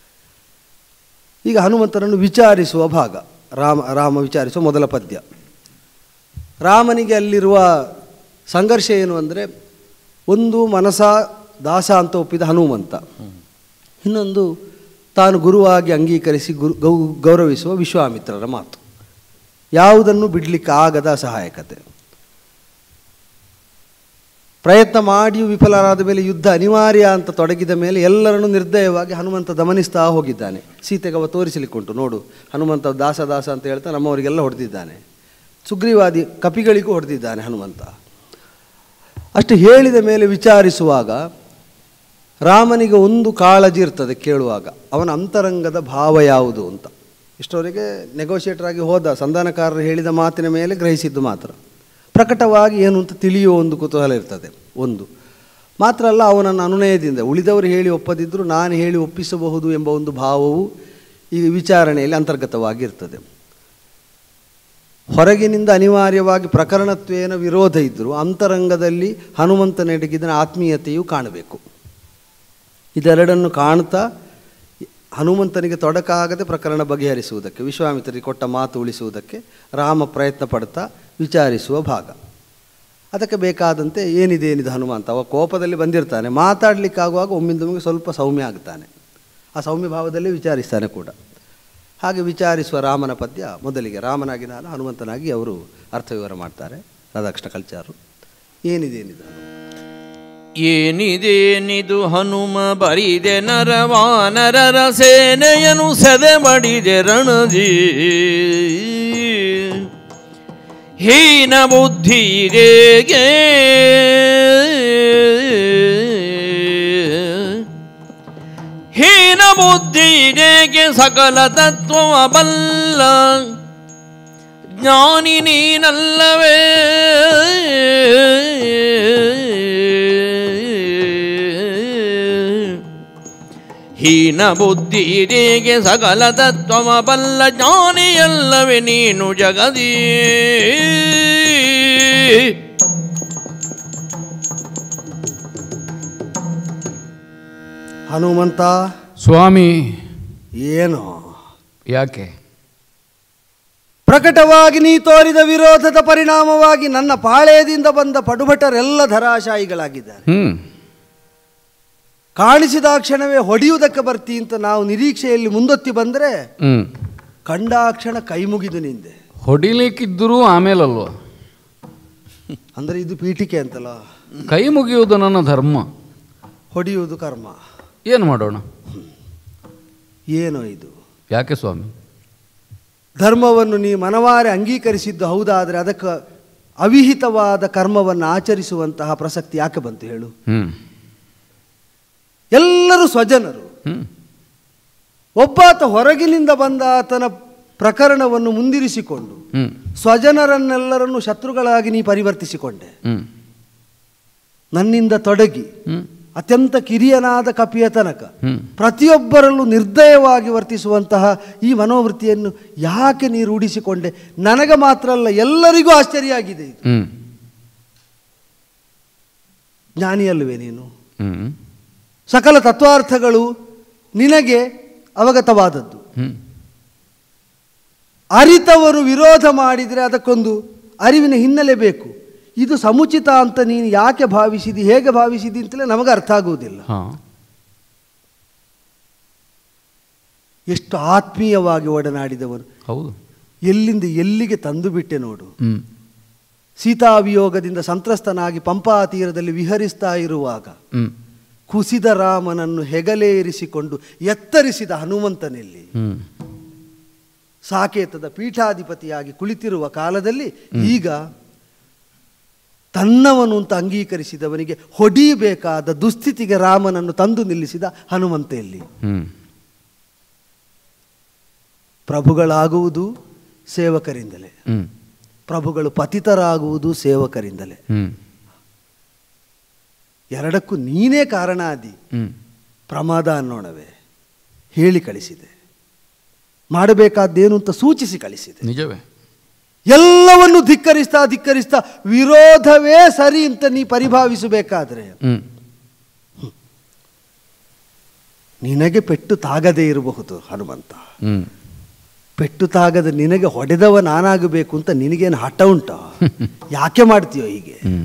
ಈಗ ಹನುಮಂತರನ್ನು ವಿಚಾರಿಸುವ ಭಾಗ ರಾಮ ರಾಮ ವಿಚಾರಿಸುವ ಮೊದಲ ಪದ್ಯ ರಾಮನಿಗೆ ಅಲ್ಲಿರುವ ಸಂಘರ್ಷ ಏನು ಅಂದರೆ ಒಂದು ಮನಸ ದಾಸ ಅಂತ ಒಪ್ಪಿದ ಹನುಮಂತ ಇನ್ನೊಂದು ತಾನು ಗುರುವಾಗಿ ಅಂಗೀಕರಿಸಿ ಗುರು ಗೌ ಗೌರವಿಸುವ ವಿಶ್ವಾಮಿತ್ರರ ಮಾತು ಯಾವುದನ್ನು ಬಿಡಲಿಕ್ಕೆ ಆಗದ ಅಸಹಾಯಕತೆ ಪ್ರಯತ್ನ ಮಾಡಿಯೂ ವಿಫಲರಾದ ಮೇಲೆ ಯುದ್ಧ ಅನಿವಾರ್ಯ ಅಂತ ತೊಡಗಿದ ಮೇಲೆ ಎಲ್ಲರನ್ನು ನಿರ್ದಯವಾಗಿ ಹನುಮಂತ ದಮನಿಸ್ತಾ ಹೋಗಿದ್ದಾನೆ ಸೀತೆಗೆ ಅವ ತೋರಿಸಲಿಕ್ಕುಂಟು ನೋಡು ಹನುಮಂತ ದಾಸ ದಾಸ ಅಂತ ಹೇಳ್ತಾ ನಮ್ಮವರಿಗೆಲ್ಲ ಹೊಡೆದಿದ್ದಾನೆ ಸುಗ್ರೀವಾದಿ ಕಪಿಗಳಿಗೂ ಹೊಡೆದಿದ್ದಾನೆ ಹನುಮಂತ ಅಷ್ಟು ಹೇಳಿದ ಮೇಲೆ ವಿಚಾರಿಸುವಾಗ ರಾಮನಿಗೆ ಒಂದು ಕಾಳಜಿ ಇರ್ತದೆ ಕೇಳುವಾಗ ಅವನ ಅಂತರಂಗದ ಭಾವ ಯಾವುದು ಅಂತ ಇಷ್ಟವರೆಗೆ ನೆಗೋಷಿಯೇಟರ್ ಆಗಿ ಹೋದ ಸಂಧಾನಕಾರರು ಹೇಳಿದ ಮಾತಿನ ಮೇಲೆ ಗ್ರಹಿಸಿದ್ದು ಮಾತ್ರ ಪ್ರಕಟವಾಗಿ ಏನು ಅಂತ ತಿಳಿಯುವ ಒಂದು ಕುತೂಹಲ ಇರ್ತದೆ ಒಂದು ಮಾತ್ರ ಅಲ್ಲ ಅವನನ್ನು ಅನುನಯದಿಂದ ಉಳಿದವರು ಹೇಳಿ ಒಪ್ಪದಿದ್ದರೂ ನಾನು ಹೇಳಿ ಒಪ್ಪಿಸಬಹುದು ಎಂಬ ಒಂದು ಭಾವವು ಈ ವಿಚಾರಣೆಯಲ್ಲಿ ಅಂತರ್ಗತವಾಗಿರ್ತದೆ ಹೊರಗಿನಿಂದ ಅನಿವಾರ್ಯವಾಗಿ ಪ್ರಕರಣತ್ವೇನ ವಿರೋಧ ಇದ್ದರೂ ಅಂತರಂಗದಲ್ಲಿ ಹನುಮಂತನೆಡೆಗಿನ ಆತ್ಮೀಯತೆಯು ಕಾಣಬೇಕು ಇದೆರಡನ್ನು ಕಾಣ್ತಾ ಹನುಮಂತನಿಗೆ ತೊಡಕಾಗದೆ ಪ್ರಕರಣ ಬಗೆಹರಿಸುವುದಕ್ಕೆ ವಿಶ್ವಾಮಿತ್ರರಿಗೆ ಕೊಟ್ಟ ಮಾತು ಉಳಿಸುವುದಕ್ಕೆ ರಾಮ ಪ್ರಯತ್ನ ಪಡ್ತಾ ವಿಚಾರಿಸುವ ಭಾಗ ಅದಕ್ಕೆ ಬೇಕಾದಂತೆ ಏನಿದೆ ಏನಿದೆ ಹನುಮಂತ ಅವ ಕೋಪದಲ್ಲಿ ಬಂದಿರ್ತಾನೆ ಮಾತಾಡಲಿಕ್ಕಾಗುವಾಗ ಒಮ್ಮಿಂದೊಮ್ಮಿಗೆ ಸ್ವಲ್ಪ ಸೌಮ್ಯ ಆಗ್ತಾನೆ ಆ ಸೌಮ್ಯ ಭಾವದಲ್ಲಿ ವಿಚಾರಿಸ್ತಾನೆ ಕೂಡ ಹಾಗೆ ವಿಚಾರಿಸುವ ರಾಮನ ಪದ್ಯ ಮೊದಲಿಗೆ ರಾಮನಾಗಿ ನಾನು ಹನುಮಂತನಾಗಿ ಅವರು ಅರ್ಥವಿವರ ಮಾಡ್ತಾರೆ ರಾಧಾಕೃಷ್ಣ ಕಲ್ಚಾರು ಏನಿದೆ ಏನಿದೆ ಹನುಮ ಏನಿದೇನಿದು ಹನುಮ ಬರಿದೆ ನರವಾನರರ ಸೇನೆಯನು ಸೆದೆ ಬಡಿದೆ ರಣಜಿ ಹೀನ ಬುದ್ಧಿಗೆ ಹೀನ ಬುದ್ಧಿಗೆ ಸಕಲ ತತ್ವವ ಬಲ್ಲ ಜ್ಞಾನಿ ನೀನಲ್ಲವೇ ಹೀನ ಬುದ್ಧಿಗೆ ಸಕಲ ತತ್ವವ ಬಲ್ಲ ಜ್ಞಾನಿಯಲ್ಲವೇ ನೀನು ಜಗದೀ ಹನುಮಂತ ಸ್ವಾಮಿ ಏನು ಯಾಕೆ ಪ್ರಕಟವಾಗಿ ನೀ ತೋರಿದ ವಿರೋಧದ ಪರಿಣಾಮವಾಗಿ ನನ್ನ ಪಾಳೆಯದಿಂದ ಬಂದ ಪಡುಭಟರೆಲ್ಲ ಧರಾಶಾಯಿಗಳಾಗಿದ್ದಾರೆ ಹ್ಮ್ ಕಾಣಿಸಿದ ಕ್ಷಣವೇ ಹೊಡೆಯುವುದಕ್ಕೆ ಬರ್ತಿ ಅಂತ ನಾವು ನಿರೀಕ್ಷೆಯಲ್ಲಿ ಮುಂದೊತ್ತಿ ಬಂದರೆ ಹ್ಮ್ ಕಂಡಾಕ್ಷಣ ಕೈ ಮುಗಿದು ನಿಂದೆ ಹೊಡಿಲಿಕ್ಕಿದ್ದರೂ ಆಮೇಲಲ್ವ ಅಂದರೆ ಇದು ಪೀಠಿಕೆ ಅಂತಲ್ಲ ಕೈ ಮುಗಿಯುವುದು ನನ್ನ ಧರ್ಮ ಹೊಡೆಯುವುದು ಕರ್ಮ ಏನು ಮಾಡೋಣ ಏನೋ ಇದು ಯಾಕೆ ಸ್ವಾಮಿ ಧರ್ಮವನ್ನು ನೀ ಮನವಾರೆ ಅಂಗೀಕರಿಸಿದ್ದು ಹೌದಾದರೆ ಅದಕ್ಕೆ ಅವಿಹಿತವಾದ ಕರ್ಮವನ್ನು ಆಚರಿಸುವಂತಹ ಪ್ರಸಕ್ತಿ ಯಾಕೆ ಬಂತು ಹೇಳು ಹ್ಮ್ ಎಲ್ಲರೂ ಸ್ವಜನರು ಹ್ಮ್ ಒಬ್ಬಾತ ಹೊರಗಿನಿಂದ ಬಂದ ಆತನ ಪ್ರಕರಣವನ್ನು ಮುಂದಿರಿಸಿಕೊಂಡು ಹ್ಮ್ ಸ್ವಜನರನ್ನೆಲ್ಲರನ್ನು ಶತ್ರುಗಳಾಗಿ ನೀ ಪರಿವರ್ತಿಸಿಕೊಂಡೆ ಹ್ಮ್ ನನ್ನಿಂದ ತೊಡಗಿ ಹ್ಮ್ ಅತ್ಯಂತ ಕಿರಿಯನಾದ ಕಪಿಯ ತನಕ ಹ್ಮ್. ಪ್ರತಿಯೊಬ್ಬರಲ್ಲೂ ನಿರ್ದಯವಾಗಿ ವರ್ತಿಸುವಂತಹ ಈ ಮನೋವೃತ್ತಿಯನ್ನು ಯಾಕೆ ನೀ ರೂಢಿಸಿಕೊಂಡೆ ನನಗೆ ಮಾತ್ರ ಅಲ್ಲ ಎಲ್ಲರಿಗೂ ಆಶ್ಚರ್ಯ ಆಗಿದೆ ಇದು ಹ್ಮ್ ಜ್ಞಾನಿಯಲ್ವೇ ನೀನು ಹ್ಮ್ ಸಕಲ ತತ್ವಾರ್ಥಗಳು ನಿನಗೆ ಅವಗತವಾದದ್ದು ಹ್ಮ್ ಅರಿತವರು ವಿರೋಧ ಮಾಡಿದರೆ ಅದಕ್ಕೊಂದು ಅರಿವಿನ ಹಿನ್ನೆಲೆ ಬೇಕು ಇದು ಸಮುಚಿತ ಅಂತ ನೀನು ಯಾಕೆ ಭಾವಿಸಿದಿ ಹೇಗೆ ಭಾವಿಸಿದಿ ಅಂತಲೇ ನಮಗೆ ಅರ್ಥ ಆಗುವುದಿಲ್ಲ ಹಾ ಎಷ್ಟು ಆತ್ಮೀಯವಾಗಿ ಒಡನಾಡಿದವರು ಹೌದು ಎಲ್ಲಿಂದ ಎಲ್ಲಿಗೆ ತಂದು ಬಿಟ್ಟೆ ನೋಡು ಹ್ಮ್ ಸೀತಾವಿಯೋಗದಿಂದ ಸಂತ್ರಸ್ತನಾಗಿ ಪಂಪಾ ತೀರದಲ್ಲಿ ವಿಹರಿಸ್ತಾ ಇರುವಾಗ ಹ್ಮ್ ಕುಸಿದ ರಾಮನನ್ನು ಹೆಗಲೇರಿಸಿಕೊಂಡು ಎತ್ತರಿಸಿದ ಹನುಮಂತನಲ್ಲಿ ಹ್ಮ್ ಸಾಕೇತದ ಪೀಠಾಧಿಪತಿಯಾಗಿ ಕುಳಿತಿರುವ ಕಾಲದಲ್ಲಿ ಈಗ ತನ್ನವನು ಅಂತ ಅಂಗೀಕರಿಸಿದವನಿಗೆ ಹೊಡಿಬೇಕಾದ ದುಸ್ಥಿತಿಗೆ ರಾಮನನ್ನು ತಂದು ನಿಲ್ಲಿಸಿದ ಹನುಮಂತೆಯಲ್ಲಿ ಹ್ಮ್ ಪ್ರಭುಗಳಾಗುವುದು ಸೇವಕರಿಂದಲೇ ಹ್ಮ್ ಪ್ರಭುಗಳು ಪತಿತರಾಗುವುದು ಸೇವಕರಿಂದಲೇ ಹ್ಮ್ ಎರಡಕ್ಕೂ ನೀನೇ ಕಾರಣ ಆದಿ ಹ್ಮ್ ಪ್ರಮಾದ ಅನ್ನೋಣವೇ ಹೇಳಿ ಕಳಿಸಿದೆ ಮಾಡಬೇಕಾದ್ದೇನು ಅಂತ ಸೂಚಿಸಿ ಕಳಿಸಿದೆ ನಿಜವೇ ಎಲ್ಲವನ್ನು ಧಿಕ್ಕರಿಸ್ತಾ ಧಿಕ್ಕರಿಸ್ತಾ ವಿರೋಧವೇ ಸರಿ ಅಂತ ನೀ ಪರಿಭಾವಿಸಬೇಕಾದ್ರೆ ಹ್ಮ್ ನಿನಗೆ ಪೆಟ್ಟು ತಾಗದೇ ಇರಬಹುದು ಹನುಮಂತ ಹ್ಮ್ ಪೆಟ್ಟು ತಾಗದ ನಿನಗೆ ಹೊಡೆದವ ನಾನಾಗಬೇಕು ಅಂತ ನಿನಗೇನು ಹಠ ಉಂಟ ಯಾಕೆ ಮಾಡ್ತೀಯೋ ಹೀಗೆ ಹ್ಮ್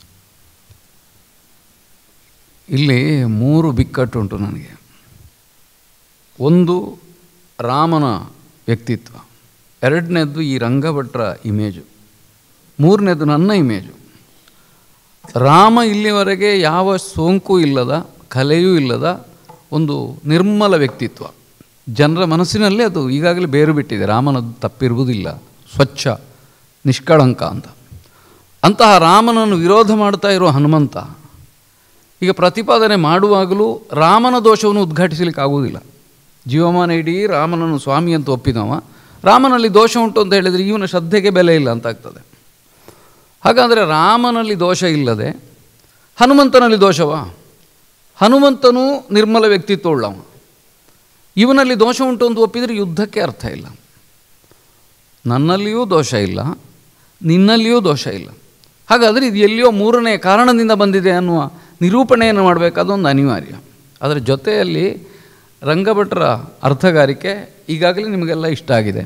ಇಲ್ಲಿ ಮೂರು ಬಿಕ್ಕಟ್ಟುಂಟು ನನಗೆ ಒಂದು ರಾಮನ ವ್ಯಕ್ತಿತ್ವ ಎರಡನೇದ್ದು ಈ ರಂಗಭಟ್ರ ಇಮೇಜು ಮೂರನೇದು ನನ್ನ ಇಮೇಜು ರಾಮ ಇಲ್ಲಿವರೆಗೆ ಯಾವ ಸೋಂಕು ಇಲ್ಲದ ಕಲೆಯೂ ಇಲ್ಲದ ಒಂದು ನಿರ್ಮಲ ವ್ಯಕ್ತಿತ್ವ ಜನರ ಮನಸ್ಸಿನಲ್ಲೇ ಅದು ಈಗಾಗಲೇ ಬೇರು ಬಿಟ್ಟಿದೆ ರಾಮನದ್ದು ತಪ್ಪಿರುವುದಿಲ್ಲ ಸ್ವಚ್ಛ ನಿಷ್ಕಳಂಕ ಅಂತ ಅಂತಹ ರಾಮನನ್ನು ವಿರೋಧ ಮಾಡ್ತಾ ಇರುವ ಹನುಮಂತ ಈಗ ಪ್ರತಿಪಾದನೆ ಮಾಡುವಾಗಲೂ ರಾಮನ ದೋಷವನ್ನು ಉದ್ಘಾಟಿಸಲಿಕ್ಕೆ ಆಗುವುದಿಲ್ಲ ಜೀವಮಾನ ಇಡೀ ರಾಮನನ್ನು ಸ್ವಾಮಿ ಅಂತ ಒಪ್ಪಿದವ ರಾಮನಲ್ಲಿ ದೋಷ ಉಂಟು ಅಂತ ಹೇಳಿದರೆ ಇವನ ಶ್ರದ್ಧೆಗೆ ಬೆಲೆ ಇಲ್ಲ ಅಂತ ಆಗ್ತದೆ ಹಾಗಾದರೆ ರಾಮನಲ್ಲಿ ದೋಷ ಇಲ್ಲದೆ ಹನುಮಂತನಲ್ಲಿ ದೋಷವಾ ಹನುಮಂತನೂ ನಿರ್ಮಲ ವ್ಯಕ್ತಿತ್ವ ಉಳ್ಳವ ಇವನಲ್ಲಿ ದೋಷ ಉಂಟು ಅಂತ ಒಪ್ಪಿದರೆ ಯುದ್ಧಕ್ಕೆ ಅರ್ಥ ಇಲ್ಲ ನನ್ನಲ್ಲಿಯೂ ದೋಷ ಇಲ್ಲ ನಿನ್ನಲ್ಲಿಯೂ ದೋಷ ಇಲ್ಲ ಹಾಗಾದರೆ ಇದು ಎಲ್ಲಿಯೋ ಮೂರನೇ ಕಾರಣದಿಂದ ಬಂದಿದೆ ಅನ್ನುವ ನಿರೂಪಣೆಯನ್ನು ಮಾಡಬೇಕಾದೊಂದು ಅನಿವಾರ್ಯ ಅದರ ಜೊತೆಯಲ್ಲಿ ರಂಗಭಟ್ರ ಅರ್ಥಗಾರಿಕೆ ಈಗಾಗಲೇ ನಿಮಗೆಲ್ಲ ಇಷ್ಟ ಆಗಿದೆ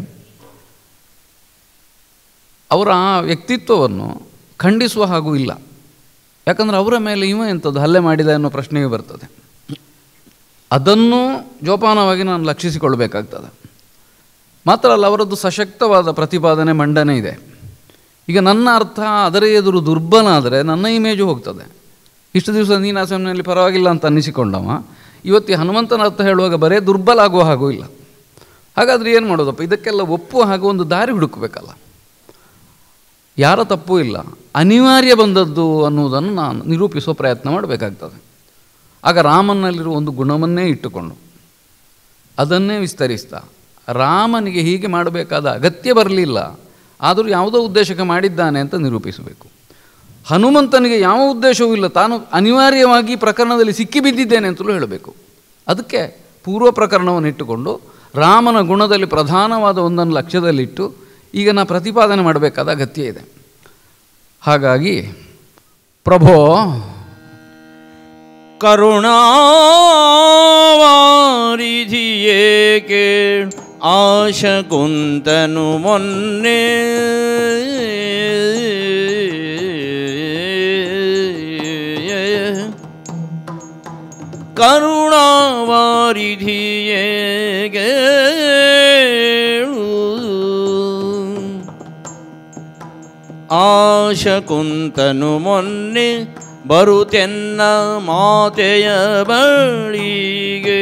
ಅವರ ಆ ವ್ಯಕ್ತಿತ್ವವನ್ನು ಖಂಡಿಸುವ ಹಾಗೂ ಇಲ್ಲ ಯಾಕಂದರೆ ಅವರ ಮೇಲೆ ಇವ ಎಂಥದ್ದು ಹಲ್ಲೆ ಮಾಡಿದ ಅನ್ನೋ ಪ್ರಶ್ನೆಯೂ ಬರ್ತದೆ ಅದನ್ನು ಜೋಪಾನವಾಗಿ ನಾನು ಲಕ್ಷಿಸಿಕೊಳ್ಬೇಕಾಗ್ತದೆ ಮಾತ್ರ ಅಲ್ಲ ಅವರದ್ದು ಸಶಕ್ತವಾದ ಪ್ರತಿಪಾದನೆ ಮಂಡನೆ ಇದೆ ಈಗ ನನ್ನ ಅರ್ಥ ಅದರ ಎದುರು ದುರ್ಬಲ ಆದರೆ ನನ್ನ ಇಮೇಜು ಹೋಗ್ತದೆ ಇಷ್ಟು ದಿವಸ ನೀನಾಸನಲ್ಲಿ ಪರವಾಗಿಲ್ಲ ಅಂತ ಅನ್ನಿಸಿಕೊಂಡವ ಇವತ್ತು ಈ ಹನುಮಂತನ ಅರ್ಥ ಹೇಳುವಾಗ ಬರೇ ದುರ್ಬಲ ಆಗುವ ಹಾಗೂ ಇಲ್ಲ ಹಾಗಾದರೆ ಏನು ಮಾಡೋದಪ್ಪ ಇದಕ್ಕೆಲ್ಲ ಒಪ್ಪುವ ಹಾಗೂ ಒಂದು ದಾರಿ ಹುಡುಕಬೇಕಲ್ಲ ಯಾರ ತಪ್ಪೂ ಇಲ್ಲ ಅನಿವಾರ್ಯ ಬಂದದ್ದು ಅನ್ನುವುದನ್ನು ನಾನು ನಿರೂಪಿಸುವ ಪ್ರಯತ್ನ ಮಾಡಬೇಕಾಗ್ತದೆ ಆಗ ರಾಮನಲ್ಲಿರುವ ಒಂದು ಗುಣವನ್ನೇ ಇಟ್ಟುಕೊಂಡು ಅದನ್ನೇ ವಿಸ್ತರಿಸ್ತಾ ರಾಮನಿಗೆ ಹೀಗೆ ಮಾಡಬೇಕಾದ ಅಗತ್ಯ ಬರಲಿಲ್ಲ ಆದರೂ ಯಾವುದೋ ಉದ್ದೇಶಕ್ಕೆ ಮಾಡಿದ್ದಾನೆ ಅಂತ ನಿರೂಪಿಸಬೇಕು ಹನುಮಂತನಿಗೆ ಯಾವ ಉದ್ದೇಶವೂ ಇಲ್ಲ ತಾನು ಅನಿವಾರ್ಯವಾಗಿ ಪ್ರಕರಣದಲ್ಲಿ ಸಿಕ್ಕಿಬಿದ್ದಿದ್ದೇನೆ ಅಂತಲೂ ಹೇಳಬೇಕು ಅದಕ್ಕೆ ಪೂರ್ವ ಪ್ರಕರಣವನ್ನು ಇಟ್ಟುಕೊಂಡು ರಾಮನ ಗುಣದಲ್ಲಿ ಪ್ರಧಾನವಾದ ಒಂದನ್ನು ಲಕ್ಷ್ಯದಲ್ಲಿಟ್ಟು ಈಗ ನಾ ಪ್ರತಿಪಾದನೆ ಮಾಡಬೇಕಾದ ಅಗತ್ಯ ಇದೆ ಹಾಗಾಗಿ ಪ್ರಭೋ ಕರುಣಾವಾರಿಧಿಯೇಕೆ ಆಶ ಕುಂತನು ಮೊನ್ನೆ ಕರುಣಾವಾರಿಧಿಯೇಗೆ ಆಶ ಕುಂತನು ಮೊನ್ನೆ ಬರುತೆನ್ನ ಮಾತೆಯ ಬಳಿಗೆ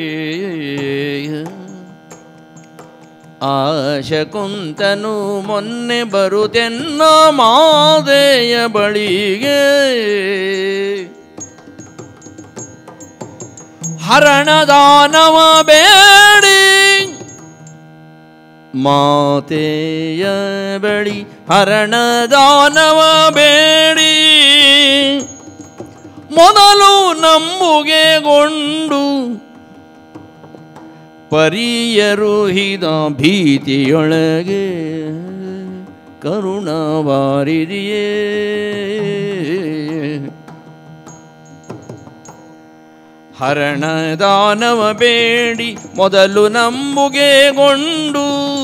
ಆಶ ಕುಂತನು ಮೊನ್ನೆ ಬರುತೆನ್ನ ಮಾತೆಯ ಬಳಿಗೆ ಹರಣದಾನವ ಬೇಡಿ ಮಾತೆಯ ಬಳಿ ಹರಣದಾನವ ಬೇಡಿ ಮೊದಲು ನಂಬುಗೆಗೊಂಡು ಪರಿಯರುಹಿದ ಭೀತಿಯೊಳಗೆ ಕರುಣವಾರಿದೆಯೇ ಹರಣದಾನವ ಬೇಡಿ ಮೊದಲು ನಂಬುಗೆಗೊಂಡು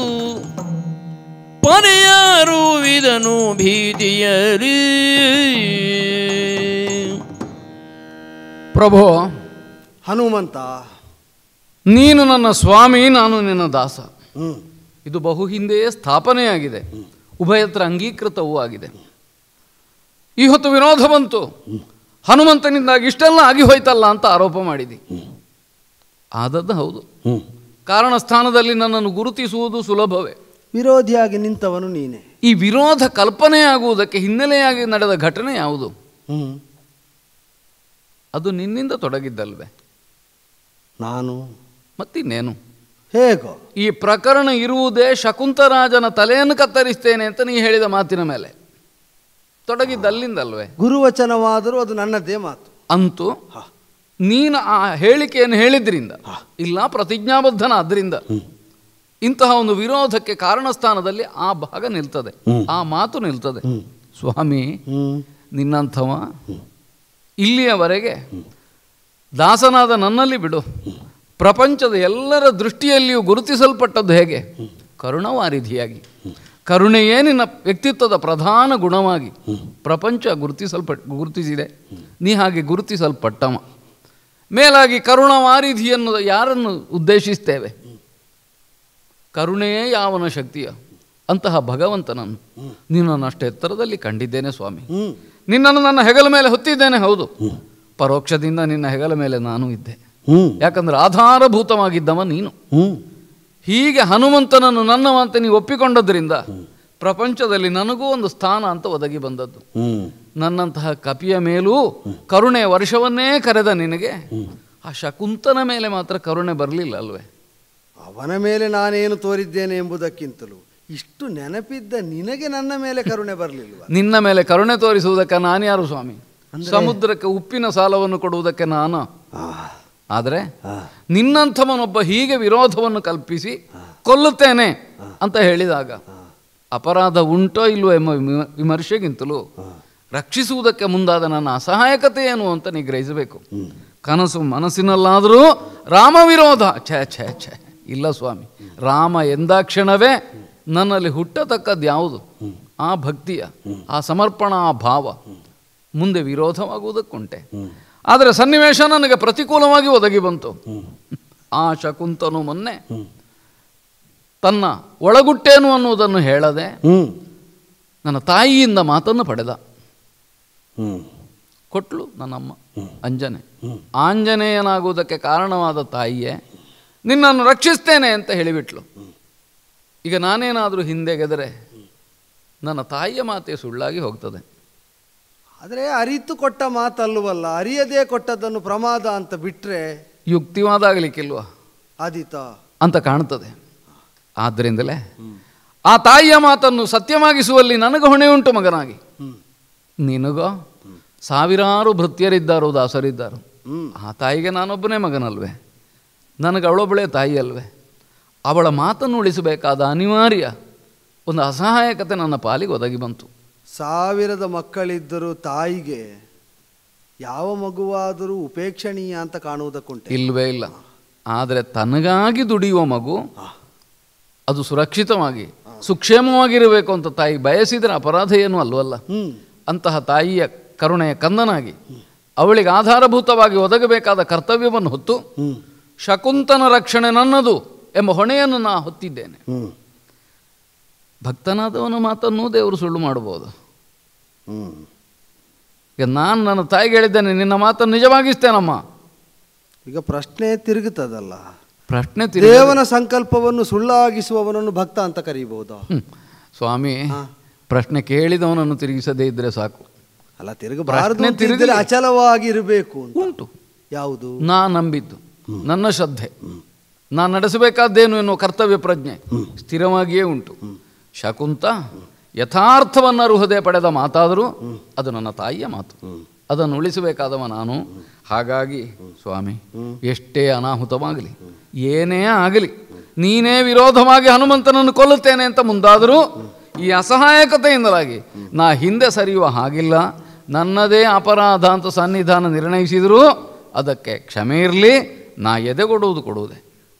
ಪನೆಯರುವಿದನು ಭೀತಿಯಲಿ ಪ್ರಭೋ ಹನುಮಂತ ನೀನು ನನ್ನ ಸ್ವಾಮಿ ನಾನು ನಿನ್ನ ದಾಸ ಹ್ಞೂ ಇದು ಬಹು ಹಿಂದೆಯೇ ಸ್ಥಾಪನೆಯಾಗಿದೆ ಉಭಯತ್ರ ಅಂಗೀಕೃತವೂ ಆಗಿದೆ ಈ ಹೊತ್ತು ವಿರೋಧ ಬಂತು ಹನುಮಂತನಿಂದಾಗಿ ಇಷ್ಟೆಲ್ಲ ಆಗಿ ಹೋಯ್ತಲ್ಲ ಅಂತ ಆರೋಪ ಮಾಡಿದಿ ಆದದ್ದು ಹೌದು ಹ್ಞೂ ಕಾರಣ ಸ್ಥಾನದಲ್ಲಿ ನನ್ನನ್ನು ಗುರುತಿಸುವುದು ಸುಲಭವೇ ವಿರೋಧಿಯಾಗಿ ನಿಂತವನು ನೀನೇ ಈ ವಿರೋಧ ಕಲ್ಪನೆಯಾಗುವುದಕ್ಕೆ ಹಿನ್ನೆಲೆಯಾಗಿ ನಡೆದ ಘಟನೆ ಯಾವುದು ಹ್ಞೂ ಅದು ನಿನ್ನಿಂದ ತೊಡಗಿದ್ದಲ್ವೇ ನಾನು ಮತ್ತಿನ್ನೇನು ಹೇಗೋ ಈ ಪ್ರಕರಣ ಇರುವುದೇ ಶಕುಂತರಾಜನ ತಲೆಯನ್ನು ಕತ್ತರಿಸ್ತೇನೆ ಅಂತ ನೀ ಹೇಳಿದ ಮಾತಿನ ಮೇಲೆ ತೊಡಗಿದ್ದಲ್ಲಿಂದಲ್ವೇ ಗುರುವಚನವಾದರೂ ಅದು ನನ್ನದೇ ಮಾತು ಅಂತೂ ನೀನು ಆ ಹೇಳಿಕೆಯನ್ನು ಹೇಳಿದ್ರಿಂದ ಇಲ್ಲ ಪ್ರತಿಜ್ಞಾಬದ್ಧನ ಅದರಿಂದ ಇಂತಹ ಒಂದು ವಿರೋಧಕ್ಕೆ ಕಾರಣ ಸ್ಥಾನದಲ್ಲಿ ಆ ಭಾಗ ನಿಲ್ತದೆ ಆ ಮಾತು ನಿಲ್ತದೆ ಸ್ವಾಮಿ ಹ್ಞೂ ನಿನ್ನಂಥವ ಇಲ್ಲಿಯವರೆಗೆ ದಾಸನಾದ ನನ್ನಲ್ಲಿ ಬಿಡು ಪ್ರಪಂಚದ ಎಲ್ಲರ ದೃಷ್ಟಿಯಲ್ಲಿಯೂ ಗುರುತಿಸಲ್ಪಟ್ಟದ್ದು ಹೇಗೆ ಕರುಣವಾರಿಧಿಯಾಗಿ ಕರುಣೆಯೇ ನಿನ್ನ ವ್ಯಕ್ತಿತ್ವದ ಪ್ರಧಾನ ಗುಣವಾಗಿ ಪ್ರಪಂಚ ಗುರುತಿಸಲ್ಪಟ್ ಗುರುತಿಸಿದೆ ನೀ ಹಾಗೆ ಗುರುತಿಸಲ್ಪಟ್ಟವ ಮೇಲಾಗಿ ಕರುಣವಾರಿಧಿಯನ್ನು ಯಾರನ್ನು ಉದ್ದೇಶಿಸ್ತೇವೆ ಕರುಣೆಯೇ ಯಾವನ ಶಕ್ತಿಯ ಅಂತಹ ಭಗವಂತನನ್ನು ನಿನ್ನನ್ನು ಅಷ್ಟು ಎತ್ತರದಲ್ಲಿ ಕಂಡಿದ್ದೇನೆ ಸ್ವಾಮಿ ಹ್ಞೂ ನಿನ್ನನ್ನು ನನ್ನ ಹೆಗಲ ಮೇಲೆ ಹೊತ್ತಿದ್ದೇನೆ ಹೌದು ಪರೋಕ್ಷದಿಂದ ನಿನ್ನ ಹೆಗಲ ಮೇಲೆ ನಾನು ಇದ್ದೆ ಹ್ಞೂ ಯಾಕಂದ್ರೆ ಆಧಾರಭೂತವಾಗಿದ್ದವ ನೀನು ಹ್ಞೂ ಹೀಗೆ ಹನುಮಂತನನ್ನು ನನ್ನವಂತೆ ನೀವು ಒಪ್ಪಿಕೊಂಡದ್ರಿಂದ ಪ್ರಪಂಚದಲ್ಲಿ ನನಗೂ ಒಂದು ಸ್ಥಾನ ಅಂತ ಒದಗಿ ಬಂದದ್ದು ಹ್ಞೂ ನನ್ನಂತಹ ಕಪಿಯ ಮೇಲೂ ಕರುಣೆಯ ವರ್ಷವನ್ನೇ ಕರೆದ ನಿನಗೆ ಆ ಶಕುಂತನ ಮೇಲೆ ಮಾತ್ರ ಕರುಣೆ ಬರಲಿಲ್ಲ ಅಲ್ವೇ ಅವನ ಮೇಲೆ ನಾನೇನು ತೋರಿದ್ದೇನೆ ಎಂಬುದಕ್ಕಿಂತಲೂ ಇಷ್ಟು ನೆನಪಿದ್ದ ನಿನಗೆ ನನ್ನ ಮೇಲೆ ಕರುಣೆ ಬರಲಿಲ್ವ ನಿನ್ನ ಮೇಲೆ ಕರುಣೆ ತೋರಿಸುವುದಕ್ಕೆ ನಾನ್ಯಾರು ಸ್ವಾಮಿ ಸಮುದ್ರಕ್ಕೆ ಉಪ್ಪಿನ ಸಾಲವನ್ನು ಕೊಡುವುದಕ್ಕೆ ನಾನು ಆದರೆ ನಿನ್ನಂಥವನೊಬ್ಬ ಹೀಗೆ ವಿರೋಧವನ್ನು ಕಲ್ಪಿಸಿ ಕೊಲ್ಲುತ್ತೇನೆ ಅಂತ ಹೇಳಿದಾಗ ಅಪರಾಧ ಉಂಟೋ ಇಲ್ವೋ ಎಂಬ ವಿಮ- ವಿಮರ್ಶೆಗಿಂತಲೂ ರಕ್ಷಿಸುವುದಕ್ಕೆ ಮುಂದಾದ ನನ್ನ ಅಸಹಾಯಕತೆ ಏನು ಅಂತ ನೀ ಗ್ರಹಿಸಬೇಕು ಕನಸು ಮನಸ್ಸಿನಲ್ಲಾದರೂ ರಾಮ ವಿರೋಧ ಛೇ ಛೇ ಛೇ ಇಲ್ಲ ಸ್ವಾಮಿ ರಾಮ ಎಂದಾಕ್ಷಣವೇ ನನ್ನಲ್ಲಿ ಹುಟ್ಟತಕ್ಕದ್ದು ಯಾವುದು ಆ ಭಕ್ತಿಯ ಆ ಸಮರ್ಪಣಾ ಭಾವ ಮುಂದೆ ವಿರೋಧವಾಗುವುದಕ್ಕುಂಟೆ ಆದರೆ ಸನ್ನಿವೇಶ ನನಗೆ ಪ್ರತಿಕೂಲವಾಗಿ ಒದಗಿ ಬಂತು ಆ ಶಕುಂತನು ಮೊನ್ನೆ ತನ್ನ ಒಳಗುಟ್ಟೇನು ಅನ್ನುವುದನ್ನು ಹೇಳದೆ ಹ್ಞೂ ನನ್ನ ತಾಯಿಯಿಂದ ಮಾತನ್ನು ಪಡೆದ ಹ್ಞೂ ಕೊಟ್ಲು ನನ್ನಮ್ಮ ಅಂಜನೆ ಆಂಜನೇಯನಾಗುವುದಕ್ಕೆ ಕಾರಣವಾದ ತಾಯಿಯೇ ನಿನ್ನನ್ನು ರಕ್ಷಿಸ್ತೇನೆ ಅಂತ ಹೇಳಿಬಿಟ್ಲು ಈಗ ನಾನೇನಾದರೂ ಹಿಂದೆ ಗೆದರೆ ನನ್ನ ತಾಯಿಯ ಮಾತೆ ಸುಳ್ಳಾಗಿ ಹೋಗ್ತದೆ ಆದರೆ ಅರಿತು ಕೊಟ್ಟ ಮಾತಲ್ಲವಲ್ಲ ಅರಿಯದೇ ಕೊಟ್ಟದ್ದನ್ನು ಪ್ರಮಾದ ಅಂತ ಬಿಟ್ಟರೆ ಯುಕ್ತಿವಾದ ಆಗಲಿಕ್ಕಿಲ್ವಾ ಆದೀತಾ ಅಂತ ಕಾಣ್ತದೆ ಆದ್ದರಿಂದಲೇ ಆ ತಾಯಿಯ ಮಾತನ್ನು ಸತ್ಯವಾಗಿಸುವಲ್ಲಿ ನನಗೆ ಹೊಣೆ ಉಂಟು ಮಗನಾಗಿ ನಿನಗೋ ಸಾವಿರಾರು ಭೃತ್ಯರಿದ್ದಾರೋ ದಾಸರಿದ್ದಾರೋ ಆ ತಾಯಿಗೆ ನಾನೊಬ್ಬನೇ ಮಗನಲ್ವೇ ನನಗೆ ಅವಳೊಬ್ಬಳೇ ತಾಯಿ ಅಲ್ವೇ ಅವಳ ಮಾತನ್ನು ಉಳಿಸಬೇಕಾದ ಅನಿವಾರ್ಯ ಒಂದು ಅಸಹಾಯಕತೆ ನನ್ನ ಪಾಲಿಗೆ ಒದಗಿ ಬಂತು ಸಾವಿರದ ಮಕ್ಕಳಿದ್ದರೂ ತಾಯಿಗೆ ಯಾವ ಮಗುವಾದರೂ ಉಪೇಕ್ಷಣೀಯ ಅಂತ ಕಾಣುವುದಕ್ಕುಂಟೆ ಇಲ್ಲವೇ ಇಲ್ಲ ಆದರೆ ತನಗಾಗಿ ದುಡಿಯುವ ಮಗು ಅದು ಸುರಕ್ಷಿತವಾಗಿ ಸುಕ್ಷೇಮವಾಗಿರಬೇಕು ಅಂತ ತಾಯಿ ಬಯಸಿದರೆ ಅಪರಾಧ ಏನೂ ಅಲ್ವಲ್ಲ ಹ್ಮ್ ಅಂತಹ ತಾಯಿಯ ಕರುಣೆಯ ಕಂದನಾಗಿ ಅವಳಿಗೆ ಆಧಾರಭೂತವಾಗಿ ಒದಗಬೇಕಾದ ಕರ್ತವ್ಯವನ್ನು ಹೊತ್ತು ಹ್ಮ್ ಶಕುಂತನ ರಕ್ಷಣೆ ನನ್ನದು ಎಂಬ ಹೊಣೆಯನ್ನು ನಾ ಹೊತ್ತಿದ್ದೇನೆ ಹ್ಮ್ ಭಕ್ತನಾದವನ ಮಾತನ್ನೂ ದೇವರು ಸುಳ್ಳು ಮಾಡಬಹುದು ಹ್ಮ್ ಈಗ ನಾನು ನನ್ನ ತಾಯಿಗೆ ಹೇಳಿದ್ದೇನೆ ನಿನ್ನ ಮಾತನ್ನು ನಿಜವಾಗಿಸ್ತೇನಮ್ಮ ಈಗ ಪ್ರಶ್ನೆ ತಿರುಗುತ್ತದಲ್ಲ ಪ್ರಶ್ನೆ ತಿರುಗಿ ದೇವನ ಸಂಕಲ್ಪವನ್ನು ಸುಳ್ಳಾಗಿಸುವವನನ್ನು ಭಕ್ತ ಅಂತ ಕರೀಬಹುದಾ ಹ್ಮ್. ಸ್ವಾಮಿ ಪ್ರಶ್ನೆ ಕೇಳಿದವನನ್ನು ತಿರುಗಿಸದೇ ಇದ್ರೆ ಸಾಕು ಅಲ್ಲ ತಿರುಗಬಾರದು ಪ್ರಶ್ನೆ ಅಂತಿದ್ರೆ ತಿರುಗಲಿ. ಅಚಲವಾಗಿ ಇರಬೇಕು ಅಂತ ಉಂಟು ಯಾವುದು ನಾ ನಂಬಿದ್ದು ನನ್ನ ಶ್ರದ್ಧೆ ನಾನು ನಡೆಸಬೇಕಾದ್ದೇನು ಎನ್ನುವ ಕರ್ತವ್ಯ ಪ್ರಜ್ಞೆ ಸ್ಥಿರವಾಗಿಯೇ ಉಂಟು ಶಕುಂತ ಯಥಾರ್ಥವನ್ನು ಅರ್ಹತೆ ಪಡೆದ ಮಾತಾದರೂ ಅದು ನನ್ನ ತಾಯಿಯ ಮಾತು ಅದನ್ನು ಉಳಿಸಬೇಕಾದವ ನಾನು ಹಾಗಾಗಿ ಸ್ವಾಮಿ ಎಷ್ಟೇ ಅನಾಹುತವಾಗಲಿ ಏನೇ ಆಗಲಿ ನೀನೇ ವಿರೋಧವಾಗಿ ಹನುಮಂತನನ್ನು ಕೊಲ್ಲುತ್ತೇನೆ ಅಂತ ಮುಂದಾದರೂ ಈ ಅಸಹಾಯಕತೆಯಿಂದಲಾಗಿ ನಾ ಹಿಂದೆ ಸರಿಯುವ ಹಾಗಿಲ್ಲ ನನ್ನದೇ ಅಪರಾಧ ಅಂತ ಸನ್ನಿಧಾನ ನಿರ್ಣಯಿಸಿದರೂ ಅದಕ್ಕೆ ಕ್ಷಮೆ ಇರಲಿ ನಾ ಎದೆಗೊಡುವುದು ಕೊಡುವುದೇ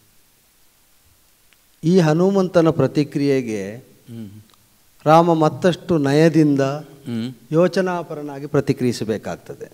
ಈ ಹನುಮಂತನ ಪ್ರತಿಕ್ರಿಯೆಗೆ ರಾಮ ಮತ್ತಷ್ಟು ನಯದಿಂದ ಯೋಚನಾಪರನಾಗಿ ಪ್ರತಿಕ್ರಿಯಿಸಬೇಕಾಗ್ತದೆ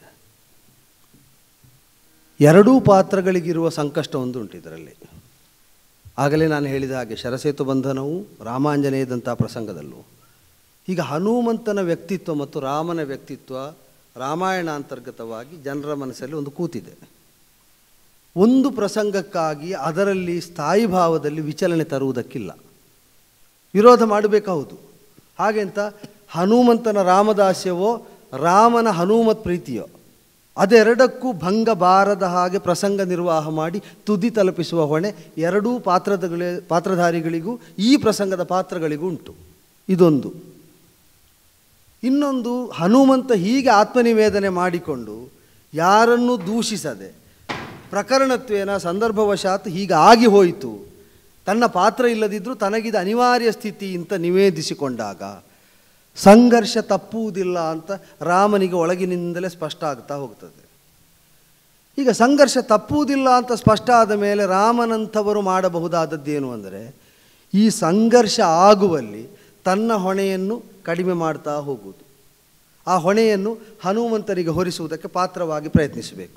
ಎರಡೂ ಪಾತ್ರಗಳಿಗಿರುವ ಸಂಕಷ್ಟ ಒಂದು ಉಂಟು ಇದರಲ್ಲಿ ಆಗಲೇ ನಾನು ಹೇಳಿದ ಹಾಗೆ ಶರಸೇತು ಬಂಧನವು ರಾಮಾಂಜನೇಯದಂಥ ಪ್ರಸಂಗದಲ್ಲೂ ಈಗ ಹನುಮಂತನ ವ್ಯಕ್ತಿತ್ವ ಮತ್ತು ರಾಮನ ವ್ಯಕ್ತಿತ್ವ ರಾಮಾಯಣ ಅಂತರ್ಗತವಾಗಿ ಜನರ ಮನಸ್ಸಲ್ಲಿ ಒಂದು ಕೂತಿದೆ ಒಂದು ಪ್ರಸಂಗಕ್ಕಾಗಿ ಅದರಲ್ಲಿ ಸ್ಥಾಯಿ ಭಾವದಲ್ಲಿ ವಿಚಲನೆ ತರುವುದಕ್ಕಿಲ್ಲ ವಿರೋಧ ಮಾಡಬೇಕಾಹುದು ಹಾಗೆಂತ ಹನುಮಂತನ ರಾಮದಾಸ್ಯವೋ ರಾಮನ ಹನುಮತ್ ಪ್ರೀತಿಯೋ ಅದೆರಡಕ್ಕೂ ಭಂಗ ಬಾರದ ಹಾಗೆ ಪ್ರಸಂಗ ನಿರ್ವಾಹ ಮಾಡಿ ತುದಿ ತಲುಪಿಸುವ ಹೊಣೆ ಎರಡೂ ಪಾತ್ರದಗಳೇ ಪಾತ್ರಧಾರಿಗಳಿಗೂ ಈ ಪ್ರಸಂಗದ ಪಾತ್ರಗಳಿಗೂ ಉಂಟು ಇದೊಂದು ಇನ್ನೊಂದು ಹನುಮಂತ ಹೀಗೆ ಆತ್ಮನಿವೇದನೆ ಮಾಡಿಕೊಂಡು ಯಾರನ್ನೂ ದೂಷಿಸದೆ ಪ್ರಕರಣತ್ವೇನ ಸಂದರ್ಭವಶಾತ್ ಹೀಗೆ ಆಗಿ ಹೋಯಿತು ತನ್ನ ಪಾತ್ರ ಇಲ್ಲದಿದ್ದರೂ ತನಗಿದ ಅನಿವಾರ್ಯ ಸ್ಥಿತಿ ಅಂತ ನಿವೇದಿಸಿಕೊಂಡಾಗ ಸಂಘರ್ಷ ತಪ್ಪುವುದಿಲ್ಲ ಅಂತ ರಾಮನಿಗೆ ಒಳಗಿನಿಂದಲೇ ಸ್ಪಷ್ಟ ಆಗ್ತಾ ಹೋಗ್ತದೆ ಈಗ ಸಂಘರ್ಷ ತಪ್ಪುವುದಿಲ್ಲ ಅಂತ ಸ್ಪಷ್ಟ ಆದ ಮೇಲೆ ರಾಮನಂಥವರು ಮಾಡಬಹುದಾದದ್ದೇನು ಅಂದರೆ ಈ ಸಂಘರ್ಷ ಆಗುವಲ್ಲಿ ತನ್ನ ಹೊಣೆಯನ್ನು ಕಡಿಮೆ ಮಾಡ್ತಾ ಹೋಗುವುದು ಆ ಹೊಣೆಯನ್ನು ಹನುಮಂತರಿಗೆ ಹೊರಿಸುವುದಕ್ಕೆ ಪಾತ್ರವಾಗಿ ಪ್ರಯತ್ನಿಸಬೇಕು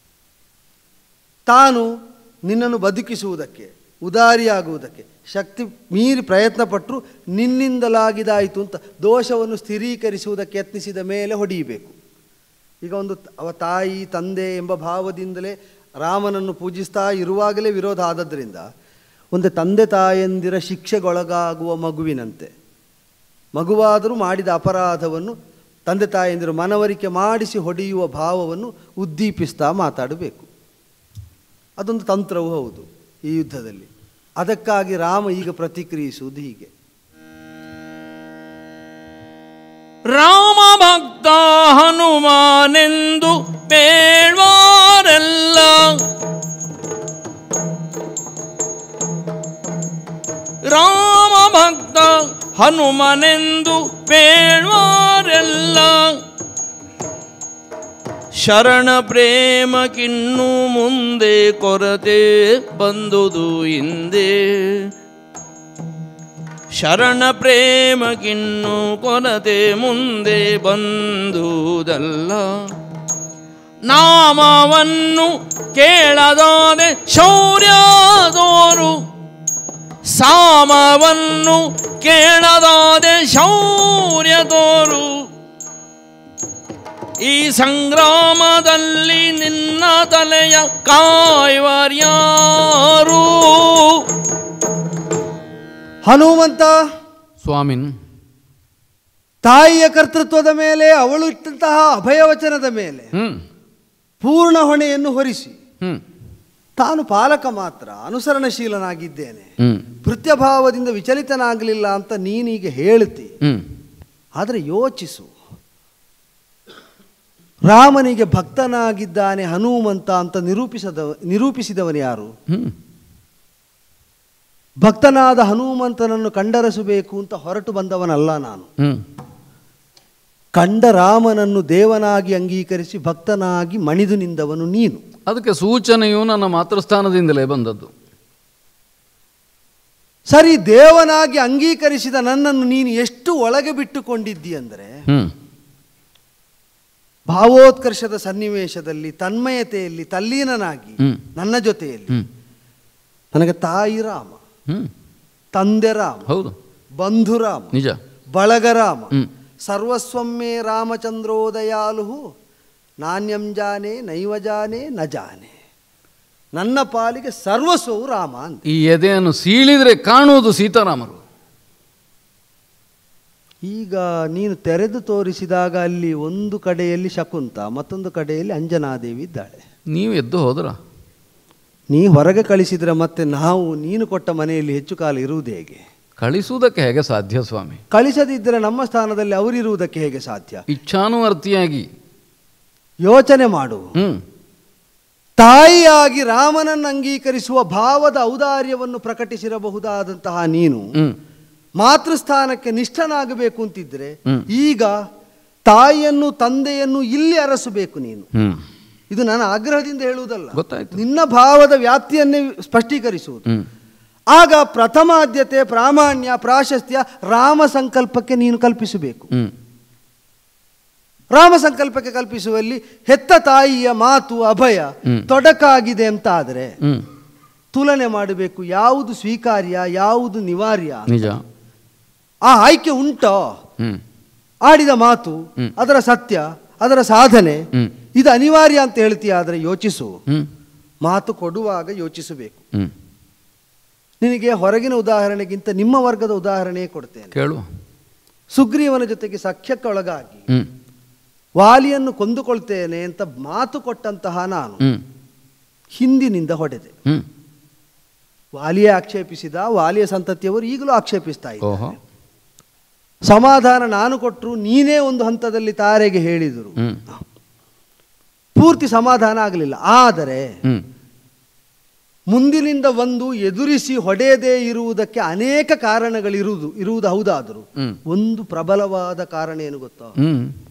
ತಾನು ನಿನ್ನನ್ನು ಬದುಕಿಸುವುದಕ್ಕೆ ಉದಾರಿಯಾಗುವುದಕ್ಕೆ ಶಕ್ತಿ ಮೀರಿ ಪ್ರಯತ್ನ ಪಟ್ಟರು ನಿನ್ನಿಂದಲಾಗಿದಾಯಿತು ಅಂತ ದೋಷವನ್ನು ಸ್ಥಿರೀಕರಿಸುವುದಕ್ಕೆ ಯತ್ನಿಸಿದ ಮೇಲೆ ಹೊಡೆಯಬೇಕು ಈಗ ಒಂದು ತ- ಅವ ತಾಯಿ ತಂದೆ ಎಂಬ ಭಾವದಿಂದಲೇ ರಾಮನನ್ನು ಪೂಜಿಸ್ತಾ ಇರುವಾಗಲೇ ವಿರೋಧ ಆದದ್ರಿಂದ ಒಂದು ತಂದೆ ತಾಯಂದಿರ ಶಿಕ್ಷೆಗೊಳಗಾಗುವ ಮಗುವಿನಂತೆ ಮಗುವಾದರೂ ಮಾಡಿದ ಅಪರಾಧವನ್ನು ತಂದೆ ತಾಯಂದಿರು ಮನವರಿಕೆ ಮಾಡಿಸಿ ಹೊಡೆಯುವ ಭಾವವನ್ನು ಉದ್ದೀಪಿಸ್ತಾ ಮಾತಾಡಬೇಕು ಅದೊಂದು ತಂತ್ರವೂ ಹೌದು ಈ ಯುದ್ಧದಲ್ಲಿ ಅದಕ್ಕಾಗಿ ರಾಮ ಈಗ ಪ್ರತಿಕ್ರಿಯಿಸುವುದು ಹೀಗೆ ರಾಮ ಭಕ್ತ ಹನುಮಾನೆಂದು ಬೇಳ್ವಾರೆಲ್ಲ ರಾಮ ಭಕ್ತ ಹನುಮನೆಂದು ಬೇಳ್ವಾರೆಲ್ಲ ಶರಣ ಪ್ರೇಮಕ್ಕಿನ್ನು ಮುಂದೆ ಕೊರತೆ ಬಂದುದು ಹಿಂದೆ ಶರಣ ಪ್ರೇಮಕ್ಕಿನ್ನು ಕೊರತೆ ಮುಂದೆ ಬಂದುದಲ್ಲ ನಾಮವನ್ನು ಕೇಳದಾದೆ ಶೌರ್ಯದೋರು ಸಾಮವನ್ನು ಕೇಳದಾದೆ ಶೌರ್ಯದೋರು ಈ ಸಂಗ್ರಾಮದಲ್ಲಿ ನಿನ್ನ ತಲೆಯ ಕಾಯ್ವರ್ಯಾರು ಹನುಮಂತ ಸ್ವಾಮಿನ್ ತಾಯಿಯ ಕರ್ತೃತ್ವದ ಮೇಲೆ ಅವಳು ಇಟ್ಟಂತಹ ಅಭಯವಚನದ ಮೇಲೆ ಹ್ಞೂ ಪೂರ್ಣ ಹೊಣೆಯನ್ನು ಹೊರಿಸಿ ಹ್ಞೂ ತಾನು ಪಾಲಕ ಮಾತ್ರ ಅನುಸರಣಶೀಲನಾಗಿದ್ದೇನೆ ಹ್ಞೂ ಭೃತ್ಯಭಾವದಿಂದ ವಿಚಲಿತನಾಗಲಿಲ್ಲ ಅಂತ ನೀನೀಗ ಹೇಳ್ತಿ ಹ್ಞೂ ಆದರೆ ಯೋಚಿಸು ರಾಮನಿಗೆ ಭಕ್ತನಾಗಿದ್ದಾನೆ ಹನುಮಂತ ಅಂತ ನಿರೂಪಿಸದ ನಿರೂಪಿಸಿದವನು ಯಾರು ಹ್ಞೂ ಭಕ್ತನಾದ ಹನುಮಂತನನ್ನು ಕಂಡರಸಬೇಕು ಅಂತ ಹೊರಟು ಬಂದವನಲ್ಲ ನಾನು ಹ್ಞೂ ಕಂಡ ರಾಮನನ್ನು ದೇವನಾಗಿ ಅಂಗೀಕರಿಸಿ ಭಕ್ತನಾಗಿ ಮಣಿದು ನಿಂದವನು ನೀನು ಅದಕ್ಕೆ ಸೂಚನೆಯು ನನ್ನ ಮಾತೃಸ್ಥಾನದಿಂದಲೇ ಬಂದದ್ದು ಸರಿ ದೇವನಾಗಿ ಅಂಗೀಕರಿಸಿದ ನನ್ನನ್ನು ನೀನು ಎಷ್ಟು ಒಳಗೆ ಬಿಟ್ಟುಕೊಂಡಿದ್ದಿ ಅಂದರೆ ಹ್ಞೂ ಭಾವೋತ್ಕರ್ಷದ ಸನ್ನಿವೇಶದಲ್ಲಿ ತನ್ಮಯತೆಯಲ್ಲಿ ತಲ್ಲೀನನಾಗಿ ಹ್ಮ್. ನನ್ನ ಜೊತೆಯಲ್ಲಿ ಹ್ಞೂ ನನಗೆ ತಾಯಿ ರಾಮ ಹ್ಞೂ ತಂದೆ ರಾಮ ಹೌದು ಬಂಧು ರಾಮ ನಿಜ ಬಳಗ ರಾಮ ಹ್ಮ್. ಸರ್ವಸ್ವಮ್ಮೇ ರಾಮಚಂದ್ರೋದಯಾಲು ನಾಣ್ಯಂ ಜಾನೆ ನೈವ ಜಾನೆ ನ ಜಾನೆ ನನ್ನ ಪಾಲಿಗೆ ಸರ್ವಸ್ವವು ರಾಮ ಅಂತ ಈ ಎದೆಯನ್ನು ಸೀಳಿದರೆ ಕಾಣುವುದು ಸೀತಾರಾಮರು ಈಗ ನೀನು ತೆರೆದು ತೋರಿಸಿದಾಗ ಅಲ್ಲಿ ಒಂದು ಕಡೆಯಲ್ಲಿ ಶಕುಂತ ಮತ್ತೊಂದು ಕಡೆಯಲ್ಲಿ ಅಂಜನಾದೇವಿ ಇದ್ದಾಳೆ ನೀವು ಎದ್ದು ಹೋದ್ರ ನೀ ಹೊರಗೆ ಕಳಿಸಿದರೆ ಮತ್ತೆ ನಾವು ನೀನು ಕೊಟ್ಟ ಮನೆಯಲ್ಲಿ ಹೆಚ್ಚು ಕಾಲ ಇರುವುದು ಹೇಗೆ ಕಳಿಸುವುದಕ್ಕೆ ಹೇಗೆ ಸಾಧ್ಯ ಸ್ವಾಮಿ ಕಳಿಸದಿದ್ದರೆ ನಮ್ಮ ಸ್ಥಾನದಲ್ಲಿ ಅವರಿರುವುದಕ್ಕೆ ಹೇಗೆ ಸಾಧ್ಯ ಇಚ್ಛಾನುವರ್ತಿಯಾಗಿ ಯೋಚನೆ ಮಾಡು ಹ್ಞೂ ತಾಯಿಯಾಗಿ ರಾಮನನ್ನು ಅಂಗೀಕರಿಸುವ ಭಾವದ ಔದಾರ್ಯವನ್ನು ಪ್ರಕಟಿಸಿರಬಹುದಾದಂತಹ ನೀನು ಹ್ಞೂ ಮಾತೃಸ್ಥಾನಕ್ಕೆ ನಿಷ್ಠನಾಗಬೇಕು ಅಂತಿದ್ರೆ ಹ್ಮ್. ಈಗ ತಾಯಿಯನ್ನು ತಂದೆಯನ್ನು ಇಲ್ಲಿ ಅರಸಬೇಕು ನೀನು ಹ್ಞೂ ಇದು ನನ್ನ ಆಗ್ರಹದಿಂದ ಹೇಳುವುದಲ್ಲ ಗೊತ್ತಾಯ್ತು ನಿನ್ನ ಭಾವದ ವ್ಯಾಪ್ತಿಯನ್ನೇ ಸ್ಪಷ್ಟೀಕರಿಸುವುದು ಹ್ಞೂ ಆಗ ಪ್ರಥಮ ಆದ್ಯತೆ ಪ್ರಾಮಾಣ್ಯ ಪ್ರಾಶಸ್ತ್ಯ ರಾಮ ಸಂಕಲ್ಪಕ್ಕೆ ನೀನು ಕಲ್ಪಿಸಬೇಕು ಹ್ಞೂ ರಾಮ ಸಂಕಲ್ಪಕ್ಕೆ ಕಲ್ಪಿಸುವಲ್ಲಿ ಹೆತ್ತ ತಾಯಿಯ ಮಾತು ಅಭಯ ಹ್ಮ್. ತೊಡಕಾಗಿದೆ ಅಂತ ಆದರೆ ಹ್ಞೂ ತುಲನೆ ಮಾಡಬೇಕು ಯಾವುದು ಸ್ವೀಕಾರ್ಯ ಯಾವುದು ನಿವಾರ್ಯ ನಿಜ ಆ ಆಯ್ಕೆ ಉಂಟೋ ಹ್ಞೂ ಆಡಿದ ಮಾತು ಹ್ಮ್. ಅದರ ಸತ್ಯ ಅದರ ಸಾಧನೆ ಹ್ಮ್. ಇದು ಅನಿವಾರ್ಯ ಅಂತ ಹೇಳ್ತೀಯ ಆದರೆ ಯೋಚಿಸು ಹ್ಞೂ ಮಾತು ಕೊಡುವಾಗ ಯೋಚಿಸಬೇಕು ಹ್ಞೂ ನಿನಗೆ ಹೊರಗಿನ ಉದಾಹರಣೆಗಿಂತ ನಿಮ್ಮ ವರ್ಗದ ಉದಾಹರಣೆ ಕೊಡ್ತೇನೆ ಕೇಳು ಸುಗ್ರೀವನ ಜೊತೆಗೆ ಸಖ್ಯಕ್ಕೊಳಗಾಗಿ ಹ್ಞೂ ವಾಲಿಯನ್ನು ಕೊಂದುಕೊಳ್ತೇನೆ ಅಂತ ಮಾತು ಕೊಟ್ಟಂತಹ ನಾನು ಹ್ಞೂ ಹಿಂದಿನಿಂದ ಹೊಡೆದೆ ಹ್ಞೂ ವಾಲಿಯೇ ಆಕ್ಷೇಪಿಸಿದ ವಾಲಿಯ ಸಂತತಿಯವರು ಈಗಲೂ ಆಕ್ಷೇಪಿಸ್ತಾ ಇದ್ದಾರೆ ಓಹೋ ಸಮಾಧಾನ ನಾನು ಕೊಟ್ಟರು ನೀನೇ ಒಂದು ಹಂತದಲ್ಲಿ ತಾರೆಗೆ ಹೇಳಿದರು ಹ್ಞೂ ಪೂರ್ತಿ ಸಮಾಧಾನ ಆಗಲಿಲ್ಲ ಆದರೆ ಹ್ಞೂ ಮುಂದಿನಿಂದ ಒಂದು ಎದುರಿಸಿ ಹೊಡೆಯದೇ ಇರುವುದಕ್ಕೆ ಅನೇಕ ಕಾರಣಗಳಿರುವುದು ಇರುವುದು ಹೌದಾದರೂ ಹ್ಮ್. ಒಂದು ಪ್ರಬಲವಾದ ಕಾರಣ ಏನು ಗೊತ್ತಾ ಹ್ಞೂ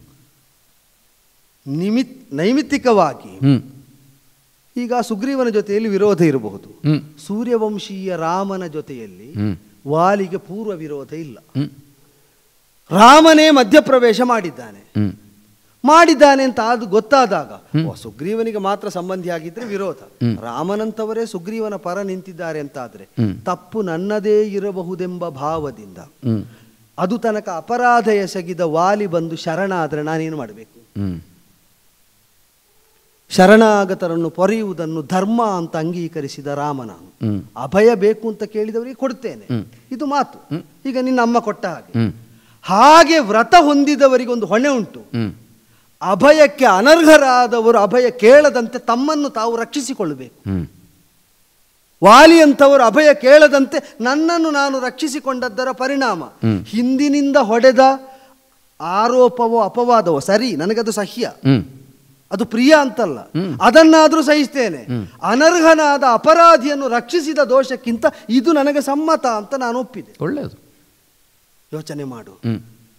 ನಿಮಿತ್ ನೈಮಿತ್ತಿಕವಾಗಿ ಹ್ಞೂ ಈಗ ಸುಗ್ರೀವನ ಜೊತೆಯಲ್ಲಿ ವಿರೋಧ ಇರಬಹುದು ಹ್ಞೂ ಸೂರ್ಯವಂಶೀಯ ರಾಮನ ಜೊತೆಯಲ್ಲಿ ಹ್ಞೂ ವಾಲಿಗೆ ಪೂರ್ವ ವಿರೋಧ ಇಲ್ಲ ಹ್ಞೂ ರಾಮನೇ ಮಧ್ಯಪ್ರವೇಶ ಮಾಡಿದ್ದಾನೆ ಹ್ಞೂ ಮಾಡಿದ್ದಾನೆ ಅಂತ ಅದು ಗೊತ್ತಾದಾಗ ಓ, ಸುಗ್ರೀವನಿಗೆ ಮಾತ್ರ ಸಂಬಂಧಿಯಾಗಿದ್ರೆ ವಿರೋಧ ರಾಮನಂತವರೇ ಸುಗ್ರೀವನ ಪರ ನಿಂತಿದ್ದಾರೆ ಅಂತಾದ್ರೆ ಹ್ಮ್. ತಪ್ಪು ನನ್ನದೇ ಇರಬಹುದೆಂಬ ಭಾವದಿಂದ ಹ್ಞೂ ಅದು ತನಕ ಅಪರಾಧ ಎಸಗಿದ ವಾಲಿ ಬಂದು ಶರಣ ಆದರೆ ನಾನೇನು ಮಾಡಬೇಕು ಹ್ಞೂ ಶರಣಾಗತರನ್ನು ಪೊರೆಯುವುದನ್ನು ಧರ್ಮ ಅಂತ ಅಂಗೀಕರಿಸಿದ ರಾಮ ನಾನು ಹ್ಞೂ ಅಭಯ ಬೇಕು ಅಂತ ಕೇಳಿದವರಿಗೆ ಕೊಡ್ತೇನೆ ಇದು ಮಾತು ಈಗ ನಿನ್ನ ಅಮ್ಮ ಕೊಟ್ಟ ಹಾಗೆ ಹ್ಞೂ ಹಾಗೆ ವ್ರತ ಹೊಂದಿದವರಿಗೆ ಒಂದು ಹೊಣೆ ಉಂಟು ಹ್ಞೂ ಅಭಯಕ್ಕೆ ಅನರ್ಹರಾದವರು ಅಭಯ ಕೇಳದಂತೆ ತಮ್ಮನ್ನು ತಾವು ರಕ್ಷಿಸಿಕೊಳ್ಳಬೇಕು ಹ್ಞೂ ವಾಲಿ ಅಂತವರು ಅಭಯ ಕೇಳದಂತೆ ನನ್ನನ್ನು ನಾನು ರಕ್ಷಿಸಿಕೊಂಡದ್ದರ ಪರಿಣಾಮ ಹ್ಮ್. ಹಿಂದಿನಿಂದ ಹೊಡೆದ ಆರೋಪವೋ ಅಪವಾದವೋ ಸರಿ ನನಗದು ಸಹ್ಯ ಹ್ಞೂ ಅದು ಪ್ರಿಯ ಅಂತಲ್ಲ ಅದನ್ನಾದರೂ ಸಹಿಸ್ತೇನೆ ಅನರ್ಹನಾದ ಅಪರಾಧಿಯನ್ನು ರಕ್ಷಿಸಿದ ದೋಷಕ್ಕಿಂತ ಇದು ನನಗೆ ಸಮ್ಮತ ಅಂತ ನಾನು ಒಪ್ಪಿದೆ ಒಳ್ಳೆಯದು ಯೋಚನೆ ಮಾಡು ಹ್ಞೂ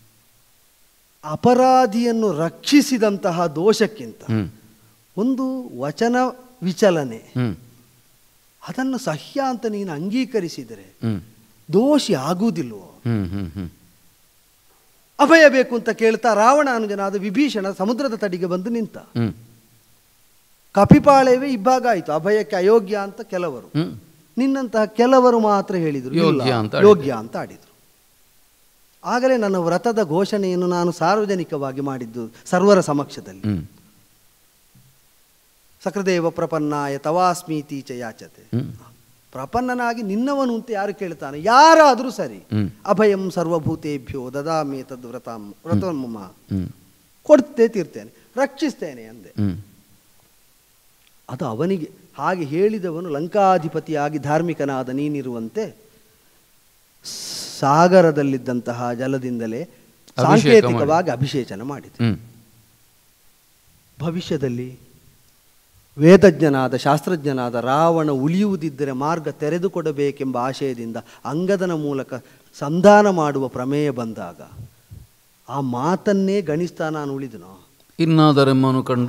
ಅಪರಾಧಿಯನ್ನು ರಕ್ಷಿಸಿದಂತಹ ದೋಷಕ್ಕಿಂತ ಹ್ಞೂ ಒಂದು ವಚನ ವಿಚಲನೆ ಹ್ಞೂ ಅದನ್ನು ಸಹ್ಯ ಅಂತ ನೀನು ಅಂಗೀಕರಿಸಿದರೆ ಹ್ಞೂ ದೋಷಿ ಆಗುವುದಿಲ್ವೋ ಹ್ಞೂ ಹ್ಞೂ ಹ್ಞೂ ಅಭಯ ಬೇಕು ಅಂತ ಕೇಳ್ತಾ ರಾವಣ ಅನುಜನಾದ ವಿಭೀಷಣ ಸಮುದ್ರದ ತಡಿಗೆ ಬಂದು ನಿಂತ ಹ್ಞೂ ಕಪಿಪಾಳಯವೇ ಇಬ್ಬಾಗ ಆಯಿತು ಅಭಯಕ್ಕೆ ಅಯೋಗ್ಯ ಅಂತ ಕೆಲವರು ಹ್ಞೂ ನಿನ್ನಂತಹ ಕೆಲವರು ಮಾತ್ರ ಹೇಳಿದರು ಇಲ್ಲ, ಯೋಗ್ಯ ಅಂತ ಆಡಿದ್ರು. ಯೋಗ್ಯ ಅಂತ ಆಡಿದರು ಆಗಲೇ ನನ್ನ ವ್ರತದ ಘೋಷಣೆಯನ್ನು ನಾನು ಸಾರ್ವಜನಿಕವಾಗಿ ಮಾಡಿದ್ದು ಸರ್ವರ ಸಮಕ್ಷದಲ್ಲಿ ಹ್ಞೂ ಸಕೃದೇವ ಪ್ರಪನ್ನಾಯ ತವಾಸ್ಮೀತಿ ಚ ಯಾಚತೆ ಹ್ಞೂ ಪ್ರಪನ್ನನಾಗಿ ನಿನ್ನವನು ಅಂತ ಯಾರು ಕೇಳ್ತಾನೆ ಯಾರಾದರೂ ಸರಿ ಅಭಯಂ ಸರ್ವಭೂತೇಭ್ಯೋ ದದಾಮಿ ತದ್ ವ್ರತಾಂ ವ್ರತೋನ್ಮಮ ಕೊಡ್ತೇ ತೀರ್ತೇನೆ ರಕ್ಷಿಸ್ತೇನೆ ಅಂದೆ ಅದು ಅವನಿಗೆ ಹಾಗೆ ಹೇಳಿದವನು ಲಂಕಾಧಿಪತಿಯಾಗಿ ಧಾರ್ಮಿಕನಾದ ನೀನಿರುವಂತೆ ಸಾಗರದಲ್ಲಿದ್ದಂತಹ ಜಲದಿಂದಲೇ ಸಾಂಕೇತಿಕವಾಗಿ ಅಭಿಷೇಚನ ಮಾಡಿದೆ ಹ್ಮ್ ಭವಿಷ್ಯದಲ್ಲಿ ವೇದಜ್ಞನಾದ ಶಾಸ್ತ್ರಜ್ಞನಾದ ರಾವಣ ಉಳಿಯುವುದಿದ್ದರೆ ಮಾರ್ಗ ತೆರೆದುಕೊಡಬೇಕೆಂಬ ಆಶಯದಿಂದ ಅಂಗದನ ಮೂಲಕ ಸಂಧಾನ ಮಾಡುವ ಪ್ರಮೇಯ ಬಂದಾಗ ಆ ಮಾತನ್ನೇ ಗಣಿಸ್ತಾ ನಾನು ಉಳಿದನೋ ಇನ್ನಾದರೆಮ್ಮನು ಕಂಡು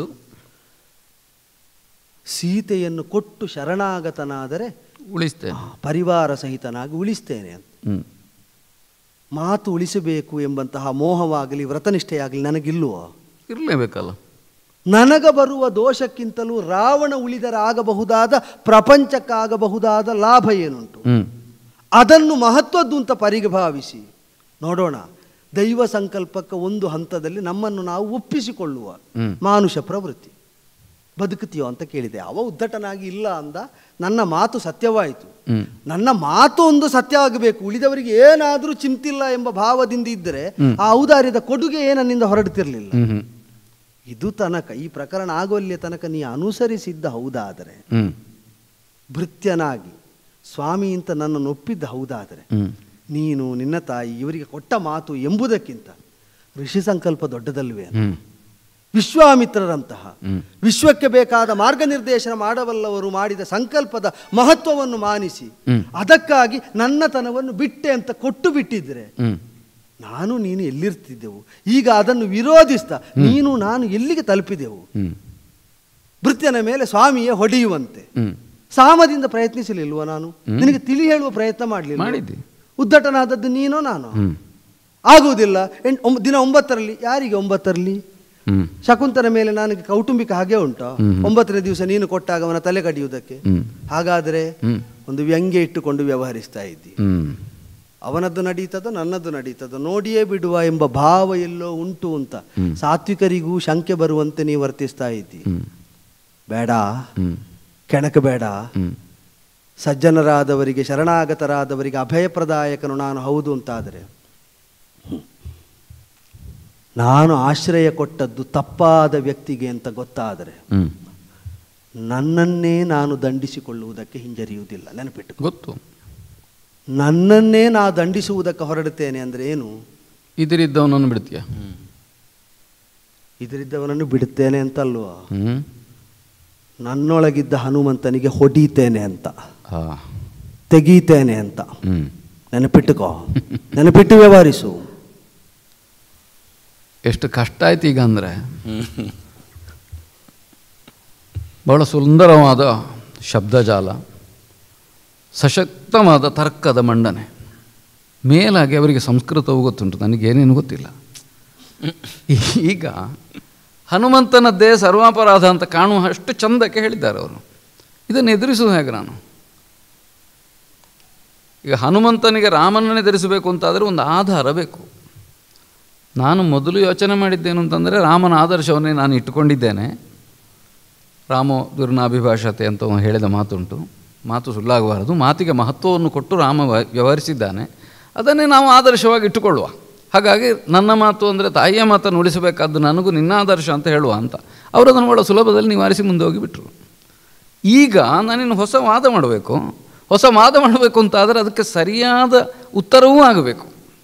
ಸೀತೆಯನ್ನು ಕೊಟ್ಟು ಶರಣಾಗತನಾದರೆ ಉಳಿಸ್ತೇನೆ ಆ, ಪರಿವಾರ ಸಹಿತನಾಗಿ ಉಳಿಸ್ತೇನೆ ಅಂತ ಹ್ಮ್ ಮಾತು ಉಳಿಸಬೇಕು ಎಂಬಂತಹ ಮೋಹವಾಗಲಿ ವ್ರತನಿಷ್ಠೆಯಾಗಲಿ ನನಗಿಲ್ಲವೋ ಇರಲೇಬೇಕಲ್ಲ ನನಗ ಬರುವ ದೋಷಕ್ಕಿಂತಲೂ ರಾವಣ ಉಳಿದರೆ ಆಗಬಹುದಾದ ಪ್ರಪಂಚಕ್ಕಾಗಬಹುದಾದ ಲಾಭ ಏನುಂಟು ಹ್ಮ್ ಅದನ್ನು ಮಹತ್ವದ್ದು ಅಂತ ಪರಿಭಾವಿಸಿ ನೋಡೋಣ ದೈವ ಸಂಕಲ್ಪಕ್ಕೆ ಒಂದು ಹಂತದಲ್ಲಿ ನಮ್ಮನ್ನು ನಾವು ಒಪ್ಪಿಸಿಕೊಳ್ಳುವ ಹ್ಮ್. ಮಾನುಷ ಪ್ರವೃತ್ತಿ ಬದುಕುತ್ತೀಯೋ ಅಂತ ಕೇಳಿದೆ ಅವ ಉದ್ದಟನಾಗಿ ಇಲ್ಲ ಅಂದ ನನ್ನ ಮಾತು ಸತ್ಯವಾಯಿತು ಹ್ಮ್ ನನ್ನ ಮಾತು ಒಂದು ಸತ್ಯ ಆಗಬೇಕು ಉಳಿದವರಿಗೆ ಏನಾದರೂ ಚಿಂತಿಲ್ಲ ಎಂಬ ಭಾವದಿಂದ ಇದ್ದರೆ ಆ ಔದಾರ್ಯದ ಕೊಡುಗೆ ನನ್ನಿಂದ ಹೊರಡ್ತಿರ್ಲಿಲ್ಲ ಹ್ಮ್ ಹ್ಮ್ ಇದು ತನಕ ಈ ಪ್ರಕರಣ ಆಗೋಲ್ಲಿಯ ತನಕ ನೀ ಅನುಸರಿಸಿದ್ದ ಹೌದಾದರೆ ಹ್ಮ್ ಭೃತ್ಯನಾಗಿ ಸ್ವಾಮಿ ಅಂತ ನನ್ನನ್ನು ಒಪ್ಪಿದ್ದ ಹೌದಾದರೆ ಹ್ಮ್ ನೀನು ನಿನ್ನ ತಾಯಿ ಇವರಿಗೆ ಕೊಟ್ಟ ಮಾತು ಎಂಬುದಕ್ಕಿಂತ ಋಷಿ ಸಂಕಲ್ಪ ದೊಡ್ಡದಲ್ವೇ ಹ್ಮ್ ವಿಶ್ವಾಮಿತ್ರರಂತಹ ಹ್ಮ್. ವಿಶ್ವಕ್ಕೆ ಬೇಕಾದ ಮಾರ್ಗನಿರ್ದೇಶನ ಮಾಡಬಲ್ಲವರು ಮಾಡಿದ ಸಂಕಲ್ಪದ ಮಹತ್ವವನ್ನು ಮಾನಿಸಿ ಹ್ಮ್. ಅದಕ್ಕಾಗಿ ನನ್ನತನವನ್ನು ಬಿಟ್ಟೆ ಅಂತ ಕೊಟ್ಟು ಬಿಟ್ಟಿದ್ರೆ ಹ್ಮ್ ನಾನು ನೀನು ಎಲ್ಲಿರ್ತಿದ್ದೆವು ಈಗ ಅದನ್ನು ವಿರೋಧಿಸ್ತಾ ನೀನು ನಾನು ಎಲ್ಲಿಗೆ ತಲುಪಿದೆವು ಹ್ಮ್ ಭೃತ್ಯನ ಮೇಲೆ ಸ್ವಾಮಿಯೇ ಹೊಡೆಯುವಂತೆ ಹ್ಮ್ ಸಾಮದಿಂದ ಪ್ರಯತ್ನಿಸಲಿಲ್ವ ನಾನು ನಿನಗೆ ತಿಳಿ ಹೇಳುವ ಪ್ರಯತ್ನ ಮಾಡಲಿಲ್ಲ ಮಾಡಿದ್ದೆ. ಉದ್ದಟನಾದದ್ದು ನೀನೋ ನಾನು ಹ್ಮ್ ಆಗುವುದಿಲ್ಲ ಎಂಟ್ ಒಂಬ- ದಿನ ಒಂಬತ್ತರಲ್ಲಿ ಯಾರಿಗೆ ಒಂಬತ್ತರಲ್ಲಿ ಹ್ಮ್ ಶಕುಂತನ ಮೇಲೆ ನನಗೆ ಕೌಟುಂಬಿಕ ಹಾಗೆ ಉಂಟು ಒಂಬತ್ತನೇ ದಿವಸ ನೀನು ಕೊಟ್ಟಾಗ ಅವನ ತಲೆ ಕಡಿಯುವುದಕ್ಕೆ ಹ್ಮ್. ಹಾಗಾದರೆ ಹ್ಮ್. ಒಂದು ವ್ಯಂಗ್ಯ ಇಟ್ಟುಕೊಂಡು ವ್ಯವಹರಿಸ್ತಾ ಇದ್ದಿ ಹ್ಮ್ ಅವನದ್ದು ನಡೀತದೋ ನನ್ನದು ನಡೀತದೋ ನೋಡಿಯೇ ಬಿಡುವ ಎಂಬ ಭಾವ ಎಲ್ಲೋ ಉಂಟು ಅಂತ ಸಾತ್ವಿಕರಿಗೂ ಶಂಕೆ ಬರುವಂತೆ ನೀವು ವರ್ತಿಸ್ತಾ ಇದ್ದಿ ಹ್ಮ್ ಬೇಡ ಹ್ಮ್ ಕೆಣಕ ಬೇಡ ಹ್ಮ್ ಸಜ್ಜನರಾದವರಿಗೆ ಶರಣಾಗತರಾದವರಿಗೆ ಅಭಯಪ್ರದಾಯಕನು ನಾನು ಹೌದು ಅಂತಾದರೆ ಹ್ಮ್. ನಾನು ಆಶ್ರಯ ಕೊಟ್ಟದ್ದು ತಪ್ಪಾದ ವ್ಯಕ್ತಿಗೆ ಅಂತ ಗೊತ್ತಾದರೆ ಹ್ಮ್ ನನ್ನನ್ನೇ ನಾನು ದಂಡಿಸಿಕೊಳ್ಳುವುದಕ್ಕೆ ಹಿಂಜರಿಯುವುದಿಲ್ಲ ನೆನಪಿಟ್ಟು ಗೊತ್ತು ನನ್ನನ್ನೇ ನಾ ದಂಡಿಸುವುದಕ್ಕೆ ಹೊರಡುತ್ತೇನೆ ಅಂದರೆ ಏನು ಇದರಿದ್ದವನನ್ನು ಬಿಡ್ತೀಯ ಇದರಿದ್ದವನನ್ನು ಬಿಡುತ್ತೇನೆ ಅಂತಲ್ವಾ ಹ್ಮ್ ನನ್ನೊಳಗಿದ್ದ ಹನುಮಂತನಿಗೆ ಹೊಡಿತೇನೆ ಅಂತ ಹಾ ತೆಗೀತೇನೆ ಅಂತ ಹ್ಮ್ ನೆನಪಿಟ್ಟುಕೋ ನೆನಪಿಟ್ಟು ವ್ಯವಹರಿಸು ಎಷ್ಟು ಕಷ್ಟ ಆಯ್ತು ಈಗ ಅಂದರೆ ಬಹಳ ಸುಂದರವಾದ ಶಬ್ದಜಾಲ ಸಶಕ್ತವಾದ ತರ್ಕದ ಮಂಡನೆ ಮೇಲಾಗಿ ಅವರಿಗೆ ಸಂಸ್ಕೃತವೂ ಗೊತ್ತುಂಟು ನನಗೇನೇನು ಗೊತ್ತಿಲ್ಲ ಈಗ ಹನುಮಂತನದ್ದೇ ಸರ್ವಾಪರಾಧ ಅಂತ ಕಾಣುವ ಅಷ್ಟು ಚಂದಕ್ಕೆ ಹೇಳಿದ್ದಾರೆ ಅವರು ಇದನ್ನು ಎದುರಿಸುವುದು ಹೇಗೆ ನಾನು ಈಗ ಹನುಮಂತನಿಗೆ ರಾಮನನ್ನು ಎದುರಿಸಬೇಕು ಅಂತಾದರೆ ಒಂದು ಆಧಾರ ಬೇಕು ನಾನು ಮೊದಲು ಯೋಚನೆ ಮಾಡಿದ್ದೇನು ಅಂತಂದರೆ ರಾಮನ ಆದರ್ಶವನ್ನೇ ನಾನು ಇಟ್ಟುಕೊಂಡಿದ್ದೇನೆ ರಾಮೋ ದುರ್ನಾಭಿಭಾಷತೆ ಅಂತ ಅವನು ಹೇಳಿದ ಮಾತುಂಟು ಮಾತು ಸುಳ್ಳಾಗಬಾರದು ಮಾತಿಗೆ ಮಹತ್ವವನ್ನು ಕೊಟ್ಟು ರಾಮ ವ- ವ್ಯವಹರಿಸಿದ್ದಾನೆ ಅದನ್ನೇ ನಾವು ಆದರ್ಶವಾಗಿ ಇಟ್ಟುಕೊಳ್ಳುವ ಹಾಗಾಗಿ ನನ್ನ ಮಾತು ಅಂದರೆ ತಾಯಿಯ ಮಾತನ್ನು ಉಳಿಸಬೇಕಾದ್ದು ನನಗೂ ನಿನ್ನ ಆದರ್ಶ ಅಂತ ಹೇಳುವ ಅಂತ ಅವರು ಅದನ್ನು ಭಾಳ ಸುಲಭದಲ್ಲಿ ನಿವಾರಿಸಿ ಮುಂದೆ ಹೋಗಿಬಿಟ್ರು ಈಗ ನಾನಿನ್ನು ಹೊಸ ವಾದ ಮಾಡಬೇಕು ಹೊಸ ವಾದ ಮಾಡಬೇಕು ಅಂತಾದರೆ ಅದಕ್ಕೆ ಸರಿಯಾದ ಉತ್ತರವೂ ಆಗಬೇಕು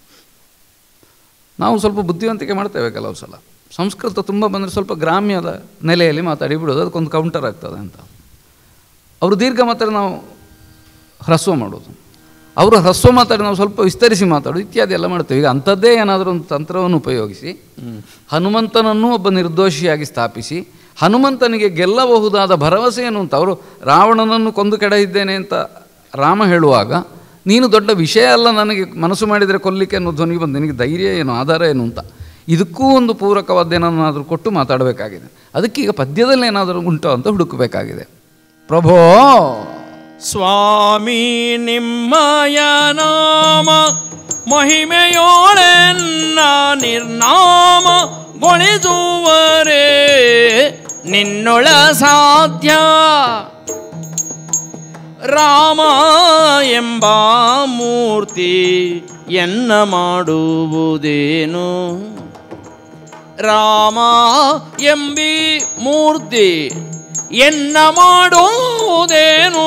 ನಾವು ಸ್ವಲ್ಪ ಬುದ್ಧಿವಂತಿಕೆ ಮಾಡ್ತೇವೆ ಕೆಲವು ಸಲ ಸಂಸ್ಕೃತ ತುಂಬ ಬಂದರೆ ಸ್ವಲ್ಪ ಗ್ರಾಮ್ಯದ ನೆಲೆಯಲ್ಲಿ ಮಾತಾಡಿ ಬಿಡೋದು ಅದಕ್ಕೊಂದು ಕೌಂಟರ್ ಆಗ್ತದೆ ಅಂತ ಅವರು ದೀರ್ಘ ಮಾತಾಡಿ ನಾವು ಹ್ರಸ್ವ ಮಾಡೋದು ಅವರು ಹ್ರಸ್ವ ಮಾತಾಡಿ ನಾವು ಸ್ವಲ್ಪ ವಿಸ್ತರಿಸಿ ಮಾತಾಡೋದು ಇತ್ಯಾದಿ ಎಲ್ಲ ಮಾಡ್ತೇವೆ ಈಗ ಅಂಥದ್ದೇ ಏನಾದರೂ ಒಂದು ತಂತ್ರವನ್ನು ಉಪಯೋಗಿಸಿ ಹನುಮಂತನನ್ನು ಒಬ್ಬ ನಿರ್ದೋಷಿಯಾಗಿ ಸ್ಥಾಪಿಸಿ ಹನುಮಂತನಿಗೆ ಗೆಲ್ಲಬಹುದಾದ ಭರವಸೆ ಏನು ಅಂತ ಅವರು ರಾವಣನನ್ನು ಕೊಂದು ಕೆಡಹಿದ್ದೇನೆ ಅಂತ ರಾಮ ಹೇಳುವಾಗ ನೀನು ದೊಡ್ಡ ವಿಷಯ ಅಲ್ಲ ನನಗೆ ಮನಸ್ಸು ಮಾಡಿದರೆ ಕೊಲ್ಲಿಕ್ಕೆ ಅನ್ನೋ ಧ್ವನಿಗೆ ಬಂದು ನಿನಗೆ ಧೈರ್ಯ ಏನು ಆಧಾರ ಏನು ಅಂತ ಇದಕ್ಕೂ ಒಂದು ಪೂರಕವಾದ್ದೇನಾದರೂ ಕೊಟ್ಟು ಮಾತಾಡಬೇಕಾಗಿದೆ ಅದಕ್ಕೀಗ ಪದ್ಯದಲ್ಲಿ ಏನಾದರೂ ಉಂಟೋ ಅಂತ ಹುಡುಕಬೇಕಾಗಿದೆ ಪ್ರಭೋ ಸ್ವಾಮಿ ನಿಮ್ಮಯ ನಾಮ ಮಹಿಮೆಯೋಳೆನ್ನ ನಿರ್ನಾಮ ಗೊಳಿಸುವರೇ ನಿನ್ನೊಳ ಸಾಧ್ಯ ರಾಮ ಎಂಬ ಮೂರ್ತಿ ಎನ್ನ ಮಾಡುವುದೇನು ರಾಮ ಎಂಬಿ ಮೂರ್ತಿ ಎನ್ನ ಮಾಡುವುದೇನು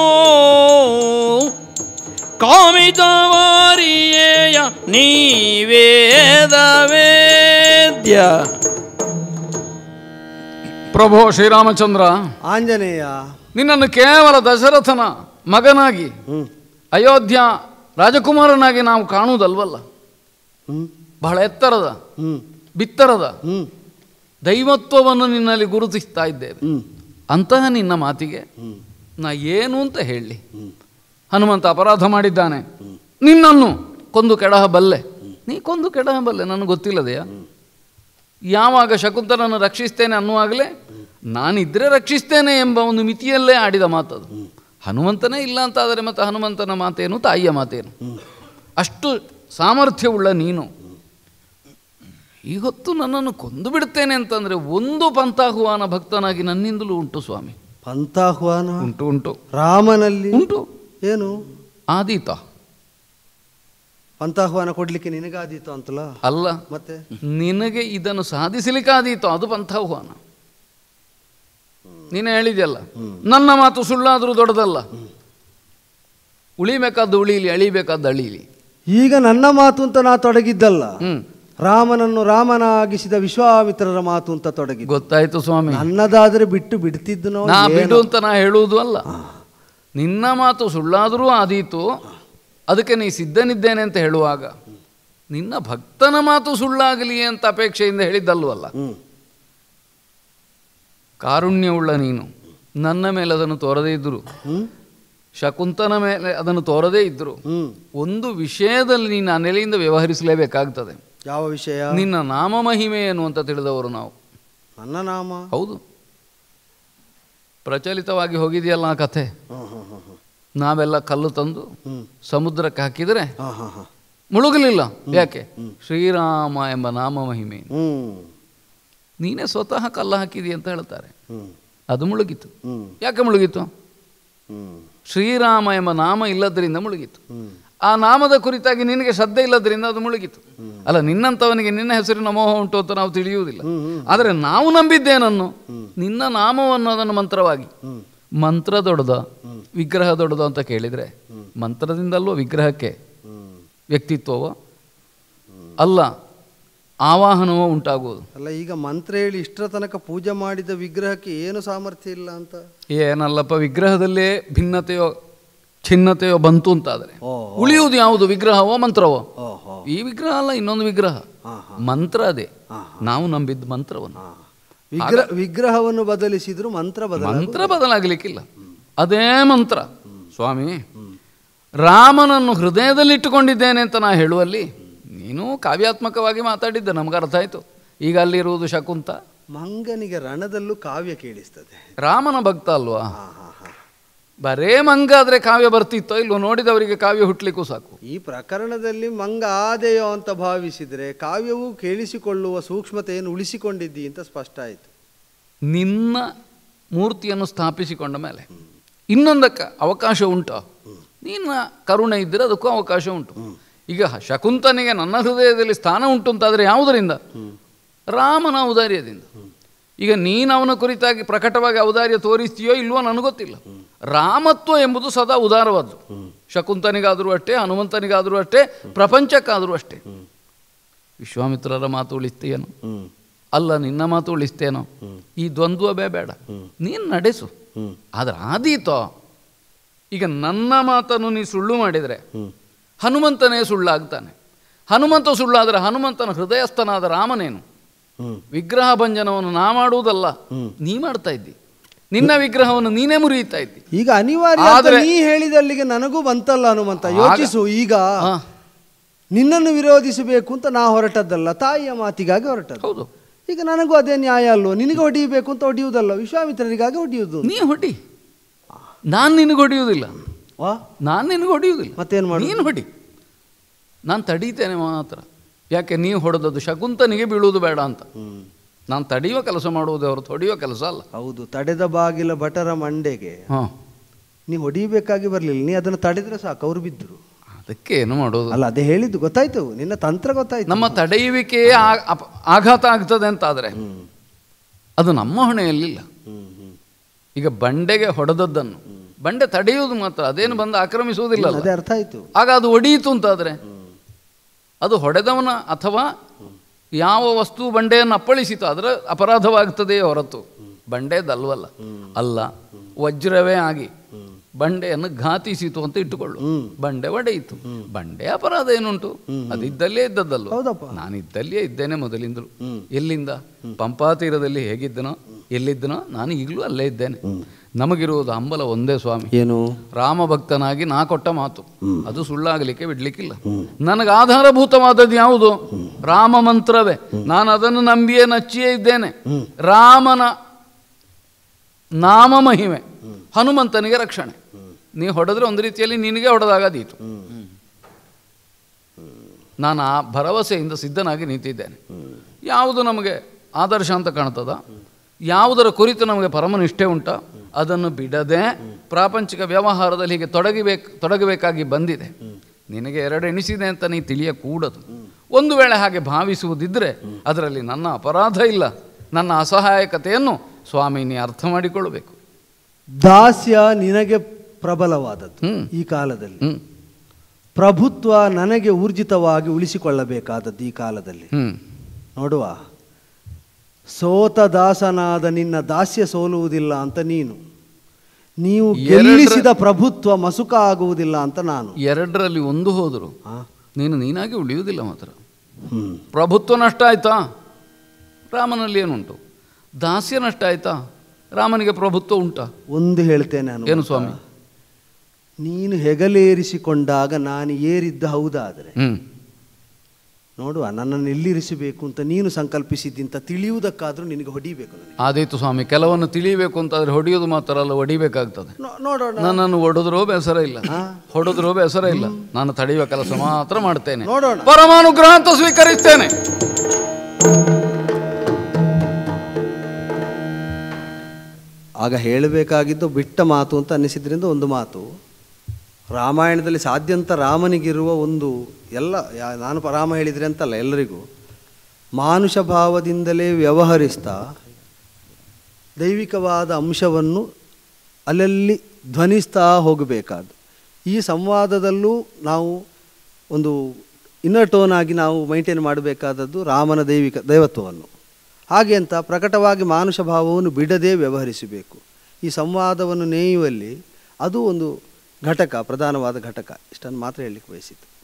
ಕಾಮಿತವಾರಿಯೇಯ ನೀವೇದ ವೇದ್ಯ ಪ್ರಭೋ ಶ್ರೀರಾಮಚಂದ್ರ ಆಂಜನೇಯ ನಿನ್ನನ್ನು ಕೇವಲ ದಶರಥನ ಮಗನಾಗಿ ಹ್ಮ್ ಅಯೋಧ್ಯ ರಾಜಕುಮಾರನಾಗಿ ನಾವು ಕಾಣುವುದಲ್ವಲ್ಲ ಹ್ಮ್ ಬಹಳ ಎತ್ತರದ ಹ್ಮ್ ಬಿತ್ತರದ ಹ್ಮ್ ದೈವತ್ವವನ್ನು ನಿನ್ನಲ್ಲಿ ಗುರುತಿಸ್ತಾ ಇದ್ದೇವೆ ಹ್ಮ್ ಅಂತಹ ನಿನ್ನ ಮಾತಿಗೆ ನಾ ಏನು ಅಂತ ಹೇಳಿ ಹನುಮಂತ ಅಪರಾಧ ಮಾಡಿದ್ದಾನೆ ನಿನ್ನನ್ನು ಕೊಂದು ಕೆಡಹ ಬಲ್ಲೆ ನೀ ಕೊಂದು ಕೆಡಹ ಬಲ್ಲೆ ನನಗೆ ಗೊತ್ತಿಲ್ಲದೆಯಾ ಯಾವಾಗ ಶಕುಂತಲನ್ನು ರಕ್ಷಿಸ್ತೇನೆ ಅನ್ನುವಾಗಲೇ ನಾನಿದ್ರೆ ರಕ್ಷಿಸ್ತೇನೆ ಎಂಬ ಒಂದು ಮಿತಿಯಲ್ಲೇ ಆಡಿದ ಮಾತದು ಹನುಮಂತನೇ ಇಲ್ಲ ಅಂತಾದರೆ ಮತ್ತು ಹನುಮಂತನ ಮಾತೇನು ತಾಯಿಯ ಮಾತೇನು ಅಷ್ಟು ಸಾಮರ್ಥ್ಯವುಳ್ಳ ನೀನು ಈ ಹೊತ್ತು ನನ್ನನ್ನು ಕೊಂದು ಬಿಡ್ತೇನೆ ಅಂತಂದರೆ ಒಂದು ಪಂಥಾಹುವಾನ ಭಕ್ತನಾಗಿ ನನ್ನಿಂದಲೂ ಉಂಟು ಸ್ವಾಮಿ ಪಂಥಾಹ್ವಾನ ಉಂಟು ಉಂಟು ರಾಮನಲ್ಲಿ ಉಂಟು ಏನು ಆದೀತ ಪಂಥಾಹ್ವಾನ ಕೊಡ್ಲಿಕ್ಕೆ ನಿನಗಾದೀತು ಅಂತಲ್ಲ ಅಲ್ಲ ಮತ್ತೆ ನಿನಗೆ ಇದನ್ನು ಸಾಧಿಸಲಿಕ್ಕೆ ಆದೀತು ಅದು ಪಂಥಾಹ್ವಾನ ನೀನು ಹೇಳಿದ್ಯಲ್ಲ ನನ್ನ ಮಾತು ಸುಳ್ಳಾದರೂ ದೊಡ್ಡದಲ್ಲ ಉಳಿಬೇಕಾದ್ದು ಉಳಿಲಿ ಅಳಿಬೇಕಾದ್ದು ಅಳೀಲಿ ಈಗ ನನ್ನ ಮಾತು ಅಂತ ನಾ ತೊಡಗಿದ್ದಲ್ಲ ಹ್ಮ್ ರಾಮನನ್ನು ರಾಮನಾಗಿಸಿದ ವಿಶ್ವಾಮಿತ್ರರ ಮಾತು ಅಂತ ತೊಡಗಿದ್ದ ಗೊತ್ತಾಯ್ತು ಸ್ವಾಮಿ ನನ್ನದಾದ್ರೆ ಬಿಟ್ಟು ಬಿಡ್ತಿದ್ದು ನಾ ಬಿಡು ಅಂತ ನಾ ಹೇಳುವುದು ಅಲ್ಲ ನಿನ್ನ ಮಾತು ಸುಳ್ಳಾದರೂ ಆದೀತು ಅದಕ್ಕೆ ನೀ ಸಿದ್ಧನಿದ್ದೇನೆ ಅಂತ ಹೇಳುವಾಗ ನಿನ್ನ ಭಕ್ತನ ಮಾತು ಸುಳ್ಳಾಗಲಿ ಅಂತ ಅಪೇಕ್ಷೆಯಿಂದ ಹೇಳಿದ್ದಲ್ವಲ್ಲ ಹ್ಮ್ ಕಾರುಣ್ಯವುಳ್ಳ ನೀನು ನನ್ನ ಮೇಲೆ ಅದನ್ನು ತೋರದೇ ಇದ್ದರು ಹ್ಮ್ ಶಕುಂತನ ಮೇಲೆ ಅದನ್ನು ತೋರದೇ ಇದ್ದರು ಹ್ಮ್ ಒಂದು ವಿಷಯದಲ್ಲಿ ನೀನು ಆ ನೆಲೆಯಿಂದ ವ್ಯವಹರಿಸಲೇಬೇಕಾಗ್ತದೆ ಯಾವ ವಿಷಯ ನಿನ್ನ ನಾಮ ಮಹಿಮೆ ಏನು ಅಂತ ತಿಳಿದವರು ನಾವು ನನ್ನ ನಾಮ ಹೌದು ಪ್ರಚಲಿತವಾಗಿ ಹೋಗಿದೆಯಲ್ಲ ಆ ಕಥೆ ಹ್ಮ್ ಹ್ಮ್ ಹ್ಮ್ ಹ್ಮ್. ನಾವೆಲ್ಲ ಕಲ್ಲು ತಂದು ಹ್ಮ್ ಸಮುದ್ರಕ್ಕೆ ಹಾಕಿದರೆ ಹಾ ಹಾ ಹಾ ಮುಳುಗಲಿಲ್ಲ ಯಾಕೆ ಶ್ರೀರಾಮ ಎಂಬ ನಾಮ ಮಹಿಮೆ ಹ್ಮ್ ನೀನೇ ಸ್ವತಃ ಕಲ್ಲು ಹಾಕಿದಿ ಅಂತ ಹೇಳ್ತಾರೆ ಹ್ಮ್ ಅದು ಮುಳುಗಿತು ಹ್ಮ್ ಯಾಕೆ ಮುಳುಗಿತು ಹ್ಮ್ ಶ್ರೀರಾಮ ಎಂಬ ನಾಮ ಇಲ್ಲದರಿಂದ ಮುಳುಗಿತು ಹ್ಮ್ ಆ ನಾಮದ ಕುರಿತಾಗಿ ನಿನಗೆ ಶ್ರದ್ಧೆ ಇಲ್ಲದರಿಂದ ಅದು ಮುಳುಗಿತು ಅಲ್ಲ ನಿನ್ನಂಥವನಿಗೆ ನಿನ್ನ ಹೆಸರಿನ ಮೋಹ ಉಂಟು ಅಂತ ನಾವು ತಿಳಿಯುವುದಿಲ್ಲ ಆದರೆ ನಾವು ನಂಬಿದ್ದೇನನ್ನು ನಿನ್ನ ನಾಮವನ್ನು ಅದನ್ನು ಮಂತ್ರವಾಗಿ ಮಂತ್ರ ದೊಡ್ಡದ ವಿಗ್ರಹ ದೊಡ್ಡದ ಅಂತ ಕೇಳಿದರೆ ಮಂತ್ರದಿಂದಲ್ವ ವಿಗ್ರಹಕ್ಕೆ ವ್ಯಕ್ತಿತ್ವವೋ ಅಲ್ಲ ಆವಾಹನವೋ ಉಂಟಾಗುವುದು ಅಲ್ಲ ಈಗ ಮಂತ್ರ ಹೇಳಿ ಇಷ್ಟರ ತನಕ ಪೂಜೆ ಮಾಡಿದ ವಿಗ್ರಹಕ್ಕೆ ಏನು ಸಾಮರ್ಥ್ಯ ಇಲ್ಲ ಅಂತ ಏನಲ್ಲಪ್ಪ ವಿಗ್ರಹದಲ್ಲೇ ಭಿನ್ನತೆಯೋ ಖಿನ್ನತೆಯೋ ಬಂತು ಅಂತಾದರೆ ಓ, ಉಳಿಯುವುದು ಯಾವುದು ವಿಗ್ರಹವೋ ಮಂತ್ರವೋ ಓಹೋ ಈ ವಿಗ್ರಹ ಅಲ್ಲ ಇನ್ನೊಂದು ವಿಗ್ರಹ ಹಾ, ಮಂತ್ರ ಅದೇ ನಾವು ನಂಬಿದ್ದ ಮಂತ್ರವನ್ನು ವಿಗ್ರಹ ವಿಗ್ರಹವನ್ನು ಬದಲಿಸಿದ್ರು ಮಂತ್ರ ಬದಲ ಮಂತ್ರ ಬದಲಾಗಲಿಕ್ಕಿಲ್ಲ ಅದೇ ಮಂತ್ರ ಸ್ವಾಮಿ ರಾಮನನ್ನು ಹೃದಯದಲ್ಲಿಟ್ಟುಕೊಂಡಿದ್ದೇನೆ ಅಂತ ನಾ ಹೇಳುವಲ್ಲಿ ನೀನು ಕಾವ್ಯಾತ್ಮಕವಾಗಿ ಮಾತಾಡಿದ್ದೆ ನಮ್ಗೆ ಅರ್ಥ ಆಯಿತು ಈಗ ಅಲ್ಲಿರುವುದು ಶಕುಂತ ಮಂಗನಿಗೆ ರಣದಲ್ಲೂ ಕಾವ್ಯ ಕೇಳಿಸ್ತದೆ ರಾಮನ ಭಕ್ತ ಅಲ್ವಾ ಹಾ ಹಾ ಹಾ ಬರೇ ಮಂಗ ಆದರೆ ಕಾವ್ಯ ಬರ್ತಿತ್ತೋ ಇಲ್ವೋ ನೋಡಿದವರಿಗೆ ಕಾವ್ಯ ಹುಟ್ಲಿಕ್ಕೂ ಸಾಕು ಈ ಪ್ರಕರಣದಲ್ಲಿ ಮಂಗ ಆದೆಯೋ ಅಂತ ಭಾವಿಸಿದರೆ ಕಾವ್ಯವು ಕೇಳಿಸಿಕೊಳ್ಳುವ ಸೂಕ್ಷ್ಮತೆಯನ್ನು ಉಳಿಸಿಕೊಂಡಿದ್ದಿ ಅಂತ ಸ್ಪಷ್ಟ ಆಯಿತು ನಿನ್ನ ಮೂರ್ತಿಯನ್ನು ಸ್ಥಾಪಿಸಿಕೊಂಡ ಮೇಲೆ ಇನ್ನೊಂದಕ್ಕೆ ಅವಕಾಶ ಉಂಟು ನಿನ್ನ ಕರುಣೆ ಇದ್ದರೆ ಅದಕ್ಕೂ ಅವಕಾಶ ಉಂಟು ಈಗ ಶಕುಂತನಿಗೆ ನನ್ನ ಹೃದಯದಲ್ಲಿ ಸ್ಥಾನ ಉಂಟು ಅಂತಾದರೆ ಯಾವುದರಿಂದ ರಾಮನ ಔದಾರ್ಯದಿಂದ ಈಗ ನೀನು ಅವನ ಕುರಿತಾಗಿ ಪ್ರಕಟವಾಗಿ ಔದಾರ್ಯ ತೋರಿಸ್ತೀಯೋ ಇಲ್ವೋ ನನಗೊತ್ತಿಲ್ಲ ರಾಮತ್ವ ಎಂಬುದು ಸದಾ ಉದಾರವಾದ್ದು ಶಕುಂತನಿಗಾದರೂ ಅಷ್ಟೇ ಹನುಮಂತನಿಗಾದರೂ ಅಷ್ಟೇ ಪ್ರಪಂಚಕ್ಕಾದರೂ ಅಷ್ಟೇ ವಿಶ್ವಾಮಿತ್ರರ ಮಾತು ಉಳಿಸ್ತೀಯೇನೋ ಅಲ್ಲ ನಿನ್ನ ಮಾತು ಉಳಿಸ್ತೇನೋ ಈ ದ್ವಂದ್ವವೇ ಬೇಡ ನೀನು ನಡೆಸು ಆದ್ರೆ ಆದೀತೋ ಈಗ ನನ್ನ ಮಾತನ್ನು ನೀ ಸುಳ್ಳು ಮಾಡಿದರೆ ಹನುಮಂತನೇ ಸುಳ್ಳಾಗ್ತಾನೆ ಹನುಮಂತ ಸುಳ್ಳಾದರೆ ಹನುಮಂತನ ಹೃದಯಸ್ಥನಾದ ರಾಮನೇನು ವಿಗ್ರಹ ಭಂಜನವನ್ನು ನಾ ಮಾಡುವುದಲ್ಲ ನೀ ಮಾಡ್ತಾ ಇದ್ದಿ ನಿನ್ನ ವಿಗ್ರಹವನ್ನು ನೀನೇ ಮುರಿಯುತ್ತಾ ಇದ್ದಿ ಈಗ ಅನಿವಾರ್ಯ ಅಂತ ಆದ್ರೆ- ನೀ ಹೇಳಿದಲ್ಲಿಗೆ ನನಗೂ ಬಂತಲ್ಲ ಹನುಮಂತ ಯೋಚಿಸು ಈಗ ಹಾ. ನಿನ್ನನ್ನು ವಿರೋಧಿಸಬೇಕು ಅಂತ ನಾ ಹೊರಟದ್ದಲ್ಲ ತಾಯಿಯ ಮಾತಿಗಾಗಿ ಹೊರಟದ್ದು ಹೌದು ಈಗ ನನಗೂ ಅದೇ ನ್ಯಾಯ ಅಲ್ವೋ ನಿನಗೆ ಹೊಡಿಬೇಕು ಅಂತ ಹೊಡೆಯುವುದಲ್ಲ ವಿಶ್ವಾಮಿತ್ರರಿಗಾಗಿ ಹೊಡೆಯುವುದು ನೀ ಹೊಡಿ ನಾನು ನಿನಗೆ ಹೊಡೆಯುವುದಿಲ್ಲ ವಾ ನಾನು ನಿನಗೆ ಹೊಡೆಯುವುದಿಲ್ಲ ಮತ್ತೇನು ಮಾಡು ನೀನು ಹೊಡಿ ನಾನು ತಡೀತೇನೆ ಮಾತ್ರ ಯಾಕೆ ನೀವು ಹೊಡೆದದ್ದು ಶಕುಂತನಿಗೆ ಬೀಳುವುದು ಬೇಡ ಅಂತ ನಾನು ತಡೆಯುವ ಕೆಲಸ ಮಾಡುವುದು ಹೊರತು ಹೊಡೆಯುವ ಕೆಲಸ ಅಲ್ಲ ಹೌದು ತಡೆದ ಬಾಗಿಲ ಭಟರ ಮಂಡೆಗೆ ಹಾಂ ನೀ ಹೊಡಿಬೇಕಾಗಿ ಬರಲಿಲ್ಲ ನೀ ಅದನ್ನು ತಡೆದ್ರೆ ಸಾಕು ಅವ್ರು ಬಿದ್ದರು ಅದಕ್ಕೆ ಏನು ಮಾಡೋದು ಅಲ್ಲ ಅದೇ ಹೇಳಿದ್ದು ಗೊತ್ತಾಯ್ತು ನಿನ್ನ ತಂತ್ರ ಗೊತ್ತಾಯ್ತು ನಮ್ಮ ತಡೆಯುವಿಕೆಯೇ ಆ- ಅಪ- ಆಘಾತ ಆಗ್ತದೆ ಅಂತಾದರೆ ಅದು ನಮ್ಮ ಹೊಣೆಯಲ್ಲಿಲ್ಲ ಈಗ ಬಂಡೆಗೆ ಹೊಡೆದದ್ದನ್ನು ಬಂಡೆ ತಡೆಯುವುದು ಮಾತ್ರ ಅದೇನು ಬಂದು ಆಕ್ರಮಿಸುವುದಿಲ್ಲ ಅದೇ ಅರ್ಥ ಆಯ್ತು ಆಗ ಅದು ಒಡೆಯಿತು ಅಂತಾದರೆ ಅದು ಹೊಡೆದವನ ಅಥವಾ ಯಾವ ವಸ್ತು ಬಂಡೆಯನ್ನು ಅಪ್ಪಳಿಸಿತು ಅದರ ಅಪರಾಧವಾಗ್ತದೆಯೇ ಹೊರತು ಬಂಡೆದಲ್ವಲ್ಲ ಅಲ್ಲ ವಜ್ರವೇ ಆಗಿ ಬಂಡೆಯನ್ನು ಘಾತಿಸಿತು ಅಂತ ಇಟ್ಟುಕೊಳ್ಳು ಬಂಡೆ ಒಡೆಯಿತು ಬಂಡೆ ಅಪರಾಧ ಏನುಂಟು ಅದಿದ್ದಲ್ಲೇ ಇದ್ದದ್ದಲ್ವ ಹೌದಪ್ಪ. ನಾನು ಇದ್ದಲ್ಲಿಯೇ ಇದ್ದೇನೆ ಮೊದಲಿಂದಲೂ ಎಲ್ಲಿಂದ ಪಂಪಾ ತೀರದಲ್ಲಿ ಹೇಗಿದ್ದನೋ ಎಲ್ಲಿದ್ದನೋ ನಾನು ಈಗಲೂ ಅಲ್ಲೇ ಇದ್ದೇನೆ ನಮಗಿರುವುದು ಹಂಬಲ ಒಂದೇ ಸ್ವಾಮಿ ಏನು ರಾಮ ಭಕ್ತನಾಗಿ ನಾ ಕೊಟ್ಟ ಮಾತು ಅದು ಸುಳ್ಳಾಗಲಿಕ್ಕೆ ಬಿಡ್ಲಿಕ್ಕಿಲ್ಲ ನನಗೆ ಆಧಾರಭೂತವಾದದ್ದು ಯಾವುದು ರಾಮ ಮಂತ್ರವೇ ನಾನು ಅದನ್ನು ನಂಬಿಯೇ ನಚ್ಚಿಯೇ ಇದ್ದೇನೆ ರಾಮನ ನಾಮ ಮಹಿಮೆ ಹನುಮಂತನಿಗೆ ರಕ್ಷಣೆ ನೀ ಹೊಡೆದ್ರೆ ಒಂದು ರೀತಿಯಲ್ಲಿ ನಿನಗೆ ಹೊಡೆದಾಗದೀತು ನಾನು ಆ ಭರವಸೆಯಿಂದ ಸಿದ್ಧನಾಗಿ ನಿಂತಿದ್ದೇನೆ ಯಾವುದು ನಮಗೆ ಆದರ್ಶ ಅಂತ ಕಾಣ್ತದ ಯಾವುದರ ಕುರಿತು ನಮಗೆ ಪರಮನಿಷ್ಠೆ ಉಂಟ ಅದನ್ನು ಬಿಡದೆ ಪ್ರಾಪಂಚಿಕ ವ್ಯವಹಾರದಲ್ಲಿ ಹೀಗೆ ತೊಡಗಿಬೇಕು ತೊಡಗಬೇಕಾಗಿ ಬಂದಿದೆ ನಿನಗೆ ಎರಡು ಎಣಿಸಿದೆ ಅಂತ ನೀ ತಿಳಿಯಕೂಡದು ಒಂದು ವೇಳೆ ಹಾಗೆ ಭಾವಿಸುವುದಿದ್ದರೆ ಅದರಲ್ಲಿ ನನ್ನ ಅಪರಾಧ ಇಲ್ಲ ನನ್ನ ಅಸಹಾಯಕತೆಯನ್ನು ಸ್ವಾಮಿ ನೀ ಅರ್ಥ ಮಾಡಿಕೊಳ್ಳಬೇಕು ದಾಸ್ಯ ನಿನಗೆ ಪ್ರಬಲವಾದದ್ದು ಹ್ಮ್. ಈ ಕಾಲದಲ್ಲಿ ಹ್ಮ್ ಪ್ರಭುತ್ವ ನನಗೆ ಊರ್ಜಿತವಾಗಿ ಉಳಿಸಿಕೊಳ್ಳಬೇಕಾದದ್ದು ಈ ಕಾಲದಲ್ಲಿ ಹ್ಮ್ ನೋಡುವ ಸೋತ ದಾಸನಾದ ನಿನ್ನ ದಾಸ್ಯ ಸೋಲುವುದಿಲ್ಲ ಅಂತ ನೀನು ನೀವು ಗೆಲ್ಲಿಸಿದ ಪ್ರಭುತ್ವ ಮಸುಕ ಆಗುವುದಿಲ್ಲ ಅಂತ ನಾನು ಎರಡರಲ್ಲಿ ಒಂದು ಹೋದರು ಆ? ನೀನು ನೀನಾಗಿ ಉಳಿಯುವುದಿಲ್ಲ ಮಾತ್ರ ಹ್ಮ್. ಪ್ರಭುತ್ವ ನಷ್ಟ ಆಯ್ತಾ ರಾಮನಲ್ಲಿ ಏನುಂಟು ದಾಸ್ಯ ನಷ್ಟ ಆಯ್ತಾ ರಾಮನಿಗೆ ಪ್ರಭುತ್ವ ಉಂಟಾ ಒಂದು ಹೇಳ್ತೇನೆ ನಾನು ಏನು ಸ್ವಾಮಿ ನೀನು ಹೆಗಲೇರಿಸಿಕೊಂಡಾಗ ನಾನು ಏರಿದ್ದ ಹೌದಾದರೆ ಹ್ಮ್ ನೋಡುವ ನನ್ನನ್ನು ಎಲ್ಲಿರಿಸಬೇಕು ಅಂತ ನೀನು ಸಂಕಲ್ಪಿಸಿದ್ದಿಂತ ತಿಳಿಯುವುದಕ್ಕಾದ್ರೂ ನಿನಗೆ ಹೊಡಿಬೇಕು ನನಗೆ ಆದೀತು ಸ್ವಾಮಿ ಕೆಲವನ್ನು ತಿಳಿಯಬೇಕು ಅಂತಾದ್ರೆ ಹೊಡೆಯೋದು ಮಾತ್ರ ಅಲ್ಲ ಹೊಡಿಬೇಕಾಗ್ತದೆ ನೋ- ನೋಡೋಣ ನನ್ನನ್ನು ಹೊಡೆದ್ರೂ ಬೇಸರ ಇಲ್ಲ ಹೊಡೆದ್ರೂ ಬೇಸರ ಇಲ್ಲ ನಾನು ತಡೆಯುವ ಕೆಲಸ ಮಾತ್ರ ಮಾಡ್ತೇನೆ ನೋಡೋಣ. ಪರಮಾನುಗ್ರಹ ಅಂತ ಸ್ವೀಕರಿಸ್ತೇನೆ ಆಗ ಹೇಳಬೇಕಾಗಿದ್ದು ಬಿಟ್ಟ ಮಾತು ಅಂತ ಅನ್ನಿಸಿದ್ರಿಂದ ಒಂದು ಮಾತು ರಾಮಾಯಣದಲ್ಲಿ ಸಾಧ್ಯಂತ ರಾಮನಿಗಿರುವ ಒಂದು ಎಲ್ಲ ಯಾ- ನಾನು ಪ- ರಾಮ ಹೇಳಿದರೆ ಅಂತಲ್ಲ ಎಲ್ಲರಿಗೂ ಮಾನುಷ ಭಾವದಿಂದಲೇ ವ್ಯವಹರಿಸ್ತಾ ದೈವಿಕವಾದ ಅಂಶವನ್ನು ಅಲ್ಲಲ್ಲಿ ಧ್ವನಿಸ್ತಾ ಹೋಗಬೇಕಾದ್ದು ಈ ಸಂವಾದದಲ್ಲೂ ನಾವು ಒಂದು ಇನ್ನರ್ ಟೋನ್ ಆಗಿ ನಾವು ಮೈಂಟೈನ್ ಮಾಡಬೇಕಾದದ್ದು ರಾಮನ ದೈವಿಕ ದೈವತ್ವವನ್ನು ಹಾಗೆ ಅಂತ ಪ್ರಕಟವಾಗಿ ಮಾನುಷ ಭಾವವನ್ನು ಬಿಡದೇ ವ್ಯವಹರಿಸಬೇಕು ಈ ಸಂವಾದವನ್ನು ನೇಯುವಲ್ಲಿ ಅದು ಒಂದು ಘಟಕ ಪ್ರಧಾನವಾದ ಘಟಕ ಇಷ್ಟನ್ನು ಮಾತ್ರ ಹೇಳಲಿಕ್ಕೆ ಬಯಸಿತ್ತು